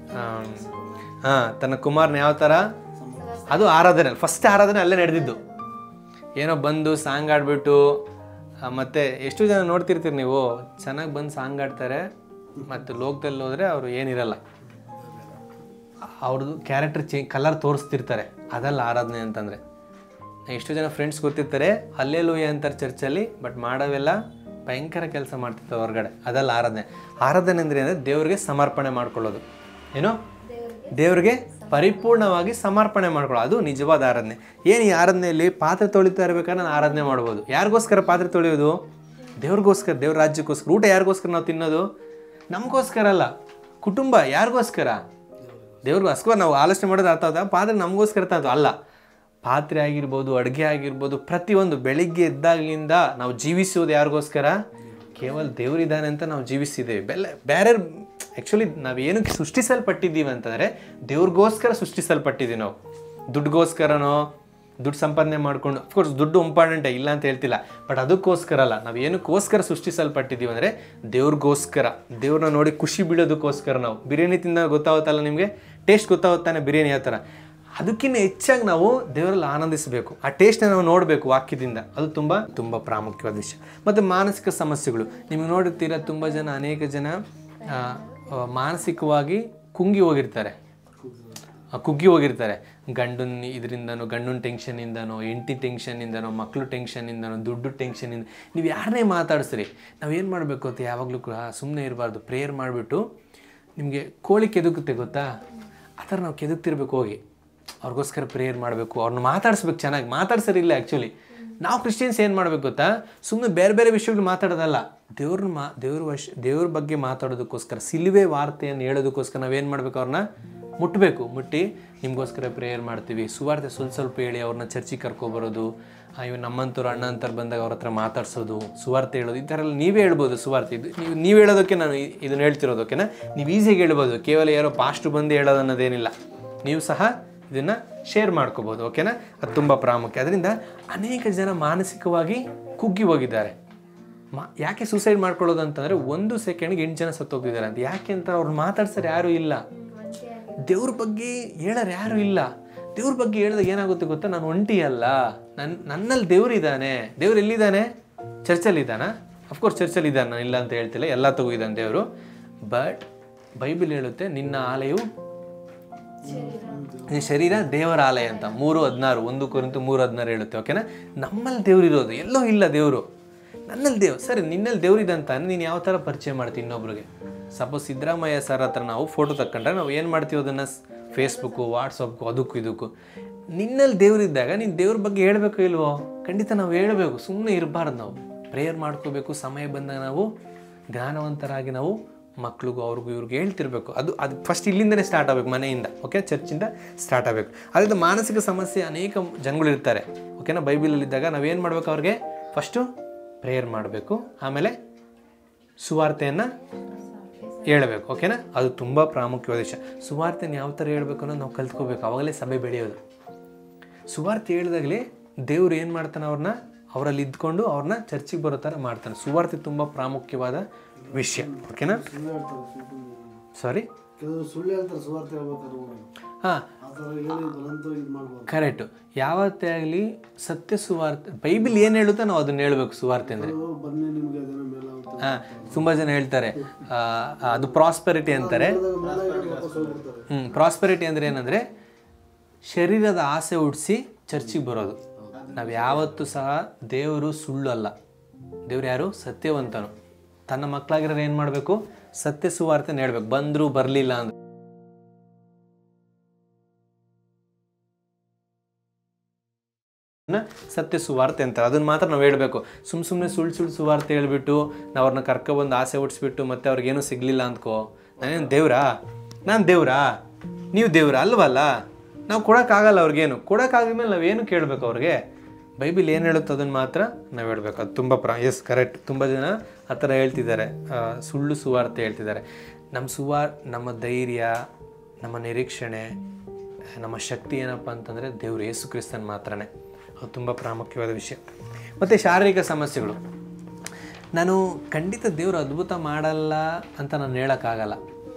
ಹಾಂ ತನ್ನ ಕುಮಾರನ ಯಾವ ಥರ ಅದು ಆರಾಧನೆ ಫಸ್ಟ್ ಆರಾಧನೆ ಅಲ್ಲೇ ನಡೆದಿದ್ದು ಏನೋ ಬಂದು ಸಾಂಗ್ ಆಡ್ಬಿಟ್ಟು ಆ, ಮತ್ತೆ ಎಷ್ಟು ಜನ ನೋಡ್ತಿರ್ತೀರಿ ನೀವು ಚೆನ್ನಾಗಿ ಬಂದು ಸಾಂಗ್ ಆಡ್ತಾರೆ ಮತ್ತು ಲೋಕದಲ್ಲಿ ಹೋದರೆ ಅವರು ಏನಿರಲ್ಲ ಅವ್ರದ್ದು ಕ್ಯಾರೆಕ್ಟರ್ ಚೇ ಕಲರ್ ತೋರಿಸ್ತಿರ್ತಾರೆ ಅದಲ್ಲ ಆರಾಧನೆ ಅಂತಂದರೆ ಎಷ್ಟು ಜನ ಫ್ರೆಂಡ್ಸ್ ಗೊತ್ತಿರ್ತಾರೆ ಅಲ್ಲೇ ಲೂಯ ಅಂತಾರೆ ಚರ್ಚಲ್ಲಿ ಬಟ್ ಮಾಡೋವೆಲ್ಲ ಭಯಂಕರ ಕೆಲಸ ಮಾಡ್ತಿರ್ತಾರೆ ಹೊರಗಡೆ ಅದಲ್ಲ ಆರಾಧನೆ ಆರಾಧನೆ ಅಂದರೆ ಅಂದರೆ ದೇವ್ರಿಗೆ ಸಮರ್ಪಣೆ ಮಾಡ್ಕೊಳ್ಳೋದು ಏನೋ ದೇವ್ರಿಗೆ ಪರಿಪೂರ್ಣವಾಗಿ ಸಮರ್ಪಣೆ ಮಾಡ್ಕೊಳ್ಳೋದು ಅದು ನಿಜವಾದ ಆರಾಧನೆ ಏನು ಈ ಆರಾಧನೆಯಲ್ಲಿ ಪಾತ್ರೆ ತೊಳಿತಾ ಇರ್ಬೇಕಾದ್ರೆ ನಾನು ಆರಾಧನೆ ಮಾಡ್ಬೋದು ಯಾರಿಗೋಸ್ಕರ ಪಾತ್ರೆ ತೊಳೆಯೋದು ದೇವ್ರಿಗೋಸ್ಕರ ದೇವ್ರ ರಾಜ್ಯಕ್ಕೋಸ್ಕರ ಊಟ ಯಾರಿಗೋಸ್ಕರ ನಾವು ತಿನ್ನೋದು ನಮಗೋಸ್ಕರ ಅಲ್ಲ ಕುಟುಂಬ ಯಾರಿಗೋಸ್ಕರ ದೇವ್ರಿಗೋಸ್ಕರ ನಾವು ಆಲೋಚನೆ ಮಾಡೋದು ಅರ್ಥ ಆದ ಪಾತ್ರೆ ನಮಗೋಸ್ಕರ ತಂದು ಅಲ್ಲ ಪಾತ್ರೆ ಆಗಿರ್ಬೋದು ಅಡುಗೆ ಆಗಿರ್ಬೋದು ಪ್ರತಿಯೊಂದು ಬೆಳಿಗ್ಗೆ ಎದ್ದಾಗಲಿಂದ ನಾವು ಜೀವಿಸೋದು ಯಾರಿಗೋಸ್ಕರ ಕೇವಲ ದೇವರಿದ್ದಾನೆ ಅಂತ ನಾವು ಜೀವಿಸಿದ್ದೇವೆ ಬೆಲ್ಲ ಬೇರೆ ಆ್ಯಕ್ಚುಲಿ ನಾವು ಏನಕ್ಕೆ ಸೃಷ್ಟಿಸಲ್ಪಟ್ಟಿದ್ದೀವಿ ಅಂತಂದರೆ ದೇವ್ರಿಗೋಸ್ಕರ ಸೃಷ್ಟಿಸಲ್ಪಟ್ಟಿದ್ದೀವಿ ನಾವು ದುಡ್ಡುಗೋಸ್ಕರನೋ ದುಡ್ಡು ಸಂಪಾದನೆ ಮಾಡ್ಕೊಂಡು ಅಫ್ಕೋರ್ಸ್ ದುಡ್ಡು ಇಂಪಾರ್ಟೆಂಟೇ ಇಲ್ಲ ಅಂತ ಹೇಳ್ತಿಲ್ಲ ಬಟ್ ಅದಕ್ಕೋಸ್ಕರ ಅಲ್ಲ ನಾವು ಏನಕ್ಕೋಸ್ಕರ ಸೃಷ್ಟಿಸಲ್ಪಟ್ಟಿದ್ದೀವಿ ಅಂದರೆ ದೇವ್ರಿಗೋಸ್ಕರ ದೇವ್ರನ್ನ ನೋಡಿ ಖುಷಿ ಬೀಳೋದಕ್ಕೋಸ್ಕರ ನಾವು ಬಿರಿಯಾನಿ ತಿಂದಾಗ ಗೊತ್ತಾಗುತ್ತಲ್ಲ ನಿಮಗೆ ಟೇಸ್ಟ್ ಗೊತ್ತಾಗುತ್ತಾನೆ ಬಿರಿಯಾನಿ ಯಾವ ಥರ ಅದಕ್ಕಿಂತ ಹೆಚ್ಚಾಗಿ ನಾವು ದೇವರಲ್ಲಿ ಆನಂದಿಸಬೇಕು ಆ ಟೇಸ್ಟ್ನ ನಾವು ನೋಡಬೇಕು ವಾಕ್ಯದಿಂದ ಅದು ತುಂಬ ತುಂಬ ಪ್ರಾಮುಖ್ಯವಾದ ವಿಷಯ ಮತ್ತು ಮಾನಸಿಕ ಸಮಸ್ಯೆಗಳು ನಿಮಗೆ ನೋಡುತ್ತೀರಾ ತುಂಬ ಜನ ಅನೇಕ ಜನ ಆ, ಆ, ಮಾನಸಿಕವಾಗಿ ಕುಂಗಿ ಹೋಗಿರ್ತಾರೆ ಆ, ಕುಗ್ಗಿ ಹೋಗಿರ್ತಾರೆ ಗಂಡನ ಇದರಿಂದನೋ ಗಂಡನ ಟೆನ್ಷನಿಂದನೋ ಹೆಂಡತಿ ಟೆನ್ಷನಿಂದನೋ ಮಕ್ಕಳು ಟೆನ್ಷನಿಂದನೋ ದುಡ್ಡು ಟೆನ್ಷನಿಂದ ನೀವು ಯಾರನ್ನೇ ಮಾತಾಡಿಸ್ರಿ ನಾವೇನು ಮಾಡಬೇಕು ಅಂತ ಯಾವಾಗಲೂ ಕೂಡ ಸುಮ್ಮನೆ ಇರಬಾರ್ದು ಪ್ರೇಯರ್ ಮಾಡಿಬಿಟ್ಟು ನಿಮಗೆ ಕೋಳಿ ಕೆದಕುತ್ತೆ ಗೊತ್ತಾ ಆ ಥರ ನಾವು ಕೆದಕ್ತಿರ್ಬೇಕು ಹೋಗಿ ಅವ್ರಿಗೋಸ್ಕರ ಪ್ರೇಯರ್ ಮಾಡಬೇಕು ಅವ್ರನ್ನ ಮಾತಾಡಿಸ್ಬೇಕು ಚೆನ್ನಾಗಿ ಮಾತಾಡ್ಸರಿಲ್ಲ ಆ್ಯಕ್ಚುಲಿ ನಾವು ಕ್ರಿಶ್ಚಿಯನ್ಸ್ ಏನು ಮಾಡ್ಬೇಕು ಗೊತ್ತಾ ಸುಮ್ಮನೆ ಬೇರೆ ಬೇರೆ ವಿಷಯಗಳು ಮಾತಾಡೋದಲ್ಲ ದೇವ್ರನ್ನ ಮಾ ದೇವ್ರ ವಶ ದೇವ್ರ ಬಗ್ಗೆ ಮಾತಾಡೋದಕ್ಕೋಸ್ಕರ ಸಿಲುವೆ ವಾರ್ತೆಯನ್ನು ಹೇಳೋದಕ್ಕೋಸ್ಕರ ನಾವೇನು ಮಾಡ್ಬೇಕು ಅವ್ರನ್ನ ಮುಟ್ಟಬೇಕು ಮುಟ್ಟಿ ನಿಮಗೋಸ್ಕರ ಪ್ರೇಯರ್ ಮಾಡ್ತೀವಿ ಸುವಾರ್ತೆ ಸ್ವಲ್ಪ ಸ್ವಲ್ಪ ಹೇಳಿ ಅವ್ರನ್ನ ಚರ್ಚಿಗೆ ಕರ್ಕೊಬರೋದು ಇವು ನಮ್ಮಂಥವ್ರು ಅಣ್ಣ ಅಂತಾರೆ ಬಂದಾಗ ಅವ್ರ ಹತ್ರ ಮಾತಾಡ್ಸೋದು ಸುವಾರ್ತೆ ಹೇಳೋದು ಈ ಥರ ಎಲ್ಲ ನೀವೇ ಹೇಳ್ಬೋದು ಸುವಾರ್ತೆ ಇದು ನೀವು ನೀವು ಹೇಳೋದಕ್ಕೆ ನಾನು ಇ- ಇದನ್ನ ಹೇಳ್ತಿರೋದು ಓಕೆನಾ ನೀವು ಈಸಿಯಾಗಿ ಹೇಳ್ಬೋದು ಕೇವಲ ಯಾರೋ ಪಾಸ್ಟ್ ಬಂದು ಹೇಳೋದು ಅನ್ನೋದೇನಿಲ್ಲ ನೀವು ಸಹ ಇದನ್ನು ಶೇರ್ ಮಾಡ್ಕೋಬೋದು ಓಕೆನಾ ಅದು ತುಂಬ ಪ್ರಾಮುಖ್ಯ ಅದರಿಂದ ಅನೇಕ ಜನ ಮಾನಸಿಕವಾಗಿ ಕುಗ್ಗಿ ಹೋಗಿದ್ದಾರೆ ಮಾ ಯಾಕೆ ಸೂಸೈಡ್ ಮಾಡ್ಕೊಳ್ಳೋದು ಅಂತಂದರೆ ಒಂದು ಸೆಕೆಂಡ್ಗೆ ಎಂಟು ಜನ ಸತ್ತೋಗಿದ್ದಾರೆ ಅಂತ ಯಾಕೆ ಅಂತ ಅವ್ರು ಮಾತಾಡ್ಸೋರು ಯಾರೂ ಇಲ್ಲ ದೇವ್ರ ಬಗ್ಗೆ ಹೇಳೋರು ಯಾರೂ ಇಲ್ಲ ದೇವ್ರ ಬಗ್ಗೆ ಹೇಳಿದಾಗ ಏನಾಗುತ್ತೆ ಗೊತ್ತಾ ನಾನು ಒಂಟಿ ಅಲ್ಲ ನನ್ನ ನನ್ನಲ್ಲಿ ದೇವ್ರು ಇದ್ದಾನೆ ದೇವ್ರು ಎಲ್ಲಿದ್ದಾನೆ ಚರ್ಚಲ್ಲಿ ಇದ್ದಾನ ಅಫ್ಕೋರ್ಸ್ ಚರ್ಚಲ್ಲಿ ಇದ್ದಾನೆ ನಾನು ಇಲ್ಲ ಅಂತ ಹೇಳ್ತಿಲ್ಲ ಎಲ್ಲ ತಗೋ ಇದ್ದಾನೆ ದೇವರು ಬಟ್ ಬೈಬಲ್ ಹೇಳುತ್ತೆ ನಿನ್ನ ಆಲಯವು ಈ ಶರೀರ ದೇವರ ಆಲಯ ಅಂತ ಮೂರು ಹದಿನಾರು ಒಂದು ಕುರಿತು ಮೂರು ಹದಿನಾರು ಹೇಳುತ್ತೆ ಓಕೆನಾ ನಮ್ಮಲ್ಲಿ ದೇವ್ರು ಇರೋದು ಎಲ್ಲೋ ಇಲ್ಲ ದೇವರು ನನ್ನಲ್ಲಿ ದೇವ್ ಸರಿ ನಿನ್ನಲ್ಲಿ ದೇವ್ರಿದೆ ಅಂತ ನೀನು ಯಾವ ಥರ ಪರಿಚಯ ಮಾಡ್ತೀನಿ ಇನ್ನೊಬ್ರಿಗೆ ಸಪೋಸ್ ಸಿದ್ದರಾಮಯ್ಯ ಸರ್ ಹತ್ರ ನಾವು ಫೋಟೋ ತಕ್ಕೊಂಡ್ರೆ ನಾವು ಏನು ಮಾಡ್ತೀವಿ ಅದನ್ನು ಫೇಸ್ಬುಕ್ಕು ವಾಟ್ಸಪ್ಕು ಅದಕ್ಕೂ ಇದಕ್ಕೂ ನಿನ್ನಲ್ಲಿ ದೇವರಿದ್ದಾಗ ನೀನು ದೇವ್ರ ಬಗ್ಗೆ ಹೇಳಬೇಕು ಇಲ್ವೋ ಖಂಡಿತ ನಾವು ಹೇಳಬೇಕು ಸುಮ್ಮನೆ ಇರಬಾರ್ದು ನಾವು ಪ್ರೇಯರ್ ಮಾಡ್ಕೋಬೇಕು ಸಮಯ ಬಂದಾಗ ನಾವು ಜ್ಞಾನವಂತರಾಗಿ ನಾವು ಮಕ್ಳಿಗೂ ಅವ್ರಿಗೂ ಇವ್ರಿಗೆ ಹೇಳ್ತಿರ್ಬೇಕು ಅದು ಅದು ಫಸ್ಟ್ ಇಲ್ಲಿಂದನೇ ಸ್ಟಾರ್ಟ್ ಆಗಬೇಕು ಮನೆಯಿಂದ ಓಕೆ ಚರ್ಚಿಂದ ಸ್ಟಾರ್ಟ್ ಆಗಬೇಕು ಅದರಿಂದ ಮಾನಸಿಕ ಸಮಸ್ಯೆ ಅನೇಕ ಜನಗಳು ಇರ್ತಾರೆ ಓಕೆನಾ ಬೈಬಲಲ್ಲಿದ್ದಾಗ ನಾವೇನು ಮಾಡ್ಬೇಕು ಅವ್ರಿಗೆ ಫಸ್ಟು ಪ್ರೇಯರ್ ಮಾಡಬೇಕು ಆಮೇಲೆ ಸುವಾರ್ತೆಯನ್ನು ಹೇಳಬೇಕು ಓಕೆನಾ ಅದು ತುಂಬ ಪ್ರಾಮುಖ್ಯವಾದ ವಿಷಯ ಸುವಾರ್ತೆನ ಯಾವ ಥರ ಹೇಳ್ಬೇಕು ಅನ್ನೋದು ನಾವು ಕಲ್ತ್ಕೋಬೇಕು ಅವಾಗಲೇ ಸಭೆ ಬೆಳೆಯೋದು ಸುವಾರ್ತೆ ಹೇಳಿದಾಗಲೇ ದೇವ್ರು ಏನು ಮಾಡ್ತಾನೆ ಅವ್ರನ್ನ ಅವರಲ್ಲಿ ಇದ್ಕೊಂಡು ಅವ್ರನ್ನ ಚರ್ಚಿಗೆ ಬರೋ ಥರ ಮಾಡ್ತಾನೆ ಸುವಾರ್ತೆ ತುಂಬ ಪ್ರಾಮುಖ್ಯವಾದ ವಿಷಯ ಓಕೆನಾ ಸುಳ್ಳು ಹೇಳ್ತಾರೆ ಸುಳ್ಳು. ಸಾರಿ ಕೆಲವರು ಸುಳ್ಳು ಹೇಳ್ತಾರೆ ಸುವಾರ್ತೆ ಹೇಳ್ಬೇಕಾದ್ರೆ ಊರಲ್ಲಿ. ಹಾಂ ಆ ಥರ ಹೇಳಿ ಬಲವಂತವಾಗಿ ಇದು ಮಾಡ್ಬಾರ್ದು ಕರೆಕ್ಟು ಯಾವತ್ತೇ ಆಗಲಿ ಸತ್ಯ ಸುವಾರ್ತೆ ಬೈಬಿಲ್ ಏನು ಹೇಳುತ್ತೋ ನಾವು ಅದನ್ನ ಹೇಳ್ಬೇಕು ಸುವಾರ್ತೆ ಅಂದರೆ ಅವ್ರು ಬನ್ನಿ ನಿಮಗೆ ಅದೇನೋ ಮೇಲಾಗುತ್ತೆ ಹಾಂ ತುಂಬ ಜನ ಹೇಳ್ತಾರೆ ಆ, ಅದು ಪ್ರಾಸ್ಪೆರಿಟಿ ಅಂತಾರೆ ಮೇಲಾಗಿ ವಾಪಸ್ ಹೋಗ್ಬಿಡ್ತಾರೆ ಹ್ಞೂ ಪ್ರಾಸ್ಪೆರಿಟಿ ಅಂದರೆ ಏನಂದರೆ ಶರೀರದ ಆಸೆ ಹುಟ್ಟಿಸಿ ಚರ್ಚಿಗೆ ಬರೋದು ನಾವು ಯಾವತ್ತೂ ಸಹ ದೇವರು ಸುಳ್ಳು ಅಲ್ಲ ದೇವ್ರು ಯಾರು ಸತ್ಯವಂತನು ತನ್ನ ಮಕ್ಕಳಾಗಿರೋ ಏನು ಮಾಡಬೇಕು ಸತ್ಯ ಸುವಾರ್ತೆನ ಹೇಳ್ಬೇಕು ಬಂದರೂ ಬರಲಿಲ್ಲ ಅಂದ್ರೆ ಸತ್ಯ ಸುವಾರ್ತೆ ಅಂತ ಅದನ್ನ ಮಾತ್ರ ನಾವು ಹೇಳ್ಬೇಕು ಸುಮ್ಮ ಸುಮ್ಮನೆ ಸುಳ್ಳು ಸುಳ್ಳು ಸುವಾರ್ತೆ ಹೇಳ್ಬಿಟ್ಟು ನಾವು ಅವ್ರನ್ನ ಕರ್ಕೊಬಂದು ಆಸೆ ಹುಟ್ಟಿಸ್ಬಿಟ್ಟು ಮತ್ತೆ ಅವ್ರಿಗೇನು ಸಿಗಲಿಲ್ಲ ಅಂದ್ಕೋ ನಾನೇನು ದೇವ್ರಾ ನಾನು ದೇವ್ರಾ ನೀವು ದೇವ್ರಾ ಅಲ್ವಲ್ಲ ನಾವು ಕೊಡೋಕ್ಕಾಗಲ್ಲ ಅವ್ರಿಗೇನು ಕೊಡೋಕ್ಕಾಗಿದ್ಮೇಲೆ ನಾವೇನು ಕೇಳಬೇಕು ಅವ್ರಿಗೆ ಬೈಬಿಲ್ ಏನು ಹೇಳುತ್ತೋ ಅದನ್ನು ಮಾತ್ರ ನಾವು ಹೇಳ್ಬೇಕು ಅದು ತುಂಬ ಪ್ರಾ ಎಸ್ ಕರೆಕ್ಟ್ ತುಂಬ ಜನ ಆ ಥರ ಹೇಳ್ತಿದ್ದಾರೆ ಆ, ಸುಳ್ಳು ಸುವಾರ್ತೆ ಹೇಳ್ತಿದ್ದಾರೆ ನಮ್ಮ ಸುವಾರ್ ನಮ್ಮ ಧೈರ್ಯ ನಮ್ಮ ನಿರೀಕ್ಷಣೆ ನಮ್ಮ ಶಕ್ತಿ ಏನಪ್ಪ ಅಂತಂದರೆ ದೇವರು ಯೇಸು ಕ್ರಿಸ್ತನ್ ಮಾತ್ರನೇ ಅದು ತುಂಬ ಪ್ರಾಮುಖ್ಯವಾದ ವಿಷಯ ಮತ್ತು ಶಾರೀರಿಕ ಸಮಸ್ಯೆಗಳು ನಾನು ಖಂಡಿತ ದೇವರು ಅದ್ಭುತ ಮಾಡಲ್ಲ ಅಂತ ನಾನು ಹೇಳೋಕ್ಕಾಗಲ್ಲ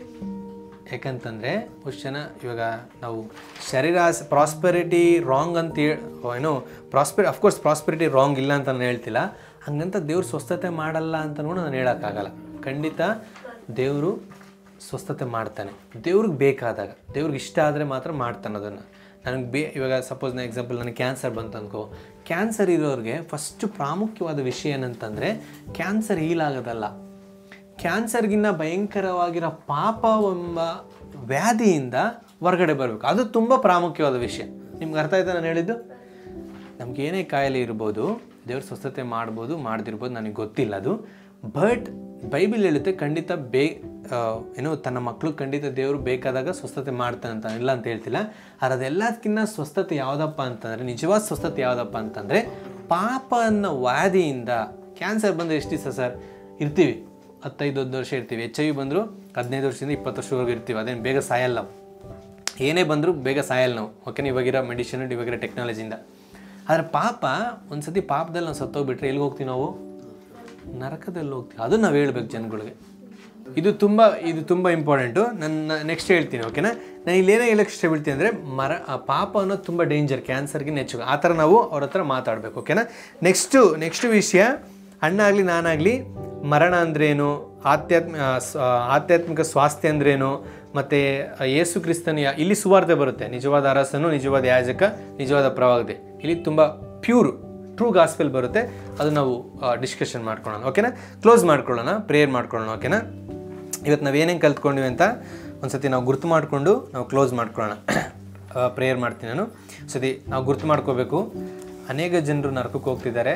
ಯಾಕಂತಂದರೆ ಎಷ್ಟು ಜನ ಇವಾಗ ನಾವು ಶರೀರ ಪ್ರಾಸ್ಪೆರಿಟಿ ರಾಂಗ್ ಅಂತ ಹೇಳಿ ಏನು ಪ್ರಾಸ್ಪೆರಿ ಅಫ್ಕೋರ್ಸ್ ಪ್ರಾಸ್ಪೆರಿಟಿ ರಾಂಗ್ ಇಲ್ಲ ಅಂತ ನಾನು ಹೇಳ್ತಿಲ್ಲ ಹಂಗಂತ ದೇವ್ರು ಸ್ವಸ್ಥತೆ ಮಾಡಲ್ಲ ಅಂತ ನಾನು ಹೇಳೋಕ್ಕಾಗಲ್ಲ ಖಂಡಿತ ದೇವರು ಸ್ವಸ್ಥತೆ ಮಾಡ್ತಾನೆ ದೇವ್ರಿಗೆ ಬೇಕಾದಾಗ ದೇವ್ರಿಗೆ ಇಷ್ಟ ಆದರೆ ಮಾತ್ರ ಮಾಡ್ತಾನೆ ಅದನ್ನು ನನಗೆ ಬೇ ಇವಾಗ ಸಪೋಸ್ ನಾ ಎಕ್ಸಾಂಪಲ್ ನನಗೆ ಕ್ಯಾನ್ಸರ್ ಬಂತು ಅನ್ಕೋ ಕ್ಯಾನ್ಸರ್ ಇರೋರಿಗೆ ಫಸ್ಟು ಪ್ರಾಮುಖ್ಯವಾದ ವಿಷಯ ಏನಂತಂದರೆ ಕ್ಯಾನ್ಸರ್ ಹೀಲ್ ಆಗೋದಲ್ಲ ಕ್ಯಾನ್ಸರ್ಗಿನ್ನ ಭಯಂಕರವಾಗಿರೋ ಪಾಪ ಎಂಬ ವ್ಯಾಧಿಯಿಂದ ಹೊರಗಡೆ ಬರಬೇಕು ಅದು ತುಂಬ ಪ್ರಾಮುಖ್ಯವಾದ ವಿಷಯ ನಿಮ್ಗೆ ಅರ್ಥ ಆಯ್ತಾ ನಾನು ಹೇಳಿದ್ದು ನಮ್ಗೆ ಏನೇ ಕಾಯಿಲೆ ಇರ್ಬೋದು ದೇವ್ರ ಸ್ವಸ್ಥತೆ ಮಾಡ್ಬೋದು ಮಾಡ್ದಿರ್ಬೋದು ನನಗೆ ಗೊತ್ತಿಲ್ಲ ಅದು ಬಟ್ ಬೈಬಿಲ್ ಹೇಳುತ್ತೆ ಖಂಡಿತ ಬೇ ಆ, ಏನು ತನ್ನ ಮಕ್ಕಳು ಖಂಡಿತ ದೇವರು ಬೇಕಾದಾಗ ಸ್ವಸ್ಥತೆ ಮಾಡ್ತಾನೆ ಅಂತ ಇಲ್ಲ ಅಂತ ಹೇಳ್ತಿಲ್ಲ ಆದರೆ ಅದೆಲ್ಲದಕ್ಕಿಂತ ಸ್ವಸ್ಥತೆ ಯಾವುದಪ್ಪ ಅಂತಂದರೆ ನಿಜವಾದ ಸ್ವಸ್ಥತೆ ಯಾವುದಪ್ಪ ಅಂತಂದರೆ ಪಾಪ ಅನ್ನೋ ವ್ಯಾಧಿಯಿಂದ ಕ್ಯಾನ್ಸರ್ ಬಂದರೆ ಎಷ್ಟು ದಿವಸ ಸರ್ ಇರ್ತೀವಿ ಹತ್ತೈದು ಹತ್ತು ವರ್ಷ ಇರ್ತೀವಿ ಎಚ್ ಐ ವಿ ಬಂದರೂ ಹದಿನೈದು ವರ್ಷದಿಂದ ಇಪ್ಪತ್ತು ವರ್ಷವರೆಗೂ ಇರ್ತೀವಿ ಅದೇನು ಬೇಗ ಸಾಯಲ್ಲ ನಾವು ಏನೇ ಬಂದರೂ ಬೇಗ ಸಾಯಲ್ಲ ನಾವು ಓಕೆನಾ ಇವಾಗಿರೋ ಮೆಡಿಸಿನ್ ಇವಾಗಿರೋ ಟೆಕ್ನಾಲಜಿಯಿಂದ ಆದರೆ ಪಾಪ ಒಂದ್ಸತಿ ಪಾಪದಲ್ಲಿ ನಾವು ಸತ್ತೋಗ್ಬಿಟ್ರೆ ಎಲ್ಲಿಗೆ ಹೋಗ್ತೀವಿ ನಾವು ನರಕದಲ್ಲಿ ಹೋಗ್ತೀವಿ ಅದು ನಾವು ಹೇಳ್ಬೇಕು ಜನಗಳಿಗೆ ಇದು ತುಂಬ ಇದು ತುಂಬ ಇಂಪಾರ್ಟೆಂಟು ನನ್ನ ನೆಕ್ಸ್ಟ್ ಹೇಳ್ತೀನಿ ಓಕೆನಾ ನಾನು ಇಲ್ಲೇನೇ ಹೇಳಕ್ಕೆ ಇಷ್ಟಪಡ್ತೀನಿ ಅಂದರೆ ಮರ ಆ ಪಾಪ ಅನ್ನೋದು ತುಂಬ ಡೇಂಜರ್ ಕ್ಯಾನ್ಸರ್ಗೆ ಹೆಚ್ಚು ಆ ಥರ ನಾವು ಅವ್ರ ಹತ್ರ ಮಾತಾಡಬೇಕು ಓಕೆನಾ ನೆಕ್ಸ್ಟು ನೆಕ್ಸ್ಟ್ ವಿಷಯ ಅಣ್ಣಾಗಲಿ ನಾನಾಗಲಿ ಮರಣ ಅಂದ್ರೇನು ಆಧ್ಯಾತ್ಮ ಆ, ಸ್- ಆ, ಆಧ್ಯಾತ್ಮಿಕ ಸ್ವಾಸ್ಥ್ಯ ಅಂದ್ರೇನು ಮತ್ತು ಯೇಸು ಕ್ರಿಸ್ತನ ಯಾ- ಇಲ್ಲಿ ಸುವಾರ್ತೆ ಬರುತ್ತೆ ನಿಜವಾದ ಅರಸನು ನಿಜವಾದ ಯಾಜಕ ನಿಜವಾದ ಪ್ರವಾಗದೆ ಇಲ್ಲಿ ತುಂಬ ಪ್ಯೂರ್ ಟ್ರೂ ಗಾಸ್ಪೆಲ್ ಬರುತ್ತೆ ಅದು ನಾವು ಡಿಸ್ಕಷನ್ ಮಾಡ್ಕೊಳ್ಳೋಣ ಓಕೆನಾ ಕ್ಲೋಸ್ ಮಾಡ್ಕೊಳ್ಳೋಣ ಪ್ರೇಯರ್ ಮಾಡ್ಕೊಳ್ಳೋಣ ಓಕೆನಾ ಇವತ್ತು ನಾವು ಏನೇನು ಕಲ್ತ್ಕೊಂಡ್ವಿ ಅಂತ ಒಂದ್ಸತಿ ನಾವು ಗುರ್ತು ಮಾಡಿಕೊಂಡು ನಾವು ಕ್ಲೋಸ್ ಮಾಡ್ಕೊಳ್ಳೋಣ ಪ್ರೇಯರ್ ಮಾಡ್ತೀನಿ ನಾನು ಸತಿ ನಾವು ಗುರ್ತು ಮಾಡ್ಕೋಬೇಕು ಅನೇಕ ಜನರು ನರಕಕ್ಕೆ ಹೋಗ್ತಿದ್ದಾರೆ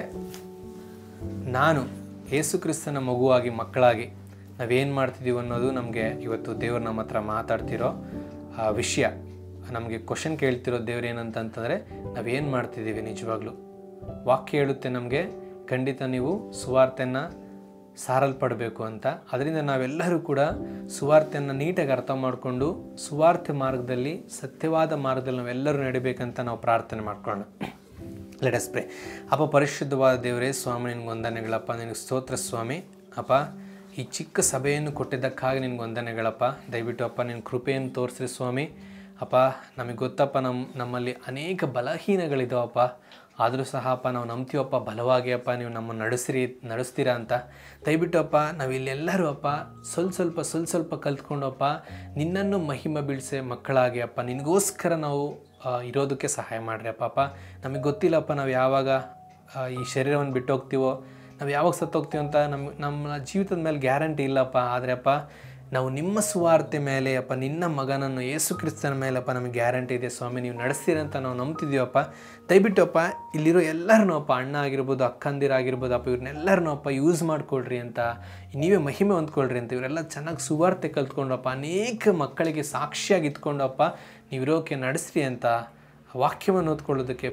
ನಾನು ಯೇಸು ಕ್ರಿಸ್ತನ ಮಗುವಾಗಿ ಮಕ್ಕಳಾಗಿ ನಾವೇನು ಮಾಡ್ತಿದ್ದೀವಿ ಅನ್ನೋದು ನಮಗೆ ಇವತ್ತು ದೇವ್ರು ನಮ್ಮ ಹತ್ರ ಮಾತಾಡ್ತಿರೋ ಆ ವಿಷಯ ನಮಗೆ ಕ್ವಶನ್ ಕೇಳ್ತಿರೋ ದೇವ್ರು ಏನಂತ ಅಂತಂದರೆ ನಾವೇನು ಮಾಡ್ತಿದ್ದೀವಿ ನಿಜವಾಗ್ಲೂ ವಾಕ್ಯ ಹೇಳುತ್ತೆ ನಮಗೆ ಖಂಡಿತ ನೀವು ಸುವಾರ್ತೆಯನ್ನು ಸಾರಲ್ಪಡಬೇಕು ಅಂತ ಅದರಿಂದ ನಾವೆಲ್ಲರೂ ಕೂಡ ಸುವಾರ್ತೆಯನ್ನು ನೀಟಾಗಿ ಅರ್ಥ ಮಾಡಿಕೊಂಡು ಸುವಾರ್ತೆ ಮಾರ್ಗದಲ್ಲಿ ಸತ್ಯವಾದ ಮಾರ್ಗದಲ್ಲಿ ನಾವೆಲ್ಲರೂ ನಡಿಬೇಕಂತ ನಾವು ಪ್ರಾರ್ಥನೆ ಮಾಡ್ಕೊಳ್ಳೋಣ ಲೆಟ್ ಅಸ್ ಪ್ರೇ ಅಪ್ಪ ಪರಿಶುದ್ಧವಾದ ದೇವರೇ ಸ್ವಾಮಿ ನಿನ್ಗೆ ವಂದನೆಗಳಪ್ಪ ನಿನಗೆ ಸ್ತೋತ್ರ ಸ್ವಾಮಿ ಅಪ್ಪ ಈ ಚಿಕ್ಕ ಸಭೆಯನ್ನು ಕೊಟ್ಟಿದ್ದಕ್ಕಾಗಿ ನಿನ್ಗೆ ವಂದನೆಗಳಪ್ಪ ದಯವಿಟ್ಟು ಅಪ್ಪ ನಿನ್ನ ಕೃಪೆಯನ್ನು ತೋರಿಸ್ರಿ ಸ್ವಾಮಿ ಅಪ್ಪ ನಮಗೆ ಗೊತ್ತಪ್ಪ ನಮ್ಮ ನಮ್ಮಲ್ಲಿ ಅನೇಕ ಬಲಹೀನಗಳಿದಾವಪ್ಪ ಆದರೂ ಸಹ ಅಪ್ಪ ನಾವು ನಂಬ್ತೀವಪ್ಪ ಬಲವಾಗಿ ಅಪ್ಪ ನೀವು ನಮ್ಮನ್ನು ನಡೆಸಿರಿ ನಡೆಸ್ತೀರಾ ಅಂತ ದಯವಿಟ್ಟು ಅಪ್ಪ ನಾವಿಲ್ಲೆಲ್ಲರೂ ಅಪ್ಪ ಸ್ವಲ್ಪ ಸ್ವಲ್ಪ ಸ್ವಲ್ಪ ಸ್ವಲ್ಪ ಕಲ್ತ್ಕೊಂಡಪ್ಪ ನಿನ್ನನ್ನು ಮಹಿಮ ಬೀಳಿಸೆ ಮಕ್ಕಳಾಗಿ ಅಪ್ಪ ನಿನಗೋಸ್ಕರ ನಾವು ಆ, ಇರೋದಕ್ಕೆ ಸಹಾಯ ಮಾಡಿರಿ ಅಪ್ಪ ಅಪ್ಪ ನಮಗೆ ಗೊತ್ತಿಲ್ಲಪ್ಪ ನಾವು ಯಾವಾಗ ಆ, ಈ ಶರೀರವನ್ನು ಬಿಟ್ಟು ಹೋಗ್ತೀವೋ ನಾವು ಯಾವಾಗ ಸತ್ತೋಗ್ತೀವಿ ಅಂತ ನಮ್ಮ ನಮ್ಮ ಜೀವಿತದ ಮೇಲೆ ಗ್ಯಾರಂಟಿ ಇಲ್ಲಪ್ಪ ಆದರೆ ಅಪ್ಪ ನಾವು ನಿಮ್ಮ ಸುವಾರ್ತೆ ಮೇಲೆ ಅಪ್ಪ ನಿನ್ನ ಮಗನನ್ನು ಯೇಸು ಕ್ರಿಸ್ತನ ಮೇಲೆ ಅಪ್ಪ ನಮಗೆ ಗ್ಯಾರಂಟಿ ಇದೆ ಸ್ವಾಮಿ ನೀವು ನಡೆಸ್ತೀರಿ ಅಂತ ನಾವು ನಂಬ್ತಿದ್ದೀವಪ್ಪ ದಯವಿಟ್ಟು ಅಪ್ಪ ಇಲ್ಲಿರೋ ಎಲ್ಲರನ್ನೂ ಅಪ್ಪ ಅಣ್ಣ ಆಗಿರ್ಬೋದು ಅಕ್ಕಂದಿರಾಗಿರ್ಬೋದು ಅಪ್ಪ ಇವ್ರನ್ನೆಲ್ಲರನ್ನೂ ಅಪ್ಪ ಯೂಸ್ ಮಾಡ್ಕೊಳ್ರಿ ಅಂತ ನೀವೇ ಮಹಿಮೆ ಹೊಂದ್ಕೊಳ್ರಿ ಅಂತ ಇವರೆಲ್ಲ ಚೆನ್ನಾಗಿ ಸುವಾರ್ತೆ ಕಲ್ತ್ಕೊಂಡಪ್ಪ ಅನೇಕ ಮಕ್ಕಳಿಗೆ ಸಾಕ್ಷಿಯಾಗಿ ಇಟ್ಕೊಂಡಪ್ಪ ನೀವು ಇರೋಕೆ ನಡೆಸ್ರಿ ಅಂತ ಆ ವಾಕ್ಯವನ್ನು ಓದ್ಕೊಳ್ಳೋದಕ್ಕೆ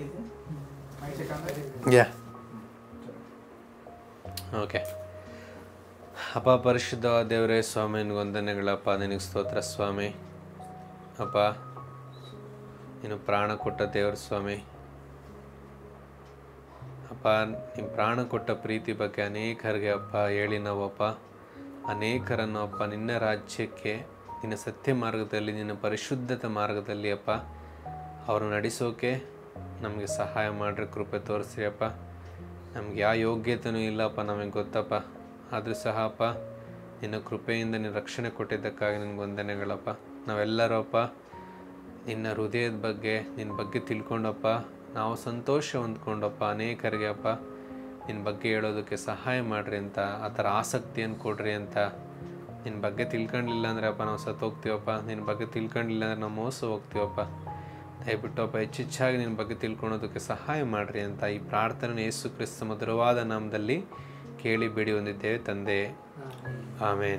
ಯಾ ಓಕೆ ಅಪ್ಪ ಪರಿಶುದ್ಧ ದೇವರೇ ಸ್ವಾಮಿ ನಿನಗೆ ವಂದನೆಗಳಪ್ಪ ನಿನಗೆ ಸ್ತೋತ್ರ ಸ್ವಾಮಿ ಅಪ್ಪ ನೀನು ಪ್ರಾಣ ಕೊಟ್ಟ ದೇವ್ರ ಸ್ವಾಮಿ ಅಪ್ಪ ನಿಮ್ಮ ಪ್ರಾಣ ಕೊಟ್ಟ ಪ್ರೀತಿ ಬಗ್ಗೆ ಅನೇಕರಿಗೆ ಅಪ್ಪ ಹೇಳಿ ನಾವಪ್ಪ ಅನೇಕರನ್ನು ಅಪ್ಪ ನಿನ್ನ ರಾಜ್ಯಕ್ಕೆ ನಿನ್ನ ಸತ್ಯ ಮಾರ್ಗದಲ್ಲಿ ನಿನ್ನ ಪರಿಶುದ್ಧತೆ ಮಾರ್ಗದಲ್ಲಿ ಅಪ್ಪ ಅವರು ನಡೆಸೋಕೆ ನಮಗೆ ಸಹಾಯ ಮಾಡ್ರಿ ಕೃಪೆ ತೋರಿಸ್ರಿ ಅಪ್ಪ ನಮ್ಗೆ ಯಾವ ಯೋಗ್ಯತೆಯೂ ಇಲ್ಲಪ್ಪ ನಮಗೆ ಗೊತ್ತಪ್ಪ ಆದರೂ ಸಹ ಅಪ್ಪ ನಿನ್ನ ಕೃಪೆಯಿಂದ ನಿನ್ನ ರಕ್ಷಣೆ ಕೊಟ್ಟಿದ್ದಕ್ಕಾಗಿ ನಿನಗೆ ವಂದನೆಗಳಪ್ಪ ನಾವೆಲ್ಲರೂ ಅಪ್ಪ ನಿನ್ನ ಹೃದಯದ ಬಗ್ಗೆ ನಿನ್ನ ಬಗ್ಗೆ ತಿಳ್ಕೊಂಡಪ್ಪ ನಾವು ಸಂತೋಷ ಹೊಂದ್ಕೊಂಡಪ್ಪ ಅನೇಕರಿಗೆ ಅಪ್ಪ ನಿನ್ನ ಬಗ್ಗೆ ಹೇಳೋದಕ್ಕೆ ಸಹಾಯ ಮಾಡಿರಿ ಅಂತ ಆ ಥರ ಆಸಕ್ತಿಯನ್ನು ಕೊಡ್ರಿ ಅಂತ ನಿನ್ನ ಬಗ್ಗೆ ತಿಳ್ಕೊಂಡಿಲ್ಲ ಅಂದರೆ ಅಪ್ಪ ನಾವು ಸತ್ತು ಹೋಗ್ತೀವಪ್ಪ ನಿನ್ನ ಬಗ್ಗೆ ತಿಳ್ಕೊಂಡಿಲ್ಲ ಅಂದರೆ ನಾವು ಮೋಸ ಹೋಗ್ತೀವಪ್ಪ ದಯವಿಟ್ಟು ಅಪ್ಪ ಹೆಚ್ಚೆಚ್ಚಾಗಿ ನಿನ್ನ ಬಗ್ಗೆ ತಿಳ್ಕೊಳೋದಕ್ಕೆ ಸಹಾಯ ಮಾಡಿರಿ ಅಂತ ಈ ಪ್ರಾರ್ಥನೆ ಯೇಸು ಕ್ರಿಸ್ತ ಮಧುರವಾದ ನಾಮದಲ್ಲಿ ಕೇಳಿ ಬೇಡಿ ಹೊಂದಿದ್ದೇವೆ ತಂದೆ ಆಮೇನ್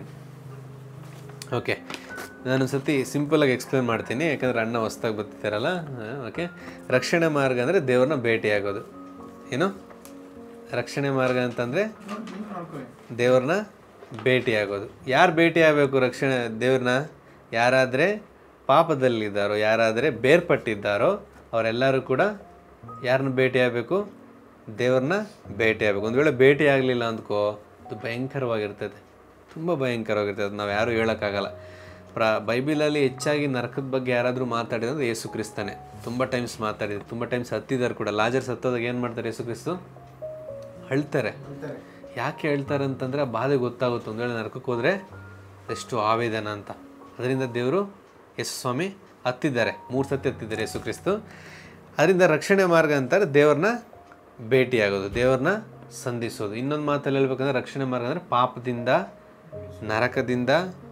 ಓಕೆ ನಾನು ಸತಿ ಸಿಂಪಲಾಗಿ ಎಕ್ಸ್ಪ್ಲೇನ್ ಮಾಡ್ತೀನಿ ಯಾಕಂದರೆ ಅಣ್ಣ ಹೊಸ್ದಾಗಿ ಬರ್ತಿದ್ದಾರಲ್ಲ ಓಕೆ ರಕ್ಷಣೆ ಮಾರ್ಗ ಅಂದರೆ ದೇವ್ರನ್ನ ಭೇಟಿಯಾಗೋದು ಏನು ರಕ್ಷಣೆ ಮಾರ್ಗ ಅಂತಂದರೆ ದೇವ್ರನ್ನ ಭೇಟಿಯಾಗೋದು ಯಾರು ಭೇಟಿ ಆಗಬೇಕು ರಕ್ಷಣೆ ದೇವ್ರನ್ನ ಯಾರಾದರೆ ಪಾಪದಲ್ಲಿದ್ದಾರೋ ಯಾರಾದರೆ ಬೇರ್ಪಟ್ಟಿದ್ದಾರೋ ಅವರೆಲ್ಲರೂ ಕೂಡ ಯಾರನ್ನ ಭೇಟಿ ಆಗಬೇಕು ದೇವ್ರನ್ನ ಭೇಟಿ ಆಗಬೇಕು ಒಂದು ವೇಳೆ ಭೇಟಿ ಆಗಲಿಲ್ಲ ಅಂದ್ಕೋ ಅದು ಭಯಂಕರವಾಗಿರ್ತದೆ ತುಂಬ ಭಯಂಕರವಾಗಿರ್ತದೆ ಅದು ನಾವು ಯಾರೂ ಹೇಳೋಕ್ಕಾಗಲ್ಲ ಪ್ರ ಬೈಬಿಲಲ್ಲಿ ಹೆಚ್ಚಾಗಿ ನರಕದ ಬಗ್ಗೆ ಯಾರಾದರೂ ಮಾತಾಡಿದ್ರೆ ಯೇಸು ಕ್ರಿಸ್ತನೇ ತುಂಬ ಟೈಮ್ಸ್ ಮಾತಾಡಿದ್ರು ತುಂಬ ಟೈಮ್ಸ್ ಹತ್ತಿದ್ದಾರೆ ಕೂಡ ಲಾಜರ್ ಸತ್ತೋದಾಗ ಏನು ಮಾಡ್ತಾರೆ ಯೇಸು ಕ್ರಿಸ್ತು ಅಳ್ತಾರೆ ಯಾಕೆ ಹೇಳ್ತಾರೆ ಅಂತಂದರೆ ಆ ಬಾಧೆ ಗೊತ್ತಾಗುತ್ತೆ ಒಂದು ವೇಳೆ ನರಕಕ್ಕೆ ಹೋದರೆ ಎಷ್ಟು ಆವೇದನ ಅಂತ ಅದರಿಂದ ದೇವರು ಯೇಸು ಸ್ವಾಮಿ ಹತ್ತಿದ್ದಾರೆ ಮೂರು ಸತಿ ಹತ್ತಿದ್ದಾರೆ ಯೇಸು ಕ್ರಿಸ್ತು ಅದರಿಂದ ರಕ್ಷಣೆ ಮಾರ್ಗ ಅಂತಾರೆ ದೇವ್ರನ್ನ ಭೇಟಿಯಾಗೋದು ದೇವ್ರನ್ನ ಸಂಧಿಸೋದು ಇನ್ನೊಂದು ಮಾತಲ್ಲಿ ಹೇಳ್ಬೇಕಂದ್ರೆ ರಕ್ಷಣೆ ಮಾರ್ಗ ಅಂದರೆ ಪಾಪದಿಂದ ನರಕದಿಂದ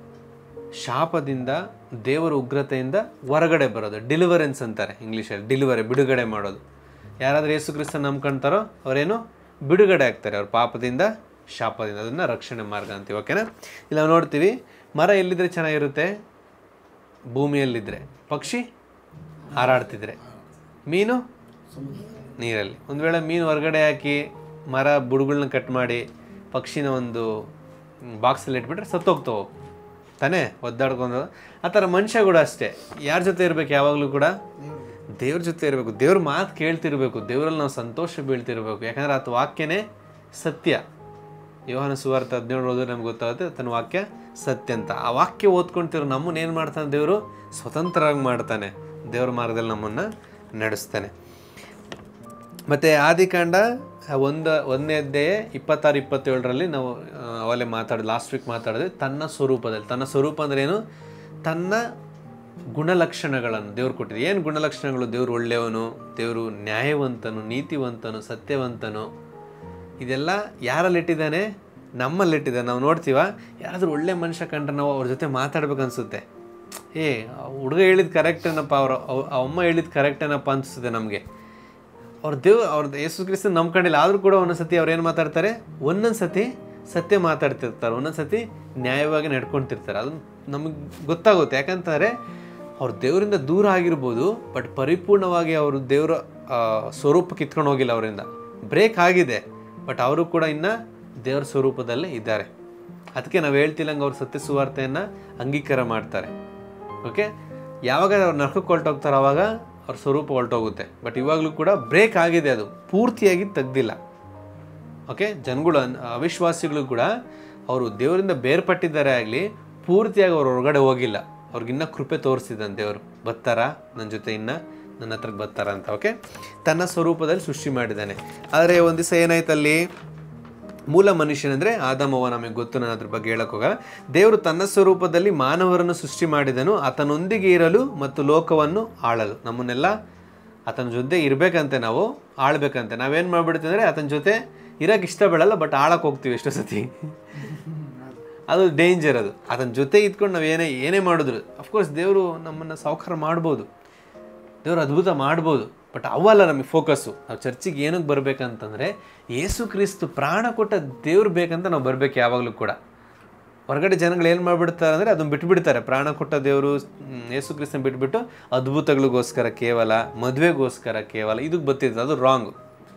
ಶಾಪದಿಂದ ದೇವರ ಉಗ್ರತೆಯಿಂದ ಹೊರಗಡೆ ಬರೋದು ಡಿಲಿವರೆನ್ಸ್ ಅಂತಾರೆ ಇಂಗ್ಲೀಷಲ್ಲಿ ಡಿಲಿವರಿ ಬಿಡುಗಡೆ ಮಾಡೋದು ಯಾರಾದರೂ ಯೇಸು ಕ್ರಿಸ್ತ ನಂಬ್ಕೊಂತಾರೋ ಅವರೇನು ಬಿಡುಗಡೆ ಆಗ್ತಾರೆ ಅವ್ರ ಪಾಪದಿಂದ ಶಾಪದಿಂದ ಅದನ್ನು ರಕ್ಷಣೆ ಮಾರ್ಗ ಅಂತೀವಿ ಓಕೆನಾ ಇಲ್ಲ ನಾವು ನೋಡ್ತೀವಿ ಮರ ಎಲ್ಲಿದ್ರೆ ಚೆನ್ನಾಗಿರುತ್ತೆ ಭೂಮಿಯಲ್ಲಿದ್ದರೆ ಪಕ್ಷಿ ಹಾರಾಡ್ತಿದ್ರೆ ಮೀನು ನೀರಲ್ಲಿ ಒಂದು ವೇಳೆ ಮೀನು ಹೊರಗಡೆ ಹಾಕಿ ಮರ ಬುಡಗಳನ್ನ ಕಟ್ ಮಾಡಿ ಪಕ್ಷಿನ ಒಂದು ಬಾಕ್ಸಲ್ಲಿ ಇಟ್ಬಿಟ್ರೆ ಸತ್ತೋಗ್ತಾವೆ ತಾನೇ ಒದ್ದಾಡ್ಕೊಂಡು ಆ ಥರ ಮನುಷ್ಯ ಕೂಡ ಅಷ್ಟೇ ಯಾರ ಜೊತೆ ಇರಬೇಕು ಯಾವಾಗಲೂ ಕೂಡ ದೇವ್ರ ಜೊತೆ ಇರಬೇಕು ದೇವ್ರ ಮಾತು ಕೇಳ್ತಿರ್ಬೇಕು ದೇವರಲ್ಲಿ ನಾವು ಸಂತೋಷ ಬೀಳ್ತಿರ್ಬೇಕು ಯಾಕಂದ್ರೆ ಆತ ವಾಕ್ಯನೇ ಸತ್ಯ ಯೋಹಾನ ಸುವಾರ್ಥ ಹದಿನೇಳು ಓದಿದ್ರೆ ನಮ್ಗೆ ಗೊತ್ತಾಗುತ್ತೆ ತನ್ನ ವಾಕ್ಯ ಸತ್ಯ ಅಂತ ಆ ವಾಕ್ಯ ಓದ್ಕೊಂತಿರೋ ನಮ್ಮನ್ನ ಏನು ಮಾಡ್ತಾನೆ ದೇವರು ಸ್ವತಂತ್ರವಾಗಿ ಮಾಡ್ತಾನೆ ದೇವ್ರ ಮಾರ್ಗದಲ್ಲಿ ನಮ್ಮನ್ನು ನಡೆಸ್ತಾನೆ ಮತ್ತು ಆದಿಕಾಂಡ ಒಂದು ಒಂದನೇ ಅಧ್ಯಾಯ ಇಪ್ಪತ್ತಾರು ಇಪ್ಪತ್ತೇಳರಲ್ಲಿ ನಾವು ಆ, ಅವಲೇ ಮಾತಾಡಿದ್ ಲಾಸ್ಟ್ ವೀಕ್ ಮಾತಾಡಿದ್ವಿ ತನ್ನ ಸ್ವರೂಪದಲ್ಲಿ ತನ್ನ ಸ್ವರೂಪ ಅಂದ್ರೆ ಏನು ತನ್ನ ಗುಣಲಕ್ಷಣಗಳನ್ನು ದೇವ್ರು ಕೊಟ್ಟಿದೆ ಏನು ಗುಣಲಕ್ಷಣಗಳು ದೇವ್ರು ಒಳ್ಳೆಯವನು ದೇವರು ನ್ಯಾಯವಂತನು ನೀತಿವಂತನು ಸತ್ಯವಂತನು ಇದೆಲ್ಲ ಯಾರಲ್ಲಿ ಇಟ್ಟಿದ್ದಾನೆ ನಮ್ಮಲ್ಲಿ ಇಟ್ಟಿದ್ದಾನೆ ನಾವು ನೋಡ್ತೀವ ಯಾರಾದ್ರೂ ಒಳ್ಳೆ ಮನುಷ್ಯ ಕಂಡ್ರೆ ನಾವು ಅವ್ರ ಜೊತೆ ಮಾತಾಡ್ಬೇಕು ಅನ್ಸುತ್ತೆ ಏ ಹುಡುಗ ಹೇಳಿದ್ ಕರೆಕ್ಟ್ ಏನಪ್ಪ ಅವ್ರ ಅವ್- ಆ ಅಮ್ಮ ಹೇಳಿದ್ ಕರೆಕ್ಟ್ ಏನಪ್ಪ ಅನಿಸುತ್ತೆ ನಮಗೆ ಅವ್ರ ದೇವ್ ಅವ್ರದ್ದು ಯೇಸು ಕ್ರಿಸ್ತ ನಂಬ್ಕೊಂಡಿಲ್ಲ ಆದರೂ ಕೂಡ ಒಂದೊಂದು ಸತಿ ಅವ್ರು ಏನು ಮಾತಾಡ್ತಾರೆ ಒಂದೊಂದು ಸತಿ ಸತ್ಯ ಮಾತಾಡ್ತಿರ್ತಾರೆ ಒಂದೊಂದು ಸತಿ ನ್ಯಾಯವಾಗಿ ನಡ್ಕೊಳ್ತಿರ್ತಾರೆ ಅದು ನಮಗೆ ಗೊತ್ತಾಗುತ್ತೆ ಯಾಕಂತಂದರೆ ಅವ್ರು ದೇವರಿಂದ ದೂರ ಆಗಿರ್ಬೋದು ಬಟ್ ಪರಿಪೂರ್ಣವಾಗಿ ಅವರು ದೇವರ ಆ, ಸ್ವರೂಪ ಕಿತ್ಕೊಂಡು ಹೋಗಿಲ್ಲ ಅವರಿಂದ ಬ್ರೇಕ್ ಆಗಿದೆ ಬಟ್ ಅವರು ಕೂಡ ಇನ್ನು ದೇವರ ಸ್ವರೂಪದಲ್ಲೇ ಇದ್ದಾರೆ ಅದಕ್ಕೆ ನಾವು ಹೇಳ್ತಿಲ್ಲಂಗೆ ಅವ್ರು ಸತ್ಯ ಸುವಾರ್ತೆಯನ್ನು ಅಂಗೀಕಾರ ಮಾಡ್ತಾರೆ ಓಕೆ ಯಾವಾಗ ಅವ್ರು ನರಕಕ್ಕೆ ಹೊರಟೋಗ್ತಾರೆ ಅವಾಗ ಅವ್ರ ಸ್ವರೂಪ ಹೊರಟೋಗುತ್ತೆ ಬಟ್ ಇವಾಗಲೂ ಕೂಡ ಬ್ರೇಕ್ ಆಗಿದೆ ಅದು ಪೂರ್ತಿಯಾಗಿ ತೆಗ್ದಿಲ್ಲ ಓಕೆ ಜನಗಳು ಅನ್- ಅವಿಶ್ವಾಸಿಗಳು ಕೂಡ ಅವರು ದೇವರಿಂದ ಬೇರ್ಪಟ್ಟಿದ್ದಾರೆ ಆಗಲಿ ಪೂರ್ತಿಯಾಗಿ ಅವ್ರು ಹೊರಗಡೆ ಹೋಗಿಲ್ಲ ಅವ್ರಿಗಿನ್ನ ಕೃಪೆ ತೋರಿಸಿದ್ದಾನೆ ದೇವರು ಬರ್ತಾರಾ ನನ್ನ ಜೊತೆ ಇನ್ನ ನನ್ನ ಹತ್ರಕ್ಕೆ ಬರ್ತಾರ ಅಂತ ಓಕೆ ತನ್ನ ಸ್ವರೂಪದಲ್ಲಿ ಸೃಷ್ಟಿ ಮಾಡಿದ್ದಾನೆ ಆದರೆ ಒಂದು ದಿವಸ ಏನಾಯ್ತಲ್ಲಿ ಮೂಲ ಮನುಷ್ಯನಂದ್ರೆ ಆದಮವ ನಮಗೆ ಗೊತ್ತು ನಾನು ಅದ್ರ ಬಗ್ಗೆ ಹೇಳಕ್ ಹೋಗಲ್ಲ ದೇವರು ತನ್ನ ಸ್ವರೂಪದಲ್ಲಿ ಮಾನವರನ್ನು ಸೃಷ್ಟಿ ಮಾಡಿದನು ಆತನೊಂದಿಗೆ ಇರಲು ಮತ್ತು ಲೋಕವನ್ನು ಆಳಲು ನಮ್ಮನ್ನೆಲ್ಲ ಆತನ ಜೊತೆ ಇರಬೇಕಂತೆ ನಾವು ಆಳ್ಬೇಕಂತೆ ನಾವೇನು ಮಾಡ್ಬಿಡ್ತೀವಿ ಅಂದರೆ ಆತನ ಜೊತೆ ಇರೋಕೆ ಇಷ್ಟ ಬೀಳಲ್ಲ ಬಟ್ ಆಳಕ್ಕೆ ಹೋಗ್ತೀವಿ ಎಷ್ಟೋ ಸತಿ ಅದು ಡೇಂಜರ್ ಅದು ಅದನ್ನ ಜೊತೆ ಇದ್ಕೊಂಡು ನಾವು ಏನೇ ಏನೇ ಮಾಡಿದ್ರು ಅಫ್ಕೋರ್ಸ್ ದೇವರು ನಮ್ಮನ್ನು ಸಾವುಕಾರ ಮಾಡ್ಬೋದು ದೇವರು ಅದ್ಭುತ ಮಾಡ್ಬೋದು ಬಟ್ ಅವಲ್ಲ ನಮಗೆ ಫೋಕಸ್ಸು ನಾವು ಚರ್ಚಿಗೆ ಏನಕ್ಕೆ ಬರ್ಬೇಕಂತಂದರೆ ಯೇಸು ಕ್ರಿಸ್ತು ಪ್ರಾಣ ಕೊಟ್ಟ ದೇವ್ರು ಬೇಕಂತ ನಾವು ಬರಬೇಕು ಯಾವಾಗಲೂ ಕೂಡ ಹೊರಗಡೆ ಜನಗಳು ಏನು ಮಾಡಿಬಿಡ್ತಾರೆ ಅಂದರೆ ಅದನ್ನು ಬಿಟ್ಬಿಡ್ತಾರೆ ಪ್ರಾಣ ಕೊಟ್ಟ ದೇವರು ಯೇಸು ಕ್ರಿಸ್ತನ ಬಿಟ್ಬಿಟ್ಟು ಅದ್ಭುತಗಳಿಗೋಸ್ಕರ ಕೇವಲ ಮದುವೆಗೋಸ್ಕರ ಕೇವಲ ಇದಕ್ಕೆ ಬರ್ತಿರ್ತದೆ ಅದು ರಾಂಗ್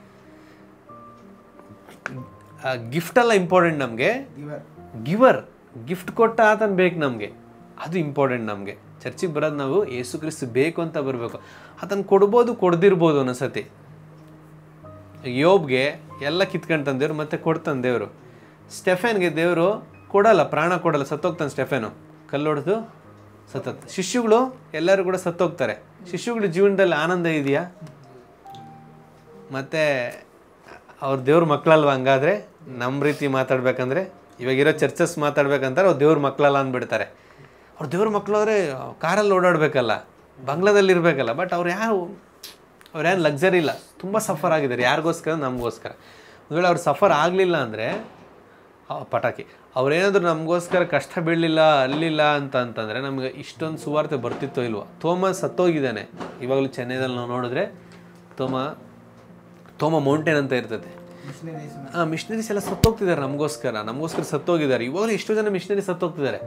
ಗಿಫ್ಟ್ ಎಲ್ಲ ಇಂಪಾರ್ಟೆಂಟ್ ನಮಗೆ ಗಿವರ್ ಗಿಫ್ಟ್ ಕೊಟ್ಟ ಆತನ ಬೇಕು ನಮಗೆ ಅದು ಇಂಪಾರ್ಟೆಂಟ್ ನಮಗೆ ಚರ್ಚಿಗೆ ಬರೋದು ನಾವು ಯೇಸು ಕ್ರಿಸ್ತು ಬೇಕು ಅಂತ ಬರಬೇಕು ಆತನ ಕೊಡ್ಬೋದು ಕೊಡ್ದಿರ್ಬೋದು ಒಂದೊಂದ್ಸತಿ ಯೋಬ್ಗೆ ಎಲ್ಲ ಕಿತ್ಕೊಂಡು ದೇವ್ರು ಮತ್ತೆ ಕೊಡ್ತಾನೆ ದೇವರು ಸ್ಟೆಫೆನ್ಗೆ ದೇವರು ಕೊಡಲ್ಲ ಪ್ರಾಣ ಕೊಡಲ್ಲ ಸತ್ತೋಗ್ತಾನೆ ಸ್ಟೆಫೆನು ಕಲ್ಲೊಡೆದು ಸತ್ತತ್ ಶಿಷ್ಯುಗಳು ಎಲ್ಲರೂ ಕೂಡ ಸತ್ತೋಗ್ತಾರೆ ಶಿಷ್ಯುಗಳ ಜೀವನದಲ್ಲಿ ಆನಂದ ಇದೆಯಾ ಮತ್ತು ಅವ್ರ ದೇವ್ರ ಮಕ್ಕಳಲ್ವ ಹಂಗಾದ್ರೆ ನಮ್ಮ ರೀತಿ ಮಾತಾಡ್ಬೇಕಂದ್ರೆ ಇವಾಗಿರೋ ಚರ್ಚಸ್ ಮಾತಾಡ್ಬೇಕಂತಾರೆ ಅವ್ರು ದೇವ್ರ ಮಕ್ಕಳಲ್ಲ ಅಂದ್ಬಿಡ್ತಾರೆ ಅವ್ರು ದೇವ್ರ ಮಕ್ಕಳವ್ರೆ ಕಾರಲ್ಲಿ ಓಡಾಡಬೇಕಲ್ಲ ಬಂಗ್ಲಾದಲ್ಲಿ ಇರಬೇಕಲ್ಲ ಬಟ್ ಅವ್ರು ಯಾರು ಅವ್ರು ಏನು ಲಕ್ಸರಿ ಇಲ್ಲ ತುಂಬ ಸಫರ್ ಆಗಿದ್ದಾರೆ ಯಾರಿಗೋಸ್ಕರ ನಮಗೋಸ್ಕರ ಒಂದು ವೇಳೆ ಅವ್ರು ಸಫರ್ ಆಗಲಿಲ್ಲ ಅಂದರೆ ಪಟಾಕಿ ಅವ್ರೇನಾದರೂ ನಮಗೋಸ್ಕರ ಕಷ್ಟ ಬೀಳಲಿಲ್ಲ ಅಲ್ಲಿಲ್ಲ ಅಂತ ಅಂತಂದರೆ ನಮಗೆ ಇಷ್ಟೊಂದು ಸುವಾರ್ತೆ ಬರ್ತಿತ್ತೋ ಇಲ್ವೋ ತೋಮ ಸತ್ತೋಗಿದ್ದಾನೆ ಇವಾಗಲೂ ಚೆನ್ನೈದಲ್ಲಿ ನಾವು ನೋಡಿದ್ರೆ ತೋಮ ತೋಮ ಮೌಂಟೇನ್ ಅಂತ ಇರ್ತದೆ ಹಾಂ ಮಿಷನರೀಸ್ ಎಲ್ಲ ಸತ್ತೋಗ್ತಿದ್ದಾರೆ ನಮಗೋಸ್ಕರ ನಮಗೋಸ್ಕರ ಸತ್ತೋಗಿದ್ದಾರೆ ಇವಾಗಲೂ ಎಷ್ಟೋ ಜನ ಮಿಷನರಿ ಸತ್ತೋಗ್ತಿದ್ದಾರೆ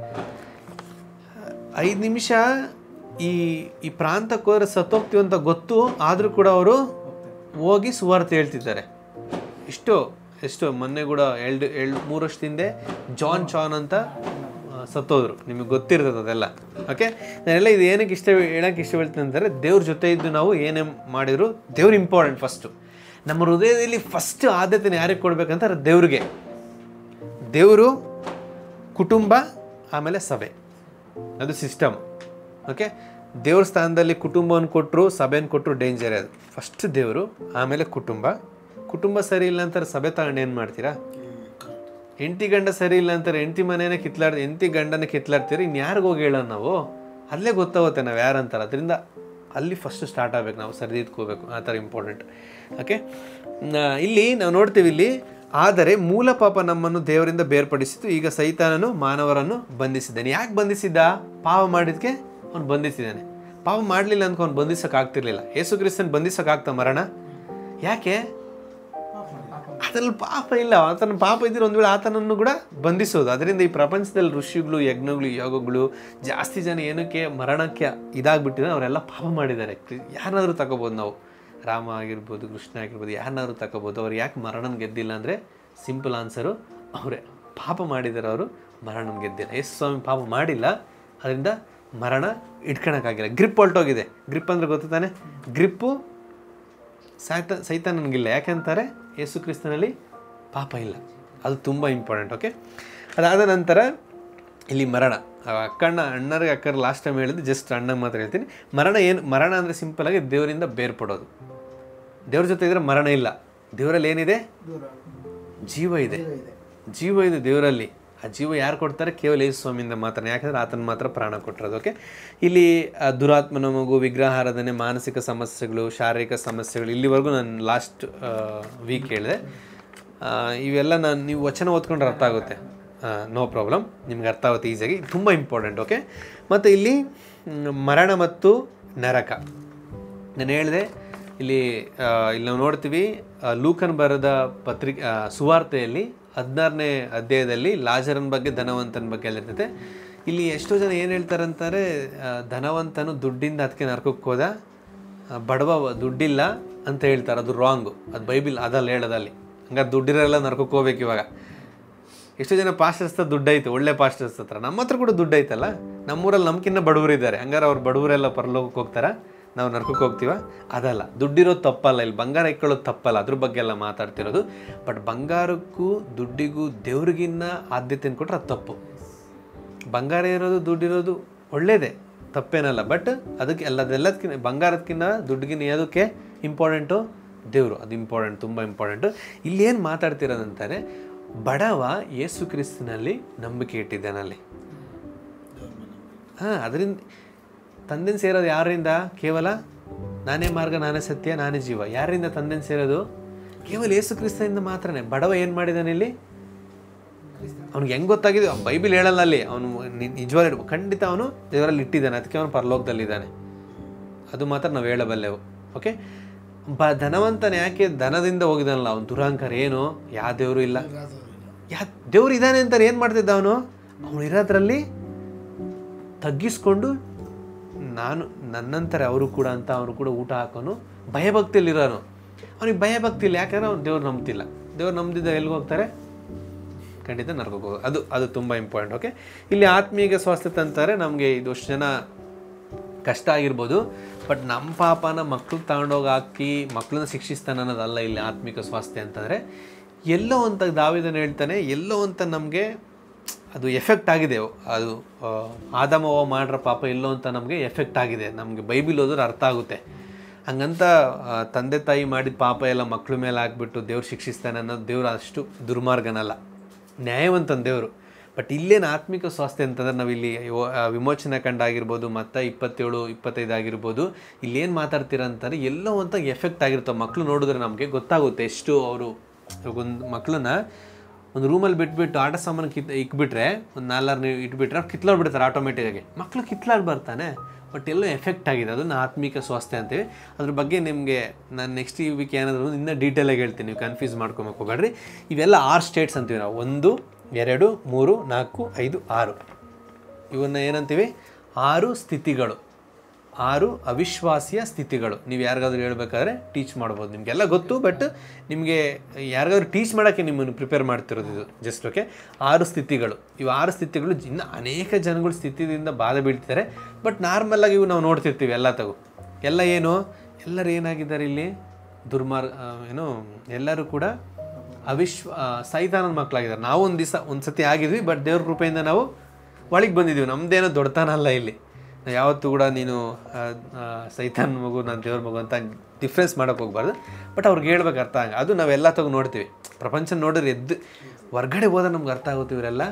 ಐದು ನಿಮಿಷ ಈ ಈ ಪ್ರಾಂತಕ್ಕೆ ಹೋದ್ರೆ ಸತ್ತೋಗ್ತೀವಿ ಅಂತ ಗೊತ್ತು ಆದರೂ ಕೂಡ ಅವರು ಹೋಗಿ ಸುವಾರ್ತೆ ಹೇಳ್ತಿದ್ದಾರೆ ಇಷ್ಟು ಎಷ್ಟು ಮೊನ್ನೆ ಕೂಡ ಎರಡು ಎರಡು ಮೂರು ವರ್ಷದ ಹಿಂದೆ ಜಾನ್ ಚಾನ್ ಅಂತ ಆ, ಸತ್ತೋದ್ರು ನಿಮಗೆ ಗೊತ್ತಿರ್ತದೆ ಅದೆಲ್ಲ ಓಕೆ ನಾನೆಲ್ಲ ಇದು ಏನಕ್ಕೆ ಇಷ್ಟ ಹೇಳಕ್ಕೆ ಇಷ್ಟ ಹೇಳ್ತೀನಿ ಅಂದರೆ ದೇವ್ರ ಜೊತೆ ಇದ್ದು ನಾವು ಏನೇ ಮಾಡಿದ್ರು ದೇವ್ರು ಇಂಪಾರ್ಟೆಂಟ್ ಫಸ್ಟು ನಮ್ಮ ಹೃದಯದಲ್ಲಿ ಫಸ್ಟ್ ಆದ್ಯತೆನ ಯಾರಿಗೆ ಕೊಡ್ಬೇಕಂತಾರೆ ದೇವ್ರಿಗೆ ದೇವರು ಕುಟುಂಬ ಆಮೇಲೆ ಸಭೆ ಅದು ಸಿಸ್ಟಮ್ ಓಕೆ ದೇವ್ರ ಸ್ಥಾನದಲ್ಲಿ ಕುಟುಂಬವನ್ನು ಕೊಟ್ಟರು ಸಭೆಯನ್ನು ಕೊಟ್ಟರು ಡೇಂಜರ್ ಅದು ಫಸ್ಟ್ ದೇವರು ಆಮೇಲೆ ಕುಟುಂಬ ಕುಟುಂಬ ಸರಿ ಇಲ್ಲ ಅಂತಾರೆ ಸಭೆ ತಗೊಂಡು ಏನು ಮಾಡ್ತೀರಾ ಹೆಂಡತಿ ಗಂಡ ಸರಿ ಇಲ್ಲ ಅಂತಾರೆ ಹೆಂಡತಿ ಮನೇನೆ ಕಿತ್ಲಾಡ್ ಹೆಂಡತಿ ಗಂಡನ ಕಿತ್ಲಾಡ್ತೀರಿ ಇನ್ನು ಯಾರಿಗೋಗಿ ಹೋಗಿ ಹೇಳೋಣ ನಾವು ಅಲ್ಲೇ ಗೊತ್ತಾಗುತ್ತೆ ನಾವು ಯಾರಂತಾರೆ ಅದರಿಂದ ಅಲ್ಲಿ ಫಸ್ಟ್ ಸ್ಟಾರ್ಟ್ ಆಗ್ಬೇಕು ನಾವು ಸರಿ ಇದ್ಕೋಬೇಕು ಆ ಥರ ಇಂಪಾರ್ಟೆಂಟ್ ಓಕೆ ಇಲ್ಲಿ ನಾವು ನೋಡ್ತೀವಿ ಇಲ್ಲಿ ಆದರೆ ಮೂಲ ಪಾಪ ನಮ್ಮನ್ನು ದೇವರಿಂದ ಬೇರ್ಪಡಿಸಿತು ಈಗ ಸೈತಾನನು ಮಾನವರನ್ನು ಬಂಧಿಸಿದ್ದಾನೆ ಯಾಕೆ ಬಂಧಿಸಿದ್ದ ಪಾಪ ಮಾಡಿದ್ಕೆ ಅವ್ನು ಬಂಧಿಸಿದ್ದಾನೆ ಪಾಪ ಮಾಡಲಿಲ್ಲ ಅಂದ್ಕೊ ಅವ್ನು ಬಂಧಿಸೋಕ್ಕಾಗ್ತಿರ್ಲಿಲ್ಲ ಯೇಸು ಕ್ರಿಸ್ತನ್ ಬಂಧಿಸೋಕ್ಕಾಗ್ತಾ ಮರಣ ಯಾಕೆ ಅದ್ರಲ್ಲಿ ಪಾಪ ಇಲ್ಲ ಆತನ ಪಾಪ ಇದ್ರೆ ಒಂದು ವೇಳೆ ಆತನನ್ನು ಕೂಡ ಬಂಧಿಸೋದು ಅದರಿಂದ ಈ ಪ್ರಪಂಚದಲ್ಲಿ ಋಷಿಗಳು ಯಜ್ಞಗಳು ಯೋಗಗಳು ಜಾಸ್ತಿ ಜನ ಏನಕ್ಕೆ ಮರಣಕ್ಕೆ ಇದಾಗ್ಬಿಟ್ಟಿದ್ರೆ ಅವರೆಲ್ಲ ಪಾಪ ಮಾಡಿದ್ದಾರೆ ಯಾರನ್ನಾದ್ರೂ ತಗೋಬೋದು ನಾವು ರಾಮ ಆಗಿರ್ಬೋದು ಕೃಷ್ಣ ಆಗಿರ್ಬೋದು ಯಾರನ್ನಾದ್ರೂ ತಗೋಬೋದು ಅವ್ರು ಯಾಕೆ ಮರಣನ ಗೆದ್ದಿಲ್ಲ ಅಂದರೆ ಸಿಂಪಲ್ ಆನ್ಸರು ಅವರೇ ಪಾಪ ಮಾಡಿದ್ದಾರೆ ಅವರು ಮರಣನ ಗೆದ್ದಿಲ್ಲ ಯೇಸು ಸ್ವಾಮಿ ಪಾಪ ಮಾಡಿಲ್ಲ ಅದರಿಂದ ಮರಣ ಇಟ್ಕೊಳಕ್ಕಾಗಿಲ್ಲ ಗ್ರಿಪ್ ಹೊಲ್ಟೋಗಿದೆ ಗ್ರಿಪ್ ಅಂದರೆ ಗೊತ್ತು ತಾನೆ ಗ್ರಿಪ್ಪು ಸೈತ ಸೈತಾನನಿಗಿಲ್ಲ ಯಾಕೆಂತಾರೆ ಯೇಸು ಕ್ರಿಸ್ತನಲ್ಲಿ ಪಾಪ ಇಲ್ಲ ಅದು ತುಂಬ ಇಂಪಾರ್ಟೆಂಟ್ ಓಕೆ ಅದಾದ ನಂತರ ಇಲ್ಲಿ ಮರಣ ಆ ಅಕ್ಕಣ್ಣ ಅಣ್ಣರಿಗೆ ಅಕ್ಕರ ಲಾಸ್ಟ್ ಟೈಮ್ ಹೇಳಿದ್ದು ಜಸ್ಟ್ ಅಣ್ಣಗೆ ಮಾತ್ರ ಹೇಳ್ತೀನಿ ಮರಣ ಏನು ಮರಣ ಅಂದರೆ ಸಿಂಪಲಾಗಿ ದೇವರಿಂದ ಬೇರ್ಪಡೋದು ದೇವ್ರ ಜೊತೆ ಇದ್ರೆ ಮರಣ ಇಲ್ಲ ದೇವರಲ್ಲಿ ಏನಿದೆ ಜೀವ ಇದೆ ಜೀವ ಇದೆ ದೇವರಲ್ಲಿ ಆ ಜೀವ ಯಾರು ಕೊಡ್ತಾರೆ ಕೇವಲ ಯೇಸು ಸ್ವಾಮಿಯಿಂದ ಮಾತ್ರ ಯಾಕಂದ್ರೆ ಆತನ ಮಾತ್ರ ಪ್ರಾಣ ಕೊಟ್ಟಿರೋದು ಓಕೆ ಇಲ್ಲಿ ಆ ದುರಾತ್ಮನ ಮಗು ವಿಗ್ರಹಾರಾಧನೆ ಮಾನಸಿಕ ಸಮಸ್ಯೆಗಳು ಶಾರೀರಿಕ ಸಮಸ್ಯೆಗಳು ಇಲ್ಲಿವರೆಗೂ ನಾನು ಲಾಸ್ಟ್ ವೀಕ್ ಹೇಳಿದೆ ಆ, ಇವೆಲ್ಲ ನಾನು ನೀವು ವಚನ ಓದ್ಕೊಂಡ್ರೆ ಅರ್ಥ ಆಗುತ್ತೆ ನೋ ಪ್ರಾಬ್ಲಮ್ ನಿಮ್ಗೆ ಅರ್ಥ ಆಗುತ್ತೆ ಈಸಿಯಾಗಿ ತುಂಬ ಇಂಪಾರ್ಟೆಂಟ್ ಓಕೆ ಮತ್ತು ಇಲ್ಲಿ ಮ್, ಮರಣ ಮತ್ತು ನರಕ ನಾನು ಹೇಳಿದೆ ಇಲ್ಲಿ ಆ, ಇಲ್ಲಿ ನಾವು ನೋಡ್ತೀವಿ ಆ, ಲೂಕನ್ ಬರೆದ ಪತ್ರಿಕೆ ಆ, ಸುವಾರ್ತೆಯಲ್ಲಿ ಹದಿನಾರನೇ ಅಧ್ಯಾಯದಲ್ಲಿ ಲಾಜರನ್ ಬಗ್ಗೆ ಧನವಂತನ ಬಗ್ಗೆ ಎಲ್ಲ ಇರ್ತೈತೆ ಇಲ್ಲಿ ಎಷ್ಟೋ ಜನ ಏನು ಹೇಳ್ತಾರೆ ಅಂತಾರೆ ಆ, ಧನವಂತನು ದುಡ್ಡಿಂದ ಅದಕ್ಕೆ ನರ್ಕಕ್ಕೆ ಹೋದ ಆ, ಬಡವ ದುಡ್ಡಿಲ್ಲ ಅಂತ ಹೇಳ್ತಾರೆ ಅದು ರಾಂಗು ಅದು ಬೈಬಿಲ್ ಅದಲ್ಲ ಹೇಳೋದಲ್ಲಿ ಹಂಗಾರೆ ದುಡ್ಡಿರೋಲ್ಲ ನರ್ಕಕ್ಕೆ ಹೋಗ್ಬೇಕು ಇವಾಗ ಎಷ್ಟೋ ಜನ ಪಾಸ್ಟರ್ಸ್ ಹತ್ರ ದುಡ್ಡು ಐತೆ ಒಳ್ಳೆ ಪಾಸ್ಟರ್ಸ್ ಹತ್ರ ನಮ್ಮ ಹತ್ರ ಕೂಡ ದುಡ್ಡು ಐತಲ್ಲ ನಮ್ಮೂರಲ್ಲಿ ನಮ್ಕಿನ್ನ ಬಡವರು ಇದ್ದಾರೆ ಹಂಗಾರೆ ಅವ್ರು ಬಡವರೆಲ್ಲ ಪರಲೋಕಕ್ಕೆ ಹೋಗ್ತಾರ ನಾವು ನರ್ಕಕ್ಕೆ ಹೋಗ್ತೀವ ಅದಲ್ಲ ದುಡ್ಡಿರೋದು ತಪ್ಪಲ್ಲ ಇಲ್ಲಿ ಬಂಗಾರ ಇಟ್ಕೊಳ್ಳೋದು ತಪ್ಪಲ್ಲ ಅದ್ರ ಬಗ್ಗೆ ಎಲ್ಲ ಮಾತಾಡ್ತಿರೋದು ಬಟ್ ಬಂಗಾರಕ್ಕೂ ದುಡ್ಡಿಗೂ ದೇವ್ರಿಗಿನ್ನ ಆದ್ಯತೆಯನ್ನು ಕೊಟ್ಟರೆ ಅದು ತಪ್ಪು ಬಂಗಾರ ಇರೋದು ದುಡ್ಡಿರೋದು ಒಳ್ಳೇದೇ ತಪ್ಪೇನಲ್ಲ ಬಟ್ ಅದಕ್ಕೆ ಎಲ್ಲದೆಲ್ಲದಕ್ಕಿಂತ ಬಂಗಾರದಕ್ಕಿಂತ ದುಡ್ಡಿಗಿನ್ನ ಯಾವುದಕ್ಕೆ ಇಂಪಾರ್ಟೆಂಟು ದೇವರು ಅದು ಇಂಪಾರ್ಟೆಂಟ್ ತುಂಬ ಇಂಪಾರ್ಟೆಂಟು ಇಲ್ಲಿ ಏನು ಮಾತಾಡ್ತಿರೋದಂತಾರೆ ಬಡವ ಯೇಸು ಕ್ರಿಸ್ತನಲ್ಲಿ ನಂಬಿಕೆ ಇಟ್ಟಿದ್ದಾನಲ್ಲಿ ಹಾಂ ಅದರಿಂದ ತಂದೆನ ಸೇರೋದು ಯಾರಿಂದ ಕೇವಲ ನಾನೇ ಮಾರ್ಗ ನಾನೇ ಸತ್ಯ ನಾನೇ ಜೀವ ಯಾರಿಂದ ತಂದೆನ ಸೇರೋದು ಕೇವಲ ಯೇಸು ಕ್ರಿಸ್ತನಿಂದ ಮಾತ್ರನೇ ಬಡವ ಏನು ಮಾಡಿದಾನೆ ಇಲ್ಲಿ ಅವ್ನಿಗೆ ಹೆಂಗೆ ಗೊತ್ತಾಗಿದೆ ಬೈಬಿಲ್ ಹೇಳಲ್ಲ ಅಲ್ಲಿ ಅವನು ನಿಜವಾಗ್ಲೂ ಖಂಡಿತ ಅವನು ದೇವರಲ್ಲಿ ಇಟ್ಟಿದ್ದಾನೆ ಅದಕ್ಕೆ ಅವನು ಪರಲೋಕದಲ್ಲಿದ್ದಾನೆ ಅದು ಮಾತ್ರ ನಾವು ಹೇಳಬಲ್ಲೆವು ಓಕೆ ಬ ಧನವಂತನ ಯಾಕೆ ಧನದಿಂದ ಹೋಗಿದಾನಲ್ಲ ಅವನು ದುರಾಂಕಾರ ಏನು ಯಾವ ದೇವರು ಇಲ್ಲ ಯಾ ದೇವ್ರು ಇದ್ದಾನೆ ಅಂತ ಏನು ಮಾಡ್ತಿದ್ದ ಅವನು ಅವನು ಇರೋದ್ರಲ್ಲಿ ತಗ್ಗಿಸ್ಕೊಂಡು ನಾನು ನನ್ನಂತರ ಅವರು ಕೂಡ ಅಂತ ಅವರು ಕೂಡ ಊಟ ಹಾಕೋನು ಭಯಭಕ್ತಿಯಲ್ಲಿರೋನು ಅವನಿಗೆ ಭಯಭಕ್ತಿ ಇಲ್ಲ ಯಾಕಂದ್ರೆ ಅವ್ನು ದೇವ್ರು ನಂಬ್ತಿಲ್ಲ ದೇವ್ರು ನಂಬ್ದಿದ್ದ ಎಲ್ಲಿಗೆ ಹೋಗ್ತಾರೆ ಖಂಡಿತ ನರ್ಕೋಗೆ ಹೋಗೋದು ಅದು ಅದು ತುಂಬ ಇಂಪಾರ್ಟೆಂಟ್ ಓಕೆ ಇಲ್ಲಿ ಆತ್ಮೀಯ ಸ್ವಾಸ್ಥ್ಯ ಅಂತಾರೆ ನಮಗೆ ಇದಷ್ಟು ಜನ ಕಷ್ಟ ಆಗಿರ್ಬೋದು ಬಟ್ ನಮ್ಮ ಪಾಪನ ಮಕ್ಳು ತಗೊಂಡೋಗಿ ಹಾಕಿ ಮಕ್ಕಳನ್ನ ಶಿಕ್ಷಿಸ್ತಾನೆ ಅನ್ನೋದಲ್ಲ ಇಲ್ಲಿ ಆತ್ಮಿಕ ಸ್ವಾಸ್ಥ್ಯ ಅಂತಂದರೆ ಎಲ್ಲೋ ಅಂತ ದಾವಿದನ ಹೇಳ್ತಾನೆ ಎಲ್ಲೋ ಅಂತ ನಮಗೆ ಅದು ಎಫೆಕ್ಟ್ ಆಗಿದೆ ಅದು ಆ, ಆದಮವ ಮಾಡ್ರ ಪಾಪ ಎಲ್ಲೋ ಅಂತ ನಮಗೆ ಎಫೆಕ್ಟ್ ಆಗಿದೆ ನಮಗೆ ಬೈಬಿಲ್ ಓದಿದ್ರೆ ಅರ್ಥ ಆಗುತ್ತೆ ಹಂಗಂತ ಆ, ತಂದೆ ತಾಯಿ ಮಾಡಿದ ಪಾಪ ಎಲ್ಲ ಮಕ್ಳ ಮೇಲೆ ಹಾಕ್ಬಿಟ್ಟು ದೇವ್ರು ಶಿಕ್ಷಿಸ್ತಾನೆ ಅನ್ನೋದು ದೇವ್ರು ಅಷ್ಟು ದುರ್ಮಾರ್ಗನಲ್ಲ ನ್ಯಾಯವಂತನ ದೇವರು ಬಟ್ ಇಲ್ಲೇನು ಆತ್ಮಿಕ ಸ್ವಾಸ್ಥ್ಯ ಅಂತಂದ್ರೆ ನಾವಿಲ್ಲಿ ಯೋ- ಆ, ವಿಮೋಚನಾ ಕಂಡ ಆಗಿರ್ಬೋದು ಮತ್ತು ಇಪ್ಪತ್ತೇಳು ಇಪ್ಪತ್ತೈದು ಆಗಿರ್ಬೋದು ಇಲ್ಲೇನು ಮಾತಾಡ್ತೀರ ಅಂತಾರೆ ಎಲ್ಲೋ ಅಂತ ಎಫೆಕ್ಟ್ ಆಗಿರ್ತವೆ ಮಕ್ಕಳು ನೋಡಿದ್ರೆ ನಮಗೆ ಗೊತ್ತಾಗುತ್ತೆ ಎಷ್ಟು ಅವರು ಒಂದು ಮಕ್ಕಳನ್ನ ಒಂದು ರೂಮಲ್ಲಿ ಬಿಟ್ಬಿಟ್ಟು ಆಟ ಸಾಮಾನು ಕಿತ್ ಇಕ್ಬಿಟ್ರೆ ಒಂದು ನಾಲ್ಕಾರು ನೀವು ಇಟ್ಬಿಟ್ರೆ ಅವ್ರು ಕಿತ್ಲಾಡ್ಬಿಡ್ತಾರೆ ಆಟೋಮೆಟಿಕ್ಕಾಗಿ ಮಕ್ಕಳು ಕಿತ್ಲಾಡ್ ಬರ್ತಾನೆ ಬಟ್ ಎಲ್ಲೋ ಎಫೆಕ್ಟ್ ಆಗಿದೆ ಅದನ್ನು ಆತ್ಮಿಕ ಸ್ವಾಸ್ಥ್ಯ ಅಂತೀವಿ ಅದ್ರ ಬಗ್ಗೆ ನಿಮಗೆ ನಾನು ನೆಕ್ಸ್ಟ್ ಈ ವೀಕ್ ಏನಾದರೂ ಇನ್ನೂ ಡೀಟೇಲಾಗಿ ಹೇಳ್ತೀನಿ ನೀವು ಕನ್ಫ್ಯೂಸ್ ಮಾಡ್ಕೊಬೇಕು ಹೋಗ್ಬೇಡ್ರಿ ಇವೆಲ್ಲ ಆರು ಸ್ಟೇಟ್ಸ್ ಅಂತೀವಿ ನಾವು ಒಂದು ಎರಡು ಮೂರು ನಾಲ್ಕು ಐದು ಆರು ಇವನ್ನ ಏನಂತೀವಿ ಆರು ಸ್ಥಿತಿಗಳು ಆರು ಅವಿಶ್ವಾಸಿಯ ಸ್ಥಿತಿಗಳು ನೀವು ಯಾರಿಗಾದ್ರೂ ಹೇಳ್ಬೇಕಾದ್ರೆ ಟೀಚ್ ಮಾಡ್ಬೋದು ನಿಮಗೆಲ್ಲ ಗೊತ್ತು ಬಟ್ ನಿಮಗೆ ಯಾರಿಗಾದ್ರೂ ಟೀಚ್ ಮಾಡೋಕ್ಕೆ ನಿಮ್ಮನ್ನು ಪ್ರಿಪೇರ್ ಮಾಡ್ತಿರೋದು ಇದು ಜಸ್ಟ್ ಓಕೆ ಆರು ಸ್ಥಿತಿಗಳು ಇವು ಆರು ಸ್ಥಿತಿಗಳು ಇನ್ನು ಅನೇಕ ಜನಗಳು ಸ್ಥಿತಿಯಿಂದ ಬಾಧೆ ಬೀಳ್ತಾರೆ ಬಟ್ ನಾರ್ಮಲಾಗಿ ಇವು ನಾವು ನೋಡ್ತಿರ್ತೀವಿ ಎಲ್ಲ ತಗೋ ಎಲ್ಲ ಏನು ಎಲ್ಲರೂ ಏನಾಗಿದ್ದಾರೆ ಇಲ್ಲಿ ದುರ್ಮಾರ್ ಆ, ಏನು ಎಲ್ಲರೂ ಕೂಡ ಅವಿಶ್ವ ಆ, ಸೈತಾನನ ಮಕ್ಕಳಾಗಿದ್ದಾರೆ ನಾವು ಒಂದು ದಿವಸ ಒಂದು ಸತಿ ಆಗಿದ್ವಿ ಬಟ್ ದೇವ್ರ ಕೃಪೆಯಿಂದ ನಾವು ಒಳಗೆ ಬಂದಿದ್ದೀವಿ ನಮ್ಮದೇನೋ ದೊಡ್ಡತನ ಅಲ್ಲ ಇಲ್ಲಿ ನಾವು ಯಾವತ್ತೂ ಕೂಡ ನೀನು ಆ, ಆ, ಸೈತಾನ್ ಮಗು ನಾನು ದೇವ್ರ ಮಗು ಅಂತ ಡಿಫ್ರೆನ್ಸ್ ಮಾಡೋಕೆ ಹೋಗ್ಬಾರ್ದು ಬಟ್ ಅವ್ರಿಗೆ ಹೇಳ್ಬೇಕು ಅರ್ಥ ಹಂಗೆ ಅದು ನಾವೆಲ್ಲ ತಗೋ ನೋಡ್ತೀವಿ ಪ್ರಪಂಚ ನೋಡಿದ್ರೆ ಎದ್ದು ಹೊರ್ಗಡೆ ಹೋದ್ರೆ ನಮ್ಗೆ ಅರ್ಥ ಆಗುತ್ತೆ ಇವರೆಲ್ಲ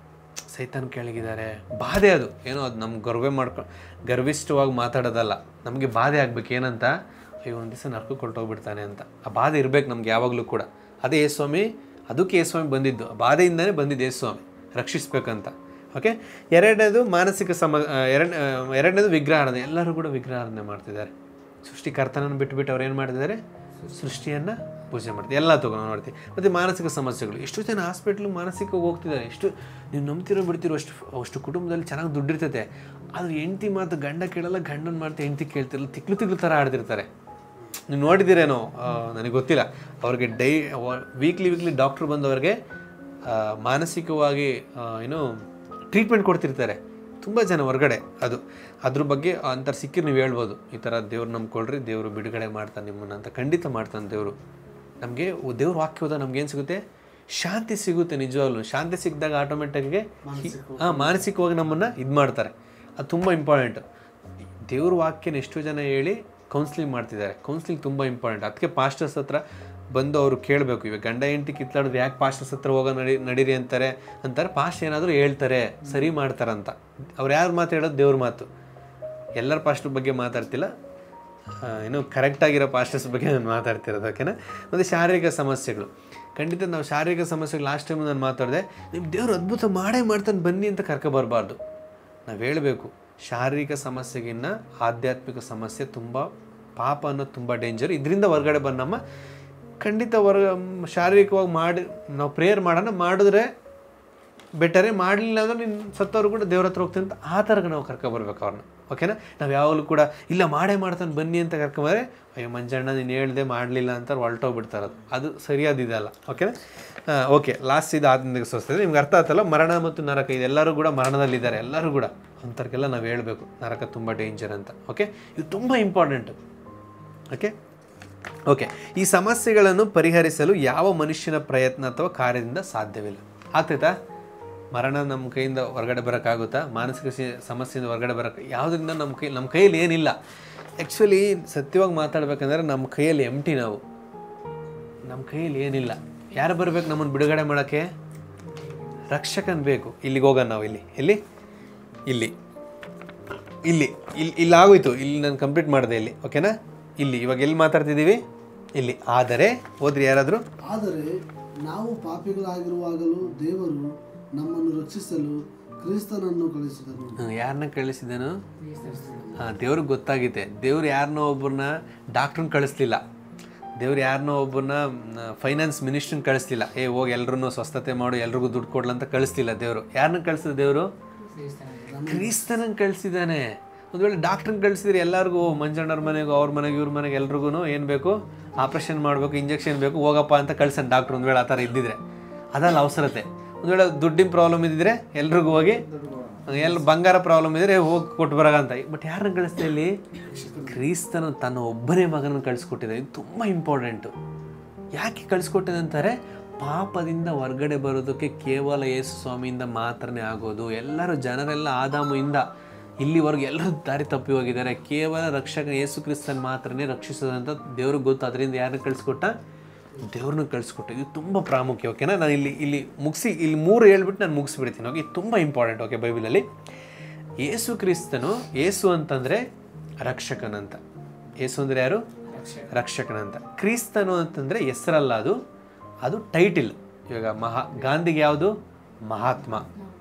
ಸೈತಾನ್ ಕೆಳಗಿದ್ದಾರೆ ಬಾಧೆ ಅದು ಏನೋ ಅದು ನಮ್ಗೆ ಗರ್ವೆ ಮಾಡ್ಕೊ ಗರ್ವಿಷ್ಠವಾಗಿ ಮಾತಾಡೋದಲ್ಲ ನಮಗೆ ಬಾಧೆ ಆಗ್ಬೇಕು ಏನಂತ ಅಯ್ಯೋ ಒಂದು ದಿವಸ ನರ್ಕಕ್ಕೆ ಹೊರಟೋಗ್ಬಿಡ್ತಾನೆ ಅಂತ ಆ ಬಾಧೆ ಇರ್ಬೇಕು ನಮ್ಗೆ ಯಾವಾಗಲೂ ಕೂಡ ಅದೇ ಯೇಸ್ವಾಮಿ ಅದಕ್ಕೆ ಯೇಸ್ವಾಮಿ ಬಂದಿದ್ದು ಆ ಬಾಧೆಯಿಂದನೇ ಬಂದಿದ್ದು ಯೇಸ್ವಾಮಿ ರಕ್ಷಿಸ್ಬೇಕಂತ ಓಕೆ ಎರಡನೇದು ಮಾನಸಿಕ ಸಮ ಎರಡು ಎರಡನೇದು ವಿಗ್ರಹಾರಾಧನೆ ಎಲ್ಲರೂ ಕೂಡ ವಿಗ್ರಹಾರಾಧನೆ ಮಾಡ್ತಿದ್ದಾರೆ ಸೃಷ್ಟಿಕರ್ತನನ್ನು ಬಿಟ್ಟುಬಿಟ್ಟು ಅವ್ರು ಏನು ಮಾಡ್ತಿದ್ದಾರೆ ಸೃಷ್ಟಿಯನ್ನು ಪೂಜೆ ಮಾಡ್ತೀವಿ ಎಲ್ಲ ತಗೊಂಡು ನೋಡ್ತೀವಿ ಮತ್ತು ಮಾನಸಿಕ ಸಮಸ್ಯೆಗಳು ಎಷ್ಟು ಜನ ಹಾಸ್ಪಿಟ್ಲಿಗೆ ಮಾನಸಿಕ ಹೋಗ್ತಿದ್ದಾರೆ ಎಷ್ಟು ನೀವು ನಂಬ್ತಿರೋ ಬಿಡ್ತಿರೋ ಅಷ್ಟು ಅಷ್ಟು ಕುಟುಂಬದಲ್ಲಿ ಚೆನ್ನಾಗಿ ದುಡ್ಡಿರ್ತೈತೆ ಆದ್ರೆ ಹೆಂಡ್ತಿ ಮಾತು ಗಂಡ ಕೇಳಲ್ಲ ಗಂಡನ ಮಾತು ಹೆಂಡ್ತಿ ಕೇಳ್ತಿರಲ್ಲ ತಿಕ್ಲು ತಿಕ್ಲು ಥರ ಆಡ್ತಿರ್ತಾರೆ ನೀವು ನೋಡಿದ್ದೀರೇನೋ ಆ, ನನಗೆ ಗೊತ್ತಿಲ್ಲ ಅವ್ರಿಗೆ ಡೈ ವೀಕ್ಲಿ ವೀಕ್ಲಿ ಡಾಕ್ಟ್ರು ಬಂದವ್ರಿಗೆ ಆ, ಮಾನಸಿಕವಾಗಿ ಆ, ಏನು ಟ್ರೀಟ್ಮೆಂಟ್ ಕೊಡ್ತಿರ್ತಾರೆ ತುಂಬ ಜನ ಹೊರಗಡೆ ಅದು ಅದ್ರ ಬಗ್ಗೆ ಅಂತಾರೆ ಸಿಕ್ಕಿರ್ ನೀವು ಹೇಳ್ಬೋದು ಈ ಥರ ದೇವ್ರು ನಂಬ್ಕೊಳ್ರಿ ದೇವರು ಬಿಡುಗಡೆ ಮಾಡ್ತಾನೆ ನಿಮ್ಮನ್ನ ಅಂತ ಖಂಡಿತ ಮಾಡ್ತಾನೆ ದೇವರು ನಮಗೆ ದೇವ್ರ ವಾಕ್ಯ ಹೋದಾಗ ನಮ್ಗೇನು ಸಿಗುತ್ತೆ ಶಾಂತಿ ಸಿಗುತ್ತೆ ನಿಜವಾಗ್ಲೂ ಶಾಂತಿ ಸಿಕ್ಕಿದಾಗ ಆಟೋಮೆಟಿಕ್ಗೆ ಹಾಂ ಮಾನಸಿಕವಾಗಿ ನಮ್ಮನ್ನು ಇದು ಮಾಡ್ತಾರೆ ಅದು ತುಂಬ ಇಂಪಾರ್ಟೆಂಟ್ ದೇವ್ರ ವಾಕ್ಯನ ಎಷ್ಟೋ ಜನ ಹೇಳಿ ಕೌನ್ಸ್ಲಿಂಗ್ ಮಾಡ್ತಿದ್ದಾರೆ ಕೌನ್ಸ್ಲಿಂಗ್ ತುಂಬ ಇಂಪಾರ್ಟೆಂಟ್ ಅದಕ್ಕೆ ಪಾಸ್ಟರ್ಸ್ ಹತ್ರ ಬಂದು ಅವರು ಕೇಳಬೇಕು ಇವಾಗ ಗಂಡ ಹೆಂಡತಿ ಕಿತ್ತಾಡಿದ್ರೆ ಯಾಕೆ ಪಾಸ್ಟರ್ಸ್ ಹತ್ರ ಹೋಗೋ ನಡಿ ನಡೀರಿ ಅಂತಾರೆ ಅಂತಾರೆ ಪಾಸ್ಟ್ ಏನಾದರೂ ಹೇಳ್ತಾರೆ ಸರಿ ಮಾಡ್ತಾರಂತ ಅವ್ರು ಯಾರು ಮಾತು ಹೇಳೋದು ದೇವ್ರ ಮಾತು ಎಲ್ಲರ ಪಾಸ್ಟರ್ ಬಗ್ಗೆ ಮಾತಾಡ್ತಿಲ್ಲ ಆ, ಏನು ಕರೆಕ್ಟಾಗಿರೋ ಪಾಸ್ಟರ್ಸ್ ಬಗ್ಗೆ ನಾನು ಮಾತಾಡ್ತಿರೋದು ಓಕೆನಾ ಮತ್ತು ಶಾರೀರಿಕ ಸಮಸ್ಯೆಗಳು ಖಂಡಿತ ನಾವು ಶಾರೀರಿಕ ಸಮಸ್ಯೆಗಳು ಲಾಸ್ಟ್ ಟೈಮ್ ನಾನು ಮಾತಾಡಿದೆ ನಿಮ್ಮ ದೇವ್ರು ಅದ್ಭುತ ಮಾಡೇ ಮಾಡ್ತಾನೆ ಬನ್ನಿ ಅಂತ ಕರ್ಕೊಬರ್ಬಾರ್ದು ನಾವು ಹೇಳಬೇಕು ಶಾರೀರಿಕ ಸಮಸ್ಯೆಗಿನ್ನ ಆಧ್ಯಾತ್ಮಿಕ ಸಮಸ್ಯೆ ತುಂಬ ಪಾಪ ಅನ್ನೋದು ತುಂಬ ಡೇಂಜರ್ ಇದರಿಂದ ಹೊರಗಡೆ ಬಂದಮ್ಮ ಖಂಡಿತ ಹೊರ ಶಾರೀರಿಕವಾಗಿ ಮಾಡಿ ನಾವು ಪ್ರೇಯರ್ ಮಾಡೋಣ ಮಾಡಿದ್ರೆ ಬೆಟರೇ ಮಾಡಲಿಲ್ಲ ಅಂದ್ರೆ ನೀನು ಸತ್ತವರು ಕೂಡ ದೇವ್ರ ಹತ್ರ ಹೋಗ್ತೀನಿ ಅಂತ ಆ ಥರ ನಾವು ಕರ್ಕೊಬರ್ಬೇಕು ಅವ್ರನ್ನ ಓಕೆನಾ ನಾವು ಯಾವಾಗಲೂ ಕೂಡ ಇಲ್ಲ ಮಾಡೇ ಮಾಡ್ತಾನೆ ಬನ್ನಿ ಅಂತ ಕರ್ಕೊಂಬಂದ್ರೆ ಅಯ್ಯೋ ಮಂಜಣ್ಣ ನೀನು ಹೇಳ್ದೆ ಮಾಡಲಿಲ್ಲ ಅಂತ ಹೊಲ್ಟೋಗ್ಬಿಡ್ತಾರೆ ಅದು ಅದು ಸರಿಯಾದಿದಲ್ಲ ಓಕೆನಾ ಓಕೆ ಲಾಸ್ಟ್ ಇದು ಆತ್ಮಿಕ ಸ್ವಸ್ಥತೆ ನಿಮ್ಗೆ ಅರ್ಥ ಆಯ್ತಲ್ಲ ಮರಣ ಮತ್ತು ನರಕ ಇದೆಲ್ಲರೂ ಕೂಡ ಮರಣದಲ್ಲಿದ್ದಾರೆ ಎಲ್ಲರೂ ಕೂಡ ಅಂಥವ್ರಿಗೆಲ್ಲ ನಾವು ಹೇಳಬೇಕು ನರಕ ತುಂಬ ಡೇಂಜರ್ ಅಂತ ಓಕೆ ಇದು ತುಂಬ ಇಂಪಾರ್ಟೆಂಟು ಓಕೆ ಓಕೆ ಈ ಸಮಸ್ಯೆಗಳನ್ನು ಪರಿಹರಿಸಲು ಯಾವ ಮನುಷ್ಯನ ಪ್ರಯತ್ನ ಅಥವಾ ಕಾರ್ಯದಿಂದ ಸಾಧ್ಯವಿಲ್ಲ ಆಗ್ತೈತಾ ಮರಣ ನಮ್ಮ ಕೈಯಿಂದ ಹೊರಗಡೆ ಬರೋಕ್ಕಾಗುತ್ತಾ ಮಾನಸಿಕ ಸಿ- ಸಮಸ್ಯೆಯಿಂದ ಹೊರಗಡೆ ಬರೋಕ್ಕೆ ಯಾವುದರಿಂದ ನಮ್ಮ ಕೈ ನಮ್ಮ ಕೈಯಲ್ಲಿ ಏನಿಲ್ಲ ಆ್ಯಕ್ಚುಲಿ ಸತ್ಯವಾಗಿ ಮಾತಾಡ್ಬೇಕಂದ್ರೆ ನಮ್ಮ ಕೈಯಲ್ಲಿ ಎಂಟಿ ನಾವು ನಮ್ಮ ಕೈಯಲ್ಲಿ ಏನಿಲ್ಲ ಯಾರು ಬರಬೇಕು ನಮ್ಮನ್ನು ಬಿಡುಗಡೆ ಮಾಡೋಕ್ಕೆ ರಕ್ಷಕನ್ ಬೇಕು ಇಲ್ಲಿಗೆ ಹೋಗೋಣ ನಾವು ಇಲ್ಲಿ ಇಲ್ಲಿ ಇಲ್ಲಿ ಇಲ್ಲಿ ಇಲ್ಲಿ ಇಲ್ಲಿ ಆಗೋಯ್ತು ಇಲ್ಲಿ ನಾನು ಕಂಪ್ಲೀಟ್ ಮಾಡಿದೆ ಇಲ್ಲಿ ಓಕೆನಾ ಇಲ್ಲಿ ಇವಾಗ ಎಲ್ಲಿ ಮಾತಾಡ್ತಿದ್ದೀವಿ ಇಲ್ಲಿ ಆದರೆ ಓದ್ರಿ ಯಾರಾದರೂ ಆದರೆ ನಾವು ಪಾಪಿಗಳಾಗಿರುವಾಗಲೂ ದೇವರು ನಮ್ಮನ್ನು ರಕ್ಷಿಸಲು ಕ್ರಿಸ್ತನನ್ನು ಕಳಿಸಿದನು ಯಾರನ್ನ ಕಳಿಸಿದನು ಹಾಂ ದೇವ್ರಿಗೆ ಗೊತ್ತಾಗಿದೆ ದೇವ್ರು ಯಾರನ್ನೋ ಒಬ್ಬರನ್ನ ಡಾಕ್ಟ್ರನ್ನ ಕಳಿಸ್ಲಿಲ್ಲ ದೇವ್ರು ಯಾರನ್ನೋ ಒಬ್ಬರನ್ನ ಫೈನಾನ್ಸ್ ಮಿನಿಸ್ಟ್ರನ್ನ ಕಳಿಸ್ಲಿಲ್ಲ ಏ ಹೋಗಿ ಎಲ್ರೂ ಸ್ವಸ್ಥತೆ ಮಾಡು ಎಲ್ರಿಗೂ ದುಡ್ಡು ಕೊಡ್ಲ ಅಂತ ಕಳಿಸ್ಲಿಲ್ಲ ದೇವರು ಯಾರನ್ನ ಕಳಿಸಿದ ದೇವರು ಕ್ರಿಸ್ತನನ್ನ ಕಳಿಸಿದಾನೆ ಒಂದು ವೇಳೆ ಡಾಕ್ಟ್ರನ್ನ ಕಳಿಸಿದ್ರೆ ಎಲ್ಲರಿಗೂ ಮಂಜಣ್ಣವ್ರ ಮನೆಗೂ ಅವ್ರ ಮನೆಗೆ ಇವ್ರ ಮನೆಗೆ ಎಲ್ರಿಗೂ ಏನು ಬೇಕು ಆಪ್ರೇಷನ್ ಮಾಡಬೇಕು ಇಂಜೆಕ್ಷನ್ ಬೇಕು ಹೋಗಪ್ಪ ಅಂತ ಕಳ್ಸನ್ ಡಾಕ್ಟ್ರ್ ಒಂದು ವೇಳೆ ಆ ಥರ ಇದ್ದಿದ್ರೆ ಅದಲ್ಲ ಅವಸರತೆ ಒಂದು ವೇಳೆ ದುಡ್ಡಿನ ಪ್ರಾಬ್ಲಮ್ ಇದ್ದಿದ್ರೆ ಎಲ್ರಿಗೂ ಹೋಗಿ ಎಲ್ಲಿ ಬಂಗಾರ ಪ್ರಾಬ್ಲಮ್ ಇದ್ರೆ ಹೋಗಿ ಕೊಟ್ಟು ಬರಾಗ ಅಂತ ಬಟ್ ಯಾರನ್ನ ಕಳಿಸ್ತಾ ಇಲ್ಲಿ ಕ್ರಿಸ್ತನ ತನ್ನ ಒಬ್ಬನೇ ಮಗನ ಕಳಿಸ್ಕೊಟ್ಟಿದೆ ಇದು ತುಂಬ ಇಂಪಾರ್ಟೆಂಟು ಯಾಕೆ ಕಳಿಸ್ಕೊಟ್ಟಿದೆ ಅಂತಾರೆ ಪಾಪದಿಂದ ಹೊರ್ಗಡೆ ಬರೋದಕ್ಕೆ ಕೇವಲ ಯೇಸು ಸ್ವಾಮಿಯಿಂದ ಮಾತ್ರನೇ ಆಗೋದು ಎಲ್ಲರೂ ಜನರೆಲ್ಲ ಆದಾಮಿಂದ ಇಲ್ಲಿವರೆಗೂ ಎಲ್ಲರೂ ದಾರಿ ತಪ್ಪಿ ಹೋಗಿದ್ದಾರೆ ಕೇವಲ ರಕ್ಷಕ ಯೇಸು ಕ್ರಿಸ್ತನ್ ಮಾತ್ರನೇ ರಕ್ಷಿಸೋದಂತ ದೇವ್ರಿಗೆ ಗೊತ್ತು ಅದರಿಂದ ಯಾರನ್ನ ಕಳಿಸ್ಕೊಟ್ಟ ದೇವ್ರನ್ನ ಕಳಿಸ್ಕೊಟ್ಟ ಇದು ತುಂಬ ಪ್ರಾಮುಖ್ಯ ಓಕೆನಾ ನಾನು ಇಲ್ಲಿ ಇಲ್ಲಿ ಮುಗಿಸಿ ಇಲ್ಲಿ ಮೂರು ಹೇಳ್ಬಿಟ್ಟು ನಾನು ಮುಗಿಸ್ಬಿಡ್ತೀನಿ ಓಕೆ ಇದು ತುಂಬ ಇಂಪಾರ್ಟೆಂಟ್ ಓಕೆ ಬೈಬಲಲ್ಲಿ ಯೇಸು ಕ್ರಿಸ್ತನು ಯೇಸು ಅಂತಂದರೆ ರಕ್ಷಕನಂತ ಯೇಸು ಅಂದರೆ ಯಾರು ರಕ್ಷಕನಂತ ಕ್ರಿಸ್ತನು ಅಂತಂದರೆ ಹೆಸರಲ್ಲ ಅದು ಅದು ಟೈಟಿಲ್ ಇವಾಗ ಮಹಾ ಗಾಂಧಿಗೆ ಯಾವುದು ಮಹಾತ್ಮ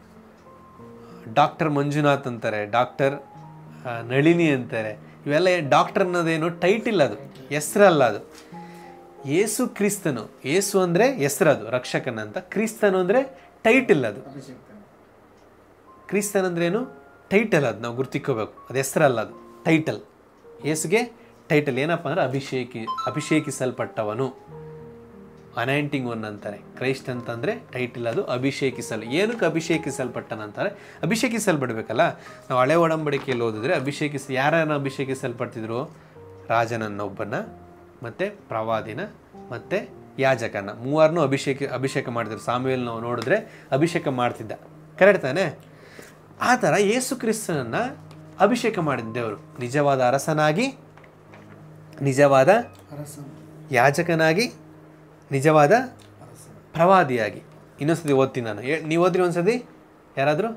ಡಾಕ್ಟರ್ ಮಂಜುನಾಥ್ ಅಂತಾರೆ ಡಾಕ್ಟರ್ ಆ, ನಳಿನಿ ಅಂತಾರೆ ಇವೆಲ್ಲ ಡಾಕ್ಟರ್ ಅನ್ನೋದೇನು ಟೈಟಿಲ್ ಅದು ಹೆಸರಲ್ಲ ಅದು ಯೇಸು ಕ್ರಿಸ್ತನು ಯೇಸು ಅಂದರೆ ಹೆಸರದು ರಕ್ಷಕನಂತ ಕ್ರಿಸ್ತನು ಅಂದರೆ ಟೈಟಿಲ್ ಅದು ಕ್ರಿಸ್ತನ್ ಅಂದ್ರೇನು ಟೈಟಲ್ ಅದು ನಾವು ಗುರ್ತಿಕ್ಕೋಬೇಕು ಅದು ಹೆಸರಲ್ಲ ಅದು ಟೈಟಲ್ ಯೇಸುಗೆ ಟೈಟಲ್ ಏನಪ್ಪ ಅಂದ್ರೆ ಅಭಿಷೇಕಿ ಅಭಿಷೇಕಿಸಲ್ಪಟ್ಟವನು ಅನೈಂಟಿಂಗ್ ಒನ್ ಅಂತಾರೆ ಕ್ರೈಸ್ಟ್ ಅಂತಂದರೆ ಟೈಟಿಲ್ ಅದು ಅಭಿಷೇಕಿಸಲ್ ಏನಕ್ಕೆ ಅಭಿಷೇಕಿಸಲ್ಪಟ್ಟನಂತಾರೆ ಅಭಿಷೇಕಿಸಲ್ಪಡ್ಬೇಕಲ್ಲ ನಾವು ಹಳೆ ಒಡಂಬಡಿಕೆಯಲ್ಲಿ ಓದಿದ್ರೆ ಅಭಿಷೇಕಿಸ ಯಾರನ್ನ ಅಭಿಷೇಕಿಸಲ್ಪಡ್ತಿದ್ರು ರಾಜನನ್ನೊಬ್ಬನ ಮತ್ತು ಪ್ರವಾದಿನ ಮತ್ತು ಯಾಜಕನ ಮೂವರನ್ನು ಅಭಿಷೇಕ ಅಭಿಷೇಕ ಮಾಡ್ತಿದ್ರು ಸಾಮುವೇಲ್ ನಾವು ನೋಡಿದ್ರೆ ಅಭಿಷೇಕ ಮಾಡ್ತಿದ್ದ ಕರೆಕ್ಟ್ ತಾನೆ ಆ ಥರ ಯೇಸು ಕ್ರಿಸ್ತನನ್ನು ಅಭಿಷೇಕ ಮಾಡಿದ ದೇವರು ನಿಜವಾದ ಅರಸನಾಗಿ ನಿಜವಾದ ಅರಸನು ಯಾಜಕನಾಗಿ ನಿಜವಾದ ಪ್ರವಾದಿಯಾಗಿ ಇನ್ನೊಂದ್ಸತಿ ಓದ್ತೀನಿ ನಾನು ಏ- ನೀವು ಓದ್ರಿ ಒಂದ್ಸತಿ ಯಾರಾದರೂ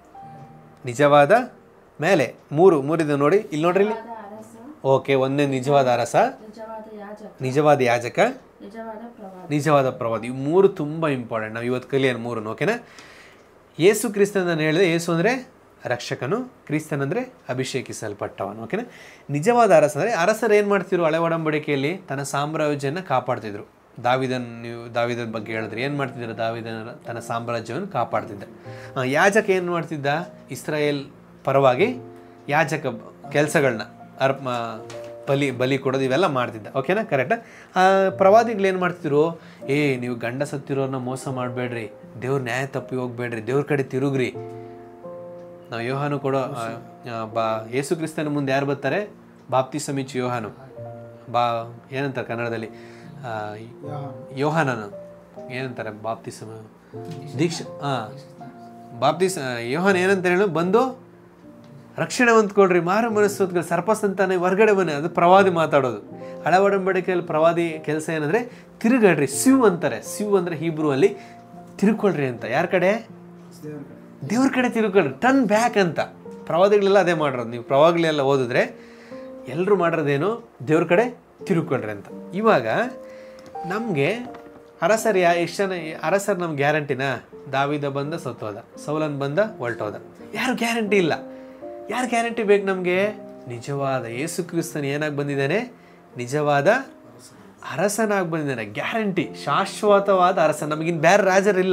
ನಿಜವಾದ ಮೇಲೆ ಮೂರು ಮೂರಿದೆ ನೋಡಿ ಇಲ್ಲಿ ನೋಡ್ರಿ ಇಲ್ಲಿ ಅರಸ ಓಕೆ ಒಂದೇ ನಿಜವಾದ ಅರಸ ನಿಜವಾದ ಯಾಜಕ ನಿಜವಾದ ಯಾಜಕ ನಿಜವಾದ ಪ್ರವಾದಿ ನಿಜವಾದ ಪ್ರವಾದಿ ಇವು ಮೂರು ತುಂಬ ಇಂಪಾರ್ಟೆಂಟ್ ನಾವು ಇವತ್ತು ಕಲಿಯೋಣ ಮೂರು ಓಕೆನಾ ಯೇಸು ಕ್ರಿಸ್ತನ್ ನಾನು ಹೇಳಿದೆ ಯೇಸು ಅಂದರೆ ರಕ್ಷಕನು ಕ್ರಿಸ್ತನ್ ಅಂದರೆ ಅಭಿಷೇಕಿಸಲ್ಪಟ್ಟವನು ಓಕೆನಾ ನಿಜವಾದ ಅರಸ ಅಂದರೆ ಅರಸರು ಏನು ಮಾಡ್ತಿದ್ರು ಹಳೆ ಒಡಂಬಡಿಕೆಯಲ್ಲಿ ತನ್ನ ಸಾಮ್ರಾಜ್ಯನ ಕಾಪಾಡ್ತಿದ್ರು ದಾವಿದನ್ ನೀವು ದಾವಿದನ ಬಗ್ಗೆ ಹೇಳಿದ್ರಿ ಏನು ಮಾಡ್ತಿದ್ರು ದಾವಿದನ ತನ್ನ ಸಾಮ್ರಾಜ್ಯವನ್ನು ಕಾಪಾಡ್ತಿದ್ದ ಆ, ಯಾಜಕ ಏನು ಮಾಡ್ತಿದ್ದ ಇಸ್ರಾಯೇಲ್ ಪರವಾಗಿ ಯಾಜಕ ಕೆಲಸಗಳನ್ನ ಅರ್ಪ ಬಲಿ ಬಲಿ ಕೊಡೋದು ಇವೆಲ್ಲ ಮಾಡ್ತಿದ್ದ ಓಕೆನಾ ಕರೆಕ್ಟಾ ಆ ಪ್ರವಾದಿಗಳು ಏನು ಮಾಡ್ತಿದ್ರು ಏ ನೀವು ಗಂಡ ಸತ್ತಿರೋರನ್ನ ಮೋಸ ಮಾಡಬೇಡ್ರಿ ದೇವ್ರ ನ್ಯಾಯ ತಪ್ಪಿ ಹೋಗ್ಬೇಡ್ರಿ ದೇವ್ರ ಕಡೆ ತಿರುಗ್ರಿ ನಾವು ಯೋಹಾನು ಕೊಡೋ ಆ, ಆ, ಬಾ ಯೇಸು ಕ್ರಿಸ್ತನ ಮುಂದೆ ಯಾರು ಬರ್ತಾರೆ ಬಾಪ್ತಿ ಸಮೀಚ್ ಯೋಹಾನು ಬಾ ಏನಂತಾರೆ ಕನ್ನಡದಲ್ಲಿ ಆ, ಯೋಹಾನನು ಏನಂತಾರೆ ಬಾಪ್ತಿ ಸಮ ದೀಕ್ಷ ಹಾಂ ಬಾಪ್ತಿ ಯೋಹಾನ್ ಏನಂತ ಹೇಳು ಬಂದು ರಕ್ಷಣೆ ಹೊಂದ್ಕೊಳ್ರಿ ಮಾರು ಮನಸ್ಸು ಹೊತ್ಕೊಳ್ರಿ ಸರ್ಪ ಸಂತಾನ ಹೊರ್ಗಡೆ ಬನ್ನಿ ಅದು ಪ್ರವಾದಿ ಮಾತಾಡೋದು ಹಳೆ ಒಡಂಬಡಿಕೆಯಲ್ಲಿ ಪ್ರವಾದಿ ಕೆಲಸ ಏನಂದ್ರೆ ತಿರುಗಾಡ್ರಿ ಸಿವ್ ಅಂತಾರೆ ಸಿವ್ ಅಂದ್ರೆ ಹೀಬ್ರು ಅಲ್ಲಿ ತಿರುಕೊಳ್ರಿ ಅಂತ ಯಾರ ಕಡೆ ದೇವರ ಕಡೆ ದೇವ್ರ ಕಡೆ ತಿರುಕೊಳ್ರಿ ಟರ್ನ್ ಬ್ಯಾಕ್ ಅಂತ ಪ್ರವಾದಿಗಳೆಲ್ಲ ಅದೇ ಮಾಡಿರೋದು ನೀವು ಪ್ರವಾದಿಗಳೆಲ್ಲ ಓದಿದ್ರೆ ಎಲ್ಲರೂ ಮಾಡಿರೋದೇನು ದೇವ್ರ ಕಡೆ ತಿರುಕೊಳ್ರಿ ಅಂತ ಇವಾಗ ನಮಗೆ ಅರಸರು ಯಾ ಎಷ್ಟು ಜನ ಅರಸರು ನಮ್ಗೆ ಗ್ಯಾರಂಟಿನಾ ದಾವಿದ ಬಂದ ಸತ್ತೋದ ಸೌಲನ್ ಬಂದ ಹೊಲ್ಟೋದ ಯಾರು ಗ್ಯಾರಂಟಿ ಇಲ್ಲ ಯಾರು ಗ್ಯಾರಂಟಿ ಬೇಕು ನಮಗೆ ನಿಜವಾದ ಯೇಸು ಕ್ರಿಸ್ತನ್ ಏನಾಗಿ ಬಂದಿದ್ದಾನೆ ನಿಜವಾದ ಅರಸನಾಗಿ ಬಂದಿದ್ದಾನೆ ಗ್ಯಾರಂಟಿ ಶಾಶ್ವತವಾದ ಅರಸ ನಮಗಿನ್ ಬೇರೆ ರಾಜರಿಲ್ಲ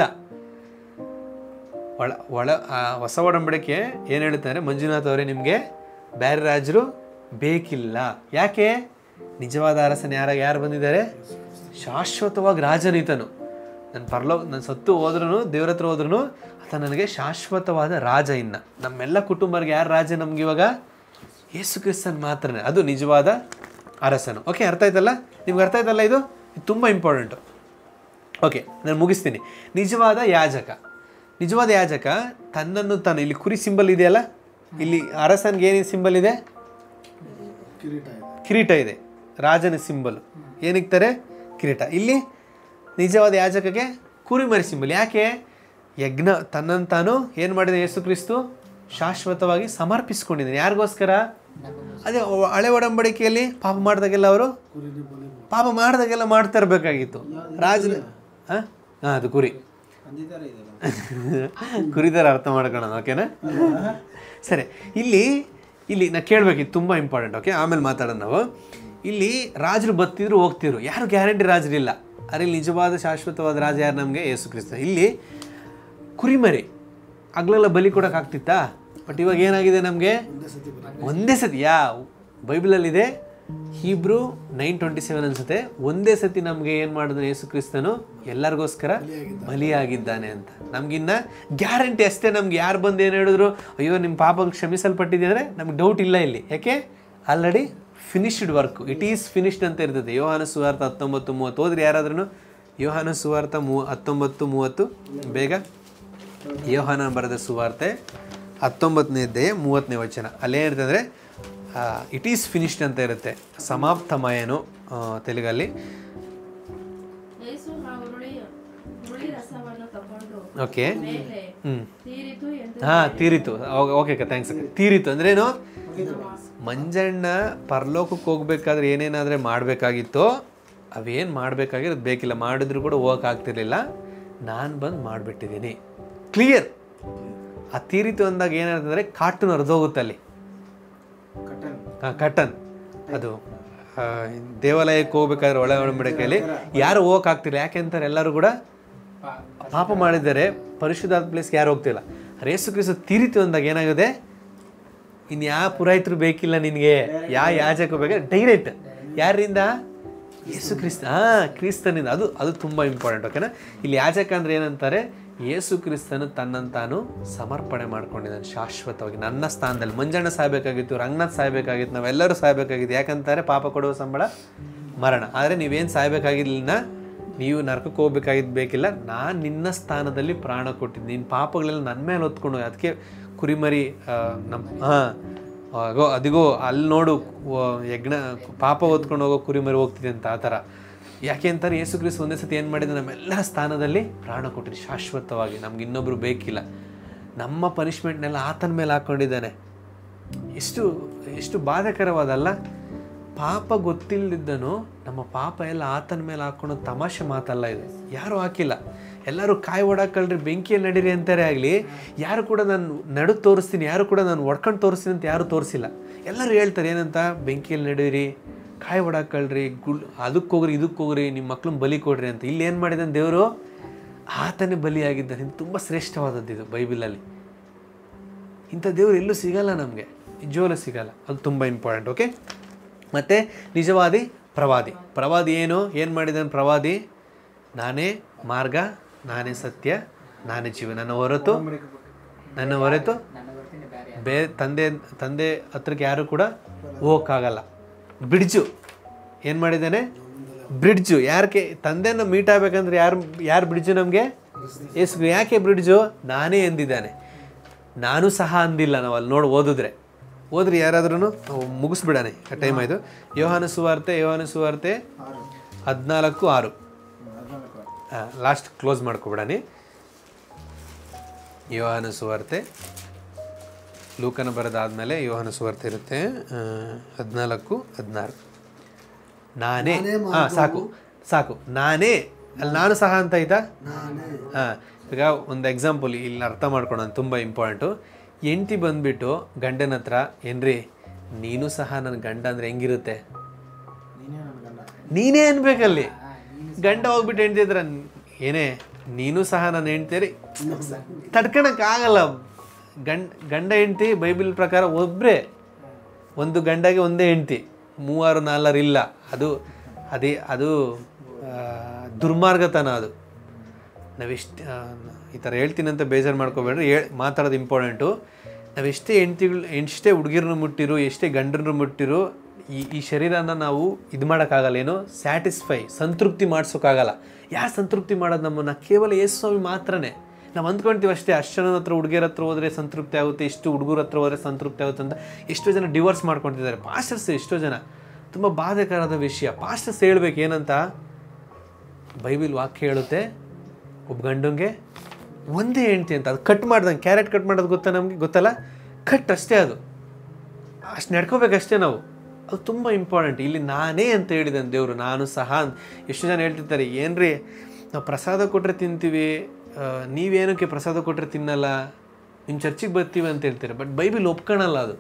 ಒಳ ಒಳ ಆ ಹೊಸ ಒಡಂಬಡಿಕೆ ಏನು ಹೇಳ್ತಾರೆ ಮಂಜುನಾಥ್ ಅವರೇ ನಿಮಗೆ ಬೇರೆ ರಾಜರು ಬೇಕಿಲ್ಲ ಯಾಕೆ ನಿಜವಾದ ಅರಸನ ಯಾರ ಯಾರು ಬಂದಿದ್ದಾರೆ ಶಾಶ್ವತವಾಗಿ ರಾಜನೀತನು ನನ್ನ ಪರ್ಲೋ ನನ್ನ ಸತ್ತು ಹೋದ್ರೂ ದೇವ್ರ ಹತ್ರ ಹೋದ್ರೂ ಆತ ನನಗೆ ಶಾಶ್ವತವಾದ ರಾಜ ಇನ್ನ ನಮ್ಮೆಲ್ಲ ಕುಟುಂಬರಿಗೆ ಯಾರು ರಾಜ ನಮ್ಗೆ ಇವಾಗ ಯೇಸು ಕ್ರಿಸ್ತನ್ ಮಾತ್ರನೇ ಅದು ನಿಜವಾದ ಅರಸನು ಓಕೆ ಅರ್ಥ ಆಯ್ತಲ್ಲ ನಿಮ್ಗೆ ಅರ್ಥ ಆಯ್ತಲ್ಲ ಇದು ಇದು ತುಂಬ ಇಂಪಾರ್ಟೆಂಟು ಓಕೆ ನಾನು ಮುಗಿಸ್ತೀನಿ ನಿಜವಾದ ಯಾಜಕ ನಿಜವಾದ ಯಾಜಕ ತನ್ನನ್ನು ತಾನು ಇಲ್ಲಿ ಕುರಿ ಸಿಂಬಲ್ ಇದೆಯಲ್ಲ ಇಲ್ಲಿ ಅರಸನ್ಗೆ ಏನೇನು ಸಿಂಬಲ್ ಇದೆ ಕಿರೀಟ ಇದೆ ಕಿರೀಟ ಇದೆ ರಾಜನ ಸಿಂಬಲ್ ಏನಿಕ್ತಾರೆ ಕಿರೀಟ ಇಲ್ಲಿ ನಿಜವಾದ ಯಾಜಕಗೆ ಕುರಿಮರಿ ಸಿಂಬಲ್ ಯಾಕೆ ಯಜ್ಞ ತನ್ನನ್ನು ತಾನು ಏನು ಮಾಡಿದೆ ಯೇಸು ಕ್ರಿಸ್ತು ಶಾಶ್ವತವಾಗಿ ಸಮರ್ಪಿಸ್ಕೊಂಡಿದ್ದಾನೆ ಯಾರಿಗೋಸ್ಕರ ಅದೇ ಒ- ಹಳೆ ಒಡಂಬಡಿಕೆಯಲ್ಲಿ ಪಾಪ ಮಾಡಿದಾಗೆಲ್ಲ ಅವರು ಕುರಿని ಬಲಿ ಮಾಡಿ ಪಾಪ ಮಾಡಿದಾಗೆಲ್ಲ ಮಾಡ್ತಾ ಇರಬೇಕಾಗಿತ್ತು ರಾಜ ಹಾಂ ಹಾಂ ಅದು ಕುರಿ ಕುರಿ ಥರ ಅರ್ಥ ಮಾಡ್ಕೊಳ್ಳೋಣ ಓಕೆನಾ ಸರಿ ಇಲ್ಲಿ ಇಲ್ಲಿ ನಾ ಕೇಳಬೇಕಿತ್ತು ತುಂಬ ಇಂಪಾರ್ಟೆಂಟ್ ಓಕೆ ಆಮೇಲೆ ಮಾತಾಡೋಣ ನಾವು ಇಲ್ಲಿ ರಾಜರು ಬತ್ತಿದ್ರು ಹೋಗ್ತಿದ್ರು ಯಾರು ಗ್ಯಾರಂಟಿ ರಾಜರಿಲ್ಲ ಅರೆ ಇಲ್ಲಿ ನಿಜವಾದ ಶಾಶ್ವತವಾದ ರಾಜ ಯಾರು ನಮಗೆ ಯೇಸು ಕ್ರಿಸ್ತ ಇಲ್ಲಿ ಕುರಿಮರಿ ಹಗ್ಲೆಲ್ಲ ಬಲಿ ಕೊಡೋಕ್ಕಾಗ್ತಿತ್ತಾ ಬಟ್ ಇವಾಗ ಏನಾಗಿದೆ ನಮಗೆ ಒಂದೇ ಸತಿ ಯಾ ಬೈಬಲಲ್ಲಿದೆ ಹೀಬ್ರು ನೈನ್ ಟ್ವೆಂಟಿ ಸೆವೆನ್ ಅನ್ಸುತ್ತೆ ಒಂದೇ ಸತಿ ನಮಗೆ ಏನು ಮಾಡಿದ್ರು ಯೇಸು ಕ್ರಿಸ್ತನು ಎಲ್ಲರಿಗೋಸ್ಕರ ಬಲಿಯಾಗಿದ್ದಾನೆ ಅಂತ ನಮಗಿನ್ನ ಗ್ಯಾರಂಟಿ ಅಷ್ಟೇ ನಮ್ಗೆ ಯಾರು ಬಂದು ಏನು ಹೇಳಿದ್ರು ಅಯ್ಯೋ ನಿಮ್ಮ ಪಾಪ ಕ್ಷಮಿಸಲ್ಪಟ್ಟಿದೆ ಅಂದರೆ ನಮ್ಗೆ ಡೌಟ್ ಇಲ್ಲ ಇಲ್ಲಿ ಯಾಕೆ already finished work it is finished ಅಂತ ಇರ್ತದೆ ಯೋಹಾನ ಸುವಾರ್ಥ ಹತ್ತೊಂಬತ್ತು ಮೂವತ್ತು ಹೋದ್ರೆ ಯಾರಾದ್ರೂ ಯೋಹಾನ ಸುವಾರ್ಥ ಮೂ ಹತ್ತೊಂಬತ್ತು ಮೂವತ್ತು ಬೇಗ ಯೋಹಾನ ಬರೆದ ಸುವಾರ್ತೆ ಹತ್ತೊಂಬತ್ತನೇ ಅಧ್ಯಾಯ ಮೂವತ್ತನೇ ವಚನ ಅಲ್ಲೇನಿರ್ತಂದರೆ ಇಟ್ ಈಸ್ ಫಿನಿಶ್ಡ್ ಅಂತ ಇರುತ್ತೆ ಸಮಾಪ್ತಮಯನು ಆ, ತೆಲುಗಲ್ಲಿ ಯೇಸು ಆ ಹುರುಳಿ ಹುರುಳಿ ರಸವನ್ನು ತಗೊಂಡು ಓಕೆ ಮೇಲೆ ಹ್ಞೂ ತೀರಿತು ಎಂದು ಹಾಂ ತೀರಿತು ಓಕೆ ಅಕ್ಕ ಥ್ಯಾಂಕ್ಸ್ ಅಕ್ಕ ತೀರಿತು ಅಂದ್ರೇನು ಮಂಜಣ್ಣ ಪರಲೋಕಕ್ಕೆ ಹೋಗ್ಬೇಕಾದ್ರೆ ಏನೇನಾದರೆ ಮಾಡಬೇಕಾಗಿತ್ತೋ ಅವೇನು ಮಾಡಬೇಕಾಗಿರೋದು ಬೇಕಿಲ್ಲ ಮಾಡಿದ್ರು ಕೂಡ ಹೋಗಕ್ಕೆ ಆಗ್ತಿರ್ಲಿಲ್ಲ ನಾನು ಬಂದು ಮಾಡಿಬಿಟ್ಟಿದ್ದೀನಿ ಕ್ಲಿಯರ್ ಆ ತೀರಿತು ಅಂದಾಗ ಏನಾಗ್ತಂದರೆ ಕಾಟನ್ ಹರಿದೋಗುತ್ತೆ ಅಲ್ಲಿ ಹಾಂ ಕಟನ್ ಅದು ಆ, ದೇವಾಲಯಕ್ಕೆ ಹೋಗ್ಬೇಕಾದ್ರೆ ಒಳ ಒಳಂಬಡಿಕೆಯಲ್ಲಿ ಯಾರು ಹೋಗಕ್ಕೆ ಆಗ್ತಿಲ್ಲ ಯಾಕೆ ಅಂತಾರೆ ಎಲ್ಲರೂ ಕೂಡ ಪಾಪ ಮಾಡಿದ್ದಾರೆ ಪರಿಶುದ್ಧ ಪ್ಲೇಸ್ಗೆ ಯಾರು ಹೋಗ್ತಿಲ್ಲ ರೇಸು ಕ್ರಿಸ್ತು ತೀರಿತು ಅಂದಾಗ ಏನಾಗಿದೆ ಇನ್ನು ಯಾವ ಪುರಾಯಿತರು ಬೇಕಿಲ್ಲ ನಿನಗೆ ಯಾವ ಯಾಜಕ ಬೇಕು ಡೈರೆಕ್ಟ್ ಯಾರಿಂದ ಯೇಸು ಕ್ರಿಸ್ತ ಹಾಂ ಕ್ರಿಸ್ತನಿಂದ ಅದು ಅದು ತುಂಬ ಇಂಪಾರ್ಟೆಂಟ್ ಓಕೆನಾ ಇಲ್ಲಿ ಯಾಜಕ ಅಂದ್ರೆ ಏನಂತಾರೆ ಯೇಸು ಕ್ರಿಸ್ತನು ತನ್ನನ್ನು ತಾನು ಸಮರ್ಪಣೆ ಮಾಡ್ಕೊಂಡಿದ್ದಾನೆ ಶಾಶ್ವತವಾಗಿ ನನ್ನ ಸ್ಥಾನದಲ್ಲಿ ಮಂಜಣ್ಣ ಸಾಯ್ಬೇಕಾಗಿತ್ತು ರಂಗನಾಥ್ ಸಾಯ್ಬೇಕಾಗಿತ್ತು ನಾವೆಲ್ಲರೂ ಸಾಯ್ಬೇಕಾಗಿತ್ತು ಯಾಕಂತಾರೆ ಪಾಪ ಕೊಡುವ ಸಂಬಳ ಮರಣ ಆದರೆ ನೀವೇನು ಸಾಯ್ಬೇಕಾಗಿಲ್ಲ ನೀವು ನರಕಕ್ಕೆ ಹೋಗ್ಬೇಕಾಗಿದ್ದು ಬೇಕಿಲ್ಲ ನಾನು ನಿನ್ನ ಸ್ಥಾನದಲ್ಲಿ ಪ್ರಾಣ ಕೊಟ್ಟಿದ್ದು ನಿನ್ನ ಪಾಪಗಳೆಲ್ಲ ನನ್ನ ಮೇಲೆ ಹೊತ್ಕೊಂಡು ಹೋಗಿ ಅದಕ್ಕೆ ಕುರಿಮರಿ ನಮ್ಮ ಹಾಂ ಆಗೋ ಅದಿಗೋ ಅಲ್ಲಿ ನೋಡು ವ- ಯಜ್ಞ ಪಾಪ ಹೊತ್ಕೊಂಡು ಹೋಗೋ ಕುರಿಮರಿ ಹೋಗ್ತಿದೆ ಅಂತ ಆ ಥರ ಯಾಕೆ ಅಂತಾರೆ ಯೇಸು ಕ್ರಿಸ್ತು ಒಂದೇ ಸತಿ ಏನು ಮಾಡಿದ ನಮ್ಮೆಲ್ಲರ ಸ್ಥಾನದಲ್ಲಿ ಪ್ರಾಣ ಕೊಟ್ಟಿದ್ದು ಶಾಶ್ವತವಾಗಿ ನಮ್ಗೆ ಇನ್ನೊಬ್ರು ಬೇಕಿಲ್ಲ ನಮ್ಮ ಪನಿಷ್ಮೆಂಟ್ನೆಲ್ಲ ಆತನ ಮೇಲೆ ಹಾಕ್ಕೊಂಡಿದ್ದಾನೆ ಎಷ್ಟು ಎಷ್ಟು ಬಾಧಕರವಾದಲ್ಲ ಪಾಪ ಗೊತ್ತಿಲ್ಲದಿದ್ದನು ನಮ್ಮ ಪಾಪ ಎಲ್ಲ ಆತನ ಮೇಲೆ ಹಾಕೊಂಡು ತಮಾಷೆ ಮಾತಲ್ಲ ಇದು ಯಾರು ಹಾಕಿಲ್ಲ ಎಲ್ಲರೂ ಕಾಯಿ ಓಡಾಕಳ್ರಿ ಬೆಂಕಿಯಲ್ಲಿ ನಡೀರಿ ಅಂತಾರೆ ಆಗಲಿ ಯಾರು ಕೂಡ ನಾನು ನಡು ತೋರಿಸ್ತೀನಿ ಯಾರು ಕೂಡ ನಾನು ಒಡ್ಕೊಂಡು ತೋರಿಸ್ತೀನಿ ಅಂತ ಯಾರು ತೋರಿಸಿಲ್ಲ ಎಲ್ಲರೂ ಹೇಳ್ತಾರೆ ಏನಂತ ಬೆಂಕಿಯಲ್ಲಿ ನಡೀರಿ ಕಾಯಿ ಓಡಾಕಳ್ರಿ ಗುಳ್ ಅದಕ್ಕೆ ಹೋಗ್ರಿ ಇದಕ್ಕೆ ಹೋಗ್ರಿ ನಿಮ್ಮ ಮಕ್ಳನ್ನ ಬಲಿ ಕೊಡ್ರಿ ಅಂತ ಇಲ್ಲಿ ಏನು ಮಾಡಿದಾನೆ ದೇವರು ಆತನೇ ಬಲಿಯಾಗಿದ್ದಾನೆ ಇದು ತುಂಬ ಶ್ರೇಷ್ಠವಾದದ್ದು ಇದು ಬೈಬಲಲ್ಲಿ ಇಂಥ ದೇವ್ರು ಎಲ್ಲೂ ಸಿಗಲ್ಲ ನಮಗೆ ನಿಜವಾಗ್ಲೂ ಸಿಗಲ್ಲ ಅದು ತುಂಬ ಇಂಪಾರ್ಟೆಂಟ್ ಓಕೆ ಮತ್ತು ನಿಜವಾದಿ ಪ್ರವಾದಿ ಪ್ರವಾದಿ ಏನು ಏನು ಮಾಡಿದಾನೆ ಪ್ರವಾದಿ ನಾನೇ ಮಾರ್ಗ ನಾನೇ ಸತ್ಯ ನಾನೇ ಜೀವ ನನ್ನ ಹೊರತು ನನ್ನ ಹೊರತು ಬೇ ತಂದೆ ತಂದೆ ಹತ್ರಕ್ಕೆ ಯಾರು ಕೂಡ ಹೋಗೋಕ್ಕಾಗಲ್ಲ ಬ್ರಿಡ್ಜು ಏನು ಮಾಡಿದ್ದಾನೆ ಬ್ರಿಡ್ಜು ಯಾರಿಗೆ ತಂದೆನ ಮೀಟ್ ಆಗ್ಬೇಕಂದ್ರೆ ಯಾರು ಯಾರು ಬ್ರಿಡ್ಜು ನಮಗೆ ಎಸ್ ಯಾಕೆ ಬ್ರಿಡ್ಜು ನಾನೇ ಎಂದಿದ್ದಾನೆ ನಾನು ಸಹ ಅಂದಿಲ್ಲ ನಾವು ಅಲ್ಲಿ ನೋಡಿ ಓದಿದ್ರೆ ಓದ್ರಿ ಯಾರಾದ್ರೂ ಮುಗಿಸ್ಬಿಡಾನೆ ಟೈಮ್ ಆಯಿತು ಯೋಹಾನ ಸುವಾರ್ತೆ ಯೋಹಾನ ಸುವಾರ್ತೆ ಹದಿನಾಲ್ಕು ಆರು ಲಾಸ್ಟ್ ಕ್ಲೋಸ್ ಮಾಡ್ಕೊಬಿಡಾನಿ ಯೋಹಾನ ಸುವಾರ್ತೆ ಲೂಕನ ಬರೋದಾದ್ಮೇಲೆ ಯೋಹಾನ ಸುವಾರ್ತೆ ಇರುತ್ತೆ ಆ, ಹದಿನಾಲ್ಕು ಹದಿನಾರು ನಾನೇ ಹಾಂ ಸಾಕು ಸಾಕು ನಾನೇ ಅಲ್ಲಿ ನಾನು ಸಹ ಅಂತ ಆಯ್ತಾ ಹಾಂ ಈಗ ಒಂದು ಎಕ್ಸಾಂಪಲ್ ಇಲ್ಲಿ ಅರ್ಥ ಮಾಡ್ಕೊಳ್ಳೋಣ ತುಂಬ ಇಂಪಾರ್ಟೆಂಟು ಹೆಂಡ್ತಿ ಬಂದ್ಬಿಟ್ಟು ಗಂಡನ ಹತ್ರ ಏನ್ರಿ ನೀನು ಸಹ ನನ್ನ ಗಂಡ ಅಂದ್ರೆ ಹೆಂಗಿರುತ್ತೆ ನೀನೇ ಅನ್ಬೇಕಲ್ಲಿ ಗಂಡ ಹೋಗ್ಬಿಟ್ಟು ಹೆಂಡ್ತಿ ಹತ್ರ ಏನೇ ನೀನು ಸಹ ನನ್ನ ಹೆಂಡ್ತೀರಿ ತಡ್ಕೊಳಕ್ಕಾಗಲ್ಲ ಗಂಡ ಗಂಡ ಹೆಂಡ್ತಿ ಬೈಬಲ್ ಪ್ರಕಾರ ಒಬ್ಬರೇ ಒಂದು ಗಂಡಗೆ ಒಂದೇ ಹೆಂಡ್ತಿ ಮೂವಾರು ನಾಲ್ವರು ಇಲ್ಲ ಅದು ಅದೇ ಅದು ಆ, ದುರ್ಮಾರ್ಗತನ ಅದು ನಾವೆಷ್ಟು ಈ ಥರ ಹೇಳ್ತೀನಿ ಅಂತ ಬೇಜಾರು ಮಾಡ್ಕೋಬೇಡ್ರಿ ಹೇಳ್ ಮಾತಾಡೋದು ಇಂಪಾರ್ಟೆಂಟು ನಾವು ಎಷ್ಟೇ ಹೆಂಡ್ತಿಗಳು ಎಷ್ಟೇ ಹುಡುಗಿರನ್ನ ಮುಟ್ಟಿರು ಎಷ್ಟೇ ಗಂಡರನ್ನ ಮುಟ್ಟಿರು ಈ ಈ ಶರೀರನ ನಾವು ಇದು ಮಾಡೋಕ್ಕಾಗಲ್ಲ ಏನು ಸ್ಯಾಟಿಸ್ಫೈ ಸಂತೃಪ್ತಿ ಮಾಡಿಸೋಕ್ಕಾಗಲ್ಲ ಯಾರು ಸಂತೃಪ್ತಿ ಮಾಡೋದು ನಮ್ಮನ್ನು ಕೇವಲ ಯೇಸು ಸ್ವಾಮಿ ಮಾತ್ರನೇ ನಾವು ಅಂದ್ಕೊಳ್ತೀವಿ ಅಷ್ಟೇ ಅಷ್ಟು ಜನ ಹತ್ರ ಹುಡುಗಿಯರ ಹತ್ರ ಹೋದರೆ ಸಂತೃಪ್ತಿ ಆಗುತ್ತೆ ಇಷ್ಟು ಹುಡುಗರ ಹತ್ರ ಹೋದರೆ ಸಂತೃಪ್ತಿ ಆಗುತ್ತೆ ಅಂತ ಎಷ್ಟೋ ಜನ ಡಿವೋರ್ಸ್ ಮಾಡ್ಕೊಳ್ತಿದ್ದಾರೆ ಪಾಸ್ಟರ್ಸ್ ಎಷ್ಟೋ ಜನ ತುಂಬ ಬಾಧಕರದ ವಿಷಯ ಪಾಸ್ಟರ್ಸ್ ಹೇಳ್ಬೇಕು ಏನಂತ ಬೈಬಿಲ್ ವಾಕ್ಯ ಹೇಳುತ್ತೆ ಒಬ್ಬ ಗಂಡಂಗೆ ಒಂದೇ ಹೆಂಡ್ತಿ ಅಂತ ಅದು ಕಟ್ ಮಾಡ್ದಂಗೆ ಕ್ಯಾರೆಟ್ ಕಟ್ ಮಾಡೋದು ಗೊತ್ತಾ ನಮಗೆ ಗೊತ್ತಲ್ಲ ಕಟ್ ಅಷ್ಟೇ ಅದು ಅಷ್ಟು ನಡ್ಕೋಬೇಕಷ್ಟೇ ನಾವು ಅದು ತುಂಬ ಇಂಪಾರ್ಟೆಂಟ್ ಇಲ್ಲಿ ನಾನೇ ಅಂತ ಹೇಳಿದ್ದಾನೆ ದೇವರು ನಾನು ಸಹ ಅಂತ. ಎಷ್ಟು ಜನ ಹೇಳ್ತಿರ್ತಾರೆ ಏನ್ರಿ ನಾವು ಪ್ರಸಾದ ಕೊಟ್ಟರೆ ತಿಂತೀವಿ ಆ, ನೀವೇನಕ್ಕೆ ಪ್ರಸಾದ ಕೊಟ್ಟರೆ ತಿನ್ನಲ್ಲ ನಿಮ್ಮ ಚರ್ಚಿಗೆ ಬರ್ತೀವಿ ಅಂತ ಹೇಳ್ತೀರ ಬಟ್ ಬೈಬಿಲ್ ಒಪ್ಕೊಳಲ್ಲ ಅದು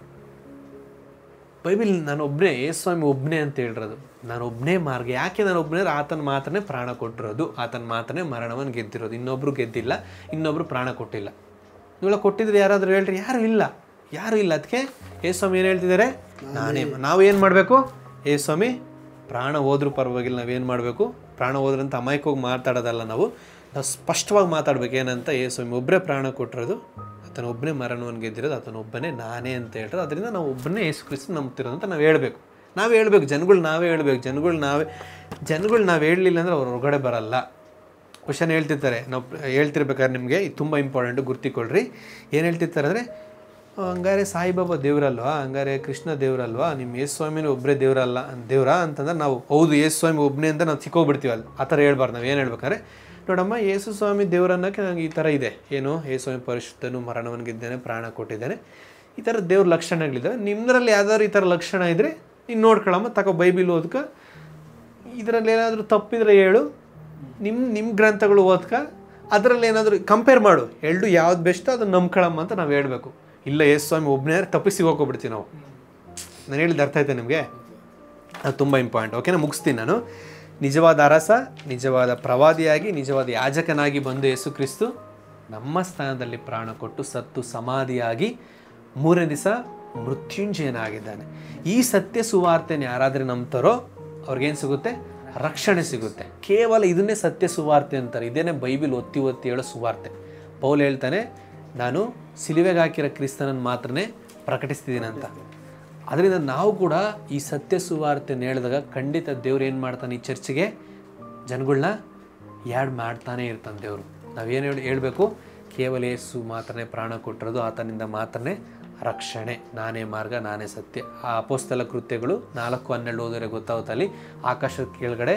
ಬೈಬಿಲ್ ನಾನು ಒಬ್ಬನೇ ಸ್ವಾಮಿ ಒಬ್ಬನೇ ಅಂತ ಹೇಳಿರೋದು ನಾನು ಒಬ್ಬನೇ ಮಾರ್ಗ ಯಾಕೆ ನಾನು ಒಬ್ಬನೇ ಆತನ ಮಾತ್ರನೇ ಪ್ರಾಣ ಕೊಟ್ಟಿರೋದು ಆತನ ಮಾತ್ರನೇ ಮರಣವನ್ನು ಗೆದ್ದಿರೋದು ಇನ್ನೊಬ್ರು ಗೆದ್ದಿಲ್ಲ ಇನ್ನೊಬ್ರು ಪ್ರಾಣ ಕೊಟ್ಟಿಲ್ಲ ಇವಾಗ ಕೊಟ್ಟಿದ್ರೆ ಯಾರಾದರೂ ಹೇಳ್ರಿ ಯಾರು ಇಲ್ಲ ಯಾರು ಇಲ್ಲ ಅದಕ್ಕೆ ಏ ಸ್ವಾಮಿ ಏನು ಹೇಳ್ತಿದ್ದಾರೆ ನಾನೇ ನಾವು ಏನು ಮಾಡಬೇಕು ಏ ಸ್ವಾಮಿ ಪ್ರಾಣ ಹೋದ್ರೂ ಪರವಾಗಿಲ್ಲ ನಾವೇನು ಮಾಡಬೇಕು ಪ್ರಾಣ ಹೋದ್ರಂತ ಅಮಾಯಕವಾಗಿ ಮಾತಾಡೋದಲ್ಲ ನಾವು ನಾವು ಸ್ಪಷ್ಟವಾಗಿ ಮಾತಾಡ್ಬೇಕು ಏನಂತ ಏ ಸ್ವಾಮಿ ಒಬ್ಬರೇ ಪ್ರಾಣ ಕೊಟ್ಟಿರೋದು ಆತನ ಒಬ್ಬನೇ ಮರಣವನ್ನು ಗೆದ್ದಿರೋದು ಆತನ ಒಬ್ಬನೇ ನಾನೇ ಅಂತ ಹೇಳಿರೋದು ಅದರಿಂದ ನಾವು ಒಬ್ಬನೇ ಯೇಸು ಕ್ರಿಸ್ತು ನಂಬ್ತಿರೋದು ಅಂತ ನಾವು ಹೇಳ್ಬೇಕು ನಾವೇ ಹೇಳ್ಬೇಕು ಜನಗಳು ನಾವೇ ಹೇಳ್ಬೇಕು ಜನಗಳು ನಾವೇ ಜನಗಳು ನಾವು ಹೇಳಲಿಲ್ಲ ಅಂದರೆ ಅವ್ರು ಹೊರಗಡೆ ಬರಲ್ಲ ಕ್ವಶನ್ ಹೇಳ್ತಿರ್ತಾರೆ ನಾವು ಹೇಳ್ತಿರ್ಬೇಕಾದ್ರೆ ನಿಮಗೆ ಇದು ತುಂಬ ಇಂಪಾರ್ಟೆಂಟು ಗುರ್ತಿಕೊಳ್ರಿ ಏನು ಹೇಳ್ತಿರ್ತಾರೆ ಅಂದರೆ ಹಂಗಾರೆ ಸಾಯಿಬಾಬಾ ದೇವರಲ್ವಾ ಹಂಗಾರೆ ಕೃಷ್ಣ ದೇವರಲ್ವಾ ನಿಮ್ಮ ಯೇಸು ಸ್ವಾಮಿನೂ ಒಬ್ಬರೇ ದೇವರಲ್ಲ ದೇವ್ರ ಅಂತಂದ್ರೆ ನಾವು ಹೌದು ಯೇಸು ಸ್ವಾಮಿ ಒಬ್ಬನೇ ಅಂತ ನಾವು ಸಿಕ್ಕೋಗ್ಬಿಡ್ತೀವಿ ಅಲ್ಲಿ ಆ ಥರ ಹೇಳ್ಬಾರ್ದು ನಾವು ಏನು ಹೇಳ್ಬೇಕಾದ್ರೆ ನೋಡಮ್ಮ ಯೇಸು ಸ್ವಾಮಿ ದೇವರನ್ನಕ್ಕೆ ನನಗೆ ಈ ಥರ ಇದೆ ಏನು ಯೇಸು ಸ್ವಾಮಿ ಪರಿಶುದ್ಧನು ಮರಣವನ್ನು ಗೆದ್ದಾನೆ ಪ್ರಾಣ ಕೊಟ್ಟಿದ್ದಾನೆ ಈ ಥರ ದೇವ್ರ ಲಕ್ಷಣಗಳಿದ್ದಾವೆ ನಿಮ್ಮದ್ರಲ್ಲಿ ಯಾವ್ದಾದ್ರು ಈ ಥರ ಲಕ್ಷಣ ಇದ್ದರೆ ನೀನು ನೋಡ್ಕೊಳಮ್ಮ ತಗೋ ಬೈಬಿಲ್ ಓದ್ಕ ಇದರಲ್ಲಿ ಏನಾದರೂ ತಪ್ಪಿದ್ರೆ ಹೇಳು ನಿಮ್ಮ ನಿಮ್ಮ ಗ್ರಂಥಗಳು ಓದ್ಕ ಅದರಲ್ಲಿ ಏನಾದರೂ ಕಂಪೇರ್ ಮಾಡು ಎರಡು ಯಾವ್ದು ಬೆಸ್ಟ್ ಅದನ್ನು ನಂಬ್ಕೊಳಮ್ಮ ಅಂತ ನಾವು ಹೇಳಬೇಕು ಇಲ್ಲ ಯೇಸು ಸ್ವಾಮಿ ಒಬ್ಬನೇ ತಪ್ಪಿಸಿ ಹೋಗ್ಬಿಡ್ತೀವಿ ನಾವು ನಾನು ಹೇಳಿದ ಅರ್ಥ ಆಯ್ತಾ ನಿಮಗೆ ಅದು ತುಂಬ ಇಂಪಾರ್ಟೆಂಟ್ ಓಕೆನಾ ಮುಗಿಸ್ತೀನಿ ನಾನು ನಿಜವಾದ ಅರಸ ನಿಜವಾದ ಪ್ರವಾದಿಯಾಗಿ ನಿಜವಾದ ಯಾಜಕನಾಗಿ ಬಂದು ಯೇಸು ಕ್ರಿಸ್ತು ನಮ್ಮ ಸ್ಥಾನದಲ್ಲಿ ಪ್ರಾಣ ಕೊಟ್ಟು ಸತ್ತು ಸಮಾಧಿಯಾಗಿ ಮೂರನೇ ದಿವಸ ಮೃತ್ಯುಂಜಯನಾಗಿದ್ದಾನೆ ಈ ಸತ್ಯ ಸುವಾರ್ತೆನ ಯಾರಾದರೆ ನಂಬ್ತಾರೋ ಅವ್ರಿಗೇನು ಸಿಗುತ್ತೆ ರಕ್ಷಣೆ ಸಿಗುತ್ತೆ ಕೇವಲ ಇದನ್ನೇ ಸತ್ಯ ಸುವಾರ್ತೆ ಅಂತಾರೆ ಇದೇನೇ ಬೈಬಿಲ್ ಒತ್ತಿ ಒತ್ತಿ ಹೇಳೋ ಸುವಾರ್ತೆ ಪೌಲ್ ಹೇಳ್ತಾನೆ ನಾನು ಸಿಲುವೆಗೆ ಹಾಕಿರೋ ಕ್ರಿಸ್ತನನ್ನು ಮಾತ್ರನೇ ಪ್ರಕಟಿಸ್ತಿದ್ದೀನಿ ಅಂತ ಅದರಿಂದ ನಾವು ಕೂಡ ಈ ಸತ್ಯ ಸುವಾರ್ತೆನ ಹೇಳಿದಾಗ ಖಂಡಿತ ದೇವ್ರು ಏನು ಮಾಡ್ತಾನೆ ಈ ಚರ್ಚಿಗೆ ಜನಗಳನ್ನ ಯಾಡ್ ಮಾಡ್ತಾನೆ ಇರ್ತಾನೆ ದೇವರು ನಾವೇನು ಹೇಳಿ ಹೇಳಬೇಕು ಕೇವಲ ಯೇಸು ಮಾತ್ರನೇ ಪ್ರಾಣ ಕೊಟ್ಟಿರೋದು ಆತನಿಂದ ಮಾತ್ರನೇ ರಕ್ಷಣೆ ನಾನೇ ಮಾರ್ಗ ನಾನೇ ಸತ್ಯ ಆ ಅಪೋಸ್ತಲ ಕೃತ್ಯಗಳು ನಾಲ್ಕು ಹನ್ನೆರಡು ಓದಿದ್ರೆ ಗೊತ್ತಾಗುತ್ತೆ ಅಲ್ಲಿ ಆಕಾಶದ ಕೆಳಗಡೆ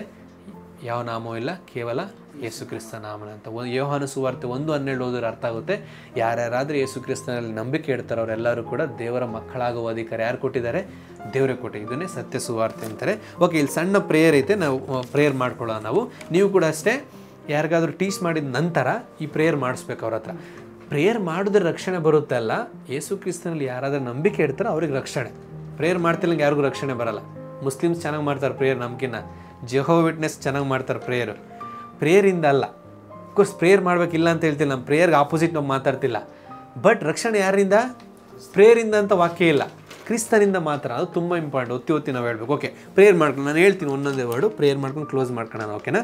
ಯಾವ ನಾಮವೂ ಇಲ್ಲ ಕೇವಲ ಯೇಸು ಕ್ರಿಸ್ತ ನಾಮನ ಅಂತ ಒಂದು ಯೋಹಾನು ಸುವಾರ್ತೆ ಒಂದು ಹನ್ನೆರಡು ಓದಿದ್ರೆ ಅರ್ಥ ಆಗುತ್ತೆ ಯಾರ್ಯಾರಾದ್ರೂ ಯೇಸು ಕ್ರಿಸ್ತನಲ್ಲಿ ನಂಬಿಕೆ ಇಡ್ತಾರೋ ಅವರೆಲ್ಲರೂ ಕೂಡ ದೇವರ ಮಕ್ಕಳಾಗುವ ಅಧಿಕಾರ ಯಾರು ಕೊಟ್ಟಿದ್ದಾರೆ ದೇವರೇ ಕೊಟ್ಟೆ ಇದನ್ನೇ ಸತ್ಯ ಸುವಾರ್ತೆ ಅಂತಾರೆ ಓಕೆ ಇಲ್ಲಿ ಸಣ್ಣ ಪ್ರೇಯರ್ ಐತೆ ನಾವು ಪ್ರೇಯರ್ ಮಾಡ್ಕೊಳ್ಳೋಣ ನಾವು ನೀವು ಕೂಡ ಅಷ್ಟೇ ಯಾರಿಗಾದ್ರೂ ಟೀಚ್ ಮಾಡಿದ ನಂತರ ಈ ಪ್ರೇಯರ್ ಮಾಡಿಸ್ಬೇಕು ಅವ್ರ ಹತ್ರ ಪ್ರೇಯರ್ ಮಾಡಿದ್ರೆ ರಕ್ಷಣೆ ಬರುತ್ತೆ ಅಲ್ಲ ಯೇಸು ಕ್ರಿಸ್ತನಲ್ಲಿ ಯಾರಾದ್ರೂ ನಂಬಿಕೆ ಇಡ್ತಾರೋ ಅವ್ರಿಗೆ ರಕ್ಷಣೆ ಪ್ರೇಯರ್ ಮಾಡ್ತಿಲ್ಲ ಯಾರಿಗೂ ರಕ್ಷಣೆ ಬರಲ್ಲ ಮುಸ್ಲಿಮ್ಸ್ ಚೆನ್ನಾಗಿ ಮಾಡ್ತಾರೆ ಪ್ರೇಯರ್ ನಮ್ಗಿನ್ನ ಜೆಹೋ ವಿಟ್ನೆಸ್ ಚೆನ್ನಾಗಿ ಮಾಡ್ತಾರೆ ಪ್ರೇಯರು ಪ್ರೇಯರಿಂದ ಅಲ್ಲ ಕೋರ್ಸ್ ಪ್ರೇಯರ್ ಮಾಡಬೇಕಿಲ್ಲ ಅಂತ ಹೇಳ್ತಿಲ್ಲ ನಮ್ಮ ಪ್ರೇಯರ್ಗೆ ಆಪೋಸಿಟ್ ನಾವು ಮಾತಾಡ್ತಿಲ್ಲ ಬಟ್ ರಕ್ಷಣೆ ಯಾರಿಂದ ಪ್ರೇಯರಿಂದ ಅಂತ ವಾಕ್ಯ ಇಲ್ಲ ಕ್ರಿಸ್ತನಿಂದ ಮಾತ್ರ ಅದು ತುಂಬ ಇಂಪಾರ್ಟೆಂಟ್ ಒತ್ತಿ ಒತ್ತಿ ನಾವು ಹೇಳ್ಬೇಕು ಓಕೆ ಪ್ರೇಯರ್ ಮಾಡ್ಕೊಂಡು ನಾನು ಹೇಳ್ತೀನಿ ಒಂದೊಂದೇ ವರ್ಡು ಪ್ರೇಯರ್ ಮಾಡ್ಕೊಂಡು ಕ್ಲೋಸ್ ಮಾಡ್ಕೊಳ್ಳೋಣ ಓಕೆನಾ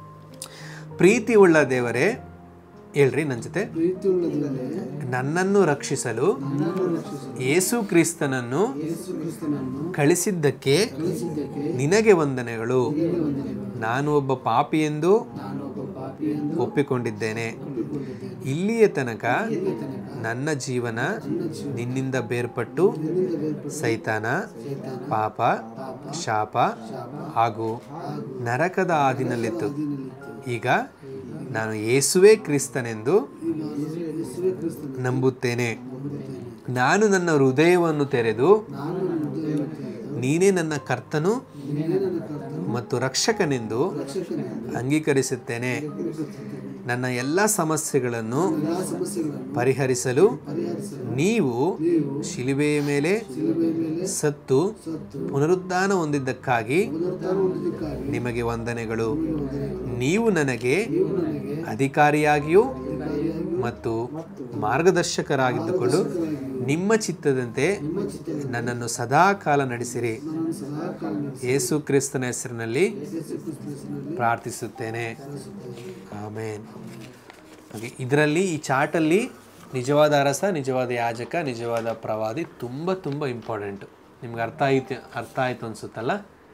ಪ್ರೀತಿ ಉಳ್ಳ ದೇವರೇ ಹೇಳ್ರಿ ನನ್ನ ಜೊತೆ ಪ್ರೀತಿಯುಳ್ಳದಲ್ಲೇ ನನ್ನನ್ನು ರಕ್ಷಿಸಲು ಯೇಸು ಕ್ರಿಸ್ತನನ್ನು ಯೇಸು ಕ್ರಿಸ್ತನನ್ನು ಕಳಿಸಿದ್ದಕ್ಕೆ ಕಳಿಸಿದ್ದಕ್ಕೆ ನಿನಗೆ ವಂದನೆಗಳು ನಾನು ಒಬ್ಬ ಪಾಪಿ ಎಂದು ನಾನು ಒಬ್ಬ ಪಾಪಿ ಎಂದು ಒಪ್ಪಿಕೊಂಡಿದ್ದೇನೆ ಒಪ್ಪಿಕೊಂಡಿದ್ದೇನೆ ಇಲ್ಲಿಯ ತನಕ ನನ್ನ ಜೀವನ ನಿನ್ನಿಂದ ಬೇರ್ಪಟ್ಟು ಸೈತಾನ ಪಾಪ ಶಾಪ ಹಾಗೂ ನರಕದ ಆದಿನಲ್ಲಿತ್ತು ಈಗ ನಾನು ಯೇಸುವೇ ಕ್ರಿಸ್ತನೆಂದು ಯೇಸುವೇ ಕ್ರಿಸ್ತನ ನಂಬುತ್ತೇನೆ ನಾನು ನನ್ನ ಹೃದಯವನ್ನು ತೆರೆದು ನಾನು ನನ್ನ ಹೃದಯವನ್ನು ನೀನೇ ನನ್ನ ಕರ್ತನು ನೀನೇ ನನ್ನ ಕರ್ತನು ಮತ್ತು ರಕ್ಷಕನೆಂದು ರಕ್ಷಕನೆಂದು ಅಂಗೀಕರಿಸುತ್ತೇನೆ ನನ್ನ ಎಲ್ಲ ಸಮಸ್ಯೆಗಳನ್ನು ಎಲ್ಲಾ ಸಮಸ್ಯೆಗಳನ್ನು ಪರಿಹರಿಸಲು ಪರಿಹರಿಸಲು ನೀವು ಶಿಲುಬೆಯ ಮೇಲೆ ಶಿಲುಬೆಯ ಮೇಲೆ ಸತ್ತು ಸತ್ತು ಪುನರುದ್ಧಾನ ಹೊಂದಿದ್ದಕ್ಕಾಗಿ ಪುನರುತ್ಥಾನ ಹೊಂದಿದ್ದಕ್ಕಾಗಿ ನಿಮಗೆ ವಂದನೆಗಳು ವಂದನೆಗಳು. ನೀವು ನನಗೆ ನೀವು ನನಗೆ ಅಧಿಕಾರಿಯಾಗಿಯೂ ಅಧಿಕಾರಿಯಾಗಿ ಮತ್ತು ಮಾರ್ಗದರ್ಶಕರಾಗಿದ್ದುಕೊಂಡು ನಿಮ್ಮ ಚಿತ್ತದಂತೆ ನಿಮ್ಮ ಚಿತ್ತದಲ್ಲಿ ನನ್ನನ್ನು ಸದಾ ಕಾಲ ನಡೆಸಿರಿ ನನ್ನನ್ನು ಸದಾ ಕಾಲ ಯೇಸು ಕ್ರಿಸ್ತನ ಹೆಸರಿನಲ್ಲಿ ಯೇಸು ಕ್ರಿಸ್ತನಲ್ಲಿ ಪ್ರಾರ್ಥಿಸುತ್ತೇನೆ ಆಮೇನ್ ಹಾಗೆ ಇದರಲ್ಲಿ ಈ ಚಾರ್ಟಲ್ಲಿ ನಿಜವಾದ ಅರಸ ನಿಜವಾದ ಯಾಜಕ ನಿಜವಾದ ಪ್ರವಾದಿ ತುಂಬ ತುಂಬ ಇಂಪಾರ್ಟೆಂಟು ನಿಮ್ಗೆ ಅರ್ಥ ಆಯ್ತು ಅರ್ಥ ಆಯಿತು ಅನಿಸುತ್ತಲ್ಲ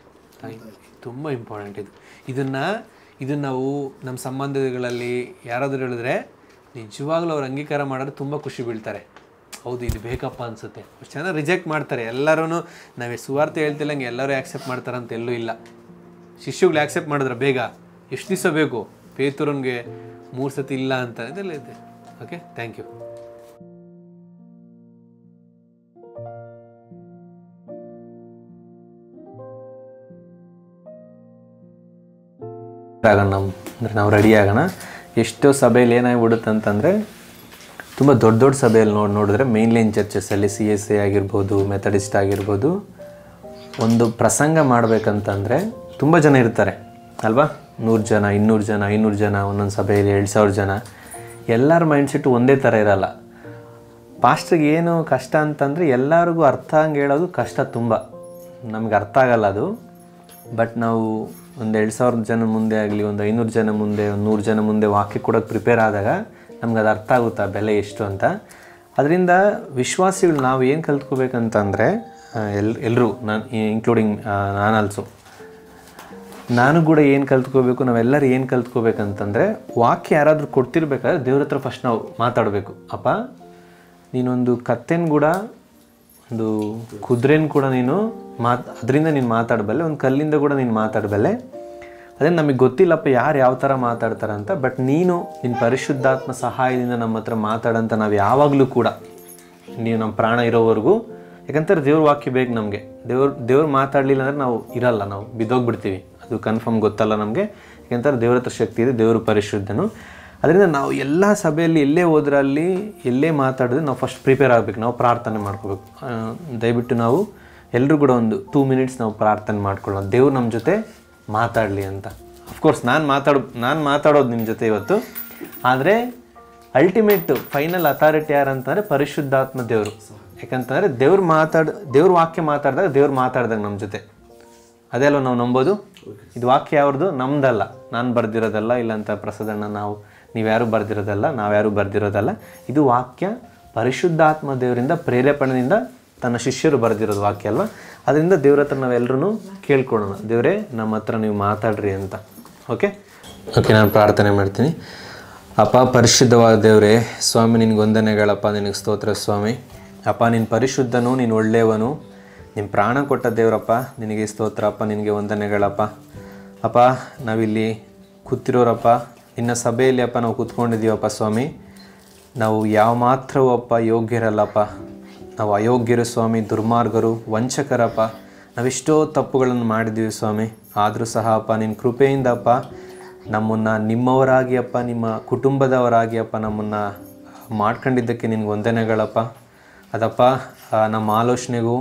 ತುಂಬ ಇಂಪಾರ್ಟೆಂಟ್ ಇದು ಇದನ್ನು ಇದನ್ನು ನಾವು ನಮ್ಮ ಸಂಬಂಧಗಳಲ್ಲಿ ಯಾರಾದರೂ ಹೇಳಿದ್ರೆ ನಿಜವಾಗ್ಲೂ ಅವ್ರು ಅಂಗೀಕಾರ ಮಾಡಿದ್ರೆ ತುಂಬ ಖುಷಿ ಬೀಳ್ತಾರೆ ಹೌದು ಇದು ಬೇಕಪ್ಪ ಅನಿಸುತ್ತೆ ಅಷ್ಟು ಜನ ರಿಜೆಕ್ಟ್ ಮಾಡ್ತಾರೆ ಎಲ್ಲರೂ ನಾವೇ ಸುವಾರ್ತೆ ಹೇಳ್ತಿಲ್ಲಂಗೆ ಎಲ್ಲರೂ ಆ್ಯಕ್ಸೆಪ್ಟ್ ಮಾಡ್ತಾರಂತ ಎಲ್ಲೂ ಇಲ್ಲ ಶಿಷ್ಯುಗಳು ಆ್ಯಕ್ಸೆಪ್ಟ್ ಮಾಡಿದ್ರೆ ಬೇಗ ಎಷ್ಟು ದಿವಸ ಬೇಕು ಪೇತುರನ್ಗೆ ಮೂರು ಸತಿ ಇಲ್ಲ ಅಂತ ಇದೆಲ್ಲ ಇದೆ ಓಕೆ ಥ್ಯಾಂಕ್ ಯು ಆಗೋಣ ನಾವು ಅಂದರೆ ನಾವು ರೆಡಿ ಆಗೋಣ ಎಷ್ಟೋ ಸಭೆಯಲ್ಲಿ ಏನಾಗ್ಬಿಡುತ್ತೆ ಅಂತಂದರೆ ತುಂಬ ದೊಡ್ಡ ದೊಡ್ಡ ಸಭೆಯಲ್ಲಿ ನೋಡಿ ನೋಡಿದ್ರೆ ಮೇನ್ ಲೈನ್ ಚರ್ಚಸ್ಸಲ್ಲಿ ಸಿ ಎಸ್ ಎ ಆಗಿರ್ಬೋದು ಮೆಥಡಿಸ್ಟ್ ಆಗಿರ್ಬೋದು ಒಂದು ಪ್ರಸಂಗ ಮಾಡಬೇಕಂತಂದರೆ ತುಂಬ ಜನ ಇರ್ತಾರೆ ಅಲ್ವಾ ನೂರು ಜನ ಇನ್ನೂರು ಜನ ಐನೂರು ಜನ ಒಂದೊಂದು ಸಭೆಯಲ್ಲಿ ಎರಡು ಸಾವಿರ ಜನ ಎಲ್ಲರ ಮೈಂಡ್ಸೆಟ್ಟು ಒಂದೇ ಥರ ಇರಲ್ಲ ಪಾಸ್ಟ್ರಿಗೆ ಏನು ಕಷ್ಟ ಅಂತಂದರೆ ಎಲ್ಲರಿಗೂ ಅರ್ಥ ಹಂಗೆ ಹೇಳೋದು ಕಷ್ಟ ತುಂಬ ನಮ್ಗೆ ಅರ್ಥ ಆಗಲ್ಲ ಅದು ಬಟ್ ನಾವು ಒಂದು ಎರಡು ಸಾವಿರ ಜನ ಮುಂದೆ ಆಗಲಿ ಒಂದು ಐನೂರು ಜನ ಮುಂದೆ ಒಂದು ನೂರು ಜನ ಮುಂದೆ ವಾಕ್ಯ ಕೊಡೋಕ್ಕೆ ಪ್ರಿಪೇರ್ ಆದಾಗ ನಮ್ಗೆ ಅದು ಅರ್ಥ ಆಗುತ್ತೆ ಆ ಬೆಲೆ ಎಷ್ಟು ಅಂತ ಅದರಿಂದ ವಿಶ್ವಾಸಿಗಳು ನಾವು ಏನು ಕಲ್ತ್ಕೋಬೇಕಂತಂದರೆ ಎಲ್ ಎಲ್ಲರೂ ನಾನು ಇನ್ಕ್ಲೂಡಿಂಗ್ ನಾನು ಆಲ್ಸೋ ನಾನು ಕೂಡ ಏನು ಕಲ್ತ್ಕೋಬೇಕು ನಾವೆಲ್ಲರೂ ಏನು ಕಲ್ತ್ಕೋಬೇಕಂತಂದರೆ ವಾಕ್ಯ ಯಾರಾದರೂ ಕೊಡ್ತಿರ್ಬೇಕಾದ್ರೆ ದೇವ್ರ ಹತ್ರ ಫಸ್ಟ್ ನಾವು ಮಾತಾಡಬೇಕು ಅಪ್ಪ ನೀನೊಂದು ಕತ್ತೆನ ಕೂಡ ಒಂದು ಕುದುರೆನ ಕೂಡ ನೀನು ಮಾತ್ ಅದರಿಂದ ನೀನು ಮಾತಾಡಬಲ್ಲೆ ಒಂದು ಕಲ್ಲಿಂದ ಕೂಡ ನೀನು ಮಾತಾಡಬಲ್ಲೆ ಅದೇ ನಮಗೆ ಗೊತ್ತಿಲ್ಲಪ್ಪ ಯಾರು ಯಾವ ಥರ ಮಾತಾಡ್ತಾರಂತ ಬಟ್ ನೀನು ನಿನ್ನ ಪರಿಶುದ್ಧಾತ್ಮ ಸಹಾಯದಿಂದ ನಮ್ಮ ಹತ್ರ ಮಾತಾಡಂತ ನಾವು ಯಾವಾಗಲೂ ಕೂಡ ನೀವು ನಮ್ಮ ಪ್ರಾಣ ಇರೋವರೆಗೂ ಯಾಕಂತಾರೆ ದೇವ್ರ ವಾಕ್ಯ ಬೇಕು ನಮಗೆ ದೇವ್ರ ದೇವ್ರು ಮಾತಾಡಲಿಲ್ಲ ಅಂದ್ರೆ ನಾವು ಇರಲ್ಲ ನಾವು ಬಿದ್ದೋಗ್ಬಿಡ್ತೀವಿ ಅದು ಕನ್ಫರ್ಮ್ ಗೊತ್ತಲ್ಲ ನಮಗೆ ಯಾಕಂತಾರೆ ದೇವ್ರ ಹತ್ರ ಶಕ್ತಿ ಇದೆ ದೇವರು ಪರಿಶುದ್ಧನು ಅದರಿಂದ ನಾವು ಎಲ್ಲ ಸಭೆಯಲ್ಲಿ ಎಲ್ಲೇ ಹೋದ್ರಲ್ಲಿ ಎಲ್ಲೇ ಮಾತಾಡಿದ್ರೆ ನಾವು ಫಸ್ಟ್ ಪ್ರಿಪೇರ್ ಆಗಬೇಕು ನಾವು ಪ್ರಾರ್ಥನೆ ಮಾಡ್ಕೋಬೇಕು ಆ, ದಯವಿಟ್ಟು ನಾವು ಎಲ್ಲರೂ ಕೂಡ ಒಂದು ಟೂ ಮಿನಿಟ್ಸ್ ನಾವು ಪ್ರಾರ್ಥನೆ ಮಾಡ್ಕೊಳ್ಳೋಣ ದೇವ್ರು ನಮ್ಮ ಜೊತೆ ಮಾತಾಡಲಿ ಅಂತ ಅಫ್ಕೋರ್ಸ್ ನಾನು ಮಾತಾಡೋ ನಾನು ಮಾತಾಡೋದು ನಿಮ್ಮ ಜೊತೆ ಇವತ್ತು ಆದರೆ ಅಲ್ಟಿಮೇಟ್ ಫೈನಲ್ ಅಥಾರಿಟಿ ಯಾರಂತಂದರೆ ಪರಿಶುದ್ಧಾತ್ಮ ದೇವರು ಯಾಕಂತಂದರೆ ದೇವ್ರು ಮಾತಾಡ್ ದೇವ್ರ ವಾಕ್ಯ ಮಾತಾಡಿದಾಗ ದೇವ್ರು ಮಾತಾಡ್ದಾಗ ನಮ್ಮ ಜೊತೆ ಅದೇ ಅಲ್ವ ನಾವು ನಂಬೋದು ಇದು ವಾಕ್ಯ ಯಾವ್ದು ನಮ್ದಲ್ಲ ನಾನು ಬರ್ದಿರೋದಲ್ಲ ಇಲ್ಲಂತ ಪ್ರಸಾದಣ್ಣ ನಾವು ನೀವ್ಯಾರು ಬರ್ದಿರೋದಲ್ಲ ನಾವ್ಯಾರು ಬರ್ದಿರೋದಲ್ಲ ಇದು ವಾಕ್ಯ ಪರಿಶುದ್ಧಾತ್ಮ ದೇವರಿಂದ ಪ್ರೇರೇಪಣೆಯಿಂದ ತನ್ನ ಶಿಷ್ಯರು ಬರೆದಿರೋದು ವಾಕ್ಯ ಅಲ್ವಾ ಅದರಿಂದ ದೇವ್ರ ಹತ್ರ ನಾವೆಲ್ಲರೂ ಕೇಳ್ಕೊಳ್ಳೋಣ ದೇವರೇ ನಮ್ಮ ಹತ್ರ ನೀವು ಮಾತಾಡ್ರಿ ಅಂತ ಓಕೆ ಓಕೆ ನಾನು ಪ್ರಾರ್ಥನೆ ಮಾಡ್ತೀನಿ ಅಪ್ಪ ಪರಿಶುದ್ಧವಾದ ದೇವರೇ ಸ್ವಾಮಿ ನಿನಗೆ ವಂದನೆಗಳಪ್ಪ ನಿನಗೆ ಸ್ತೋತ್ರ ಸ್ವಾಮಿ ಅಪ್ಪ ನೀನು ಪರಿಶುದ್ಧನು ನೀನು ಒಳ್ಳೆಯವನು ನಿಮ್ಮ ಪ್ರಾಣ ಕೊಟ್ಟ ದೇವರಪ್ಪ ನಿನಗೆ ಸ್ತೋತ್ರ ಅಪ್ಪ ನಿನಗೆ ವಂದನೆಗಳಪ್ಪ ಅಪ್ಪ ನಾವಿಲ್ಲಿ ಕೂತಿರೋರಪ್ಪ ನಿನ್ನ ಸಭೆಯಲ್ಲಿ ಅಪ್ಪ ನಾವು ಕೂತ್ಕೊಂಡಿದ್ದೀವಪ್ಪ ಸ್ವಾಮಿ ನಾವು ಯಾವ ಮಾತ್ರವೂ ಅಪ್ಪ ಯೋಗ್ಯರಲ್ಲಪ್ಪ ನಾವು ಅಯೋಗ್ಯರು ಸ್ವಾಮಿ ದುರ್ಮಾರ್ಗರು ವಂಚಕರಪ್ಪ ನಾವೆಷ್ಟೋ ತಪ್ಪುಗಳನ್ನು ಮಾಡಿದ್ದೀವಿ ಸ್ವಾಮಿ ಆದರೂ ಸಹ ಅಪ್ಪ ನಿನ್ನ ಕೃಪೆಯಿಂದ ಅಪ್ಪ ನಮ್ಮನ್ನು ನಿಮ್ಮವರಾಗಿ ಅಪ್ಪ ನಿಮ್ಮ ಕುಟುಂಬದವರಾಗಿ ಅಪ್ಪ ನಮ್ಮನ್ನು ಮಾಡ್ಕೊಂಡಿದ್ದಕ್ಕೆ ನಿನ್ಗೆ ವಂದನೆಗಳಪ್ಪ ಅದಪ್ಪ ಆ, ನಮ್ಮ ಆಲೋಚನೆಗೂ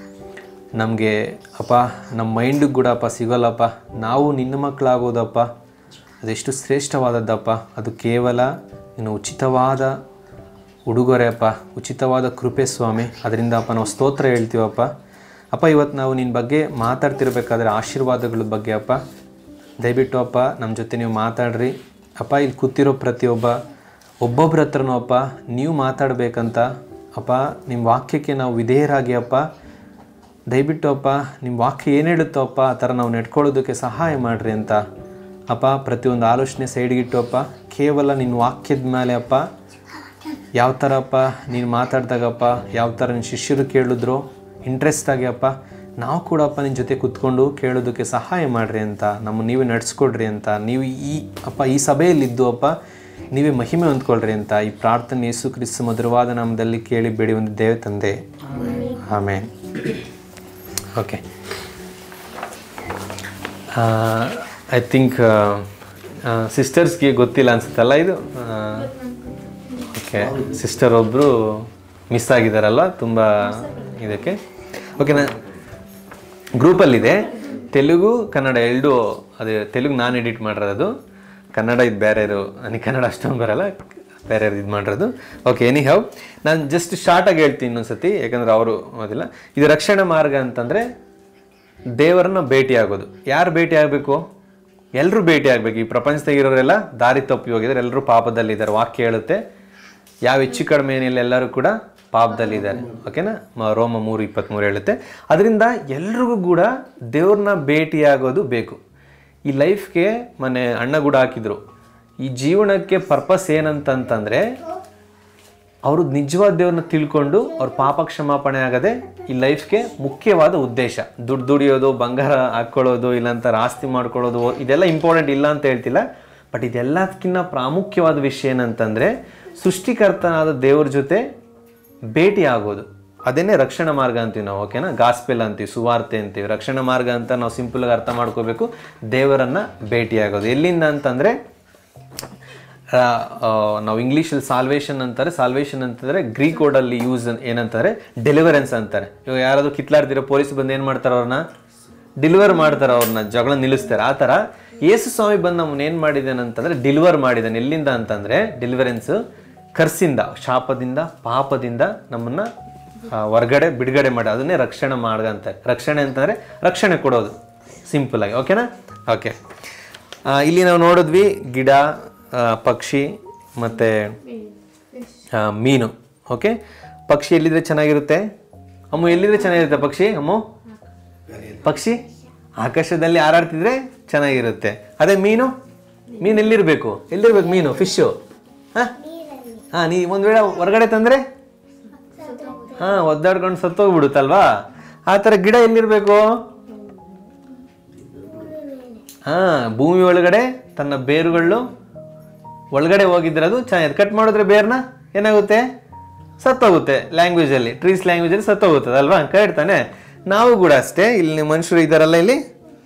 ನಮಗೆ ಅಪ್ಪ ನಮ್ಮ ಮೈಂಡಿಗೆ ಕೂಡ ಅಪ್ಪ ಸಿಗೋಲ್ಲಪ್ಪ ನಾವು ನಿನ್ನ ಮಕ್ಕಳಾಗೋದಪ್ಪ ಅದೆಷ್ಟು ಶ್ರೇಷ್ಠವಾದದ್ದಪ್ಪ ಅದು ಕೇವಲ ಇನ್ನು ಉಚಿತವಾದ ಉಡುಗೊರೆ ಅಪ್ಪ ಉಚಿತವಾದ ಕೃಪೆ ಸ್ವಾಮಿ ಅದರಿಂದ ಅಪ್ಪ ನಾವು ಸ್ತೋತ್ರ ಹೇಳ್ತೀವಪ್ಪ ಅಪ್ಪ ಇವತ್ತು ನಾವು ನಿನ್ನ ಬಗ್ಗೆ ಮಾತಾಡ್ತಿರ್ಬೇಕಾದ್ರೆ ಆಶೀರ್ವಾದಗಳ ಬಗ್ಗೆ ಅಪ್ಪ ದಯವಿಟ್ಟು ಅಪ್ಪ ನಮ್ಮ ಜೊತೆ ನೀವು ಮಾತಾಡ್ರಿ ಅಪ್ಪ ಇಲ್ಲಿ ಕೂತಿರೋ ಪ್ರತಿಯೊಬ್ಬ ಒಬ್ಬೊಬ್ಬರ ಹತ್ರನೂ ಅಪ್ಪ ನೀವು ಮಾತಾಡಬೇಕಂತ ಅಪ್ಪ ನಿಮ್ಮ ವಾಕ್ಯಕ್ಕೆ ನಾವು ವಿಧೇಯರಾಗಿ ಅಪ್ಪ ದಯವಿಟ್ಟು ಅಪ್ಪ ನಿಮ್ಮ ವಾಕ್ಯ ಏನು ಹೇಳುತ್ತೋ ಅಪ್ಪ ಆ ಥರ ನಾವು ನೆಡ್ಕೊಳ್ಳೋದಕ್ಕೆ ಸಹಾಯ ಮಾಡಿರಿ ಅಂತ ಅಪ್ಪ ಪ್ರತಿಯೊಂದು ಆಲೋಚನೆ ಸೈಡ್ಗಿಟ್ಟು ಅಪ್ಪ ಕೇವಲ ನಿನ್ನ ವಾಕ್ಯದ ಮೇಲೆ ಅಪ್ಪ ಯಾವ ಥರ ಅಪ್ಪ ನೀನು ಮಾತಾಡ್ದಾಗಪ್ಪ ಯಾವ ಥರ ನಿನ್ನ ಶಿಷ್ಯರು ಕೇಳಿದ್ರು ಇಂಟ್ರೆಸ್ಟ್ ಆಗಿ ಅಪ್ಪ ನಾವು ಕೂಡ ಅಪ್ಪ ನಿನ್ನ ಜೊತೆ ಕೂತ್ಕೊಂಡು ಕೇಳೋದಕ್ಕೆ ಸಹಾಯ ಮಾಡಿರಿ ಅಂತ ನಮ್ಮ ನೀವೇ ನಡೆಸ್ಕೊಡ್ರಿ ಅಂತ ನೀವು ಈ ಅಪ್ಪ ಈ ಸಭೆಯಲ್ಲಿದ್ದು ಅಪ್ಪ ನೀವೇ ಮಹಿಮೆ ಹೊಂದ್ಕೊಳ್ರಿ ಅಂತ ಈ ಪ್ರಾರ್ಥನೆ ಯೇಸು ಕ್ರಿಸ್ತ ಮಧುರವಾದ ನಾಮದಲ್ಲಿ ಕೇಳಿ ಬೇಡಿ ಒಂದು ದೇವ ತಂದೆ ಆಮೇಲೆ ಓಕೆ ಐ ಥಿಂಕ್ ಸಿಸ್ಟರ್ಸ್ಗೆ ಗೊತ್ತಿಲ್ಲ ಅನ್ಸುತ್ತಲ್ಲ ಇದು ಓಕೆ ಸಿಸ್ಟರ್ ಒಬ್ಬರು ಮಿಸ್ ಆಗಿದ್ದಾರಲ್ಲ ತುಂಬ ಇದಕ್ಕೆ ಓಕೆ ನಾ ಗ್ರೂಪಲ್ಲಿದೆ ತೆಲುಗು ಕನ್ನಡ ಎರಡು ಅದೇ ತೆಲುಗು ನಾನು ಎಡಿಟ್ ಮಾಡಿರೋದು ಕನ್ನಡ ಇದು ಬೇರೆಯವರು ನನಗೆ ಕನ್ನಡ ಅಷ್ಟೊಂದು ಬರಲ್ಲ ಬೇರೆ ಇದು ಮಾಡಿರೋದು ಓಕೆ ಎನಿ ಹೌ ನಾನು ಜಸ್ಟ್ ಶಾರ್ಟಾಗಿ ಹೇಳ್ತೀನಿ ಇನ್ನೊಂದ್ಸತಿ ಯಾಕಂದ್ರೆ ಅವರು ಓದಿಲ್ಲ ಇದು ರಕ್ಷಣಾ ಮಾರ್ಗ ಅಂತಂದರೆ ದೇವರನ್ನ ಭೇಟಿ ಆಗೋದು ಯಾರು ಭೇಟಿ ಆಗಬೇಕು ಎಲ್ಲರೂ ಭೇಟಿ ಆಗಬೇಕು ಈ ಪ್ರಪಂಚದಾಗಿರೋರೆಲ್ಲ ದಾರಿ ತಪ್ಪಿ ಹೋಗಿದ್ದಾರೆ ಎಲ್ಲರೂ ಪಾಪದಲ್ಲಿದ್ದಾರೆ ವಾಕ್ಯ ಹೇಳುತ್ತೆ ಯಾವ ಹೆಚ್ಚು ಕಡಿಮೆ ಏನಿಲ್ಲ ಎಲ್ಲರೂ ಕೂಡ ಪಾಪದಲ್ಲಿದ್ದಾರೆ ಓಕೆನಾ ಮ- ರೋಮ ಮೂರು ಇಪ್ಪತ್ತ್ಮೂರು ಹೇಳುತ್ತೆ ಅದರಿಂದ ಎಲ್ರಿಗೂ ಕೂಡ ದೇವ್ರನ್ನ ಭೇಟಿಯಾಗೋದು ಬೇಕು ಈ ಲೈಫ್ಗೆ ಮೊನ್ನೆ ಅಣ್ಣ ಕೂಡ ಹಾಕಿದ್ರು ಈ ಜೀವನಕ್ಕೆ ಪರ್ಪಸ್ ಏನಂತಂತಂದರೆ ಅವರು ನಿಜವಾದ ದೇವ್ರನ್ನ ತಿಳ್ಕೊಂಡು ಅವ್ರ ಪಾಪ ಕ್ಷಮಾಪಣೆ ಆಗದೆ ಈ ಲೈಫ್ಗೆ ಮುಖ್ಯವಾದ ಉದ್ದೇಶ ದುಡ್ಡು ದುಡಿಯೋದು ಬಂಗಾರ ಹಾಕ್ಕೊಳ್ಳೋದು ಇಲ್ಲಾಂತ ಆಸ್ತಿ ಮಾಡ್ಕೊಳ್ಳೋದು ಇದೆಲ್ಲ ಇಂಪಾರ್ಟೆಂಟ್ ಇಲ್ಲ ಅಂತ ಹೇಳ್ತಿಲ್ಲ ಬಟ್ ಇದೆಲ್ಲದಕ್ಕಿಂತ ಪ್ರಾಮುಖ್ಯವಾದ ವಿಷಯ ಏನಂತಂದರೆ ಸೃಷ್ಟಿಕರ್ತನಾದ ದೇವ್ರ ಜೊತೆ ಭೇಟಿ ಆಗೋದು ಅದೇನೇ ರಕ್ಷಣಾ ಮಾರ್ಗ ಅಂತೀವಿ ನಾವು ಓಕೆನಾ ಗಾಸ್ಪೆಲ್ ಅಂತೀವಿ ಸುವಾರ್ತೆ ಅಂತೀವಿ ರಕ್ಷಣಾ ಮಾರ್ಗ ಅಂತ ನಾವು ಸಿಂಪಲ್ಗೆ ಅರ್ಥ ಮಾಡ್ಕೋಬೇಕು ದೇವರನ್ನು ಭೇಟಿಯಾಗೋದು ಎಲ್ಲಿಂದ ಅಂತಂದರೆ ಆ, ಆ, ನಾವು ಇಂಗ್ಲೀಷಲ್ಲಿ ಸಾಲ್ವೇಷನ್ ಅಂತಾರೆ ಸಾಲ್ವೇಷನ್ ಅಂತಂದರೆ ಗ್ರೀಕ್ ವರ್ಡಲ್ಲಿ ಯೂಸ್ ಏನಂತಾರೆ ಡೆಲಿವರೆನ್ಸ್ ಅಂತಾರೆ ಇವಾಗ ಯಾರಾದರೂ ಕಿತ್ಲಾಡ್ತಿರೋ ಪೊಲೀಸ್ ಬಂದು ಏನು ಮಾಡ್ತಾರೆ ಅವ್ರನ್ನ ಡಿಲಿವರ್ ಮಾಡ್ತಾರೆ ಅವ್ರನ್ನ ಜಗಳ ನಿಲ್ಲಿಸ್ತಾರೆ ಆ ಥರ ಯೇಸು ಸ್ವಾಮಿ ಬಂದು ನಮ್ಮನ್ನ ಏನು ಮಾಡಿದ್ದಾನೆ ಅಂತಂದರೆ ಡಿಲಿವರ್ ಮಾಡಿದ್ದಾನೆ ಎಲ್ಲಿಂದ ಅಂತಂದರೆ ಡೆಲಿವರೆನ್ಸ್ ಕರ್ಸಿಂದ ಶಾಪದಿಂದ ಪಾಪದಿಂದ ನಮ್ಮನ್ನು ಹೊರಗಡೆ ಬಿಡುಗಡೆ ಮಾಡಿ ಅದನ್ನೇ ರಕ್ಷಣೆ ಮಾರ್ಗ ಅಂತಾರೆ ರಕ್ಷಣೆ ಅಂತಂದರೆ ರಕ್ಷಣೆ ಕೊಡೋದು ಸಿಂಪಲ್ ಆಗಿ ಓಕೆನಾ ಓಕೆ ಇಲ್ಲಿ ನಾವು ನೋಡಿದ್ವಿ ಗಿಡ ಆ, ಪಕ್ಷಿ ಮತ್ತು ಮೀನು ಓಕೆ ಪಕ್ಷಿ ಎಲ್ಲಿದ್ರೆ ಚೆನ್ನಾಗಿರುತ್ತೆ ಅಮ್ಮು ಎಲ್ಲಿದ್ರೆ ಚೆನ್ನಾಗಿರುತ್ತೆ ಪಕ್ಷಿ ಅಮ್ಮು ಪಕ್ಷಿ ಆಕಾಶದಲ್ಲಿ ಹಾರಾಡ್ತಿದ್ರೆ ಚೆನ್ನಾಗಿರುತ್ತೆ ಅದೇ ಮೀನು ಮೀನು ಎಲ್ಲಿರಬೇಕು ಎಲ್ಲಿರ್ಬೇಕು ಮೀನು ಫಿಶ್ಶು ಹಾಂ ಹಾಂ ನೀ ಒಂದು ವೇಳೆ ಹೊರಗಡೆ ತಂದರೆ ಹಾಂ ಒದ್ದಾಡ್ಕೊಂಡು ಸತ್ತೋಗ್ಬಿಡುತ್ತಲ್ವಾ ಆ ಥರ ಗಿಡ ಎಲ್ಲಿರಬೇಕು ಹಾಂ ಭೂಮಿ ಒಳಗಡೆ ತನ್ನ ಬೇರುಗಳು ಒಳಗಡೆ ಹೋಗಿದ್ರೆ ಅದು ಚೆನ್ನಾಗಿದೆ ಕಟ್ ಮಾಡಿದ್ರೆ ಬೇರ್ನ ಏನಾಗುತ್ತೆ ಸತ್ತೋಗುತ್ತೆ ಲ್ಯಾಂಗ್ವೇಜಲ್ಲಿ ಟ್ರೀಸ್ ಲ್ಯಾಂಗ್ವೇಜಲ್ಲಿ ಸತ್ತೋಗುತ್ತದೆ ಅಲ್ವಾ ಕರೆಕ್ಟ್ ತಾನೆ ನಾವು ಕೂಡ ಅಷ್ಟೇ ಇಲ್ಲಿ ಮನುಷ್ಯರು ಇದ್ದಾರಲ್ಲ ಇಲ್ಲಿ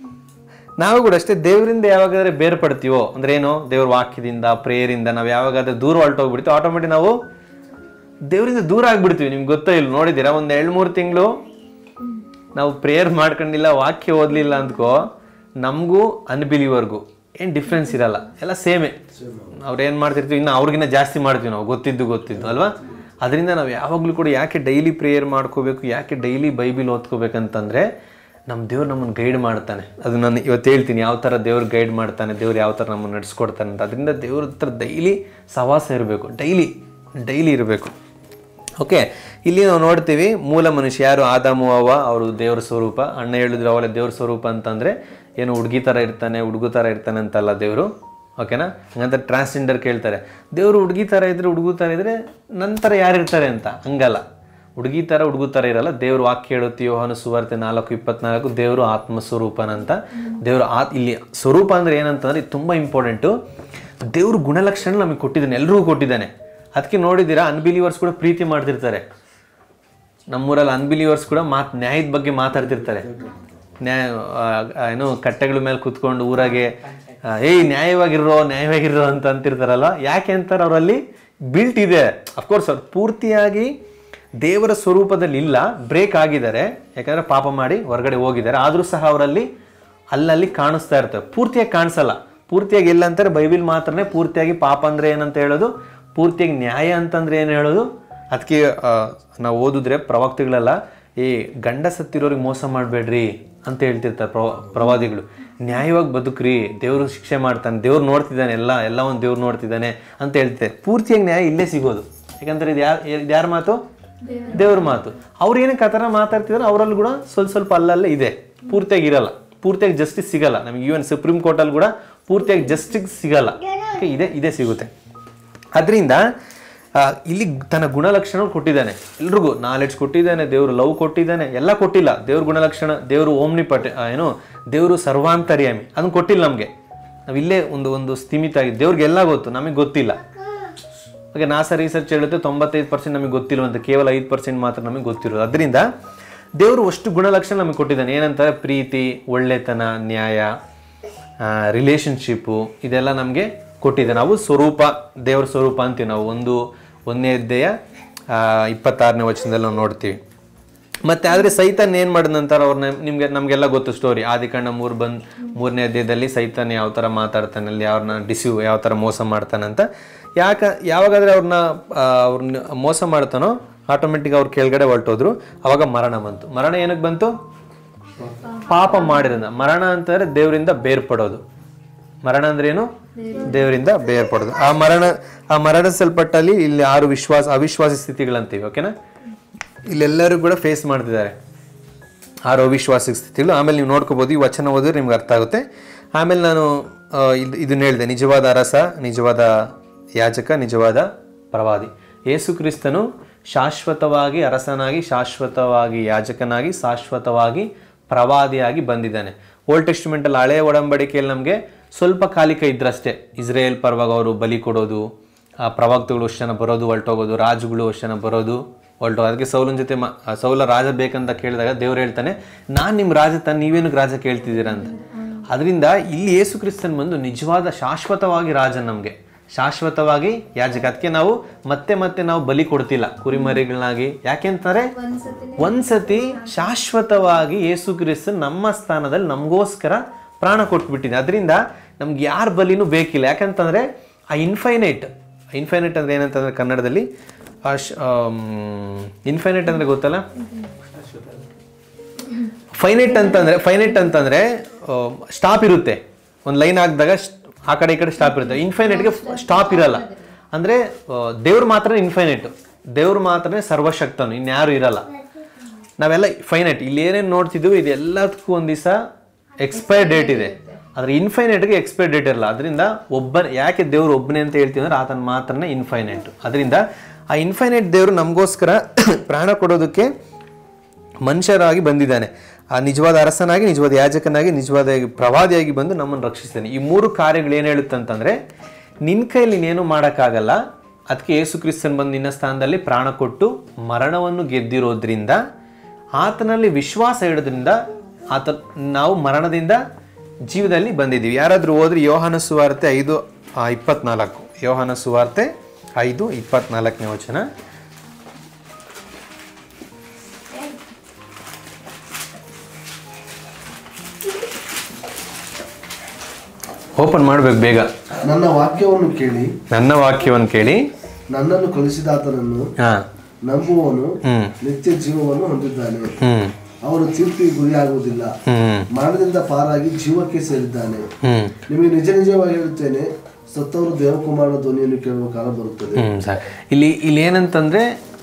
ನಾವು ಕೂಡ ಅಷ್ಟೇ ದೇವರಿಂದ ಯಾವಾಗಾದ್ರೆ ಬೇರ್ಪಡ್ತೀವೋ ಅಂದ್ರೆ ಏನು ದೇವ್ರ ವಾಕ್ಯದಿಂದ ಪ್ರೇಯರಿಂದ ನಾವು ಯಾವಾಗಾದ್ರೆ ದೂರ ಹೊರಟೋಗ್ಬಿಡ್ತೀವಿ ಆಟೋಮೆಟಿಕ್ ನಾವು ದೇವರಿಂದ ದೂರ ಆಗ್ಬಿಡ್ತೀವಿ ನಿಮ್ಗೆ ಗೊತ್ತೋ ಇಲ್ಲ ನೋಡಿದ್ದೀರಾ ಒಂದು ಎರಡು ಮೂರು ತಿಂಗಳು ನಾವು ಪ್ರೇಯರ್ ಮಾಡ್ಕೊಂಡಿಲ್ಲ ವಾಕ್ಯ ಓದಲಿಲ್ಲ ಅಂದ್ಕೋ ನಮಗೂ ಅನ್ಬಿಲಿವರ್ಗೂ ಏನು ಡಿಫ್ರೆನ್ಸ್ ಇರಲ್ಲ ಎಲ್ಲ ಸೇಮೇ ಅವ್ರು ಏನು ಮಾಡ್ತಿರ್ತೀವಿ ಇನ್ನು ಅವ್ರಿಗಿನ್ನ ಜಾಸ್ತಿ ಮಾಡ್ತೀವಿ ನಾವು ಗೊತ್ತಿದ್ದು ಗೊತ್ತಿದ್ದು ಅಲ್ವಾ ಅದರಿಂದ ನಾವು ಯಾವಾಗಲೂ ಕೂಡ ಯಾಕೆ ಡೈಲಿ ಪ್ರೇಯರ್ ಮಾಡ್ಕೋಬೇಕು ಯಾಕೆ ಡೈಲಿ ಬೈಬಿಲ್ ಓದ್ಕೋಬೇಕಂತಂದರೆ ನಮ್ಮ ದೇವ್ರು ನಮ್ಮನ್ನು ಗೈಡ್ ಮಾಡ್ತಾನೆ ಅದು ನಾನು ಇವತ್ತು ಹೇಳ್ತೀನಿ ಯಾವ ಥರ ದೇವ್ರು ಗೈಡ್ ಮಾಡ್ತಾನೆ ದೇವ್ರು ಯಾವ ಥರ ನಮ್ಮನ್ನು ನಡೆಸ್ಕೊಡ್ತಾನೆ ಅಂತ ಅದರಿಂದ ದೇವ್ರ ಹತ್ರ ಡೈಲಿ ಸವಾಸ ಇರಬೇಕು ಡೈಲಿ ಡೈಲಿ ಇರಬೇಕು ಓಕೆ ಇಲ್ಲಿ ನಾವು ನೋಡ್ತೀವಿ ಮೂಲ ಮನುಷ್ಯ ಯಾರು ಆದಾಮು ಅವ್ವ ಅವರು ದೇವ್ರ ಸ್ವರೂಪ ಅಣ್ಣ ಹೇಳಿದ್ರು ಅವಳ ದೇವ್ರ ಸ್ವರೂಪ ಅಂತಂದರೆ ಏನು ಹುಡುಗಿ ಥರ ಇರ್ತಾನೆ ಹುಡುಗು ಥರ ಇರ್ತಾನೆ ಅಂತಲ್ಲ ದೇವರು ಓಕೆನಾ ಹಂಗಂತ ಟ್ರಾನ್ಸ್ಜೆಂಡರ್ ಕೇಳ್ತಾರೆ ದೇವರು ಹುಡುಗಿ ಥರ ಇದ್ರೆ ಹುಡುಗು ಥರ ಇದ್ರೆ ನಂತರ ಯಾರು ಇರ್ತಾರೆ ಅಂತ ಹಂಗಲ್ಲ ಹುಡುಗಿ ಥರ ಹುಡುಗು ಥರ ಇರಲ್ಲ ದೇವ್ರು ವಾಕ್ಯ ಹೇಳುತ್ತೆ ಯೋಹಾನು ಸುವಾರ್ತೆ ನಾಲ್ಕು ಇಪ್ಪತ್ನಾಲ್ಕು ದೇವರು ಆತ್ಮ ಸ್ವರೂಪನಂತ ದೇವರು ಆ ಇಲ್ಲಿ ಸ್ವರೂಪ ಅಂದರೆ ಏನಂತಂದ್ರೆ ಇದು ತುಂಬ ಇಂಪಾರ್ಟೆಂಟು ದೇವ್ರ ಗುಣಲಕ್ಷಣ ನಮಗೆ ಕೊಟ್ಟಿದ್ದಾನೆ ಎಲ್ರಿಗೂ ಕೊಟ್ಟಿದ್ದಾನೆ ಅದಕ್ಕೆ ನೋಡಿದ್ದೀರಾ ಅನ್ಬಿಲೀವರ್ಸ್ ಕೂಡ ಪ್ರೀತಿ ಮಾಡ್ತಿರ್ತಾರೆ ನಮ್ಮೂರಲ್ಲಿ ಅನ್ಬಿಲೀವರ್ಸ್ ಕೂಡ ಮಾತ್ ನ್ಯಾಯದ ಬಗ್ಗೆ ಮಾತಾಡ್ತಿರ್ತಾರೆ ನ್ಯಾಯ ಆ, ಆ, ಏನು ಕಟ್ಟೆಗಳ ಮೇಲೆ ಕುತ್ಕೊಂಡು ಊರಾಗೆ ಆ, ಏಯ್ ನ್ಯಾಯವಾಗಿರೋ ನ್ಯಾಯವಾಗಿರೋ ಅಂತ ಅಂತಿರ್ತಾರಲ್ಲ ಯಾಕೆ ಅಂತಾರೆ ಅವರಲ್ಲಿ ಬಿಲ್ಟ್ ಇದೆ ಅಫ್ಕೋರ್ಸ್ ಅವ್ರು ಪೂರ್ತಿಯಾಗಿ ದೇವರ ಸ್ವರೂಪದಲ್ಲಿ ಇಲ್ಲ ಬ್ರೇಕ್ ಆಗಿದ್ದಾರೆ ಯಾಕಂದ್ರೆ ಪಾಪ ಮಾಡಿ ಹೊರಗಡೆ ಹೋಗಿದ್ದಾರೆ ಆದರೂ ಸಹ ಅವರಲ್ಲಿ ಅಲ್ಲಲ್ಲಿ ಕಾಣಿಸ್ತಾ ಇರ್ತವೆ ಪೂರ್ತಿಯಾಗಿ ಕಾಣಿಸಲ್ಲ ಪೂರ್ತಿಯಾಗಿ ಇಲ್ಲ ಅಂತಾರೆ ಬೈಬಿಲ್ ಮಾತ್ರನೇ ಪೂರ್ತಿಯಾಗಿ ಪಾಪ ಅಂದ್ರೆ ಏನಂತ ಹೇಳೋದು ಪೂರ್ತಿಯಾಗಿ ನ್ಯಾಯ ಅಂತಂದ್ರೆ ಏನು ಹೇಳೋದು ಅದಕ್ಕೆ ನಾವು ಓದಿದ್ರೆ ಪ್ರವಕ್ತಿಗಳೆಲ್ಲ ಈ ಗಂಡ ಸತ್ತಿರೋರಿಗೆ ಮೋಸ ಮಾಡಬೇಡ್ರಿ ಅಂತ ಹೇಳ್ತಿರ್ತಾರೆ ಪ್ರವ ಪ್ರವಾದಿಗಳು ನ್ಯಾಯವಾಗಿ ಬದುಕ್ರಿ ದೇವರು ಶಿಕ್ಷೆ ಮಾಡ್ತಾನೆ ದೇವ್ರು ನೋಡ್ತಿದ್ದಾನೆ ಎಲ್ಲ ಎಲ್ಲ ಒಂದು ದೇವ್ರು ನೋಡ್ತಿದ್ದಾನೆ ಅಂತ ಹೇಳ್ತಾರೆ ಪೂರ್ತಿಯಾಗಿ ನ್ಯಾಯ ಇಲ್ಲೇ ಸಿಗೋದು ಯಾಕಂದ್ರೆ ಇದು ಯಾರು ಇದು ಯಾರ ಮಾತು ದೇವ್ರ ಮಾತು ಅವ್ರು ಏನಕ್ಕೆ ಆ ಥರ ಮಾತಾಡ್ತಿದಾರೆ ಅವರಲ್ಲಿ ಕೂಡ ಸ್ವಲ್ಪ ಸ್ವಲ್ಪ ಅಲ್ಲಲ್ಲೇ ಇದೆ ಪೂರ್ತಿಯಾಗಿ ಇರಲ್ಲ ಪೂರ್ತಿಯಾಗಿ ಜಸ್ಟಿಸ್ ಸಿಗಲ್ಲ ನಮಗೆ ಈವನ್ ಸುಪ್ರೀಂ ಕೋರ್ಟಲ್ಲಿ ಕೂಡ ಪೂರ್ತಿಯಾಗಿ ಜಸ್ಟಿಸ್ ಸಿಗಲ್ಲ Okay, ಇದೇ ಇದೇ ಸಿಗುತ್ತೆ ಅದರಿಂದ ಇಲ್ಲಿ ತನ್ನ ಗುಣಲಕ್ಷಣ ಕೊಟ್ಟಿದ್ದಾನೆ ಎಲ್ರಿಗೂ ನಾಲೆಡ್ಜ್ ಕೊಟ್ಟಿದ್ದಾನೆ ದೇವರು ಲವ್ ಕೊಟ್ಟಿದ್ದಾನೆ ಎಲ್ಲ ಕೊಟ್ಟಿಲ್ಲ ದೇವ್ರ ಗುಣಲಕ್ಷಣ ದೇವರು ಓಮ್ನಿ ಪಟ್ ಆ, ಏನು ದೇವರು ಸರ್ವಾಂತರ್ಯಾಮಿ ಅದನ್ನು ಕೊಟ್ಟಿಲ್ಲ ನಮಗೆ ನಾವು ಇಲ್ಲೇ ಒಂದು ಒಂದು ಸ್ಥಿಮಿತ ಆಗಿ ದೇವ್ರಿಗೆ ಎಲ್ಲ ಗೊತ್ತು ನಮಗೆ ಗೊತ್ತಿಲ್ಲ ಹಾಗೆ ನಾಸಾ ರಿಸರ್ಚ್ ಹೇಳುತ್ತೆ ತೊಂಬತ್ತೈದು ಪರ್ಸೆಂಟ್ ನಮಗೆ ಗೊತ್ತಿರುವಂತ ಕೇವಲ ಐದು ಪರ್ಸೆಂಟ್ ಮಾತ್ರ ನಮಗೆ ಗೊತ್ತಿರೋದು ಅದರಿಂದ ದೇವರು ಅಷ್ಟು ಗುಣಲಕ್ಷಣ ನಮಗೆ ಕೊಟ್ಟಿದ್ದಾನೆ ಏನಂತಾರೆ ಪ್ರೀತಿ ಒಳ್ಳೆತನ ನ್ಯಾಯ ರಿಲೇಷನ್ಶಿಪ್ಪು ಇದೆಲ್ಲ ನಮಗೆ ಕೊಟ್ಟಿದೆ ನಾವು ಸ್ವರೂಪ ದೇವರ ಸ್ವರೂಪ ಅಂತೀವಿ ನಾವು ಒಂದು ಒಂದನೇ ಅಧ್ಯಾಯ ಆ, ಇಪ್ಪತ್ತಾರನೇ ವಚನದಲ್ಲಿ ನಾವು ನೋಡ್ತೀವಿ ಮತ್ತೆ ಆದರೆ ಸೈತಾನ್ ಏನು ಮಾಡಿದ ನಂತರ ಅವ್ರನ್ನ ನಿಮಗೆ ನಮಗೆಲ್ಲ ಗೊತ್ತು ಸ್ಟೋರಿ ಆದಿಕಾಂಡ ಮೂರು ಬಂದು ಮೂರನೇ ಅಧ್ಯಾಯದಲ್ಲಿ ಸೈತಾನ್ ಯಾವ ಥರ ಮಾತಾಡ್ತಾನೆ ಅಲ್ಲಿ ಅವ್ರನ್ನ ಡಿಸ್ಯೂ ಯಾವ ಥರ ಮೋಸ ಮಾಡ್ತಾನೆ ಅಂತ ಯಾಕ ಯಾವಾಗಾದ್ರೆ ಅವ್ರನ್ನ ಆ, ಅವ್ರನ್ನ ಮೋಸ ಮಾಡ್ತಾನೋ ಆಟೋಮೆಟಿಕ್ ಅವ್ರು ಕೆಳಗಡೆ ಹೊರಟೋದ್ರು ಅವಾಗ ಮರಣ ಬಂತು ಮರಣ ಏನಕ್ಕೆ ಬಂತು ಪಾಪ ಮಾಡಿರೋದ ಮರಣ ಅಂತಂದ್ರೆ ದೇವರಿಂದ ಬೇರ್ಪಡೋದು ಮರಣ ಅಂದ್ರೆ ಏನು ದೇವರಿಂದ ಬೇರ್ಪಡೋದು ಆ ಮರಣ ಆ ಮರಣಿಸಲ್ಪಟ್ಟಲ್ಲಿ ಇಲ್ಲಿ ಆರು ವಿಶ್ವಾಸ ಅವಿಶ್ವಾಸಿ ಸ್ಥಿತಿಗಳಂತೀವಿ ಓಕೆನಾ ಇಲ್ಲೆಲ್ಲರೂ ಕೂಡ ಫೇಸ್ ಮಾಡ್ತಿದ್ದಾರೆ ಆರು ಅವಿಶ್ವಾಸಿ ಸ್ಥಿತಿಗಳು ಆಮೇಲೆ ನೀವು ನೋಡ್ಕೋಬೋದು ಈ ವಚನ ಓದಿದ್ರೆ ನಿಮ್ಗೆ ಅರ್ಥ ಆಗುತ್ತೆ ಆಮೇಲೆ ನಾನು ಆ, ಇದು ಇದನ್ನ ಹೇಳಿದೆ ನಿಜವಾದ ಅರಸ ನಿಜವಾದ ಯಾಜಕ ನಿಜವಾದ ಪ್ರವಾದಿ ಯೇಸು ಕ್ರಿಸ್ತನು ಶಾಶ್ವತವಾಗಿ ಅರಸನಾಗಿ ಶಾಶ್ವತವಾಗಿ ಯಾಜಕನಾಗಿ ಶಾಶ್ವತವಾಗಿ ಪ್ರವಾದಿಯಾಗಿ ಬಂದಿದ್ದಾನೆ ಓಲ್ಡ್ ಟೆಸ್ಟಿಮೆಂಟಲ್ಲಿ ಹಳೆಯ ಒಡಂಬಡಿಕೆಯಲ್ಲಿ ನಮಗೆ ಸ್ವಲ್ಪ ಕಾಲಿಕ ಇದ್ರಷ್ಟೇ ಇಸ್ರೇಲ್ ಪರವಾಗಿ ಅವರು ಬಲಿ ಕೊಡೋದು ಆ ಪ್ರವಕ್ತಗಳು ಅಷ್ಟು ಜನ ಬರೋದು ಹೊರಟೋಗೋದು ರಾಜುಗಳು ಅಷ್ಟು ಜನ ಬರೋದು ಹೊರಟು ಅದಕ್ಕೆ ಸೌಲನ ಜೊತೆ ಮ ಆ ಸೌಲ ರಾಜ ಬೇಕಂತ ಕೇಳಿದಾಗ ದೇವ್ರು ಹೇಳ್ತಾನೆ ನಾನು ನಿಮ್ಮ ರಾಜ ತಾನೆ ನೀವೇನಕ್ಕೆ ರಾಜ ಕೇಳ್ತಿದ್ದೀರಾ ಅಂತ ಅದರಿಂದ ಇಲ್ಲಿ ಯೇಸು ಕ್ರಿಸ್ತನ್ ಬಂದು ನಿಜವಾದ ಶಾಶ್ವತವಾಗಿ ರಾಜ ನಮಗೆ ಶಾಶ್ವತವಾಗಿ ಯಾಜಕ ಅದಕ್ಕೆ ನಾವು ಮತ್ತೆ ಮತ್ತೆ ನಾವು ಬಲಿ ಕೊಡ್ತಿಲ್ಲ ಕುರಿಮರಿಗಳನ್ನಾಗಿ ಯಾಕೆಂತಾರೆ ಒಂದ್ಸತಿ ಶಾಶ್ವತವಾಗಿ ಯೇಸು ಕ್ರಿಸ್ತನ್ ನಮ್ಮ ಸ್ಥಾನದಲ್ಲಿ ನಮಗೋಸ್ಕರ ಪ್ರಾಣ ಕೊಟ್ಬಿಟ್ಟಿದೆ ಅದರಿಂದ ನಮ್ಗೆ ಯಾರ ಬಲಿನೂ ಬೇಕಿಲ್ಲ ಯಾಕಂತಂದ್ರೆ ಆ ಇನ್ಫೈನೈಟ್ ಇನ್ಫೈನೈಟ್ ಅಂದ್ರೆ ಏನಂತಂದ್ರೆ ಕನ್ನಡದಲ್ಲಿ ಇನ್ಫೈನೈಟ್ ಅಂದ್ರೆ ಗೊತ್ತಲ್ಲ ಫೈನೈಟ್ ಅಂತಂದ್ರೆ ಫೈನೈಟ್ ಅಂತಂದ್ರೆ ಸ್ಟಾಪ್ ಇರುತ್ತೆ ಒಂದು ಲೈನ್ ಹಾಕಿದಾಗ ಆ ಕಡೆ ಈ ಕಡೆ ಸ್ಟಾಪ್ ಇರುತ್ತೆ ಇನ್ಫೈನೈಟ್ಗೆ ಸ್ಟಾಪ್ ಇರಲ್ಲ ಅಂದ್ರೆ ದೇವ್ರು ಮಾತ್ರ ಇನ್ಫೈನೈಟ್ ದೇವ್ರು ಮಾತ್ರನೇ ಸರ್ವಶಕ್ತನು ಇನ್ಯಾರು ಇರಲ್ಲ ನಾವೆಲ್ಲ ಫೈನೈಟ್ ಇಲ್ಲಿ ಏನೇನು ನೋಡ್ತಿದ್ವಿ ಇದೆಲ್ಲದಕ್ಕೂ ಒಂದು ದಿವಸ ಎಕ್ಸ್ಪೈರ್ ಡೇಟ್ ಇದೆ ಆದ್ರೆ ಇನ್ಫೈನೈಟ್ಗೆ ಎಕ್ಸ್ಪೈರ್ ಡೇಟ್ ಇರಲ್ಲ ಅದರಿಂದ ಒಬ್ಬ ಯಾಕೆ ದೇವ್ರು ಒಬ್ಬನೇ ಅಂತ ಹೇಳ್ತೀವಿ ಅಂದ್ರೆ ಆತನ ಮಾತ್ರನೇ ಇನ್ಫೈನೈಟ್ ಅದರಿಂದ ಆ ಇನ್ಫೈನೈಟ್ ದೇವರು ನಮಗೋಸ್ಕರ ಪ್ರಾಣ ಕೊಡೋದಕ್ಕೆ ಮನುಷ್ಯರಾಗಿ ಬಂದಿದ್ದಾನೆ ಆ ನಿಜವಾದ ಅರಸನಾಗಿ ನಿಜವಾದ ಯಾಜಕನಾಗಿ ನಿಜವಾದ ಪ್ರವಾದಿಯಾಗಿ ಬಂದು ನಮ್ಮನ್ನು ರಕ್ಷಿಸ್ತಾನೆ ಈ ಮೂರು ಕಾರ್ಯಗಳು ಏನು ಹೇಳುತ್ತಂತಂದ್ರೆ ನಿನ್ನ ಕೈಲಿ ನೀನೇನು ಮಾಡೋಕ್ಕಾಗಲ್ಲ ಅದಕ್ಕೆ ಯೇಸು ಕ್ರಿಸ್ತನ್ ಬಂದು ನಿನ್ನ ಸ್ಥಾನದಲ್ಲಿ ಪ್ರಾಣ ಕೊಟ್ಟು ಮರಣವನ್ನು ಗೆದ್ದಿರೋದ್ರಿಂದ ಆತನಲ್ಲಿ ವಿಶ್ವಾಸ ಇಡೋದ್ರಿಂದ ಆತ ನಾವು ಮರಣದಿಂದ ಜೀವದಲ್ಲಿ ಬಂದಿದ್ದೀವಿ ಯಾರಾದರೂ ಹೋದ್ರೆ ಯೋಹಾನ ಸುವಾರ್ತೆ ಐದು ಆ, ಇಪ್ಪತ್ನಾಲ್ಕು ಯೋಹಾನ ಸುವಾರ್ತೆ ಐದು ಇಪ್ಪತ್ನಾಲ್ಕನೇ ವಚನ ಓಪನ್ ಮಾಡ್ಬೇಕು ಬೇಗ ನನ್ನ ವಾಕ್ಯವನ್ನು ಕೇಳಿ ನನ್ನ ವಾಕ್ಯವನ್ನು ಕೇಳಿ ನನ್ನನ್ನು ಕಳಿಸಿದಾತನನ್ನು ಹಾ ನಂಬುವವನು ಹ್ಮ್ ನಿತ್ಯ ಜೀವವನ್ನು ಹೊಂದಿದ್ದಾನೆ ಹ್ಮ್ ಅವನು ತೀರ್ಪಿಗೆ ಗುರಿಯಾಗುವುದಿಲ್ಲ ಹ್ಮ್ ಮರಣದಿಂದ ಪಾರಾಗಿ ಜೀವಕ್ಕೆ ಸೇರಿದ್ದಾನೆ ಹ್ಮ್ ನಿಮಗೆ ನಿಜ ನಿಜವಾಗಿ ಹೇಳುತ್ತೇನೆ ಸತ್ತವರು ದೇವಕುಮಾರನ ಧ್ವನಿಯನ್ನು ಕೇಳುವ ಕಾಲ ಬರುತ್ತದೆ ಹ್ಮ್ ಸರ್ ಇಲ್ಲಿ ಇಲ್ಲಿ ಏನಂತಂದ್ರೆ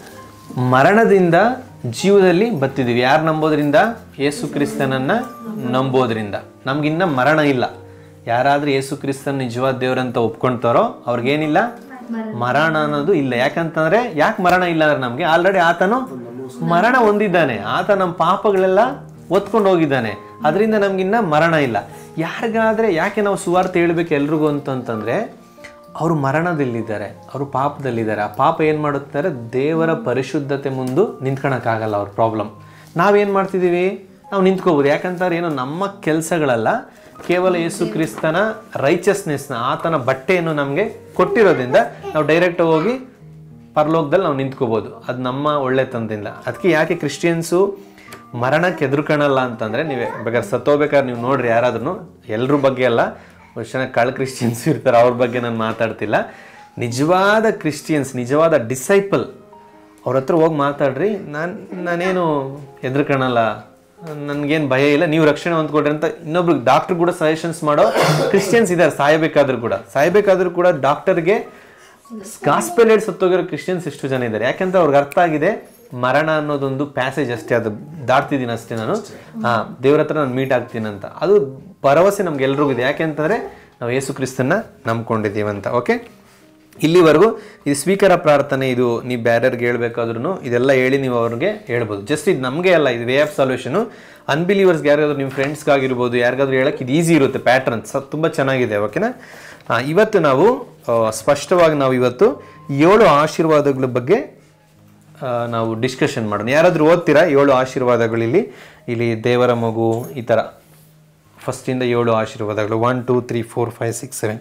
ಮರಣದಿಂದ ಜೀವದಲ್ಲಿ ಬತ್ತಿದೀವಿ ಯಾರು ನಂಬೋದ್ರಿಂದ ಯೇಸು ಕ್ರಿಸ್ತನನ್ನ ನಂಬೋದ್ರಿಂದ ನಮ್ಗಿನ್ನ ಮರಣ ಇಲ್ಲ ಯಾರಾದ್ರೂ ಯೇಸು ಕ್ರಿಸ್ತನ್ ನಿಜವಾದ ದೇವ್ರಂತ ಒಪ್ಕೊಂತಾರೋ ಅವ್ರಿಗೇನಿಲ್ಲ ಮರಣ ಅನ್ನೋದು ಇಲ್ಲ ಯಾಕಂತಂದ್ರೆ ಯಾಕೆ ಮರಣ ಇಲ್ಲ ಅಂದ್ರೆ ನಮ್ಗೆ ಆಲ್ರೆಡಿ ಆತನು ಮರಣ ಹೊಂದಿದ್ದಾನೆ ಆತ ನಮ್ಮ ಪಾಪಗಳೆಲ್ಲ ಒತ್ಕೊಂಡು ಹೋಗಿದ್ದಾನೆ ಅದರಿಂದ ನಮ್ಗಿನ್ನ ಮರಣ ಇಲ್ಲ ಯಾರಿಗಾದ್ರೆ ಯಾಕೆ ನಾವು ಸುವಾರ್ತೆ ಹೇಳ್ಬೇಕು ಎಲ್ರಿಗೂ ಅಂತಂತಂದ್ರೆ ಅವರು ಮರಣದಲ್ಲಿದ್ದಾರೆ ಅವರು ಪಾಪದಲ್ಲಿದ್ದಾರೆ ಆ ಪಾಪ ಏನು ಮಾಡುತ್ತಾರೆ ದೇವರ ಪರಿಶುದ್ಧತೆ ಮುಂದೆ ನಿಂತ್ಕೊಳಕ್ಕಾಗಲ್ಲ ಅವ್ರ ಪ್ರಾಬ್ಲಮ್ ನಾವೇನು ಮಾಡ್ತಿದ್ದೀವಿ ನಾವು ನಿಂತ್ಕೋಬೋದು ಯಾಕಂತಾರೆ ಏನು ನಮ್ಮ ಕೆಲಸಗಳಲ್ಲ ಕೇವಲ ಯೇಸು ಕ್ರಿಸ್ತನ ರೈಚಸ್ನೆಸ್ನ ಆತನ ಬಟ್ಟೆಯನ್ನು ನಮಗೆ ಕೊಟ್ಟಿರೋದ್ರಿಂದ ನಾವು ಡೈರೆಕ್ಟ್ ಹೋಗಿ ಪರಲೋಕದಲ್ಲಿ ನಾವು ನಿಂತ್ಕೋಬೋದು ಅದು ನಮ್ಮ ಒಳ್ಳೆತನದಿಂದ ಅದಕ್ಕೆ ಯಾಕೆ ಕ್ರಿಶ್ಚಿಯನ್ಸು ಮರಣಕ್ಕೆ ಎದುರ್ಕೊಳಲ್ಲ ಅಂತಂದರೆ ನೀವೇ ಬೇಕಾದ್ರೆ ಸತ್ತೋಗ್ಬೇಕಾದ್ರೆ ನೀವು ನೋಡ್ರಿ ಯಾರಾದ್ರೂ ಎಲ್ರ ಬಗ್ಗೆ ಅಲ್ಲ ಎಷ್ಟು ಜನ ಕಳ್ಳ ಕ್ರಿಶ್ಚಿಯನ್ಸ್ ಇರ್ತಾರೆ ಅವ್ರ ಬಗ್ಗೆ ನಾನು ಮಾತಾಡ್ತಿಲ್ಲ ನಿಜವಾದ ಕ್ರಿಶ್ಚಿಯನ್ಸ್ ನಿಜವಾದ ಡಿಸೈಪಲ್ ಅವ್ರ ಹತ್ರ ಹೋಗಿ ಮಾತಾಡ್ರಿ ನಾನು ನಾನೇನು ಹೆದರ್ಕೊಳಲ್ಲ ನನಗೇನು ಭಯ ಇಲ್ಲ ನೀವು ರಕ್ಷಣೆ ಹೊಂದ್ಕೊಡ್ರಿ ಅಂತ ಇನ್ನೊಬ್ರಿಗೆ ಡಾಕ್ಟರ್ ಕೂಡ ಸಜೆಷನ್ಸ್ ಮಾಡೋ ಕ್ರಿಶ್ಚಿಯನ್ಸ್ ಇದ್ದಾರೆ ಸಾಯಬೇಕಾದ್ರೂ ಕೂಡ ಸಾಯಬೇಕಾದ್ರೂ ಕೂಡ ಡಾಕ್ಟರ್ಗೆ ಗಾಸ್ಪೆಲ್ ಹೇಳಿ ಸತ್ತೋಗಿರೋ ಕ್ರಿಶ್ಚಿಯನ್ಸ್ ಎಷ್ಟು ಜನ ಇದ್ದಾರೆ ಯಾಕಂದ್ರೆ ಅವ್ರಿಗೆ ಅರ್ಥ ಆಗಿದೆ ಮರಣ ಅನ್ನೋದೊಂದು ಪ್ಯಾಸೇಜ್ ಅಷ್ಟೇ ಅದು ದಾಟ್ತಿದ್ದೀನಿ ಅಷ್ಟೇ ನಾನು ಹಾ ದೇವ್ರ ಹತ್ರ ನಾನು ಮೀಟ್ ಆಗ್ತೀನಿ ಅಂತ ಅದು ಭರವಸೆ ನಮ್ಗೆ ಎಲ್ರಿಗೂ ಇದೆ ಯಾಕೆಂತಂದ್ರೆ ನಾವು ಯೇಸು ಕ್ರಿಸ್ತನ್ನ ನಂಬ್ಕೊಂಡಿದ್ದೀವಿ ಅಂತ ಓಕೆ ಇಲ್ಲಿವರೆಗೂ ಇದು ಸ್ವೀಕಾರ ಪ್ರಾರ್ಥನೆ ಇದು ನೀವು ಬ್ಯಾರ್ಯರ್ಗೆ ಹೇಳ್ಬೇಕಾದ್ರೂ ಇದೆಲ್ಲ ಹೇಳಿ ನೀವು ಅವ್ರಿಗೆ ಹೇಳ್ಬೋದು ಜಸ್ಟ್ ಇದು ನಮಗೆ ಅಲ್ಲ ಇದು ವೇ ಆಫ್ ಸೊಲ್ಯೂಷನು ಅನ್ಬಿಲೀವರ್ಸ್ಗೆ ಯಾರಿಗಾದ್ರೂ ನಿಮ್ಮ ಫ್ರೆಂಡ್ಸ್ಗಾಗಿರ್ಬೋದು ಯಾರಿಗಾದ್ರೂ ಹೇಳಕ್ಕೆ ಇದು ಈಸಿ ಇರುತ್ತೆ ಪ್ಯಾಟ್ರನ್ ಸ ತುಂಬ ಚೆನ್ನಾಗಿದೆ ಓಕೆನಾ ಆ, ಇವತ್ತು ನಾವು ಆ, ಸ್ಪಷ್ಟವಾಗಿ ನಾವು ಇವತ್ತು ಏಳು ಆಶೀರ್ವಾದಗಳ ಬಗ್ಗೆ ಆ, ನಾವು ಡಿಸ್ಕಷನ್ ಮಾಡೋಣ ಯಾರಾದರೂ ಓದ್ತೀರಾ ಏಳು ಆಶೀರ್ವಾದಗಳಿಲ್ಲಿ ಇಲ್ಲಿ ದೇವರ ಮಗು ಈ ಥರ ಫಸ್ಟಿಂದ ಏಳು ಆಶೀರ್ವಾದಗಳು one two three four five six seven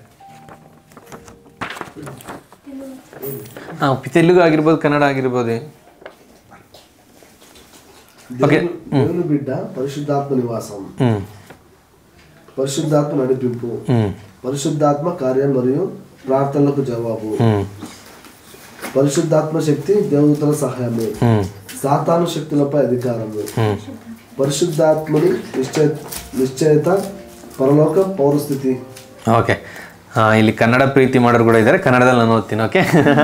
ಹಾಂ ತೆಲುಗು ಆಗಿರ್ಬೋದು ಕನ್ನಡ ಆಗಿರ್ಬೋದು ಓಕೆ దేవుని బిడ్డ పరిశుద్ధాత్మ నివాసం ಹ್ಞೂ పరిశుద్ధాత్మ నడిపింపు ಹ್ಞೂ పరిశుద్ధాత్మ కార్యం మరియు ప్రార్థనలకు జవాబు ಹ್ಞೂ పరిశుద్ధాత్మ శక్తి దేవతల సహాయము ಹ್ಞೂ సాతాను శక్తులపై అధికారము ಹ್ಞೂ పరిశుద్ధాత్మని నిశ్చయ నిశ్చయత పరలోక పౌరస్థితి ಓಕೆ ಹಾಂ ಇಲ್ಲಿ ಕನ್ನಡ ಪ್ರೀತಿ ಮಾಡೋರು ಕೂಡ ಇದ್ದಾರೆ ಕನ್ನಡದಲ್ಲಿ ನಾನು ಓದ್ತೀನಿ ಓಕೆ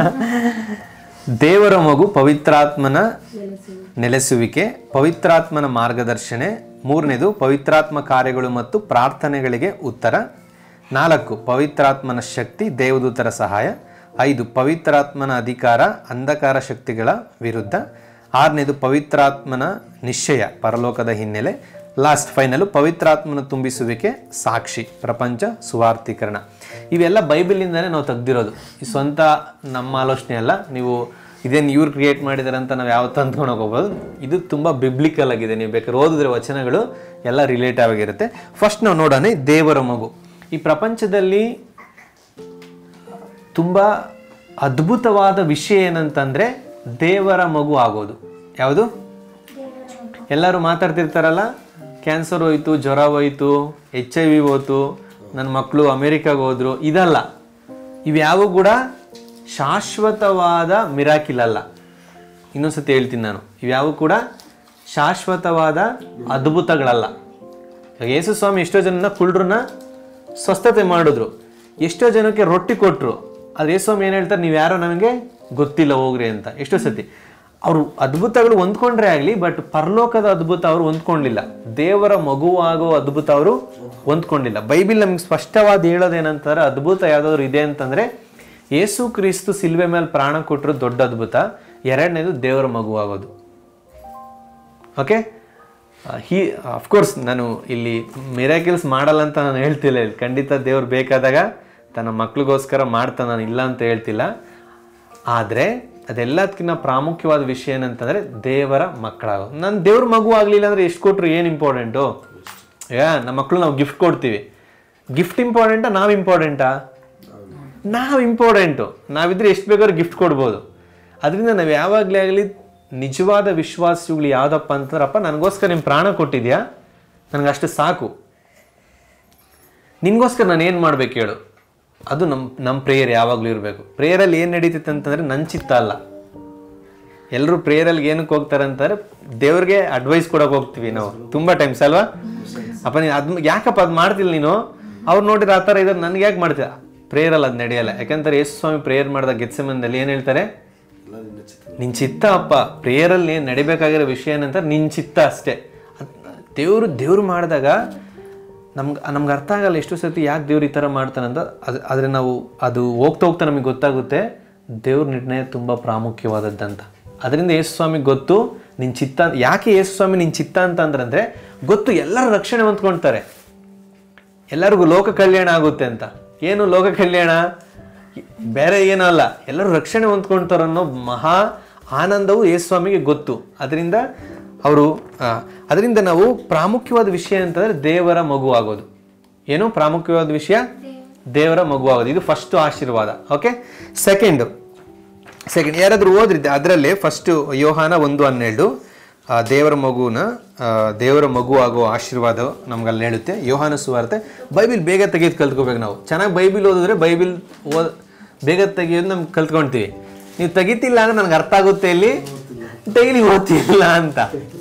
ದೇವರ ಮಗು ಪವಿತ್ರಾತ್ಮನ ನೆಲೆಸುವಿಕೆ ಪವಿತ್ರಾತ್ಮನ ಮಾರ್ಗದರ್ಶನೆ ಮೂರನೇದು ಪವಿತ್ರಾತ್ಮ ಕಾರ್ಯಗಳು ಮತ್ತು ಪ್ರಾರ್ಥನೆಗಳಿಗೆ ಉತ್ತರ ನಾಲ್ಕು ಪವಿತ್ರಾತ್ಮನ ಶಕ್ತಿ ದೇವದೂತರ ಸಹಾಯ ಐದು ಪವಿತ್ರಾತ್ಮನ ಅಧಿಕಾರ ಅಂಧಕಾರ ಶಕ್ತಿಗಳ ವಿರುದ್ಧ ಆರನೇದು ಪವಿತ್ರಾತ್ಮನ ನಿಶ್ಚಯ ಪರಲೋಕದ ಹಿನ್ನೆಲೆ ಲಾಸ್ಟ್ ಫೈನಲು ಪವಿತ್ರಾತ್ಮನ ತುಂಬಿಸುವಿಕೆ ಸಾಕ್ಷಿ ಪ್ರಪಂಚ ಸುವಾರ್ಥೀಕರಣ ಇವೆಲ್ಲ ಬೈಬಲಿಂದನೇ ನಾವು ತೆಗ್ದಿರೋದು ಈ ಸ್ವಂತ ನಮ್ಮ ಆಲೋಚನೆ ಅಲ್ಲ ನೀವು ಇದೇನು ಇವ್ರು ಕ್ರಿಯೇಟ್ ಮಾಡಿದ್ದಾರೆ ಅಂತ ನಾವು ಯಾವತ್ತೂ ಅಂದ್ಕೊಂಡು ಹೋಗ್ಬೋದು ಇದು ತುಂಬ ಬಿಬ್ಲಿಕಲ್ ಆಗಿದೆ ನೀವು ಬೇಕಾದ್ರೆ ಓದಿದ್ರೆ ವಚನಗಳು ಎಲ್ಲ ರಿಲೇಟಿವ್ ಆಗಿರುತ್ತೆ ಫಸ್ಟ್ ನಾವು ನೋಡೋಣ ದೇವರ ಮಗು ಈ ಪ್ರಪಂಚದಲ್ಲಿ ತುಂಬ ಅದ್ಭುತವಾದ ವಿಷಯ ಏನಂತಂದರೆ ದೇವರ ಮಗು ಆಗೋದು ಯಾವುದು ಎಲ್ಲರೂ ಮಾತಾಡ್ತಿರ್ತಾರಲ್ಲ ಕ್ಯಾನ್ಸರ್ ಹೋಯ್ತು ಜ್ವರ ಹೋಯ್ತು ಎಚ್ ಐ ವಿ ಹೋಯ್ತು ನನ್ನ ಮಕ್ಕಳು ಅಮೇರಿಕಾಗೆ ಹೋದ್ರು ಇದಲ್ಲ ಇವ್ಯಾವು ಕೂಡ ಶಾಶ್ವತವಾದ ಮಿರಾಕಿಲ್ ಅಲ್ಲ ಇನ್ನೊಂದ್ಸತಿ ಹೇಳ್ತೀನಿ ನಾನು ಇವ್ಯಾವು ಕೂಡ ಶಾಶ್ವತವಾದ ಅದ್ಭುತಗಳಲ್ಲ ಇವಾಗ ಯೇಸು ಸ್ವಾಮಿ ಎಷ್ಟೋ ಜನನ ಕುಳ್ರನ್ನ ಸ್ವಸ್ಥತೆ ಮಾಡಿದ್ರು ಎಷ್ಟೋ ಜನಕ್ಕೆ ರೊಟ್ಟಿ ಕೊಟ್ಟರು ಆದ್ರೆ ಯೇಸು ಸ್ವಾಮಿ ಏನು ಹೇಳ್ತಾರೆ ನೀವು ಯಾರೋ ನಮಗೆ ಗೊತ್ತಿಲ್ಲ ಹೋಗ್ರಿ ಅಂತ ಎಷ್ಟೋ ಸತಿ ಅವರು ಅದ್ಭುತಗಳು ಹೊಂದ್ಕೊಂಡ್ರೆ ಆಗಲಿ ಬಟ್ ಪರಲೋಕದ ಅದ್ಭುತ ಅವರು ಹೊಂದ್ಕೊಂಡಿಲ್ಲ ದೇವರ ಮಗುವಾಗೋ ಅದ್ಭುತ ಅವರು ಹೊಂದ್ಕೊಂಡಿಲ್ಲ ಬೈಬಿಲ್ ನಮ್ಗೆ ಸ್ಪಷ್ಟವಾದ ಹೇಳೋದೇನಂತಾರೆ ಅದ್ಭುತ ಯಾವುದಾದ್ರು ಇದೆ ಅಂತಂದ್ರೆ ಯೇಸು ಕ್ರಿಸ್ತು ಸಿಲ್ವೆ ಮೇಲೆ ಪ್ರಾಣ ಕೊಟ್ಟರು ದೊಡ್ಡ ಅದ್ಭುತ ಎರಡನೇದು ದೇವರ ಮಗುವಾಗೋದು ಓಕೆ ಹೀ ಅಫ್ಕೋರ್ಸ್ ನಾನು ಇಲ್ಲಿ ಮಿರಾಕಿಲ್ಸ್ ಮಾಡಲ್ಲ ಅಂತ ನಾನು ಹೇಳ್ತಿಲ್ಲ ಇಲ್ಲಿ ಖಂಡಿತ ದೇವ್ರು ಬೇಕಾದಾಗ ತನ್ನ ಮಕ್ಳಿಗೋಸ್ಕರ ಮಾಡ್ತಾನೆ ನಾನು ಇಲ್ಲ ಅಂತ ಹೇಳ್ತಿಲ್ಲ ಆದರೆ ಅದೆಲ್ಲದಕ್ಕಿಂತ ಪ್ರಾಮುಖ್ಯವಾದ ವಿಷಯ ಏನಂತಂದರೆ ದೇವರ ಮಕ್ಕಳಾಗೋದು ನಾನು ದೇವ್ರ ಮಗು ಆಗಲಿಲ್ಲ ಅಂದರೆ ಎಷ್ಟು ಕೊಟ್ಟರು ಏನು ಇಂಪಾರ್ಟೆಂಟು ಈಗ ನಮ್ಮ ಮಕ್ಕಳು ನಾವು ಗಿಫ್ಟ್ ಕೊಡ್ತೀವಿ ಗಿಫ್ಟ್ ಇಂಪಾರ್ಟೆಂಟಾ ನಾವು ಇಂಪಾರ್ಟೆಂಟಾ ನಾವು ಇಂಪಾರ್ಟೆಂಟು ನಾವಿದ್ರೆ ಎಷ್ಟು ಬೇಕಾದ್ರೂ ಗಿಫ್ಟ್ ಕೊಡ್ಬೋದು ಅದರಿಂದ ನಾವು ಯಾವಾಗಲೇ ಆಗಲಿ ನಿಜವಾದ ವಿಶ್ವಾಸಿಗಳು ಯಾವುದಪ್ಪ ಅಂತಂದ್ರಪ್ಪ ನನಗೋಸ್ಕರ ನಿಮ್ಮ ಪ್ರಾಣ ಕೊಟ್ಟಿದ್ಯಾ ನನಗೆ ಅಷ್ಟು ಸಾಕು ನಿನಗೋಸ್ಕರ ನಾನು ಏನು ಮಾಡ್ಬೇಕು ಹೇಳು ಅದು ನಮ್ಮ ನಮ್ಮ ಪ್ರೇಯರ್ ಯಾವಾಗಲೂ ಇರಬೇಕು ಪ್ರೇಯರಲ್ಲಿ ಏನು ನಡೀತಿತ್ತು ಅಂತಂದರೆ ನನ್ನ ಚಿತ್ತ ಅಲ್ಲ ಎಲ್ಲರೂ ಪ್ರೇಯರಲ್ಲಿ ಏನಕ್ಕೆ ಹೋಗ್ತಾರೆ ಅಂತಾರೆ ದೇವ್ರಿಗೆ ಅಡ್ವೈಸ್ ಕೊಡೋಕೆ ಹೋಗ್ತೀವಿ ನಾವು ತುಂಬ ಟೈಮ್ಸ್ ಅಲ್ವಾ ಅಪ್ಪ ನೀನು ಅದು ಯಾಕಪ್ಪ ಅದು ಮಾಡ್ತಿಲ್ಲ ನೀನು ಅವ್ರು ನೋಡಿದ್ರೆ ಆ ಥರ ಇದ್ದಾರೆ ನನಗೆ ಯಾಕೆ ಮಾಡ್ತೀಯ ಪ್ರೇಯರಲ್ಲಿ ಅದು ನಡೆಯಲ್ಲ ಯಾಕಂತಾರೆ ಯೇಸು ಸ್ವಾಮಿ ಪ್ರೇಯರ್ ಮಾಡಿದ ಗೆತ್ಸೆಮಂದಲ್ಲಿ ಏನು ಹೇಳ್ತಾರೆ ನಿನ್ನ ಚಿತ್ತ ಅಪ್ಪ ಪ್ರೇಯರಲ್ಲಿ ಏನು ನಡಿಬೇಕಾಗಿರೋ ವಿಷಯ ಏನಂತಾರೆ ನಿನ್ನ ಚಿತ್ತ ಅಷ್ಟೇ ಅದ್- ದೇವ್ರು ದೇವ್ರು ಮಾಡಿದಾಗ ನಮ್ಗೆ ನಮ್ಗೆ ಅರ್ಥ ಆಗಲ್ಲ ಎಷ್ಟು ಸತಿ ಯಾಕೆ ದೇವ್ರು ಈ ಥರ ಮಾಡ್ತಾನಂತ ಅದು ಆದರೆ ನಾವು ಅದು ಹೋಗ್ತಾ ಹೋಗ್ತಾ ನಮಗೆ ಗೊತ್ತಾಗುತ್ತೆ ದೇವ್ರ ನಿರ್ಣಯ ತುಂಬ ಪ್ರಾಮುಖ್ಯವಾದದ್ದಂತ ಅದರಿಂದ ಯೇಸು ಸ್ವಾಮಿಗೆ ಗೊತ್ತು ನಿನ್ನ ಚಿತ್ತ ಯಾಕೆ ಯೇಸು ಸ್ವಾಮಿ ನಿನ್ನ ಚಿತ್ತ ಅಂತ ಅಂದ್ರಂದ್ರೆ ಗೊತ್ತು ಎಲ್ಲರೂ ರಕ್ಷಣೆ ಹೊಂದ್ಕೊಳ್ತಾರೆ ಎಲ್ಲರಿಗೂ ಲೋಕ ಕಲ್ಯಾಣ ಆಗುತ್ತೆ ಅಂತ ಏನು ಲೋಕ ಕಲ್ಯಾಣ ಬೇರೆ ಏನೂ ಅಲ್ಲ ಎಲ್ಲರೂ ರಕ್ಷಣೆ ಹೊಂದ್ಕೊಳ್ತಾರೆ ಅನ್ನೋ ಮಹಾ ಆನಂದವು ಯೇಸು ಸ್ವಾಮಿಗೆ ಗೊತ್ತು ಅದರಿಂದ ಅವರು ಅದರಿಂದ ನಾವು ಪ್ರಾಮುಖ್ಯವಾದ ವಿಷಯ ಅಂತಂದ್ರೆ ದೇವರ ಮಗು ಆಗೋದು ಏನು ಪ್ರಾಮುಖ್ಯವಾದ ವಿಷಯ ದೇವರ ಮಗು ಆಗೋದು ಇದು ಫಸ್ಟ್ ಆಶೀರ್ವಾದ ಓಕೆ ಸೆಕೆಂಡ್ ಸೆಕೆಂಡ್ ಯಾರಾದರೂ ಓದ್ರಿದ್ದೆ ಅದರಲ್ಲೇ ಫಸ್ಟು ಯೋಹಾನ ಒಂದು ಹನ್ನೆರಡು ಆ ದೇವರ ಮಗುನ ಆ, ದೇವರ ಮಗು ಆಗೋ ಆಶೀರ್ವಾದ ನಮ್ಗೆ ಅಲ್ಲಿ ಹೇಳುತ್ತೆ ಯೋಹಾನ ಸುವಾರ್ತೆ ಬೈಬಿಲ್ ಬೇಗ ತೆಗೆದು ಕಲ್ತ್ಕೋಬೇಕು ನಾವು ಚೆನ್ನಾಗಿ ಬೈಬಿಲ್ ಓದಿದ್ರೆ ಬೈಬಿಲ್ ಓದ್ ಬೇಗ ತೆಗಿಯೋದು ನಮ್ಗೆ ಕಲ್ತ್ಕೊಳ್ತೀವಿ ನೀವು ತೆಗಿತಿಲ್ಲ ಅಂದ್ರೆ ನನಗೆ ಅರ್ಥ ಆಗುತ್ತೆ ಇಲ್ಲಿ ಡೈಲಿ ಓದ್ತಿಲ್ಲ ಅಂತ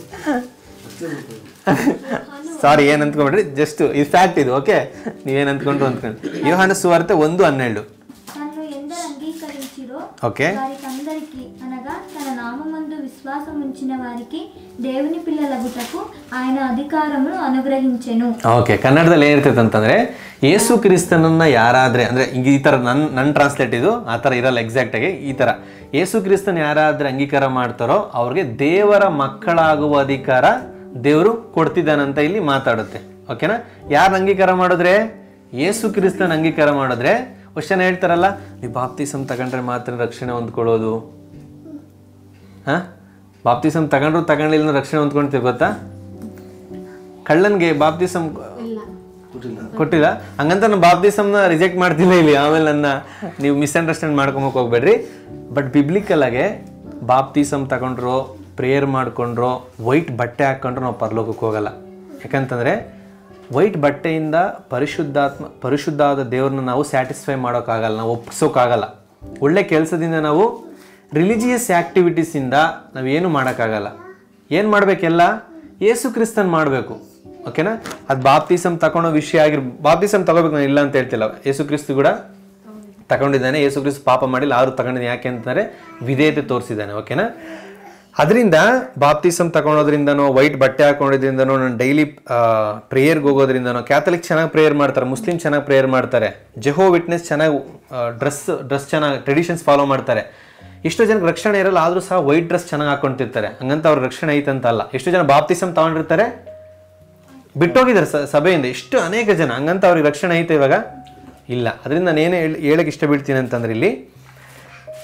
ಸಾರಿ ಏನು ಅಂದ್ಕೊಂಡ್ರಿ ಜಸ್ಟ್ ಇದು ಫ್ಯಾಕ್ಟ್ ಇದು ಓಕೆ ನೀವೇನು ಅಂದ್ಕೊಂಡ್ರು ಅಂದ್ಕೊಂಡು ಯೋಹಾನ ಸುವಾರ್ತೆ ಒಂದು ಹನ್ನೆರಡು నన్ను ఎందరు అంగీకరించిరో ఓకే వారికి అందరికీ అనగా తన నామమందు విశ్వాసం ఉంచిన వారికి దేవుని పిల్లలగుటకు ఆయన అధికారమును అనుగ్రహించెను ಓಕೆ ಕನ್ನಡದಲ್ಲಿ ಏನಿರ್ತೈತೆ ಅಂತಂದ್ರೆ ಯೇಸು ಕ್ರಿಸ್ತನನ್ನ ಯಾರಾದ್ರೆ ಅಂದ್ರೆ ಈಗ ಈ ತರ ನನ್ನ ನನ್ನ ಟ್ರಾನ್ಸ್ಲೇಟ್ ಇದು ಆ ಥರ ಇರಲ್ಲ ಎಕ್ಸಾಕ್ಟ್ ಆಗಿ ಈ ತರ ಯೇಸು ಕ್ರಿಸ್ತನ್ ಯಾರಾದ್ರೆ ಅಂಗೀಕಾರ ಮಾಡ್ತಾರೋ ಅವ್ರಿಗೆ ದೇವರ ಮಕ್ಕಳಾಗುವ ಅಧಿಕಾರ ದೇವರು ಕೊಡ್ತಿದ್ದಾನಂತ ಇಲ್ಲಿ ಮಾತಾಡುತ್ತೆ ಓಕೆನಾ ಯಾರು ಅಂಗೀಕಾರ ಮಾಡಿದ್ರೆ ಯೇಸು ಕ್ರಿಸ್ತನ ಅಂಗೀಕಾರ ಮಾಡಿದ್ರೆ ಅಷ್ಟು ಜನ ಹೇಳ್ತಾರಲ್ಲ ನೀವು ಬಾಪ್ತಿಸಮ್ ತಗೊಂಡ್ರೆ ಮಾತ್ರ ರಕ್ಷಣೆ ಹೊಂದ್ಕೊಳ್ಳೋದು ಹಾ ಬಾಪ್ತಿಸಮ್ ತಗೊಂಡ್ರು ತಗೊಂಡಿಲ್ಲ ರಕ್ಷಣೆ ಹೊಂದ್ಕೊಳ್ತೀವಿ ಗೊತ್ತಾ ಕಳ್ಳನ್ಗೆ ಬಾಪ್ತಿಸಮ್ ಕೊಟ್ಟಿಲ್ಲ ಹಂಗಂತ ನಾನು ಬಾಪ್ತಿಸಮ್ನ ರಿಜೆಕ್ಟ್ ಮಾಡ್ತಿಲ್ಲ ಇಲ್ಲಿ ಆಮೇಲೆ ನನ್ನ ನೀವು ಮಿಸ್ಅಂಡರ್ಸ್ಟ್ಯಾಂಡ್ ಮಾಡ್ಕೊಂಬಕ್ ಹೋಗ್ಬೇಡ್ರಿ ಬಟ್ ಬಿಬ್ಲಿಕಲ್ ಆಗಿ ಬಾಪ್ತಿಸಮ್ ತಗೊಂಡ್ರೋ ಪ್ರೇಯರ್ ಮಾಡ್ಕೊಂಡ್ರೋ ವೈಟ್ ಬಟ್ಟೆ ಹಾಕ್ಕೊಂಡ್ರು ನಾವು ಪರಲೋಕಕ್ಕೆ ಹೋಗಲ್ಲ ಯಾಕಂತಂದ್ರೆ ವೈಟ್ ಬಟ್ಟೆಯಿಂದ ಪರಿಶುದ್ಧಾತ್ಮ ಪರಿಶುದ್ಧ ಆದ ದೇವ್ರನ್ನ ನಾವು ಸ್ಯಾಟಿಸ್ಫೈ ಮಾಡೋಕ್ಕಾಗಲ್ಲ ನಾವು ಒಪ್ಪಿಸೋಕ್ಕಾಗಲ್ಲ ಒಳ್ಳೆ ಕೆಲಸದಿಂದ ನಾವು ರಿಲಿಜಿಯಸ್ ಆ್ಯಕ್ಟಿವಿಟೀಸಿಂದ ನಾವೇನು ಮಾಡೋಕ್ಕಾಗಲ್ಲ ಏನು ಮಾಡಬೇಕೆಲ್ಲ ಯೇಸು ಕ್ರಿಸ್ತನ್ ಮಾಡಬೇಕು ಓಕೆನಾ ಅದು ಬಾಪ್ತಿಸಮ್ ತಗೊಳ್ಳೋ ವಿಷಯ ಆಗಿರ್ ಬಾಪ್ತಿಸಮ್ ತಗೋಬೇಕು ನಾನು ಇಲ್ಲ ಅಂತ ಹೇಳ್ತಿಲ್ಲ ಯೇಸು ಕ್ರಿಸ್ತು ಕೂಡ ತಗೊಂಡಿದ್ದಾನೆ ಯೇಸು ಕ್ರಿಸ್ತು ಪಾಪ ಮಾಡಿಲ್ಲ ಆರು ತಗೊಂಡಿದ್ದಾನೆ ಯಾಕೆ ಅಂತಂದರೆ ವಿಧೇಯತೆ ತೋರಿಸಿದ್ದಾನೆ ಓಕೆನಾ ಅದರಿಂದ ಬಾಪ್ತಿಸಮ್ ತಗೊಳೋದ್ರಿಂದನೋ ವೈಟ್ ಬಟ್ಟೆ ಹಾಕೊಂಡಿದ್ರಿಂದನೋ ನಾನು ಡೈಲಿ ಪ್ರೇಯರ್ಗೆ ಹೋಗೋದ್ರಿಂದನೋ ಕ್ಯಾಥಲಿಕ್ ಚೆನ್ನಾಗಿ ಪ್ರೇಯರ್ ಮಾಡ್ತಾರೆ ಮುಸ್ಲಿಂ ಚೆನ್ನಾಗಿ ಪ್ರೇಯರ್ ಮಾಡ್ತಾರೆ ಜೆಹೋ ವಿಟ್ನೆಸ್ ಚೆನ್ನಾಗಿ ಡ್ರೆಸ್ ಡ್ರೆಸ್ ಚೆನ್ನಾಗಿ ಟ್ರೆಡಿಷನ್ಸ್ ಫಾಲೋ ಮಾಡ್ತಾರೆ ಎಷ್ಟೋ ಜನಕ್ಕೆ ರಕ್ಷಣೆ ಇರಲ್ಲ ಆದರೂ ಸಹ ವೈಟ್ ಡ್ರೆಸ್ ಚೆನ್ನಾಗಿ ಹಾಕೊಂತಿರ್ತಾರೆ ಹಂಗಂತ ಅವ್ರ ರಕ್ಷಣೆ ಐತಂತ ಅಲ್ಲ ಎಷ್ಟೋ ಜನ ಬಾಪ್ತಿಸಮ್ ತಗೊಂಡಿರ್ತಾರೆ ಬಿಟ್ಟೋಗಿದ್ದಾರೆ ಸ- ಸಭೆಯಿಂದ ಎಷ್ಟು ಅನೇಕ ಜನ ಹಂಗಂತ ಅವ್ರಿಗೆ ರಕ್ಷಣೆ ಐತೆ ಇವಾಗ ಇಲ್ಲ ಅದರಿಂದ ನಾನು ಏನು ಹೇಳಕ್ಕೆ ಇಷ್ಟ ಬೀಳ್ತೀನಿ ಅಂತಂದ್ರೆ ಇಲ್ಲಿ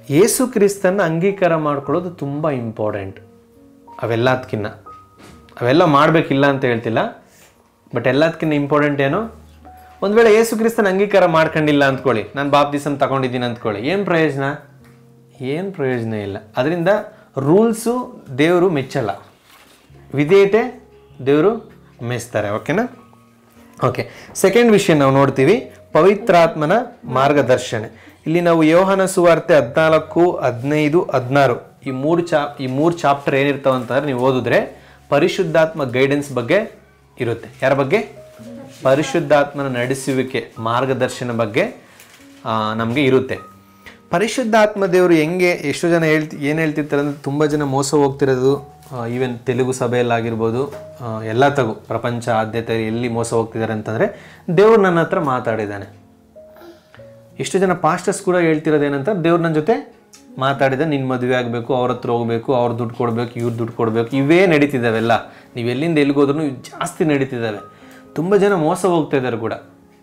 ಯೇಸು ಕ್ರಿಸ್ತನ ಅಂಗೀಕಾರ ಮಾಡ್ಕೊಳ್ಳೋದು ತುಂಬ ಇಂಪಾರ್ಟೆಂಟ್ ಅವೆಲ್ಲದಕ್ಕಿಂತ ಅವೆಲ್ಲ ಮಾಡಬೇಕಿಲ್ಲ ಅಂತ ಹೇಳ್ತಿಲ್ಲ ಬಟ್ ಎಲ್ಲದಕ್ಕಿಂತ ಇಂಪಾರ್ಟೆಂಟ್ ಏನು ಒಂದು ವೇಳೆ ಯೇಸು ಕ್ರಿಸ್ತನ ಅಂಗೀಕಾರ ಮಾಡ್ಕೊಂಡಿಲ್ಲ ಅಂದ್ಕೊಳ್ಳಿ ನಾನು ಬಾಪ್ತಿಸಮ್ ತಗೊಂಡಿದ್ದೀನಿ ಅಂದ್ಕೊಳ್ಳಿ ಏನು ಪ್ರಯೋಜನ ಏನು ಪ್ರಯೋಜನ ಇಲ್ಲ ಅದರಿಂದ ರೂಲ್ಸು ದೇವರು ಮೆಚ್ಚಲ್ಲ ವಿಧೇಯತೆ ದೇವರು ಮೆಚ್ತಾರೆ ಓಕೆನಾ ಓಕೆ ಸೆಕೆಂಡ್ ವಿಷಯ ನಾವು ನೋಡ್ತೀವಿ ಪವಿತ್ರಾತ್ಮನ ಮಾರ್ಗದರ್ಶನ ಇಲ್ಲಿ ನಾವು ಯೋಹನ ಸುವಾರ್ತೆ ಹದಿನಾಲ್ಕು ಹದಿನೈದು ಹದಿನಾರು ಈ ಮೂರು ಚಾ ಈ ಮೂರು ಚಾಪ್ಟರ್ ಏನಿರ್ತಾವ ಅಂತಂದ್ರೆ ನೀವು ಓದಿದ್ರೆ ಪರಿಶುದ್ಧಾತ್ಮ ಗೈಡೆನ್ಸ್ ಬಗ್ಗೆ ಇರುತ್ತೆ ಯಾರ ಬಗ್ಗೆ ಪರಿಶುದ್ಧಾತ್ಮನ ನಡೆಸುವಿಕೆ ಮಾರ್ಗದರ್ಶನ ಬಗ್ಗೆ ನಮಗೆ ಇರುತ್ತೆ ಪರಿಶುದ್ಧಾತ್ಮ ದೇವರು ಹೆಂಗೆ ಎಷ್ಟೋ ಜನ ಹೇಳ್ತಿ ಏನು ಹೇಳ್ತಿರ್ತಾರೆ ಅಂದರೆ ತುಂಬ ಜನ ಮೋಸ ಹೋಗ್ತಿರೋದು ಈವನ್ ತೆಲುಗು ಸಭೆಯಲ್ಲಾಗಿರ್ಬೋದು ಆ, ಎಲ್ಲ ತಗು ಪ್ರಪಂಚ ಆದ್ಯತೆ ಎಲ್ಲಿ ಮೋಸ ಹೋಗ್ತಿದ್ದಾರೆ ಅಂತಂದರೆ ದೇವ್ರು ನನ್ನ ಹತ್ರ ಮಾತಾಡಿದ್ದಾನೆ ಎಷ್ಟು ಜನ ಪಾಸ್ಟರ್ಸ್ ಕೂಡ ಹೇಳ್ತಿರೋದು ಏನಂತ ದೇವ್ರು ನನ್ನ ಜೊತೆ ಮಾತಾಡಿದ ನಿನ್ನ ಮದುವೆ ಆಗಬೇಕು ಅವ್ರ ಹತ್ರ ಹೋಗ್ಬೇಕು ಅವ್ರ ದುಡ್ಡು ಕೊಡಬೇಕು ಇವ್ರ ದುಡ್ಡು ಕೊಡಬೇಕು ಇವೇ ನಡೀತಿದ್ದಾವೆಲ್ಲ ನೀವು ಎಲ್ಲಿಂದ ಎಲ್ಲಿಗೆ ಹೋದ್ರೂ ಜಾಸ್ತಿ ನಡೀತಿದ್ದಾವೆ ತುಂಬ ಜನ ಮೋಸ ಹೋಗ್ತಾ ಇದ್ದಾರೆ ಕೂಡ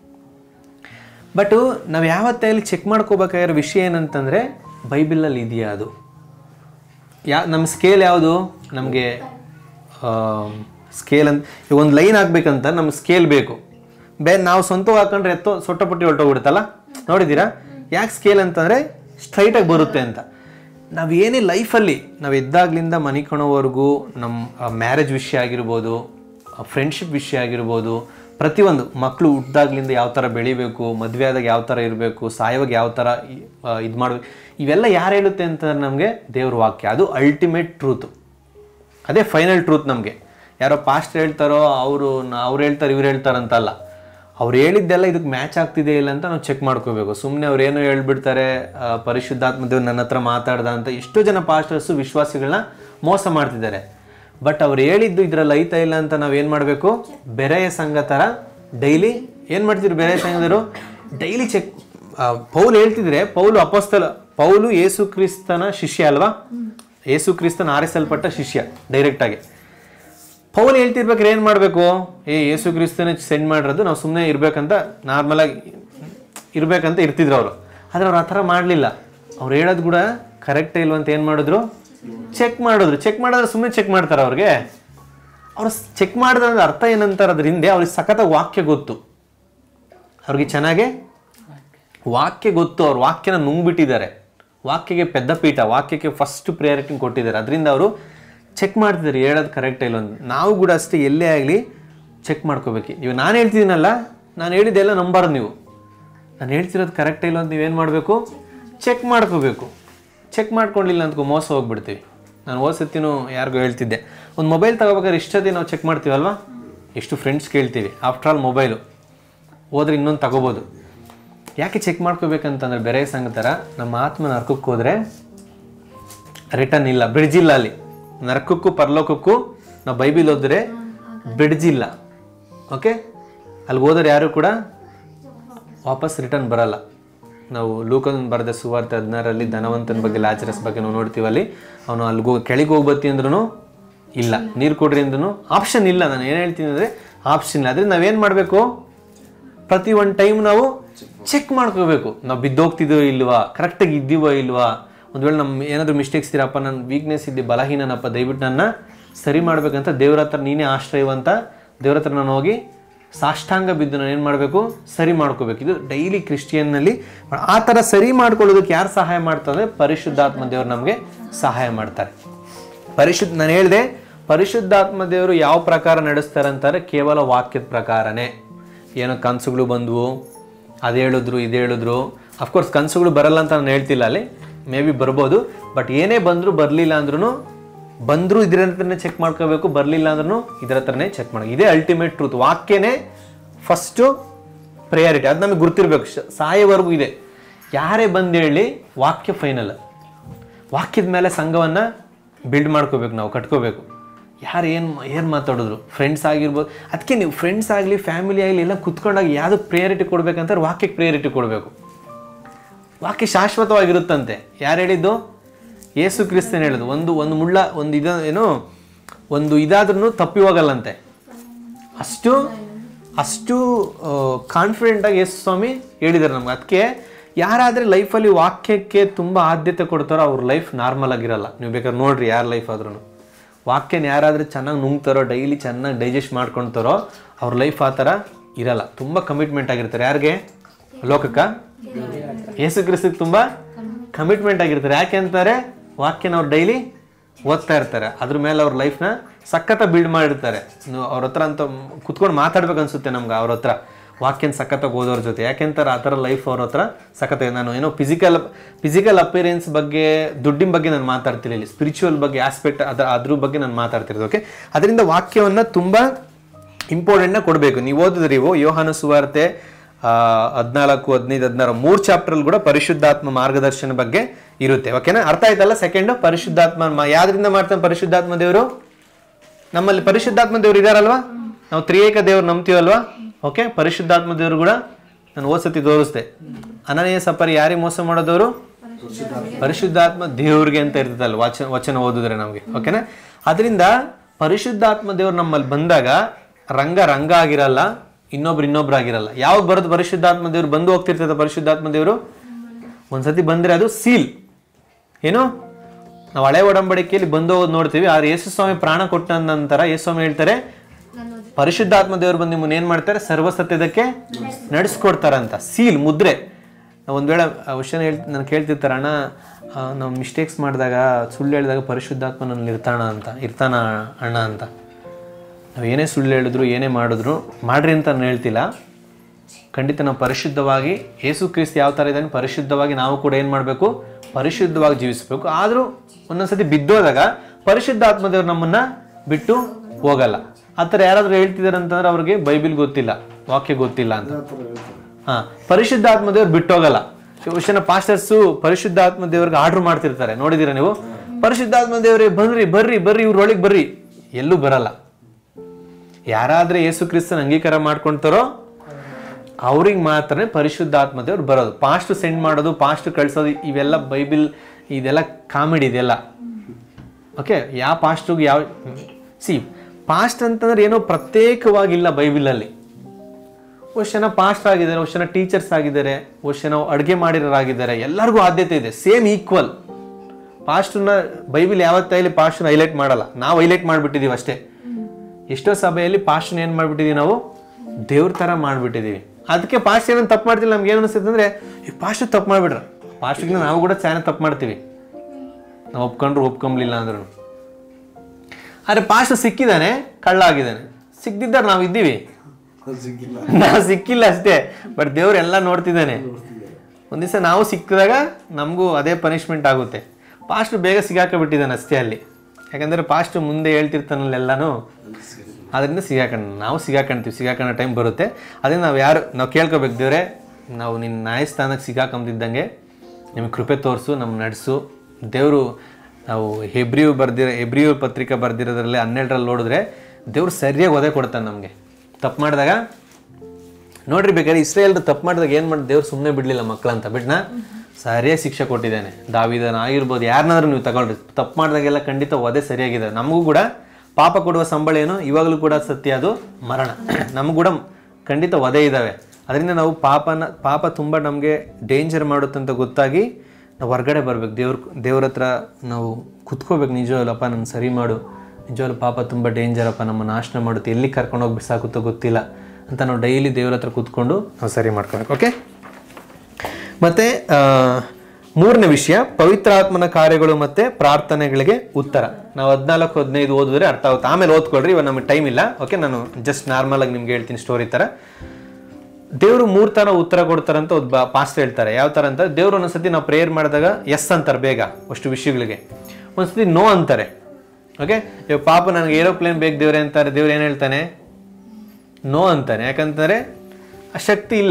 ಬಟ್ ನಾವು ಯಾವತ್ತೇ ಇಲ್ಲಿ ಚೆಕ್ ಮಾಡ್ಕೋಬೇಕಾಗಿರೋ ವಿಷಯ ಏನಂತಂದರೆ ಬೈಬಲಲ್ಲಿ ಇದೆಯಾ ಅದು ಯಾ ನಮ್ಮ ಸ್ಕೇಲ್ ಯಾವುದು ನಮಗೆ ಸ್ಕೇಲ್ ಅಂತ ಈಗ ಒಂದು ಲೈನ್ ಹಾಕ್ಬೇಕಂತ ನಮ್ಗೆ ಸ್ಕೇಲ್ ಬೇಕು ಬೇ ನಾವು ಸ್ವಂತವಾಗಿ ಹಾಕೊಂಡ್ರೆ ಎತ್ತೋ ಸೊಟ್ಟಪಟ್ಟಿ ಹೊರಟೋಗ್ಬಿಡುತ್ತಲ್ಲ ನೋಡಿದ್ದೀರಾ ಯಾಕೆ ಸ್ಕೇಲ್ ಅಂತಂದರೆ ಸ್ಟ್ರೈಟಾಗಿ ಬರುತ್ತೆ ಅಂತ ನಾವು ಏನೇ ಲೈಫಲ್ಲಿ ನಾವು ಎದ್ದಾಗ್ಲಿಂದ ಮನೆ ಕಣೋವರೆಗೂ ನಮ್ಮ ಮ್ಯಾರೇಜ್ ವಿಷಯ ಆಗಿರ್ಬೋದು ಫ್ರೆಂಡ್ಶಿಪ್ ವಿಷಯ ಆಗಿರ್ಬೋದು ಪ್ರತಿಯೊಂದು ಮಕ್ಕಳು ಹುಟ್ಟಿದಾಗ್ಲಿಂದ ಯಾವ ಥರ ಬೆಳಿಬೇಕು ಮದುವೆ ಆದಾಗ ಯಾವ ಥರ ಇರಬೇಕು ಸಾಯವಾಗ ಯಾವ ಥರ ಇದು ಮಾಡಬೇಕು ಇವೆಲ್ಲ ಯಾರು ಹೇಳುತ್ತೆ ಅಂತಂದ್ರೆ ನಮಗೆ ದೇವ್ರ ವಾಕ್ಯ ಅದು ಅಲ್ಟಿಮೇಟ್ ಟ್ರೂತು ಅದೇ ಫೈನಲ್ ಟ್ರೂತ್ ನಮಗೆ ಯಾರೋ ಪಾಸ್ಟ್ ಹೇಳ್ತಾರೋ ಅವರು ಅವ್ರು ಹೇಳ್ತಾರೆ ಇವ್ರು ಹೇಳ್ತಾರಂತಲ್ಲ ಅವ್ರು ಹೇಳಿದ್ದೆಲ್ಲ ಇದಕ್ಕೆ ಮ್ಯಾಚ್ ಆಗ್ತಿದೆ ಇಲ್ಲ ಅಂತ ನಾವು ಚೆಕ್ ಮಾಡ್ಕೋಬೇಕು ಸುಮ್ಮನೆ ಅವ್ರು ಏನೋ ಹೇಳ್ಬಿಡ್ತಾರೆ ಆ, ಪರಿಶುದ್ಧಾತ್ಮ ದೇವ್ರು ನನ್ನ ಹತ್ರ ಮಾತಾಡ್ದ ಅಂತ ಎಷ್ಟೋ ಜನ ಪಾಸ್ಟರ್ಸು ವಿಶ್ವಾಸಿಗಳನ್ನ ಮೋಸ ಮಾಡ್ತಿದ್ದಾರೆ ಬಟ್ ಅವ್ರು ಹೇಳಿದ್ದು ಇದ್ರಲ್ಲಿ ಐತಾ ಇಲ್ಲ ಅಂತ ನಾವು ಏನು ಮಾಡಬೇಕು ಬೆರೆಯ ಸಂಘ ಥರ ಡೈಲಿ ಏನು ಮಾಡ್ತಿದ್ರು ಬೆರೆಯ ಸಂಘದವರು ಡೈಲಿ ಚೆಕ್ ಪೌಲು ಹೇಳ್ತಿದ್ರೆ ಪೌಲು ಅಪಸ್ತಲ ಪೌಲು ಯೇಸು ಕ್ರಿಸ್ತನ ಶಿಷ್ಯ ಅಲ್ವಾ ಯೇಸು ಕ್ರಿಸ್ತನ ಆರಿಸಲ್ಪಟ್ಟ ಶಿಷ್ಯ ಡೈರೆಕ್ಟಾಗಿ ಪೌಲ್ ಹೇಳ್ತಿರ್ಬೇಕಾದ್ರೆ ಏನು ಮಾಡಬೇಕು ಏ ಯೇಸು ಕ್ರಿಸ್ತನ ಸೆಂಡ್ ಮಾಡಿರೋದು ನಾವು ಸುಮ್ಮನೆ ಇರ್ಬೇಕಂತ ನಾರ್ಮಲಾಗಿ ಇರ್ಬೇಕಂತ ಇರ್ತಿದ್ರು ಅವರು ಆದರೆ ಅವ್ರು ಆ ಥರ ಮಾಡಲಿಲ್ಲ ಅವ್ರು ಹೇಳೋದು ಕೂಡ ಕರೆಕ್ಟೇ ಇಲ್ವ ಅಂತ ಏನು ಮಾಡಿದ್ರು ಚೆಕ್ ಮಾಡಿದ್ರು ಚೆಕ್ ಮಾಡಿದ್ರೆ ಸುಮ್ಮನೆ ಚೆಕ್ ಮಾಡ್ತಾರೆ ಅವ್ರಿಗೆ ಅವ್ರು ಚೆಕ್ ಮಾಡಿದ್ರೆ ಅರ್ಥ ಏನಂತಾರೆ ಅದ್ರ ಹಿಂದೆ ಅವ್ರಿಗೆ ಸಖತ ವಾಕ್ಯ ಗೊತ್ತು ಅವ್ರಿಗೆ ಚೆನ್ನಾಗೆ ವಾಕ್ಯ ಗೊತ್ತು ಅವ್ರ ವಾಕ್ಯನ ನುಂಗ್ಬಿಟ್ಟಿದ್ದಾರೆ ವಾಕ್ಯಗೆ ಪೆದ್ದ ಪೀಠ ವಾಕ್ಯಕ್ಕೆ ಫಸ್ಟ್ ಪ್ರಿಯಾರಿಟಿ ಕೊಟ್ಟಿದ್ದಾರೆ ಅದರಿಂದ ಅವರು ಚೆಕ್ ಮಾಡ್ತಿದ್ದಾರೆ ಹೇಳೋದು ಕರೆಕ್ಟ್ ಇಲ್ಲ ಅಂತ ನಾವು ಕೂಡ ಅಷ್ಟೇ ಎಲ್ಲೇ ಆಗಲಿ ಚೆಕ್ ಮಾಡ್ಕೋಬೇಕು ಇವಾಗ ನಾನು ಹೇಳ್ತಿದ್ದೀನಲ್ಲ ನಾನು ಹೇಳಿದ್ದೆಲ್ಲ ನಂಬಾರ್ದು ನೀವು ನಾನು ಹೇಳ್ತಿರೋದು ಕರೆಕ್ಟ್ ಇಲ್ಲ ಅಂತ ನೀವೇನು ಮಾಡಬೇಕು ಚೆಕ್ ಮಾಡ್ಕೋಬೇಕು ಚೆಕ್ ಮಾಡ್ಕೊಂಡಿಲ್ಲ ಅಂದ್ಕೊ ಮೋಸ ಹೋಗ್ಬಿಡ್ತೀವಿ ನಾನು ಓದ್ಸತ್ತಿನೂ ಯಾರಿಗೋ ಹೇಳ್ತಿದ್ದೆ ಒಂದು ಮೊಬೈಲ್ ತಗೋಬೇಕಾದ್ರೆ ಇಷ್ಟೊತ್ತಿ ನಾವು ಚೆಕ್ ಮಾಡ್ತೀವಲ್ವಾ ಎಷ್ಟು ಫ್ರೆಂಡ್ಸ್ ಕೇಳ್ತೀವಿ ಆಫ್ಟರ್ ಆಲ್ ಮೊಬೈಲು ಹೋದ್ರೆ ಇನ್ನೊಂದು ತಗೋಬೋದು ಯಾಕೆ ಚೆಕ್ ಮಾಡ್ಕೋಬೇಕಂತಂದ್ರೆ ಬೇರೆ ಸಂಘ ಥರ ನಮ್ಮ ಆತ್ಮ ನರ್ಕಕ್ಕೆ ಹೋದರೆ ರಿಟರ್ನ್ ಇಲ್ಲ ಬ್ರಿಡ್ಜ್ ಇಲ್ಲ ಅಲ್ಲಿ ನರಕಕ್ಕೂ ಪರಲೋಕಕ್ಕೂ ನಾವು ಬೈಬಿಲ್ ಓದಿದ್ರೆ ಬ್ರಿಡ್ಜ್ ಇಲ್ಲ ಓಕೆ ಅಲ್ಲಿ ಹೋದ್ರೆ ಯಾರು ಕೂಡ ವಾಪಸ್ ರಿಟರ್ನ್ ಬರಲ್ಲ ನಾವು ಲೂಕನ್ ಬರೆದ ಸುವಾರ್ತೆ ಹದಿನಾರಲ್ಲಿ ಧನವಂತನ ಬಗ್ಗೆ ಲಾಚರಸ್ ಬಗ್ಗೆ ನಾವು ನೋಡ್ತೀವಲ್ಲಿ ಅವನು ಅಲ್ಲಿ ಹೋಗಿ ಕೆಳಗೆ ಹೋಗ್ಬತ್ತಿ ಅಂದ್ರೂ ಇಲ್ಲ ನೀರು ಕೊಡ್ರಿ ಅಂದ್ರೂ ಆಪ್ಷನ್ ಇಲ್ಲ ನಾನು ಏನು ಹೇಳ್ತೀನಿ ಅಂದರೆ ಆಪ್ಷನ್ ಇಲ್ಲ ಅದರಿಂದ ನಾವೇನು ಮಾಡಬೇಕು ಪ್ರತಿ ಒಂದು ಟೈಮ್ ನಾವು ಚೆಕ್ ಮಾಡ್ಕೋಬೇಕು ನಾವು ಬಿದ್ದೋಗ್ತಿದ್ದೀವೋ ಇಲ್ವಾ ಕರೆಕ್ಟಾಗಿ ಇದ್ದೀವೋ ಇಲ್ವಾ ಒಂದು ವೇಳೆ ನಮ್ಮ ಏನಾದರೂ ಮಿಸ್ಟೇಕ್ಸ್ ಇರಪ್ಪ ನನ್ನ ವೀಕ್ನೆಸ್ ಇದ್ದೆ ಬಲಹೀನನಪ್ಪ ದಯವಿಟ್ಟು ನನ್ನ ಸರಿ ಮಾಡ್ಬೇಕಂತ ದೇವ್ರ ಹತ್ರ ನೀನೇ ಆಶ್ರಯವಂತ ದೇವ್ರ ಹತ್ರ ನಾನು ಹೋಗಿ ಸಾಷ್ಟಾಂಗ ಬಿದ್ದು ನಾನು ಏನು ಮಾಡಬೇಕು ಸರಿ ಮಾಡ್ಕೋಬೇಕು ಇದು ಡೈಲಿ ಕ್ರಿಶ್ಚಿಯನ್ನಲ್ಲಿ ಆ ಥರ ಸರಿ ಮಾಡ್ಕೊಳ್ಳೋದಕ್ಕೆ ಯಾರು ಸಹಾಯ ಮಾಡ್ತಾರೆ ಪರಿಶುದ್ಧಾತ್ಮ ದೇವ್ರು ನಮಗೆ ಸಹಾಯ ಮಾಡ್ತಾರೆ ಪರಿಶುದ್ಧ ನಾನು ಹೇಳಿದೆ ಪರಿಶುದ್ಧಾತ್ಮ ದೇವರು ಯಾವ ಪ್ರಕಾರ ನಡೆಸ್ತಾರೆ ಅಂತಾರೆ ಕೇವಲ ವಾಕ್ಯದ ಪ್ರಕಾರನೇ ಏನೋ ಕನಸುಗಳು ಬಂದವು ಅದು ಹೇಳಿದ್ರು ಇದು ಹೇಳಿದ್ರು ಅಫ್ಕೋರ್ಸ್ ಕನಸುಗಳು ಬರಲ್ಲ ಅಂತ ನಾನು ಹೇಳ್ತಿಲ್ಲ ಅಲ್ಲಿ ಮೇ ಬಿ ಬರ್ಬೋದು ಬಟ್ ಏನೇ ಬಂದರೂ ಬರಲಿಲ್ಲ ಅಂದ್ರೂ ಬಂದರೂ ಇದ್ರ ಹತ್ರನೇ ಚೆಕ್ ಮಾಡ್ಕೋಬೇಕು ಬರಲಿಲ್ಲ ಅಂದ್ರೂ ಇದ್ರ ಹತ್ರನೇ ಚೆಕ್ ಮಾಡಿ ಇದೇ ಅಲ್ಟಿಮೇಟ್ ಟ್ರೂತ್ ವಾಕ್ಯನೇ ಫಸ್ಟು ಪ್ರಯಾರಿಟಿ ಅದು ನಮಗೆ ಗುರ್ತಿರ್ಬೇಕು ಶ- ಸಾಯೋವರೆಗೂ ಇದೆ ಯಾರೇ ಬಂದು ಹೇಳಿ ವಾಕ್ಯ ಫೈನಲ್ ವಾಕ್ಯದ ಮೇಲೆ ಸಂಘವನ್ನು ಬಿಲ್ಡ್ ಮಾಡ್ಕೋಬೇಕು ನಾವು ಕಟ್ಕೋಬೇಕು ಯಾರು ಏನು ಏನು ಮಾತಾಡಿದ್ರು ಫ್ರೆಂಡ್ಸ್ ಆಗಿರ್ಬೋದು ಅದಕ್ಕೆ ನೀವು ಫ್ರೆಂಡ್ಸ್ ಆಗಲಿ ಫ್ಯಾಮಿಲಿ ಆಗಲಿ ಎಲ್ಲ ಕುತ್ಕೊಂಡಾಗ ಯಾವುದಕ್ಕೆ ಪ್ರಿಯಾರಿಟಿ ಕೊಡ್ಬೇಕಂತಾರೆ ವಾಕ್ಯಕ್ಕೆ ಪ್ರಿಯಾರಿಟಿ ಕೊಡಬೇಕು ವಾಕ್ಯ ಶಾಶ್ವತವಾಗಿರುತ್ತಂತೆ ಯಾರು ಹೇಳಿದ್ದು ಯೇಸು ಕ್ರಿಸ್ತನ್ ಹೇಳಿದ್ದು ಒಂದು ಒಂದು ಮುಳ್ಳ ಒಂದು ಇದ ಏನು ಒಂದು ಇದಾದ್ರೂ ತಪ್ಪಿ ಹೋಗಲ್ಲಂತೆ ಅಷ್ಟು ಅಷ್ಟು ಕಾನ್ಫಿಡೆಂಟಾಗಿ ಯೇಸು ಸ್ವಾಮಿ ಹೇಳಿದ್ದಾರೆ ನಮ್ಗೆ ಅದಕ್ಕೆ ಯಾರಾದರೆ ಲೈಫಲ್ಲಿ ವಾಕ್ಯಕ್ಕೆ ತುಂಬ ಆದ್ಯತೆ ಕೊಡ್ತಾರೋ ಅವ್ರ ಲೈಫ್ ನಾರ್ಮಲ್ ಆಗಿರಲ್ಲ ನೀವು ಬೇಕಾದ್ರೆ ನೋಡ್ರಿ ಯಾರ ಲೈಫ್ ಆದ್ರೂ ವಾಕ್ಯನ ಯಾರಾದರೆ ಚೆನ್ನಾಗಿ ನುಂಗ್ತಾರೋ ಡೈಲಿ ಚೆನ್ನಾಗಿ ಡೈಜೆಸ್ಟ್ ಮಾಡ್ಕೊಳ್ತಾರೋ ಅವ್ರ ಲೈಫ್ ಆ ಥರ ಇರಲ್ಲ ತುಂಬ ಕಮಿಟ್ಮೆಂಟ್ ಆಗಿರ್ತಾರೆ ಯಾರಿಗೆ ಲೋಕಕ್ಕ ಯೇಸು ಕ್ರಿಸ್ತಕ್ಕೆ ತುಂಬ ಕಮಿಟ್ಮೆಂಟ್ ಆಗಿರ್ತಾರೆ ಯಾಕೆ ಅಂತಾರೆ ವಾಕ್ಯನ ಅವ್ರು ಡೈಲಿ ಓದ್ತಾ ಇರ್ತಾರೆ ಅದ್ರ ಮೇಲೆ ಅವ್ರ ಲೈಫ್ನ ಸಖತ್ತ ಬಿಲ್ಡ್ ಮಾಡಿರ್ತಾರೆ ನೀವು ಅವ್ರ ಹತ್ರ ಅಂತ ಕುತ್ಕೊಂಡು ಮಾತಾಡ್ಬೇಕು ಅನ್ಸುತ್ತೆ ನಮ್ಗೆ ಅವ್ರ ಹತ್ರ ವಾಕ್ಯನ ಸಖತ್ತಾಗಿ ಓದೋರ ಜೊತೆ ಯಾಕೆಂತಾರೆ ಆ ಥರ ಲೈಫ್ ಅವ್ರ ಹತ್ರ ಸಖತ್ತಾಗಿ ನಾನು ಏನೋ ಫಿಸಿಕಲ್ ಫಿಸಿಕಲ್ ಅಪಿಯರೆನ್ಸ್ ಬಗ್ಗೆ ದುಡ್ಡಿನ ಬಗ್ಗೆ ನಾನು ಮಾತಾಡ್ತಿಲ್ಲ ಇಲ್ಲಿ ಸ್ಪಿರಿಚುವಲ್ ಬಗ್ಗೆ ಆಸ್ಪೆಕ್ಟ್ ಅದ್ರ ಅದ್ರ ಬಗ್ಗೆ ನಾನು ಮಾತಾಡ್ತಿರೋದು ಓಕೆ ಅದರಿಂದ ವಾಕ್ಯವನ್ನು ತುಂಬ ಇಂಪಾರ್ಟೆಂಟ್ನ ಕೊಡಬೇಕು ನೀವು ಓದಿದ್ರಿ ನೀವು ಯೋಹಾನ ಸುವಾರ್ತೆ ಆ, ಹದ್ನಾಲ್ಕು ಹದಿನೈದು ಹದಿನಾರು ಮೂರು ಚಾಪ್ಟರ್ ಕೂಡ ಪರಿಶುದ್ಧಾತ್ಮ ಮಾರ್ಗದರ್ಶನ ಬಗ್ಗೆ ಇರುತ್ತೆ ಓಕೆನಾ ಅರ್ಥ ಆಯ್ತಲ್ಲ ಸೆಕೆಂಡ್ ಪರಿಶುದ್ಧಾತ್ಮ ಮ- ಯಾವ್ದ್ರಿಂದ ಮಾಡ್ತಾನೆ ಪರಿಶುದ್ಧಾತ್ಮ ದೇವರು ನಮ್ಮಲ್ಲಿ ಪರಿಶುದ್ಧಾತ್ಮ ದೇವ್ರು ಇದಾರಲ್ವಾ ನಾವು ತ್ರಿಯೇಕ ದೇವ್ರು ನಂಬ್ತೀವಲ್ವಾ ಓಕೆ ಪರಿಶುದ್ಧಾತ್ಮ ದೇವ್ರು ಕೂಡ ನಾನು ಓದ್ಸತಿ ತೋರಿಸ್ದೆ ಅನನೀಯ ಸಪರಿ ಯಾರಿಗೆ ಮೋಸ ಮಾಡೋದವರು ಪರಿಶುದ್ಧಾತ್ಮ ದೇವ್ರಿಗೆ ಅಂತ ಇರ್ತದಲ್ಲ ವಚನ ವಚನ ಓದಿದ್ರೆ ನಮಗೆ ಓಕೆನಾ ಅದರಿಂದ ಪರಿಶುದ್ಧಾತ್ಮ ದೇವ್ರು ನಮ್ಮಲ್ಲಿ ಬಂದಾಗ ರಂಗ ರಂಗ ಆಗಿರಲ್ಲ ಇನ್ನೊಬ್ರು ಇನ್ನೊಬ್ರು ಆಗಿರಲ್ಲ ಯಾವಾಗ ಬರೋದು ಪರಿಶುದ್ಧಾತ್ಮ ದೇವ್ರು ಬಂದು ಹೋಗ್ತಿರ್ತದೆ ಪರಿಶುದ್ಧಾತ್ಮ ದೇವರು ಒಂದ್ಸತಿ ಬಂದ್ರೆ ಅದು ಸೀಲ್ ಏನು ನಾವು ಹಳೆ ಒಡಂಬಡಿಕೆಯಲ್ಲಿ ಬಂದು ಹೋಗೋದು ನೋಡ್ತೀವಿ ಆದ್ರೆ ಯೇಸು ಸ್ವಾಮಿ ಪ್ರಾಣ ಕೊಟ್ಟ ನಂತರ ಯೇಸು ಸ್ವಾಮಿ ಹೇಳ್ತಾರೆ ಪರಿಶುದ್ಧಾತ್ಮ ದೇವರು ಬಂದು ನಿಮ್ಮನ್ನ ಏನ್ ಮಾಡ್ತಾರೆ ಸರ್ವಸತ್ಯದಕ್ಕೆ ನಡೆಸ್ಕೊಡ್ತಾರಂತ ಸೀಲ್ ಮುದ್ರೆ ಒಂದ್ ವೇಳೆ ವಿಷಯ ಹೇಳ್ ನಾನು ಕೇಳ್ತಿರ್ತಾರೆ ಅಣ್ಣ ಆ, ನಾವು ಮಿಸ್ಟೇಕ್ಸ್ ಮಾಡಿದಾಗ ಸುಳ್ಳು ಹೇಳಿದಾಗ ಪರಿಶುದ್ಧಾತ್ಮ ನನ್ನಲ್ಲಿ ಇರ್ತಾನ ಅಂತ ಇರ್ತಾನ ಅಣ್ಣ ಅಂತ ನಾವು ಏನೇ ಸುಳ್ಳು ಹೇಳಿದ್ರು ಏನೇ ಮಾಡಿದ್ರು ಮಾಡ್ರಿ ಅಂತ ನಾನು ಹೇಳ್ತಿಲ್ಲ ಖಂಡಿತ ನಾವು ಪರಿಶುದ್ಧವಾಗಿ ಯೇಸು ಕ್ರಿಸ್ತ ಯಾವ ಥರ ಇದ್ದಾನೆ ಪರಿಶುದ್ಧವಾಗಿ ನಾವು ಕೂಡ ಏನು ಮಾಡಬೇಕು ಪರಿಶುದ್ಧವಾಗಿ ಜೀವಿಸಬೇಕು ಆದರೂ ಒಂದೊಂದ್ಸತಿ ಬಿದ್ದೋದಾಗ ಪರಿಶುದ್ಧ ಆತ್ಮದೇವ್ರು ನಮ್ಮನ್ನ ಬಿಟ್ಟು ಹೋಗಲ್ಲ ಆ ಥರ ಯಾರಾದರೂ ಹೇಳ್ತಿದ್ದಾರೆ ಅಂತಂದ್ರೆ ಅವ್ರಿಗೆ ಬೈಬಿಲ್ ಗೊತ್ತಿಲ್ಲ ವಾಕ್ಯ ಗೊತ್ತಿಲ್ಲ ಅಂತ ಹಾ ಪರಿಶುದ್ಧ ಆತ್ಮದೇವ್ರು ಬಿಟ್ಟೋಗಲ್ಲ ಕ್ವಶನ್ ಪಾಸ್ಟರ್ಸು ಪರಿಶುದ್ಧ ಆತ್ಮದೇವ್ರಿಗೆ ಆರ್ಡರ್ ಮಾಡ್ತಿರ್ತಾರೆ ನೋಡಿದ್ದೀರಾ ನೀವು ಪರಿಶುದ್ಧ ಆತ್ಮದೇವ್ರೆ ಬರ್ರಿ ಬರ್ರಿ ಬರ್ರಿ ಇವ್ರೊಳಗೆ ಬರ್ರಿ ಎಲ್ಲೂ ಬರಲ್ಲ ಯಾರಾದ್ರೆ ಯೇಸು ಕ್ರಿಸ್ತನ ಅಂಗೀಕಾರ ಮಾಡ್ಕೊಳ್ತಾರೋ ಅವ್ರಿಗೆ ಮಾತ್ರ ಪರಿಶುದ್ಧ ಆತ್ಮದೇವ್ರು ಬರೋದು ಪಾಸ್ಟ್ ಸೆಂಡ್ ಮಾಡೋದು ಪಾಸ್ಟ್ ಕಳ್ಸೋದು ಇವೆಲ್ಲ ಬೈಬಿಲ್ ಇದೆಲ್ಲ ಕಾಮಿಡಿ ಇದೆಲ್ಲ ಓಕೆ ಯಾವ ಪಾಸ್ಟ್ಗೆ ಯಾವ ಸಿ ಪಾಸ್ಟ್ ಅಂತಂದ್ರೆ ಏನೋ ಪ್ರತ್ಯೇಕವಾಗಿಲ್ಲ ಬೈಬಿಲಲ್ಲಿ ಎಷ್ಟು ಜನ ಪಾಸ್ಟ್ ಆಗಿದ್ದಾರೆ ಎಷ್ಟು ಜನ ಟೀಚರ್ಸ್ ಆಗಿದ್ದಾರೆ ಎಷ್ಟು ಜನ ಅಡುಗೆ ಮಾಡಿರೋರಾಗಿದ್ದಾರೆ ಎಲ್ಲರಿಗೂ ಆದ್ಯತೆ ಇದೆ ಸೇಮ್ ಈಕ್ವಲ್ ಪಾಸ್ಟನ್ನ ಬೈಬಿಲ್ ಯಾವತ್ತೈಲಿ ಪಾಸ್ಟನ್ನ ಹೈಲೈಟ್ ಮಾಡಲ್ಲ ನಾವು ಹೈಲೈಟ್ ಮಾಡಿಬಿಟ್ಟಿದ್ದೀವಿ ಅಷ್ಟೇ ಎಷ್ಟೋ ಸಭೆಯಲ್ಲಿ ಪಾಸ್ಟನ್ನ ಏನು ಮಾಡಿಬಿಟ್ಟಿದ್ದೀವಿ ನಾವು ದೇವ್ರ ಥರ ಮಾಡಿಬಿಟ್ಟಿದ್ದೀವಿ ಅದಕ್ಕೆ ಪಾಸ್ಟ್ ಏನೋ ತಪ್ಪು ಮಾಡ್ತಿಲ್ಲ ನಮ್ಗೆ ಏನು ಅನಿಸುತ್ತೆ ಅಂದರೆ ಈ ಪಾಸ್ಟ್ ತಪ್ಪು ಮಾಡಿಬಿಟ್ರೆ ಪಾಸ್ಟ್ಗಿಂತ ನಾವು ಕೂಡ ಚೆನ್ನಾಗಿ ತಪ್ಪು ಮಾಡ್ತೀವಿ ನಾವು ಒಪ್ಕೊಂಡ್ರು ಒಪ್ಕೊಂಬ್ಲಿಲ್ಲ ಅಂದ್ರೂ ಆದರೆ ಪಾಸ್ಟ್ ಸಿಕ್ಕಿದ್ದಾನೆ ಕಳ್ಳ ಆಗಿದ್ದಾನೆ ಸಿಕ್ಕಿದ್ದಾರೆ ನಾವು ಇದ್ದೀವಿ ಅದು ಸಿಕ್ಕಿಲ್ಲ ನಾವು ಸಿಕ್ಕಿಲ್ಲ ಅಷ್ಟೇ ಬಟ್ ದೇವ್ರು ಎಲ್ಲ ನೋಡ್ತಿದ್ದಾನೆ ಒಂದ್ ದಿವಸ ನಾವು ಸಿಕ್ಕಿದಾಗ ನಮಗೂ ಅದೇ ಪನಿಷ್ಮೆಂಟ್ ಆಗುತ್ತೆ ಪಾಸ್ಟ್ ಬೇಗ ಸಿಗಾಕಬಿಟ್ಟಿದ್ದಾನೆ ಅಷ್ಟೇ ಅಲ್ಲಿ ಯಾಕಂದ್ರೆ ಪಾಸ್ಟ್ ಮುಂದೆ ಹೇಳ್ತಿರ್ತಾನಲ್ಲ ಎಲ್ಲಾನು ಅದರಿಂದ ಸಿಗಾಕಣ ನಾವು ಸಿಗಾಕಣ್ತೀವಿ ಸಿಗಾಕಣ ಟೈಮ್ ಬರುತ್ತೆ ಅದರಿಂದ ನಾವು ಯಾರು ನಾವು ಕೇಳ್ಕೊಬೇಕು ದೇವ್ರೆ ನಾವು ನಿನ್ನ ನ್ಯಾಯಸ್ಥಾನಕ್ಕೆ ಸಿಗಾಕೊಂಬಿದ್ದಂಗೆ ನಿಮಗೆ ಕೃಪೆ ತೋರಿಸು ನಮ್ಮ ನಡೆಸು ದೇವರು ನಾವು ಹೆಬ್ರಿಯು ಬರ್ದಿರೋ ಹೆಬ್ರಿಯು ಪತ್ರಿಕೆ ಬರ್ದಿರೋದ್ರಲ್ಲಿ ಹನ್ನೆರಡರಲ್ಲಿ ನೋಡಿದ್ರೆ ದೇವ್ರು ಸರಿಯಾಗಿ ಒದೆ ಕೊಡ್ತಾನೆ ನಮಗೆ ತಪ್ಪು ಮಾಡಿದಾಗ ನೋಡ್ರಿ ಬೇಕಾದ್ರೆ ಇಸ್ರೇಲ್ದು ತಪ್ಪು ಮಾಡಿದಾಗ ಏನು ಮಾಡಿ ದೇವ್ರು ಸುಮ್ಮನೆ ಬಿಡಲಿಲ್ಲ ಮಕ್ಕಳಂತ ಬಿಟ್ನ ಸರಿಯಾಗಿ ಶಿಕ್ಷೆ ಕೊಟ್ಟಿದ್ದಾನೆ ದಾವಿದನ ಆಗಿರ್ಬೋದು ಯಾರನ್ನಾದ್ರೂ ನೀವು ತಗೊಳ್ರಿ ತಪ್ಪು ಮಾಡಿದಾಗೆಲ್ಲ ಖಂಡಿತ ವಧೆ ಸರಿಯಾಗಿದೆ ನಮಗೂ ಕೂಡ ಪಾಪ ಕೊಡುವ ಸಂಬಳ ಏನು ಇವಾಗಲೂ ಕೂಡ ಸತ್ಯ ಅದು ಮರಣ ನಮಗೂ ಕೂಡ ಖಂಡಿತ ವಧೆ ಇದ್ದಾವೆ ಅದರಿಂದ ನಾವು ಪಾಪನ ಪಾಪ ತುಂಬ ನಮಗೆ ಡೇಂಜರ್ ಮಾಡುತ್ತಂತ ಗೊತ್ತಾಗಿ ನಾವು ಹೊರ್ಗಡೆ ಬರ್ಬೇಕು ದೇವ್ರ ದೇವ್ರ ಹತ್ರ ನಾವು ಕುತ್ಕೋಬೇಕು ನಿಜವಲ್ಲಪ್ಪ ನನ್ನ ಸರಿ ಮಾಡು ನಿಜವಾಗ್ಲೂ ಪಾಪ ತುಂಬ ಡೇಂಜರ್ ಅಪ್ಪ ನಮ್ಮ ನಾಶನ ಮಾಡುತ್ತೆ ಎಲ್ಲಿ ಕರ್ಕೊಂಡು ಹೋಗಿ ಬಿಸಾಕುತ್ತೋ ಗೊತ್ತಿಲ್ಲ ಅಂತ ನಾವು ಡೈಲಿ ದೇವ್ರ ಹತ್ರ ಕೂತ್ಕೊಂಡು ನಾವು ಸರಿ ಮಾಡ್ಕೋಬೇಕು ಓಕೆ ಮತ್ತು ಮೂರನೇ ವಿಷಯ ಪವಿತ್ರಾತ್ಮನ ಕಾರ್ಯಗಳು ಮತ್ತು ಪ್ರಾರ್ಥನೆಗಳಿಗೆ ಉತ್ತರ ನಾವು ಹದಿನಾಲ್ಕು ಹದಿನೈದು ಓದಿದ್ರೆ ಅರ್ಥ ಆಗುತ್ತೆ ಆಮೇಲೆ ಓದ್ಕೊಳ್ರಿ ಇವಾಗ ನಮಗೆ ಟೈಮ್ ಇಲ್ಲ ಓಕೆ ನಾನು ಜಸ್ಟ್ ನಾರ್ಮಲ್ ಆಗಿ ನಿಮ್ಗೆ ಹೇಳ್ತೀನಿ ಸ್ಟೋರಿ ಥರ ದೇವರು ಮೂರು ಥರ ಉತ್ತರ ಕೊಡ್ತಾರಂತ ಒಬ್ಬ ಪಾಸ್ಟ್ ಹೇಳ್ತಾರೆ ಯಾವ ಥರ ಅಂತ ದೇವ್ರು ಒಂದೊಂದ್ಸತಿ ನಾವು ಪ್ರೇಯರ್ ಮಾಡಿದಾಗ ಎಸ್ ಅಂತಾರೆ ಬೇಗ ಅಷ್ಟು ವಿಷಯಗಳಿಗೆ ಒಂದ್ಸತಿ ನೋ ಅಂತಾರೆ ಓಕೆ ಇವಾಗ ಪಾಪ ನನಗೆ ಏರೋಪ್ಲೇನ್ ಬೇಕು ದೇವ್ರೆ ಅಂತಾರೆ ದೇವ್ರು ಏನು ಹೇಳ್ತಾನೆ ನೋ ಅಂತಾನೆ ಯಾಕಂತಾರೆ ಆ ಶಕ್ತಿ ಇಲ್ಲ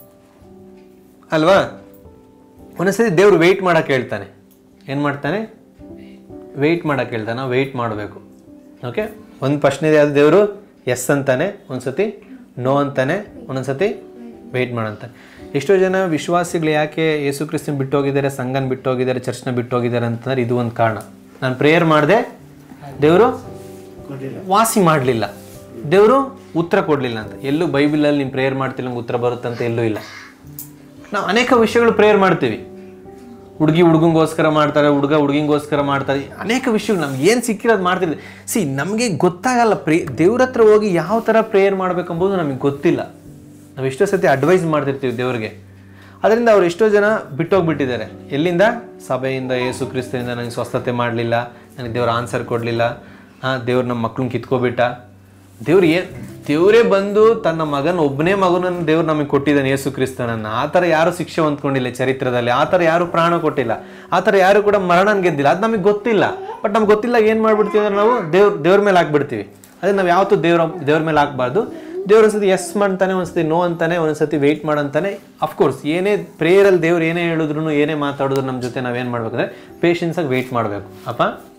ಅಲ್ವಾ ಒಂದೊಂದ್ಸತಿ ದೇವ್ರು ವೆಯ್ಟ್ ಮಾಡಕ್ಕೆ ಹೇಳ್ತಾನೆ ಏನು ಮಾಡ್ತಾನೆ ವೆಯ್ಟ್ ಮಾಡಕ್ಕೆ ಹೇಳ್ತಾನೆ ನಾವು ವೆಯ್ಟ್ ಮಾಡಬೇಕು ಓಕೆ ಒಂದು ಪ್ರಶ್ನೆ ಇದೆ ಅದು ದೇವರು ಎಸ್ ಅಂತಾನೆ ಒಂದ್ಸತಿ ನೋ ಅಂತಾನೆ ಒಂದೊಂದ್ಸತಿ ವೆಯ್ಟ್ ಮಾಡಂತಾನೆ ಎಷ್ಟೋ ಜನ ವಿಶ್ವಾಸಿಗಳು ಯಾಕೆ ಯೇಸು ಕ್ರಿಸ್ತನ್ ಬಿಟ್ಟು ಹೋಗಿದ್ದಾರೆ ಸಂಘನ ಬಿಟ್ಟು ಹೋಗಿದ್ದಾರೆ ಚರ್ಚ್ನ ಬಿಟ್ಟು ಹೋಗಿದ್ದಾರೆ ಅಂತಂದ್ರೆ ಇದು ಒಂದು ಕಾರಣ ನಾನು ಪ್ರೇಯರ್ ಮಾಡಿದೆ ದೇವರು ವಾಸಿ ಮಾಡಲಿಲ್ಲ ದೇವರು ಉತ್ತರ ಕೊಡಲಿಲ್ಲ ಅಂತ ಎಲ್ಲೂ ಬೈಬಿಲಲ್ಲಿ ನೀನು ಪ್ರೇಯರ್ ಮಾಡ್ತಿಲ್ಲ ನಂಗೆ ಉತ್ತರ ಬರುತ್ತೆ ಅಂತ ಎಲ್ಲೂ ಇಲ್ಲ ನಾವು ಅನೇಕ ವಿಷಯಗಳು ಪ್ರೇಯರ್ ಮಾಡ್ತೀವಿ ಹುಡುಗಿ ಹುಡುಗಂಗೋಸ್ಕರ ಮಾಡ್ತಾರೆ ಹುಡುಗ ಹುಡುಗಿಂಗೋಸ್ಕರ ಮಾಡ್ತಾರೆ ಅನೇಕ ವಿಷಯಗಳು ನಮ್ಗೆ ಏನು ಸಿಕ್ಕಿರೋದು ಮಾಡ್ತಿರ್ತೀವಿ ಸಿ ನಮಗೆ ಗೊತ್ತಾಗಲ್ಲ ಪ್ರೇ ದೇವ್ರ ಹತ್ರ ಹೋಗಿ ಯಾವ ಥರ ಪ್ರೇಯರ್ ಮಾಡಬೇಕೆಂಬುದು ನಮಗೆ ಗೊತ್ತಿಲ್ಲ ನಾವು ಎಷ್ಟೋ ಸತಿ ಅಡ್ವೈಸ್ ಮಾಡ್ತಿರ್ತೀವಿ ದೇವ್ರಿಗೆ ಅದರಿಂದ ಅವ್ರು ಎಷ್ಟೋ ಜನ ಬಿಟ್ಟೋಗ್ಬಿಟ್ಟಿದ್ದಾರೆ ಎಲ್ಲಿಂದ ಸಭೆಯಿಂದ ಯೇಸು ಕ್ರಿಸ್ತರಿಂದ ನನಗೆ ಸ್ವಸ್ಥತೆ ಮಾಡಲಿಲ್ಲ ನನಗೆ ದೇವ್ರ ಆನ್ಸರ್ ಕೊಡಲಿಲ್ಲ ಹಾಂ ದೇವ್ರು ನಮ್ಮ ಮಕ್ಳನ್ನ ಕಿತ್ಕೊಬಿಟ್ಟ ದೇವ್ರು ಏ ದೇವರೇ ಬಂದು ತನ್ನ ಮಗನ ಒಬ್ಬನೇ ಮಗನನ್ನು ದೇವ್ರು ನಮಗೆ ಕೊಟ್ಟಿದ್ದಾನೆ ಯೇಸು ಕ್ರಿಸ್ತನನ್ನು ಆ ಥರ ಯಾರು ಶಿಕ್ಷೆ ಹೊಂದ್ಕೊಂಡಿಲ್ಲ ಚರಿತ್ರದಲ್ಲಿ ಆ ಥರ ಯಾರು ಪ್ರಾಣ ಕೊಟ್ಟಿಲ್ಲ ಆ ಥರ ಯಾರು ಕೂಡ ಮರಣನ ಗೆದ್ದಿಲ್ಲ ಅದು ನಮಗೆ ಗೊತ್ತಿಲ್ಲ ಬಟ್ ನಮ್ಗೆ ಗೊತ್ತಿಲ್ಲ ಏನು ಮಾಡ್ಬಿಡ್ತೀವಿ ಅಂದ್ರೆ ನಾವು ದೇವ್ರ ದೇವ್ರ ಮೇಲೆ ಹಾಕ್ಬಿಡ್ತೀವಿ ಅದೇ ನಾವು ಯಾವತ್ತೂ ದೇವ್ರ ದೇವ್ರ ಮೇಲೆ ಹಾಕ್ಬಾರ್ದು ದೇವ್ರ ಒಂದ್ಸತಿ ಎಸ್ ಮಾಡ್ತಾನೆ ಒಂದ್ಸತಿ ನೋ ಅಂತಾನೆ ಒಂದ್ಸತಿ ವೆಯ್ಟ್ ಮಾಡಂತಾನೆ ಅಫ್ಕೋರ್ಸ್ ಏನೇ ಪ್ರೇಯರಲ್ಲಿ ದೇವ್ರು ಏನೇ ಹೇಳಿದ್ರು ಏನೇ ಮಾತಾಡಿದ್ರು ನಮ್ಮ ಜೊತೆ ನಾವೇನು ಮಾಡ್ಬೇಕಂದ್ರೆ ಪೇಷನ್ಸಾಗಿ ವೆಯ್ಟ್ ಮಾಡಬೇಕು ಅಪ್ಪ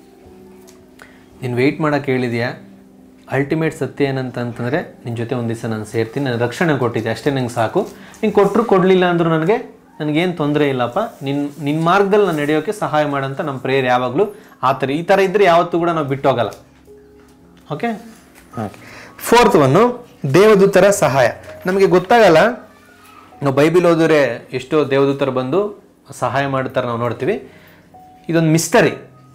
ನೀನು ವೆಯ್ಟ್ ಮಾಡೋಕೆ ಹೇಳಿದ್ಯಾ ಅಲ್ಟಿಮೇಟ್ ಸತ್ಯ ಏನಂತಂತಂದರೆ ನಿನ್ನ ಜೊತೆ ಒಂದು ದಿವಸ ನಾನು ಸೇರ್ತೀನಿ ನಾನು ರಕ್ಷಣೆ ಕೊಟ್ಟಿದ್ದೆ ಅಷ್ಟೇ ನಂಗೆ ಸಾಕು ನೀನು ಕೊಟ್ಟರು ಕೊಡಲಿಲ್ಲ ಅಂದರೂ ನನಗೆ ನನಗೇನು ತೊಂದರೆ ಇಲ್ಲಪ್ಪ ನಿನ್ನ ನಿನ್ನ ಮಾರ್ಗದಲ್ಲಿ ನಾನು ನಡೆಯೋಕ್ಕೆ ಸಹಾಯ ಮಾಡಂತ ನಮ್ಮ ಪ್ರೇಯರ್ ಯಾವಾಗಲೂ ಆ ಥರ ಈ ಥರ ಇದ್ದರೆ ಯಾವತ್ತೂ ಕೂಡ ನಾವು ಬಿಟ್ಟೋಗಲ್ಲ ಓಕೆ ಫೋರ್ತ್ ಒನ್ನು ದೇವದೂತರ ಸಹಾಯ ನಮಗೆ ಗೊತ್ತಾಗಲ್ಲ ನಾವು ಬೈಬಿಲ್ ಓದಿದ್ರೆ ಎಷ್ಟೋ ದೇವದೂತರು ಬಂದು ಸಹಾಯ ಮಾಡ್ತಾರೆ ನಾವು ನೋಡ್ತೀವಿ ಇದೊಂದು ಮಿಸ್ಟರಿ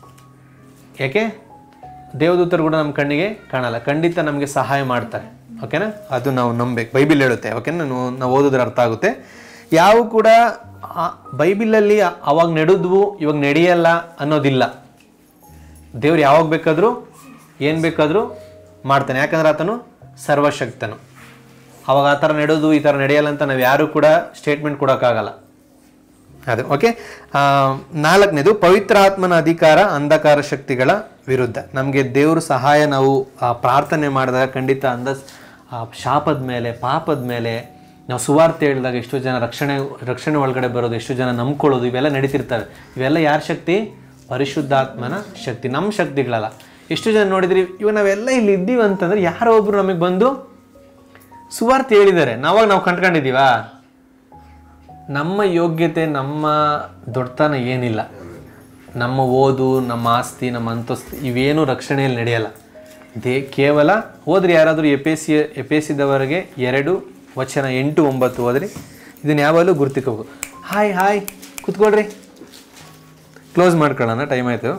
ಯಾಕೆ ದೇವದೂತರು ಕೂಡ ನಮ್ಮ ಕಣ್ಣಿಗೆ ಕಾಣಲ್ಲ ಖಂಡಿತ ನಮಗೆ ಸಹಾಯ ಮಾಡ್ತಾರೆ ಓಕೆನಾ ಅದು ನಾವು ನಂಬೇಕು ಬೈಬಿಲ್ ಹೇಳುತ್ತೆ ಓಕೆನಾ ನಾವು ನಾವು ಓದಿದ್ರೆ ಅರ್ಥ ಆಗುತ್ತೆ ಯಾವ ಕೂಡ ಆ ಬೈಬಿಲಲ್ಲಿ ಅವಾಗ ನಡೆದ್ವು ಇವಾಗ ನಡೆಯಲ್ಲ ಅನ್ನೋದಿಲ್ಲ ದೇವ್ರು ಯಾವಾಗ ಬೇಕಾದರೂ ಏನು ಬೇಕಾದರೂ ಮಾಡ್ತಾನೆ ಯಾಕಂದ್ರೆ ಆತನು ಸರ್ವಶಕ್ತನು ಅವಾಗ ಆ ಥರ ನಡೆಯೋದು ಈ ಥರ ನಡೆಯಲ್ಲ ಅಂತ ನಾವು ಯಾರೂ ಕೂಡ ಸ್ಟೇಟ್ಮೆಂಟ್ ಕೊಡೋಕ್ಕಾಗಲ್ಲ ಅದು ಓಕೆ ನಾಲ್ಕನೇದು ಪವಿತ್ರ ಆತ್ಮನ ಅಧಿಕಾರ ಅಂಧಕಾರ ಶಕ್ತಿಗಳ ವಿರುದ್ಧ ನಮಗೆ ದೇವ್ರ ಸಹಾಯ ನಾವು ಆ, ಪ್ರಾರ್ಥನೆ ಮಾಡಿದಾಗ ಖಂಡಿತ ಅಂದ ಆ, ಶಾಪದ ಮೇಲೆ ಪಾಪದ ಮೇಲೆ ನಾವು ಸುವಾರ್ತೆ ಹೇಳಿದಾಗ ಎಷ್ಟೋ ಜನ ರಕ್ಷಣೆ ರಕ್ಷಣೆ ಒಳಗಡೆ ಬರೋದು ಎಷ್ಟೋ ಜನ ನಂಬ್ಕೊಳ್ಳೋದು ಇವೆಲ್ಲ ನಡೀತಿರ್ತವೆ ಇವೆಲ್ಲ ಯಾರ ಶಕ್ತಿ ಪರಿಶುದ್ಧಾತ್ಮನ ಶಕ್ತಿ ನಮ್ಮ ಶಕ್ತಿಗಳಲ್ಲ ಎಷ್ಟು ಜನ ನೋಡಿದ್ರಿ ಇವಾಗ ನಾವೆಲ್ಲ ಇಲ್ಲಿ ಇದ್ದೀವಿ ಅಂತಂದ್ರೆ ಯಾರೋ ಒಬ್ರು ನಮಗೆ ಬಂದು ಸುವಾರ್ತೆ ಹೇಳಿದ್ದಾರೆ ನಾವಾಗ ನಾವು ಕಂಡ್ಕೊಂಡಿದ್ದೀವಾ ನಮ್ಮ ಯೋಗ್ಯತೆ ನಮ್ಮ ದೊಡ್ಡತನ ಏನಿಲ್ಲ ನಮ್ಮ ಓದು ನಮ್ಮ ಆಸ್ತಿ ನಮ್ಮ ಅಂತಸ್ತು ಇವೇನು ರಕ್ಷಣೆಯಲ್ಲಿ ನಡೆಯಲ್ಲ ದೇ ಕೇವಲ ಹೋದ್ರಿ ಯಾರಾದರೂ ಎಪೇಸಿ ಎಪೇಸಿದವರೆಗೆ ಎರಡು ವಚನ ಎಂಟು ಒಂಬತ್ತು ಹೋದ್ರಿ ಇದನ್ನ ಯಾವಾಗಲೂ ಗುರ್ತಿಕೋಬೇಕು ಹಾಯ್ ಹಾಯ್ ಕುತ್ಕೊಳ್ರಿ ಕ್ಲೋಸ್ ಮಾಡ್ಕೊಳ್ಳೋಣ ಟೈಮ್ ಆಯಿತು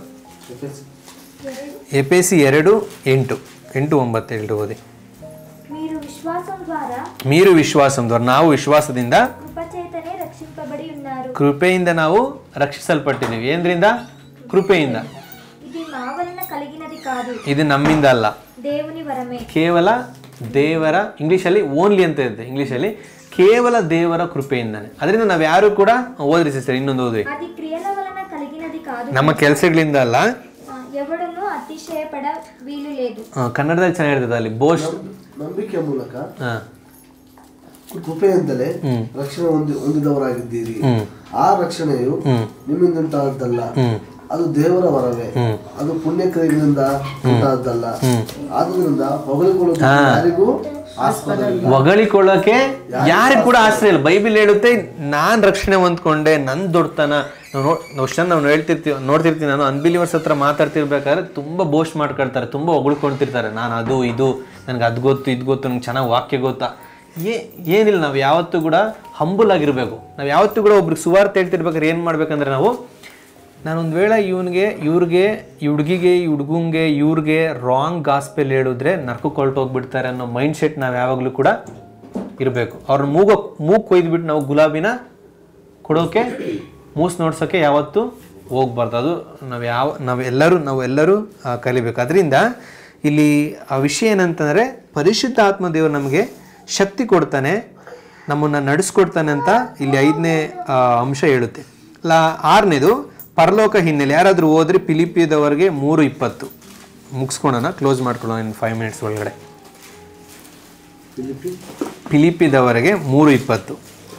ಎಪೇಸಿ ಎರಡು ಎಂಟು ಎಂಟು ಒಂಬತ್ತು ಎರಡು ಓದಿ మీరు విశ్వాసం ద్వారా ಮೀರು ವಿಶ್ವಾಸಂ ద్వారా ನಾವು ವಿಶ್ವಾಸದಿಂದ కృపచేతనే రక్షింపబడి ఉన్నారు ಕೃಪೆಯಿಂದ ನಾವು ರಕ್ಷಿಸಲ್ಪಟ್ಟಿದ್ದೀವಿ ಏನ್ರಿಂದ ಕೃಪೆಯಿಂದ ఇది మా వలన కలిగినది కాదు ಇದು ನಮ್ಮಿಂದ ಅಲ್ಲ దేవుని వరమే ಕೇವಲ ದೇವರ ಇಂಗ್ಲೀಷಲ್ಲಿ ಓನ್ಲಿ ಅಂತ ಇರುತ್ತೆ ಇಂಗ್ಲೀಷಲ್ಲಿ ಕೇವಲ ದೇವರ ಕೃಪೆಯಿಂದಾನೆ ಅದರಿಂದ ನಾವು ಯಾರು ಕೂಡ ಓದ್ರಿ ಸಿಸ್ಟರ್ ಇನ್ನೊಂದು ಓದ್ರಿ అది క్రియల వలన కలిగినది కాదు ನಮ್ಮ ಕೆಲಸಗಳಿಂದ ಅಲ್ಲ ఆ, ఎవడును అతిశయపడ వీలు లేదు ಆ, ಕನ್ನಡದಲ್ಲಿ ಚೆನ್ನಾಗಿರ್ತದೆ ಅಲ್ಲಿ ಬೋಸ್ ನಂಬಿಕೆ ಮೂಲಕ ಹಾಂ ಕೃಪೆಯಿಂದಲೇ ರಕ್ಷಣೆ ಹೊಂದಿ ಹೊಂದಿದವರಾಗಿದ್ದೀರಿ ಆ ರಕ್ಷಣೆಯು ನಿಮ್ಮಿಂದುಂಟಾದಲ್ಲ ಅದು ದೇವರ ವರವೇ ಅದು ಪುಣ್ಯ ಕ್ರಿಯೆಗಳಿಂದ ಉಂಟಾದಲ್ಲ ಆದುದರಿಂದ ಹೊಗಳಿಕೊಳ್ಳುವುದು ಯಾರಿಗೂ ಆಸ್ಪದ ಇಲ್ಲ. ಹೊಗಳಿಕೊಳ್ಳೋಕೆ ಯಾರಿಗೂ ಕೂಡ ಆಶ್ರಯ ಇಲ್ಲ ಬೈಬಿಲ್ ಹೇಳುತ್ತೆ ನಾನು ರಕ್ಷಣೆ ಹೊಂದ್ಕೊಂಡೆ ನನ್ನ ದೊಡ್ಡತನ ನಾವು ನೋ ನಾವು ನಾವು ಹೇಳ್ತಿರ್ತೀವಿ ನೋಡ್ತಿರ್ತೀವಿ ನಾನು ಅನ್ಬಿಲಿವರ್ಸ್ ಹತ್ರ ಮಾತಾಡ್ತಿರ್ಬೇಕಾದ್ರೆ ತುಂಬ ಬೋಸ್ಟ್ ಮಾಡ್ಕೊಳ್ತಾರೆ ತುಂಬ ಹೊಗಳ್ಕೊಳ್ತಿರ್ತಾರೆ ನಾನು ಅದು ಇದು ನನಗೆ ಅದು ಗೊತ್ತು ಇದು ಗೊತ್ತು ನನಗೆ ಚೆನ್ನಾಗಿ ವಾಕ್ಯ ಗೊತ್ತಾ ಏ ಏನಿಲ್ಲ ನಾವು ಯಾವತ್ತೂ ಕೂಡ ಹಂಬಲ್ ಆಗಿರಬೇಕು ನಾವು ಯಾವತ್ತೂ ಕೂಡ ಒಬ್ರಿಗೆ ಸುವಾರ್ತೆ ಹೇಳ್ತಿರ್ಬೇಕಾದ್ರೆ ಏನು ಮಾಡ್ಬೇಕಂದ್ರೆ ನಾವು ನಾನೊಂದು ವೇಳೆ ಇವನಿಗೆ ಇವ್ರಿಗೆ ಈ ಹುಡುಗಿಗೆ ಈ ಹುಡುಗಂಗೆ ಇವ್ರಿಗೆ ರಾಂಗ್ ಗಾಸ್ಪೆಲ್ ಹೇಳಿದ್ರೆ ನರ್ಕಕ್ಕೆ ಹೊರಟೋಗ್ಬಿಡ್ತಾರೆ ಅನ್ನೋ ಮೈಂಡ್ ಸೆಟ್ ನಾವು ಯಾವಾಗಲೂ ಕೂಡ ಇರಬೇಕು ಅವ್ರನ್ನ ಮೂಗ ಮೂಗು ಕೊಯ್ದುಬಿಟ್ಟು ನಾವು ಗುಲಾಬಿನ ಕೊಡೋಕೆ ಮೂಸ್ ನೋಡ್ಸೋಕ್ಕೆ ಯಾವತ್ತೂ ಹೋಗ್ಬಾರ್ದು ಅದು ನಾವು ಯಾವ ನಾವೆಲ್ಲರೂ ನಾವೆಲ್ಲರೂ ಆ, ಕಲಿಬೇಕು ಅದರಿಂದ ಇಲ್ಲಿ ಆ ವಿಷಯ ಏನಂತಂದರೆ ಪರಿಶುದ್ಧ ಆತ್ಮ ದೇವರು ನಮಗೆ ಶಕ್ತಿ ಕೊಡ್ತಾನೆ ನಮ್ಮನ್ನು ನಡೆಸ್ಕೊಡ್ತಾನೆ ಅಂತ ಇಲ್ಲಿ ಐದನೇ ಆ, ಅಂಶ ಹೇಳುತ್ತೆ ಲಾ ಆರನೇದು ಪರಲೋಕ ಹಿನ್ನೆಲೆ ಯಾರಾದರೂ ಹೋದ್ರೆ ಪಿಲಿಪಿದವರೆಗೆ ಮೂರು ಇಪ್ಪತ್ತು ಮುಗಿಸ್ಕೊಳೋಣ ಕ್ಲೋಸ್ ಮಾಡ್ಕೊಳ್ಳೋಣ ಇನ್ನು ಫೈವ್ ಮಿನಿಟ್ಸ್ ಒಳಗಡೆ ಫಿಲಿಪಿ ಫಿಲಿಪಿದವರೆಗೆ ಮೂರು ಇಪ್ಪತ್ತು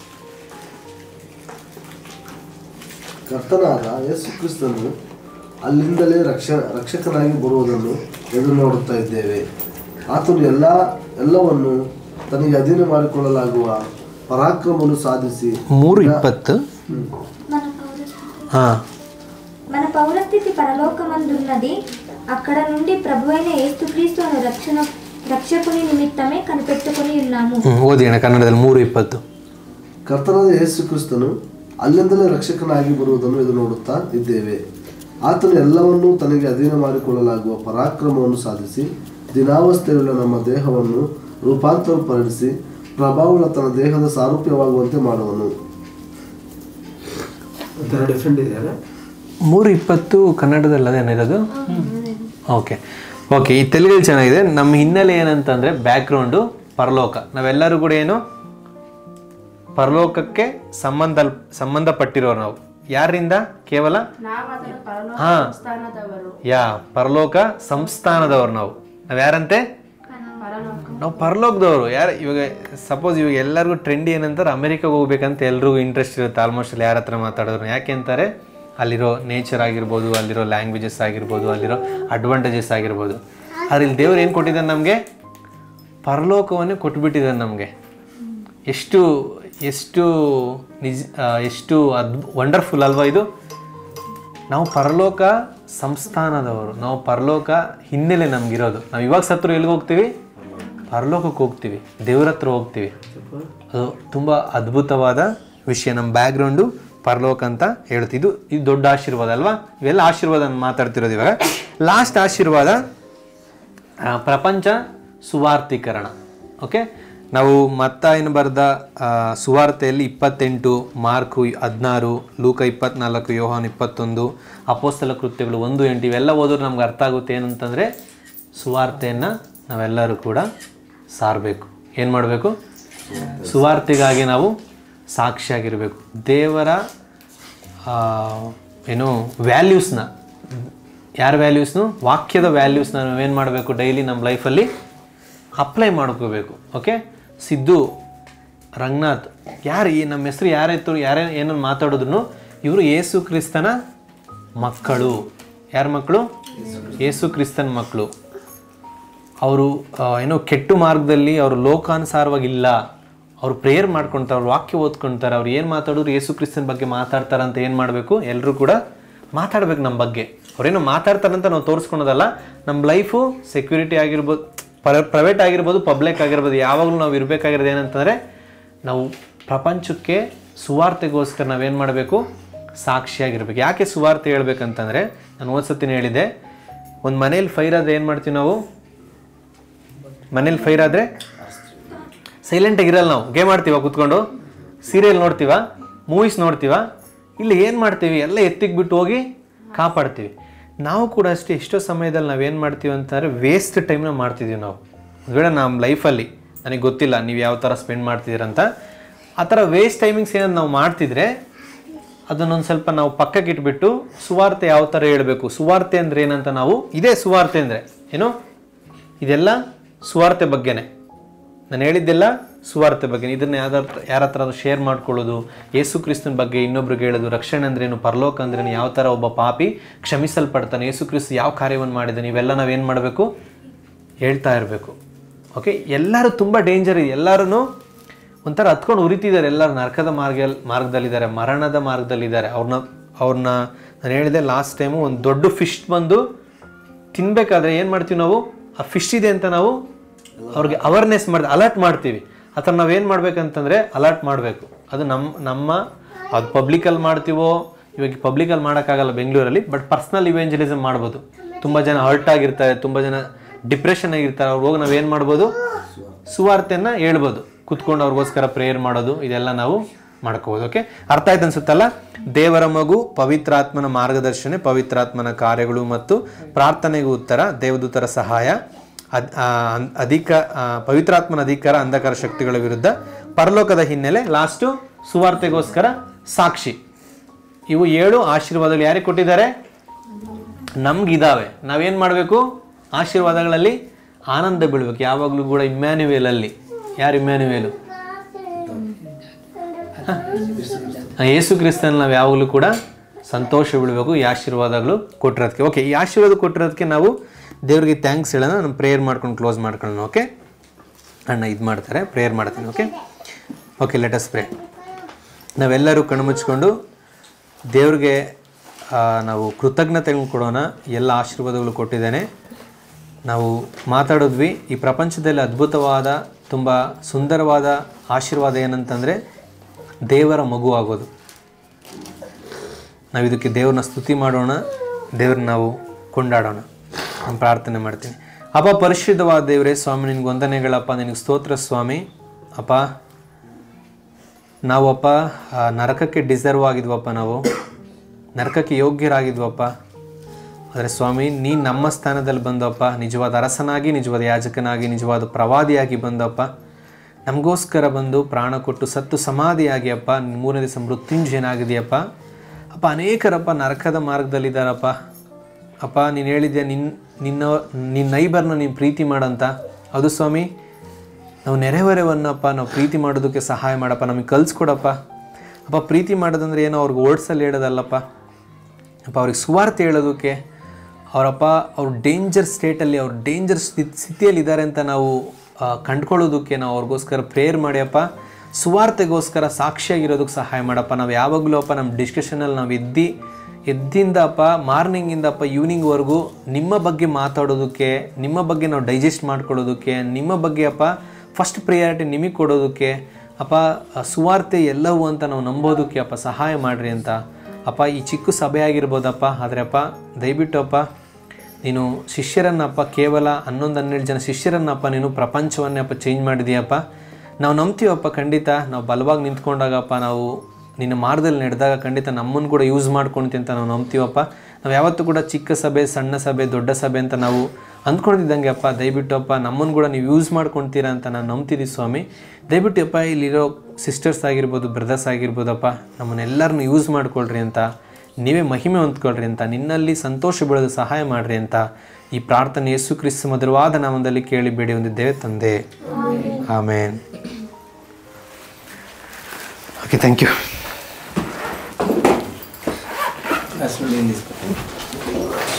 ಕರ್ತನಾದ ಯೇಸು ಕ್ರಿಸ್ತನು ಅಲ್ಲಿಂದಲೇ ರಕ್ಷ ರಕ್ಷಕನಾಗಿ ಬರುವುದನ್ನು ಎದುರು ನೋಡುತ್ತಾ ಇದ್ದೇವೆ ಆತನು ಎಲ್ಲ ಎಲ್ಲವನ್ನು ತನಗೆ ಅಧೀನ ಮಾಡಿಕೊಳ್ಳಲಾಗುವ ಪರಾಕ್ರಮವನ್ನು ಸಾಧಿಸಿ ಮೂರು ಇಪ್ಪತ್ತು మన పౌరస్థితి ಹಾಂ మన పౌరస్థితి పరలోకమందున్నది అక్కడ నుండి ప్రభు అయిన యేసుక్రీస్తు అను రక్షణ రక్షకుని నిమిత్తమే కనిపెట్టుకుని ఉన్నాము ಓದಿ ಅಣ್ಣ ಕನ್ನಡದಲ್ಲಿ ಮೂರು ಇಪ್ಪತ್ತು ಕರ್ತನಾದ ಯೇಸು ಕ್ರಿಸ್ತನು ಅಲ್ಲಿಂದಲೇ ರಕ್ಷಕನಾಗಿ ಬರುವುದನ್ನು ಎದುರು ನೋಡುತ್ತಾ ಇದ್ದೇವೆ ಆತನು ಎಲ್ಲವನ್ನೂ ತನಗೆ ಅಧೀನ ಮಾಡಿಕೊಳ್ಳಲಾಗುವ ಪರಾಕ್ರಮವನ್ನು ಸಾಧಿಸಿ ದಿನಾವಸ್ಥೆಯುಳ್ಳ ನಮ್ಮ ದೇಹವನ್ನು ರೂಪಾಂತರಪಡಿಸಿ ಪ್ರಭಾವಳ ತನ್ನ ದೇಹದ ಸಾರೂಪ್ಯವಾಗುವಂತೆ ಮಾಡುವನು ಒಂಥರ ಡಿಫ್ರೆಂಟ್ ಇದೆಯಲ್ಲ ಮೂರು ಇಪ್ಪತ್ತು ಕನ್ನಡದಲ್ಲಿ ಅದೇನಿರೋದು ಓಕೆ ಓಕೆ ಈ ತೆಲುಗಲ್ಲಿ ಚೆನ್ನಾಗಿದೆ ನಮ್ಮ ಹಿನ್ನೆಲೆ ಏನಂತಂದರೆ ಬ್ಯಾಕ್ಗ್ರೌಂಡು ಪರಲೋಕ ನಾವೆಲ್ಲರೂ ಕೂಡ ಏನು ಪರಲೋಕಕ್ಕೆ ಸಂಬಂಧ ಸಂಬಂಧಪಟ್ಟಿರೋರು ನಾವು ಯಾರಿಂದ ಕೇವಲ ನಾವಾದರ ಪರಲೋಕ ಹಾ. ಸ್ಥಾನದವರು ಯಾ ಪರಲೋಕ ಸಂಸ್ಥಾನದವ್ರು ನಾವು ನಾವು ಯಾರಂತೆ ಪರಲೋಕ ನಾವು ಪರಲೋಕದವರು ಯಾರು ಇವಾಗ ಸಪೋಸ್ ಇವಾಗ ಎಲ್ಲರಿಗೂ ಟ್ರೆಂಡ್ ಏನಂತಾರೆ ಅಮೆರಿಕಾಗೆ ಹೋಗ್ಬೇಕಂತ ಎಲ್ರಿಗೂ ಇಂಟ್ರೆಸ್ಟ್ ಇರುತ್ತೆ ಆಲ್ಮೋಸ್ಟ್ ಅಲ್ಲಿ ಯಾರ ಹತ್ರ ಮಾತಾಡಿದ್ರು ಯಾಕೆ ಅಂತಾರೆ ಅಲ್ಲಿರೋ ನೇಚರ್ ಆಗಿರ್ಬೋದು ಅಲ್ಲಿರೋ ಲ್ಯಾಂಗ್ವೇಜಸ್ ಆಗಿರ್ಬೋದು ಅಲ್ಲಿರೋ ಅಡ್ವಾಂಟೇಜಸ್ ಆಗಿರ್ಬೋದು ಆದ್ರೆ ಇಲ್ಲಿ ದೇವ್ರು ಏನು ಕೊಟ್ಟಿದ್ದಾನೆ ನಮಗೆ ಪರಲೋಕವನ್ನೇ ಕೊಟ್ಬಿಟ್ಟಿದ್ದಾನೆ ನಮಗೆ ಎಷ್ಟು ಎಷ್ಟು ನಿಜ ಆ, ಎಷ್ಟು ಅದ್ ವಂಡರ್ಫುಲ್ ಅಲ್ವಾ ಇದು ನಾವು ಪರಲೋಕ ಸಂಸ್ಥಾನದವರು ನಾವು ಪರಲೋಕ ಹಿನ್ನೆಲೆ ನಮಗಿರೋದು ನಾವು ಇವಾಗ ಸತ್ರು ಎಲ್ಲಿಗೆ ಹೋಗ್ತೀವಿ ಪರಲೋಕಕ್ಕೆ ಹೋಗ್ತೀವಿ ದೇವ್ರ ಹತ್ರ ಹೋಗ್ತೀವಿ ಅದು ತುಂಬ ಅದ್ಭುತವಾದ ವಿಷಯ ನಮ್ಮ ಬ್ಯಾಕ್ಗ್ರೌಂಡು ಪರಲೋಕ ಅಂತ ಹೇಳ್ತೀವಿ ಇದು ಇದು ದೊಡ್ಡ ಆಶೀರ್ವಾದ ಅಲ್ವಾ ಇವೆಲ್ಲ ಆಶೀರ್ವಾದ ಮಾತಾಡ್ತಿರೋದು ಇವಾಗ ಲಾಸ್ಟ್ ಆಶೀರ್ವಾದ ಆ, ಪ್ರಪಂಚ ಸುವಾರ್ಥೀಕರಣ ಓಕೆ ನಾವು ಮತ್ತಾಯನ ಬರೆದ ಆ, ಸುವಾರ್ತೆಯಲ್ಲಿ ಇಪ್ಪತ್ತೆಂಟು ಮಾರ್ಕು ಹದಿನಾರು ಲೂಕ ಇಪ್ಪತ್ನಾಲ್ಕು ಯೋಹಾನ್ ಇಪ್ಪತ್ತೊಂದು ಅಪೋಸ್ತಲ ಕೃತ್ಯಗಳು ಒಂದು ಎಂಟು ಇವೆಲ್ಲ ಓದಿದ್ರೆ ನಮ್ಗೆ ಅರ್ಥ ಆಗುತ್ತೆ ಏನಂತಂದರೆ ಸುವಾರ್ತೆಯನ್ನು ನಾವೆಲ್ಲರೂ ಕೂಡ ಸಾರಬೇಕು ಏನು ಮಾಡಬೇಕು ಸುವಾರ್ತೆಗಾಗಿ ನಾವು ಸಾಕ್ಷಿಯಾಗಿರಬೇಕು ದೇವರ ಆ, ಏನು ವ್ಯಾಲ್ಯೂಸ್ನ ಯಾರ ವ್ಯಾಲ್ಯೂಸ್ನು ವಾಕ್ಯದ ವ್ಯಾಲ್ಯೂಸ್ನ ನಾವೇನು ಮಾಡಬೇಕು ಡೈಲಿ ನಮ್ಮ ಲೈಫಲ್ಲಿ ಅಪ್ಲೈ ಮಾಡ್ಕೋಬೇಕು ಓಕೆ ಸಿದ್ದು ರಂಗನಾಥ್ ಯಾರು ಈ ನಮ್ಮ ಹೆಸರು ಯಾರಾಯ್ತು ಯಾರೇ ಏನನ್ನು ಮಾತಾಡಿದ್ರು ಇವರು ಏಸು ಕ್ರಿಸ್ತನ ಮಕ್ಕಳು ಯಾರ ಮಕ್ಕಳು ಏಸು ಕ್ರಿಸ್ತನ ಮಕ್ಕಳು ಅವರು ಏನೋ ಕೆಟ್ಟು ಮಾರ್ಗದಲ್ಲಿ ಅವರು ಲೋಕಾನುಸಾರವಾಗಿಲ್ಲ ಅವ್ರು ಪ್ರೇಯರ್ ಮಾಡ್ಕೊಳ್ತಾರೆ ಅವ್ರು ವಾಕ್ಯ ಓದ್ಕೊಳ್ತಾರೆ ಅವ್ರು ಏನು ಮಾತಾಡಿದ್ರು ಯೇಸು ಕ್ರಿಸ್ತನ ಬಗ್ಗೆ ಮಾತಾಡ್ತಾರೆ ಅಂತ ಏನು ಮಾಡಬೇಕು ಎಲ್ಲರೂ ಕೂಡ ಮಾತಾಡ್ಬೇಕು ನಮ್ಮ ಬಗ್ಗೆ ಅವ್ರೇನೋ ಮಾತಾಡ್ತಾರಂತ ನಾವು ತೋರಿಸ್ಕೊಳೋದಲ್ಲ ನಮ್ಮ ಲೈಫು ಸೆಕ್ಯೂರಿಟಿ ಆಗಿರ್ಬೋದು ಪ್ರೈವೇಟ್ ಆಗಿರ್ಬೋದು ಪಬ್ಲಿಕ್ ಆಗಿರ್ಬೋದು ಯಾವಾಗಲೂ ನಾವು ಇರಬೇಕಾಗಿರೋದು ಏನಂತಂದರೆ ನಾವು ಪ್ರಪಂಚಕ್ಕೆ ಸುವಾರ್ತೆಗೋಸ್ಕರ ನಾವೇನು ಮಾಡಬೇಕು ಸಾಕ್ಷಿಯಾಗಿರ್ಬೇಕು ಯಾಕೆ ಸುವಾರ್ತೆ ಹೇಳ್ಬೇಕಂತಂದರೆ ನಾನು ಓದ್ಸತ್ತಿನ ಹೇಳಿದ್ದೆ ಒಂದು ಮನೇಲಿ ಫೈರ್ ಆದ್ರೆ ಏನು ಮಾಡ್ತೀವಿ ನಾವು ಮನೇಲಿ ಫೈರ್ ಆದರೆ ಸೈಲೆಂಟಾಗಿ ಇರಲ್ಲ ನಾವು ಗೇಮ್ ಆಡ್ತೀವ ಕೂತ್ಕೊಂಡು ಸೀರಿಯಲ್ ನೋಡ್ತೀವ ಮೂವೀಸ್ ನೋಡ್ತೀವ ಇಲ್ಲಿ ಏನು ಮಾಡ್ತೀವಿ ಎಲ್ಲ ಎತ್ತಿಗೆ ಬಿಟ್ಟು ಹೋಗಿ ಕಾಪಾಡ್ತೀವಿ ನಾವು ಕೂಡ ಅಷ್ಟೇ ಎಷ್ಟೋ ಸಮಯದಲ್ಲಿ ನಾವೇನು ಮಾಡ್ತೀವಿ ಅಂತಂದರೆ ವೇಸ್ಟ್ ಟೈಮ್ನ ಮಾಡ್ತಿದ್ದೀವಿ ನಾವು ಒಂದು ವೇಳೆ ನಮ್ಮ ಲೈಫಲ್ಲಿ ನನಗೆ ಗೊತ್ತಿಲ್ಲ ನೀವು ಯಾವ ಥರ ಸ್ಪೆಂಡ್ ಮಾಡ್ತಿದ್ದೀರಂತ ಆ ಥರ ವೇಸ್ಟ್ ಟೈಮಿಂಗ್ಸ್ ಏನಾದ್ರು ನಾವು ಮಾಡ್ತಿದ್ರೆ ಅದನ್ನೊಂದು ಸ್ವಲ್ಪ ನಾವು ಪಕ್ಕಕ್ಕೆ ಇಟ್ಬಿಟ್ಟು ಸುವಾರ್ತೆ ಯಾವ ಥರ ಹೇಳಬೇಕು ಸುವಾರ್ತೆ ಅಂದರೆ ಏನಂತ ನಾವು ಇದೇ ಸುವಾರ್ತೆ ಅಂದರೆ ಏನು ಇದೆಲ್ಲ ಸುವಾರ್ತೆ ಬಗ್ಗೆನೇ ನಾನು ಹೇಳಿದ್ದೆಲ್ಲ ಸುವಾರ್ತೆ ಬಗ್ಗೆ ಇದನ್ನ ಯಾವ್ದಾರ ಯಾರ ಹತ್ರ ಶೇರ್ ಮಾಡ್ಕೊಳ್ಳೋದು ಯೇಸು ಕ್ರಿಸ್ತನ ಬಗ್ಗೆ ಇನ್ನೊಬ್ರಿಗೆ ಹೇಳೋದು ರಕ್ಷಣೆ ಅಂದ್ರೇನು ಪರಲೋಕ ಅಂದ್ರೇನು ಯಾವ ಥರ ಒಬ್ಬ ಪಾಪಿ ಕ್ಷಮಿಸಲ್ಪಡ್ತಾನೆ ಯೇಸು ಕ್ರಿಸ್ತ ಯಾವ ಕಾರ್ಯವನ್ನು ಮಾಡಿದ್ದಾನೆ ಇವೆಲ್ಲ ನಾವೇನು ಮಾಡಬೇಕು ಹೇಳ್ತಾ ಇರಬೇಕು ಓಕೆ ಎಲ್ಲರೂ ತುಂಬ ಡೇಂಜರ್ ಇದೆ ಎಲ್ಲರೂ ಒಂಥರ ಹತ್ಕೊಂಡು ಉರಿತಿದ್ದಾರೆ ಎಲ್ಲರೂ ನರಕದ ಮಾರ್ಗ ಮಾರ್ಗದಲ್ಲಿದ್ದಾರೆ ಮರಣದ ಮಾರ್ಗದಲ್ಲಿದ್ದಾರೆ ಅವ್ರನ್ನ ಅವ್ರನ್ನ ನಾನು ಹೇಳಿದೆ ಲಾಸ್ಟ್ ಟೈಮು ಒಂದು ದೊಡ್ಡ ಫಿಶ್ ಬಂದು ತಿನ್ಬೇಕಾದ್ರೆ ಏನು ಮಾಡ್ತೀವಿ ನಾವು ಆ ಫಿಶ್ ಇದೆ ಅಂತ ನಾವು ಅವ್ರಿಗೆ ಅವೇರ್ನೆಸ್ ಮಾಡಿ ಅಲರ್ಟ್ ಮಾಡ್ತೀವಿ ಆ ಥರ ನಾವೇನು ಮಾಡ್ಬೇಕಂತಂದರೆ ಅಲರ್ಟ್ ಮಾಡಬೇಕು ಅದು ನಮ್ಮ ನಮ್ಮ ಅದು ಪಬ್ಲಿಕಲ್ಲಿ ಮಾಡ್ತೀವೋ ಇವಾಗ ಪಬ್ಲಿಕಲ್ಲಿ ಮಾಡೋಕ್ಕಾಗಲ್ಲ ಬೆಂಗಳೂರಲ್ಲಿ ಬಟ್ ಪರ್ಸ್ನಲ್ ಇವೆಂಜಲಿಸಮ್ ಮಾಡ್ಬೋದು ತುಂಬ ಜನ ಹರ್ಟ್ ಆಗಿರ್ತಾರೆ ತುಂಬ ಜನ ಡಿಪ್ರೆಷನ್ ಆಗಿರ್ತಾರೆ ಅವ್ರು ಹೋಗಿ ನಾವೇನು ಮಾಡ್ಬೋದು ಸುವಾರ್ತೆಯನ್ನು ಹೇಳ್ಬೋದು ಕುತ್ಕೊಂಡು ಅವ್ರಿಗೋಸ್ಕರ ಪ್ರೇಯರ್ ಮಾಡೋದು ಇದೆಲ್ಲ ನಾವು ಮಾಡ್ಕೋಬೋದು ಓಕೆ ಅರ್ಥ ಆಯ್ತು ಅನ್ಸುತ್ತಲ್ಲ ದೇವರ ಮಗು ಪವಿತ್ರಾತ್ಮನ ಮಾರ್ಗದರ್ಶನ ಪವಿತ್ರಾತ್ಮನ ಕಾರ್ಯಗಳು ಮತ್ತು ಪ್ರಾರ್ಥನೆಗೂ ಉತ್ತರ ದೇವದೂತರ ಸಹಾಯ ಅದ್ ಆ, ಅನ್- ಅಧಿಕ ಆ, ಪವಿತ್ರಾತ್ಮನ ಅಧಿಕಾರ ಅಂಧಕಾರ ಶಕ್ತಿಗಳ ವಿರುದ್ಧ ಪರಲೋಕದ ಹಿನ್ನೆಲೆ ಲಾಸ್ಟು ಸುವಾರ್ತೆಗೋಸ್ಕರ ಸಾಕ್ಷಿ ಇವು ಏಳು ಆಶೀರ್ವಾದಗಳು ಯಾರಿಗೆ ಕೊಟ್ಟಿದ್ದಾರೆ ನಮ್ಗಿದಾವೆ ನಾವೇನು ಮಾಡಬೇಕು ಆಶೀರ್ವಾದಗಳಲ್ಲಿ ಆನಂದ ಬೀಳ್ಬೇಕು ಯಾವಾಗಲೂ ಕೂಡ ಇಮ್ಯಾನ್ಯುವೇಲಲ್ಲಿ ಯಾರು ಇಮ್ಯಾನ್ಯುವೇಲು ಹ, ಯೇಸು ಕ್ರಿಸ್ತನ್ ನಾವು ಯಾವಾಗಲೂ ಕೂಡ ಸಂತೋಷ ಬೀಳಬೇಕು ಈ ಆಶೀರ್ವಾದಗಳು ಕೊಟ್ಟಿರೋದಕ್ಕೆ ಓಕೆ ಈ ಆಶೀರ್ವಾದ ಕೊಟ್ಟಿರೋದಕ್ಕೆ ನಾವು ದೇವ್ರಿಗೆ ಥ್ಯಾಂಕ್ಸ್ ಹೇಳೋಣ ನಾನು ಪ್ರೇಯರ್ ಮಾಡ್ಕೊಂಡು ಕ್ಲೋಸ್ ಮಾಡ್ಕೊಳ್ಳೋಣ ಓಕೆ ಅಣ್ಣ ಇದು ಮಾಡ್ತಾರೆ ಪ್ರೇಯರ್ ಮಾಡ್ತೀನಿ ಓಕೆ ಓಕೆ ಲೆಟಸ್ ಪ್ರೇ ನಾವೆಲ್ಲರೂ ಕಣ್ಮುಚ್ಕೊಂಡು ದೇವ್ರಿಗೆ ಆ, ನಾವು ಕೃತಜ್ಞತೆಗಳನ್ನು ಕೊಡೋಣ ಎಲ್ಲ ಆಶೀರ್ವಾದಗಳು ಕೊಟ್ಟಿದ್ದೇನೆ ನಾವು ಮಾತಾಡಿದ್ವಿ ಈ ಪ್ರಪಂಚದಲ್ಲಿ ಅದ್ಭುತವಾದ ತುಂಬ ಸುಂದರವಾದ ಆಶೀರ್ವಾದ ಏನಂತಂದರೆ ದೇವರ ಮಗು ಆಗೋದು ನಾವು ಇದಕ್ಕೆ ದೇವ್ರನ್ನ ಸ್ತುತಿ ಮಾಡೋಣ ದೇವ್ರನ್ನ ನಾವು ಕೊಂಡಾಡೋಣ ನಾನು ಪ್ರಾರ್ಥನೆ ಮಾಡ್ತೀನಿ ಅಪ್ಪ ಪರಿಶುದ್ಧವಾದ ದೇವರೇ ಸ್ವಾಮಿ ನಿನ್ಗೆ ವಂದನೆಗಳಪ್ಪ ನಿನಗೆ ಸ್ತೋತ್ರ ಸ್ವಾಮಿ ಅಪ್ಪ ನಾವು ಅಪ್ಪ ಆ, ನರಕಕ್ಕೆ ಡಿಸರ್ವ್ ಆಗಿದ್ವಪ್ಪ ನಾವು ನರಕಕ್ಕೆ ಯೋಗ್ಯರಾಗಿದ್ವಪ್ಪ ಆದರೆ ಸ್ವಾಮಿ ನೀನು ನಮ್ಮ ಸ್ಥಾನದಲ್ಲಿ ಬಂದಪ್ಪ ನಿಜವಾದ ಅರಸನಾಗಿ ನಿಜವಾದ ಯಾಜಕನಾಗಿ ನಿಜವಾದ ಪ್ರವಾದಿಯಾಗಿ ಬಂದಪ್ಪ ನಮಗೋಸ್ಕರ ಬಂದು ಪ್ರಾಣ ಕೊಟ್ಟು ಸತ್ತು ಸಮಾಧಿಯಾಗಿ ಅಪ್ಪ ನಿನ್ನ ಮೂರನೇ ದಿವಸ ಮೃತ್ಯುಂಜಯನಾಗಿದೆಯಪ್ಪ ಅಪ್ಪ ಅನೇಕರಪ್ಪ ನರಕದ ಮಾರ್ಗದಲ್ಲಿದ್ದಾರಪ್ಪ ಅಪ್ಪ ನೀನು ಹೇಳಿದ್ಯಾ ನಿನ್ನ ನಿನ್ನ ನಿನ್ನ ನೈಬರ್ನ ನೀನು ಪ್ರೀತಿ ಮಾಡಂತ ಅದು ಸ್ವಾಮಿ ನಾವು ನೆರೆಹೊರೆವನ್ನಪ್ಪ ನಾವು ಪ್ರೀತಿ ಮಾಡೋದಕ್ಕೆ ಸಹಾಯ ಮಾಡಪ್ಪ ನಮಗೆ ಕಲಿಸ್ಕೊಡಪ್ಪ ಅಪ್ಪ ಪ್ರೀತಿ ಮಾಡೋದಂದ್ರೆ ಏನೋ ಅವ್ರಿಗೆ ಓಡಿಸಲ್ಲಿ ಹೇಳೋದಲ್ಲಪ್ಪ ಅಪ್ಪ ಅವ್ರಿಗೆ ಸುವಾರ್ತೆ ಹೇಳೋದಕ್ಕೆ ಅವರಪ್ಪ ಅವ್ರು ಡೇಂಜರ್ ಸ್ಟೇಟಲ್ಲಿ ಅವ್ರು ಡೇಂಜರ್ ಸ್ಥಿತಿಯಲ್ಲಿ ಇದ್ದಾರೆ ಅಂತ ನಾವು ಆ, ಕಂಡ್ಕೊಳ್ಳೋದಕ್ಕೆ ನಾವು ಅವ್ರಿಗೋಸ್ಕರ ಪ್ರೇಯರ್ ಮಾಡಿಯಪ್ಪ ಸುವಾರ್ತೆಗೋಸ್ಕರ ಸಾಕ್ಷಿಯಾಗಿರೋದಕ್ಕೆ ಸಹಾಯ ಮಾಡಪ್ಪ ನಾವು ಯಾವಾಗಲೂ ಅಪ್ಪ ನಮ್ಮ ಡಿಸ್ಕಷನಲ್ಲಿ ನಾವು ಎದ್ದು ಎದ್ದಿಂದ ಅಪ್ಪ ಮಾರ್ನಿಂಗಿಂದ ಅಪ್ಪ ಈವ್ನಿಂಗ್ವರೆಗೂ ನಿಮ್ಮ ಬಗ್ಗೆ ಮಾತಾಡೋದಕ್ಕೆ ನಿಮ್ಮ ಬಗ್ಗೆ ನಾವು ಡೈಜೆಸ್ಟ್ ಮಾಡ್ಕೊಳ್ಳೋದಕ್ಕೆ ನಿಮ್ಮ ಬಗ್ಗೆ ಅಪ್ಪ ಫಸ್ಟ್ ಪ್ರಿಯಾರಿಟಿ ನಿಮಗೆ ಕೊಡೋದಕ್ಕೆ ಅಪ್ಪ ಆ ಸುವಾರ್ತೆ ಎಲ್ಲವೂ ಅಂತ ನಾವು ನಂಬೋದಕ್ಕೆ ಅಪ್ಪ ಸಹಾಯ ಮಾಡಿರಿ ಅಂತ ಅಪ್ಪ ಈ ಚಿಕ್ಕ ಸಭೆ ಆಗಿರ್ಬೋದಪ್ಪ ಆದರೆ ಅಪ್ಪ ದಯವಿಟ್ಟು ಅಪ್ಪ ನೀನು ಶಿಷ್ಯರನ್ನಪ್ಪ ಕೇವಲ ಹನ್ನೊಂದು ಹನ್ನೆರಡು ಜನ ಶಿಷ್ಯರನ್ನಪ್ಪ ನೀನು ಪ್ರಪಂಚವನ್ನೇ ಅಪ್ಪ ಚೇಂಜ್ ಮಾಡಿದೀಯಪ್ಪ ನಾವು ನಂಬ್ತೀವಪ್ಪ ಖಂಡಿತ ನಾವು ಬಲವಾಗಿ ನಿಂತ್ಕೊಂಡಾಗಪ್ಪ ನಾವು ನಿನ್ನ ಮಾರ್ಗದಲ್ಲಿ ನಡೆದಾಗ ಖಂಡಿತ ನಮ್ಮನ್ನು ಕೂಡ ಯೂಸ್ ಮಾಡ್ಕೊಂತಿ ಅಂತ ನಾವು ನಂಬ್ತೀವಪ್ಪ ನಾವು ಯಾವತ್ತೂ ಕೂಡ ಚಿಕ್ಕ ಸಭೆ ಸಣ್ಣ ಸಭೆ ದೊಡ್ಡ ಸಭೆ ಅಂತ ನಾವು ಅಂದ್ಕೊಂಡಿದ್ದಂಗೆ ಅಪ್ಪ ದಯವಿಟ್ಟು ಅಪ್ಪ ನಮ್ಮನ್ನು ಕೂಡ ನೀವು ಯೂಸ್ ಮಾಡ್ಕೊಳ್ತೀರಾ ಅಂತ ನಾನು ನಂಬ್ತೀನಿ ಸ್ವಾಮಿ ದಯವಿಟ್ಟು ಅಪ್ಪ ಇಲ್ಲಿರೋ ಸಿಸ್ಟರ್ಸ್ ಆಗಿರ್ಬೋದು ಬ್ರದರ್ಸ್ ಆಗಿರ್ಬೋದಪ್ಪ ನಮ್ಮನ್ನೆಲ್ಲರನ್ನು ಯೂಸ್ ಮಾಡ್ಕೊಳ್ರಿ ಅಂತ ನೀವೇ ಮಹಿಮೆ ಹೊಂದ್ಕೊಳ್ರಿ ಅಂತ ನಿನ್ನಲ್ಲಿ ಸಂತೋಷ ಬೀಳೋದು ಸಹಾಯ ಮಾಡಿರಿ ಅಂತ ಈ ಪ್ರಾರ್ಥನೆ ಯೇಸು ಕ್ರಿಸ್ತು ಮಧುರವಾದ ನಾಮದಲ್ಲಿ ಕೇಳಿ ಬೇಡಿ ಹೊಂದಿದ್ದೇವೆ ತಂದೆ amen okay thank you That's really in this.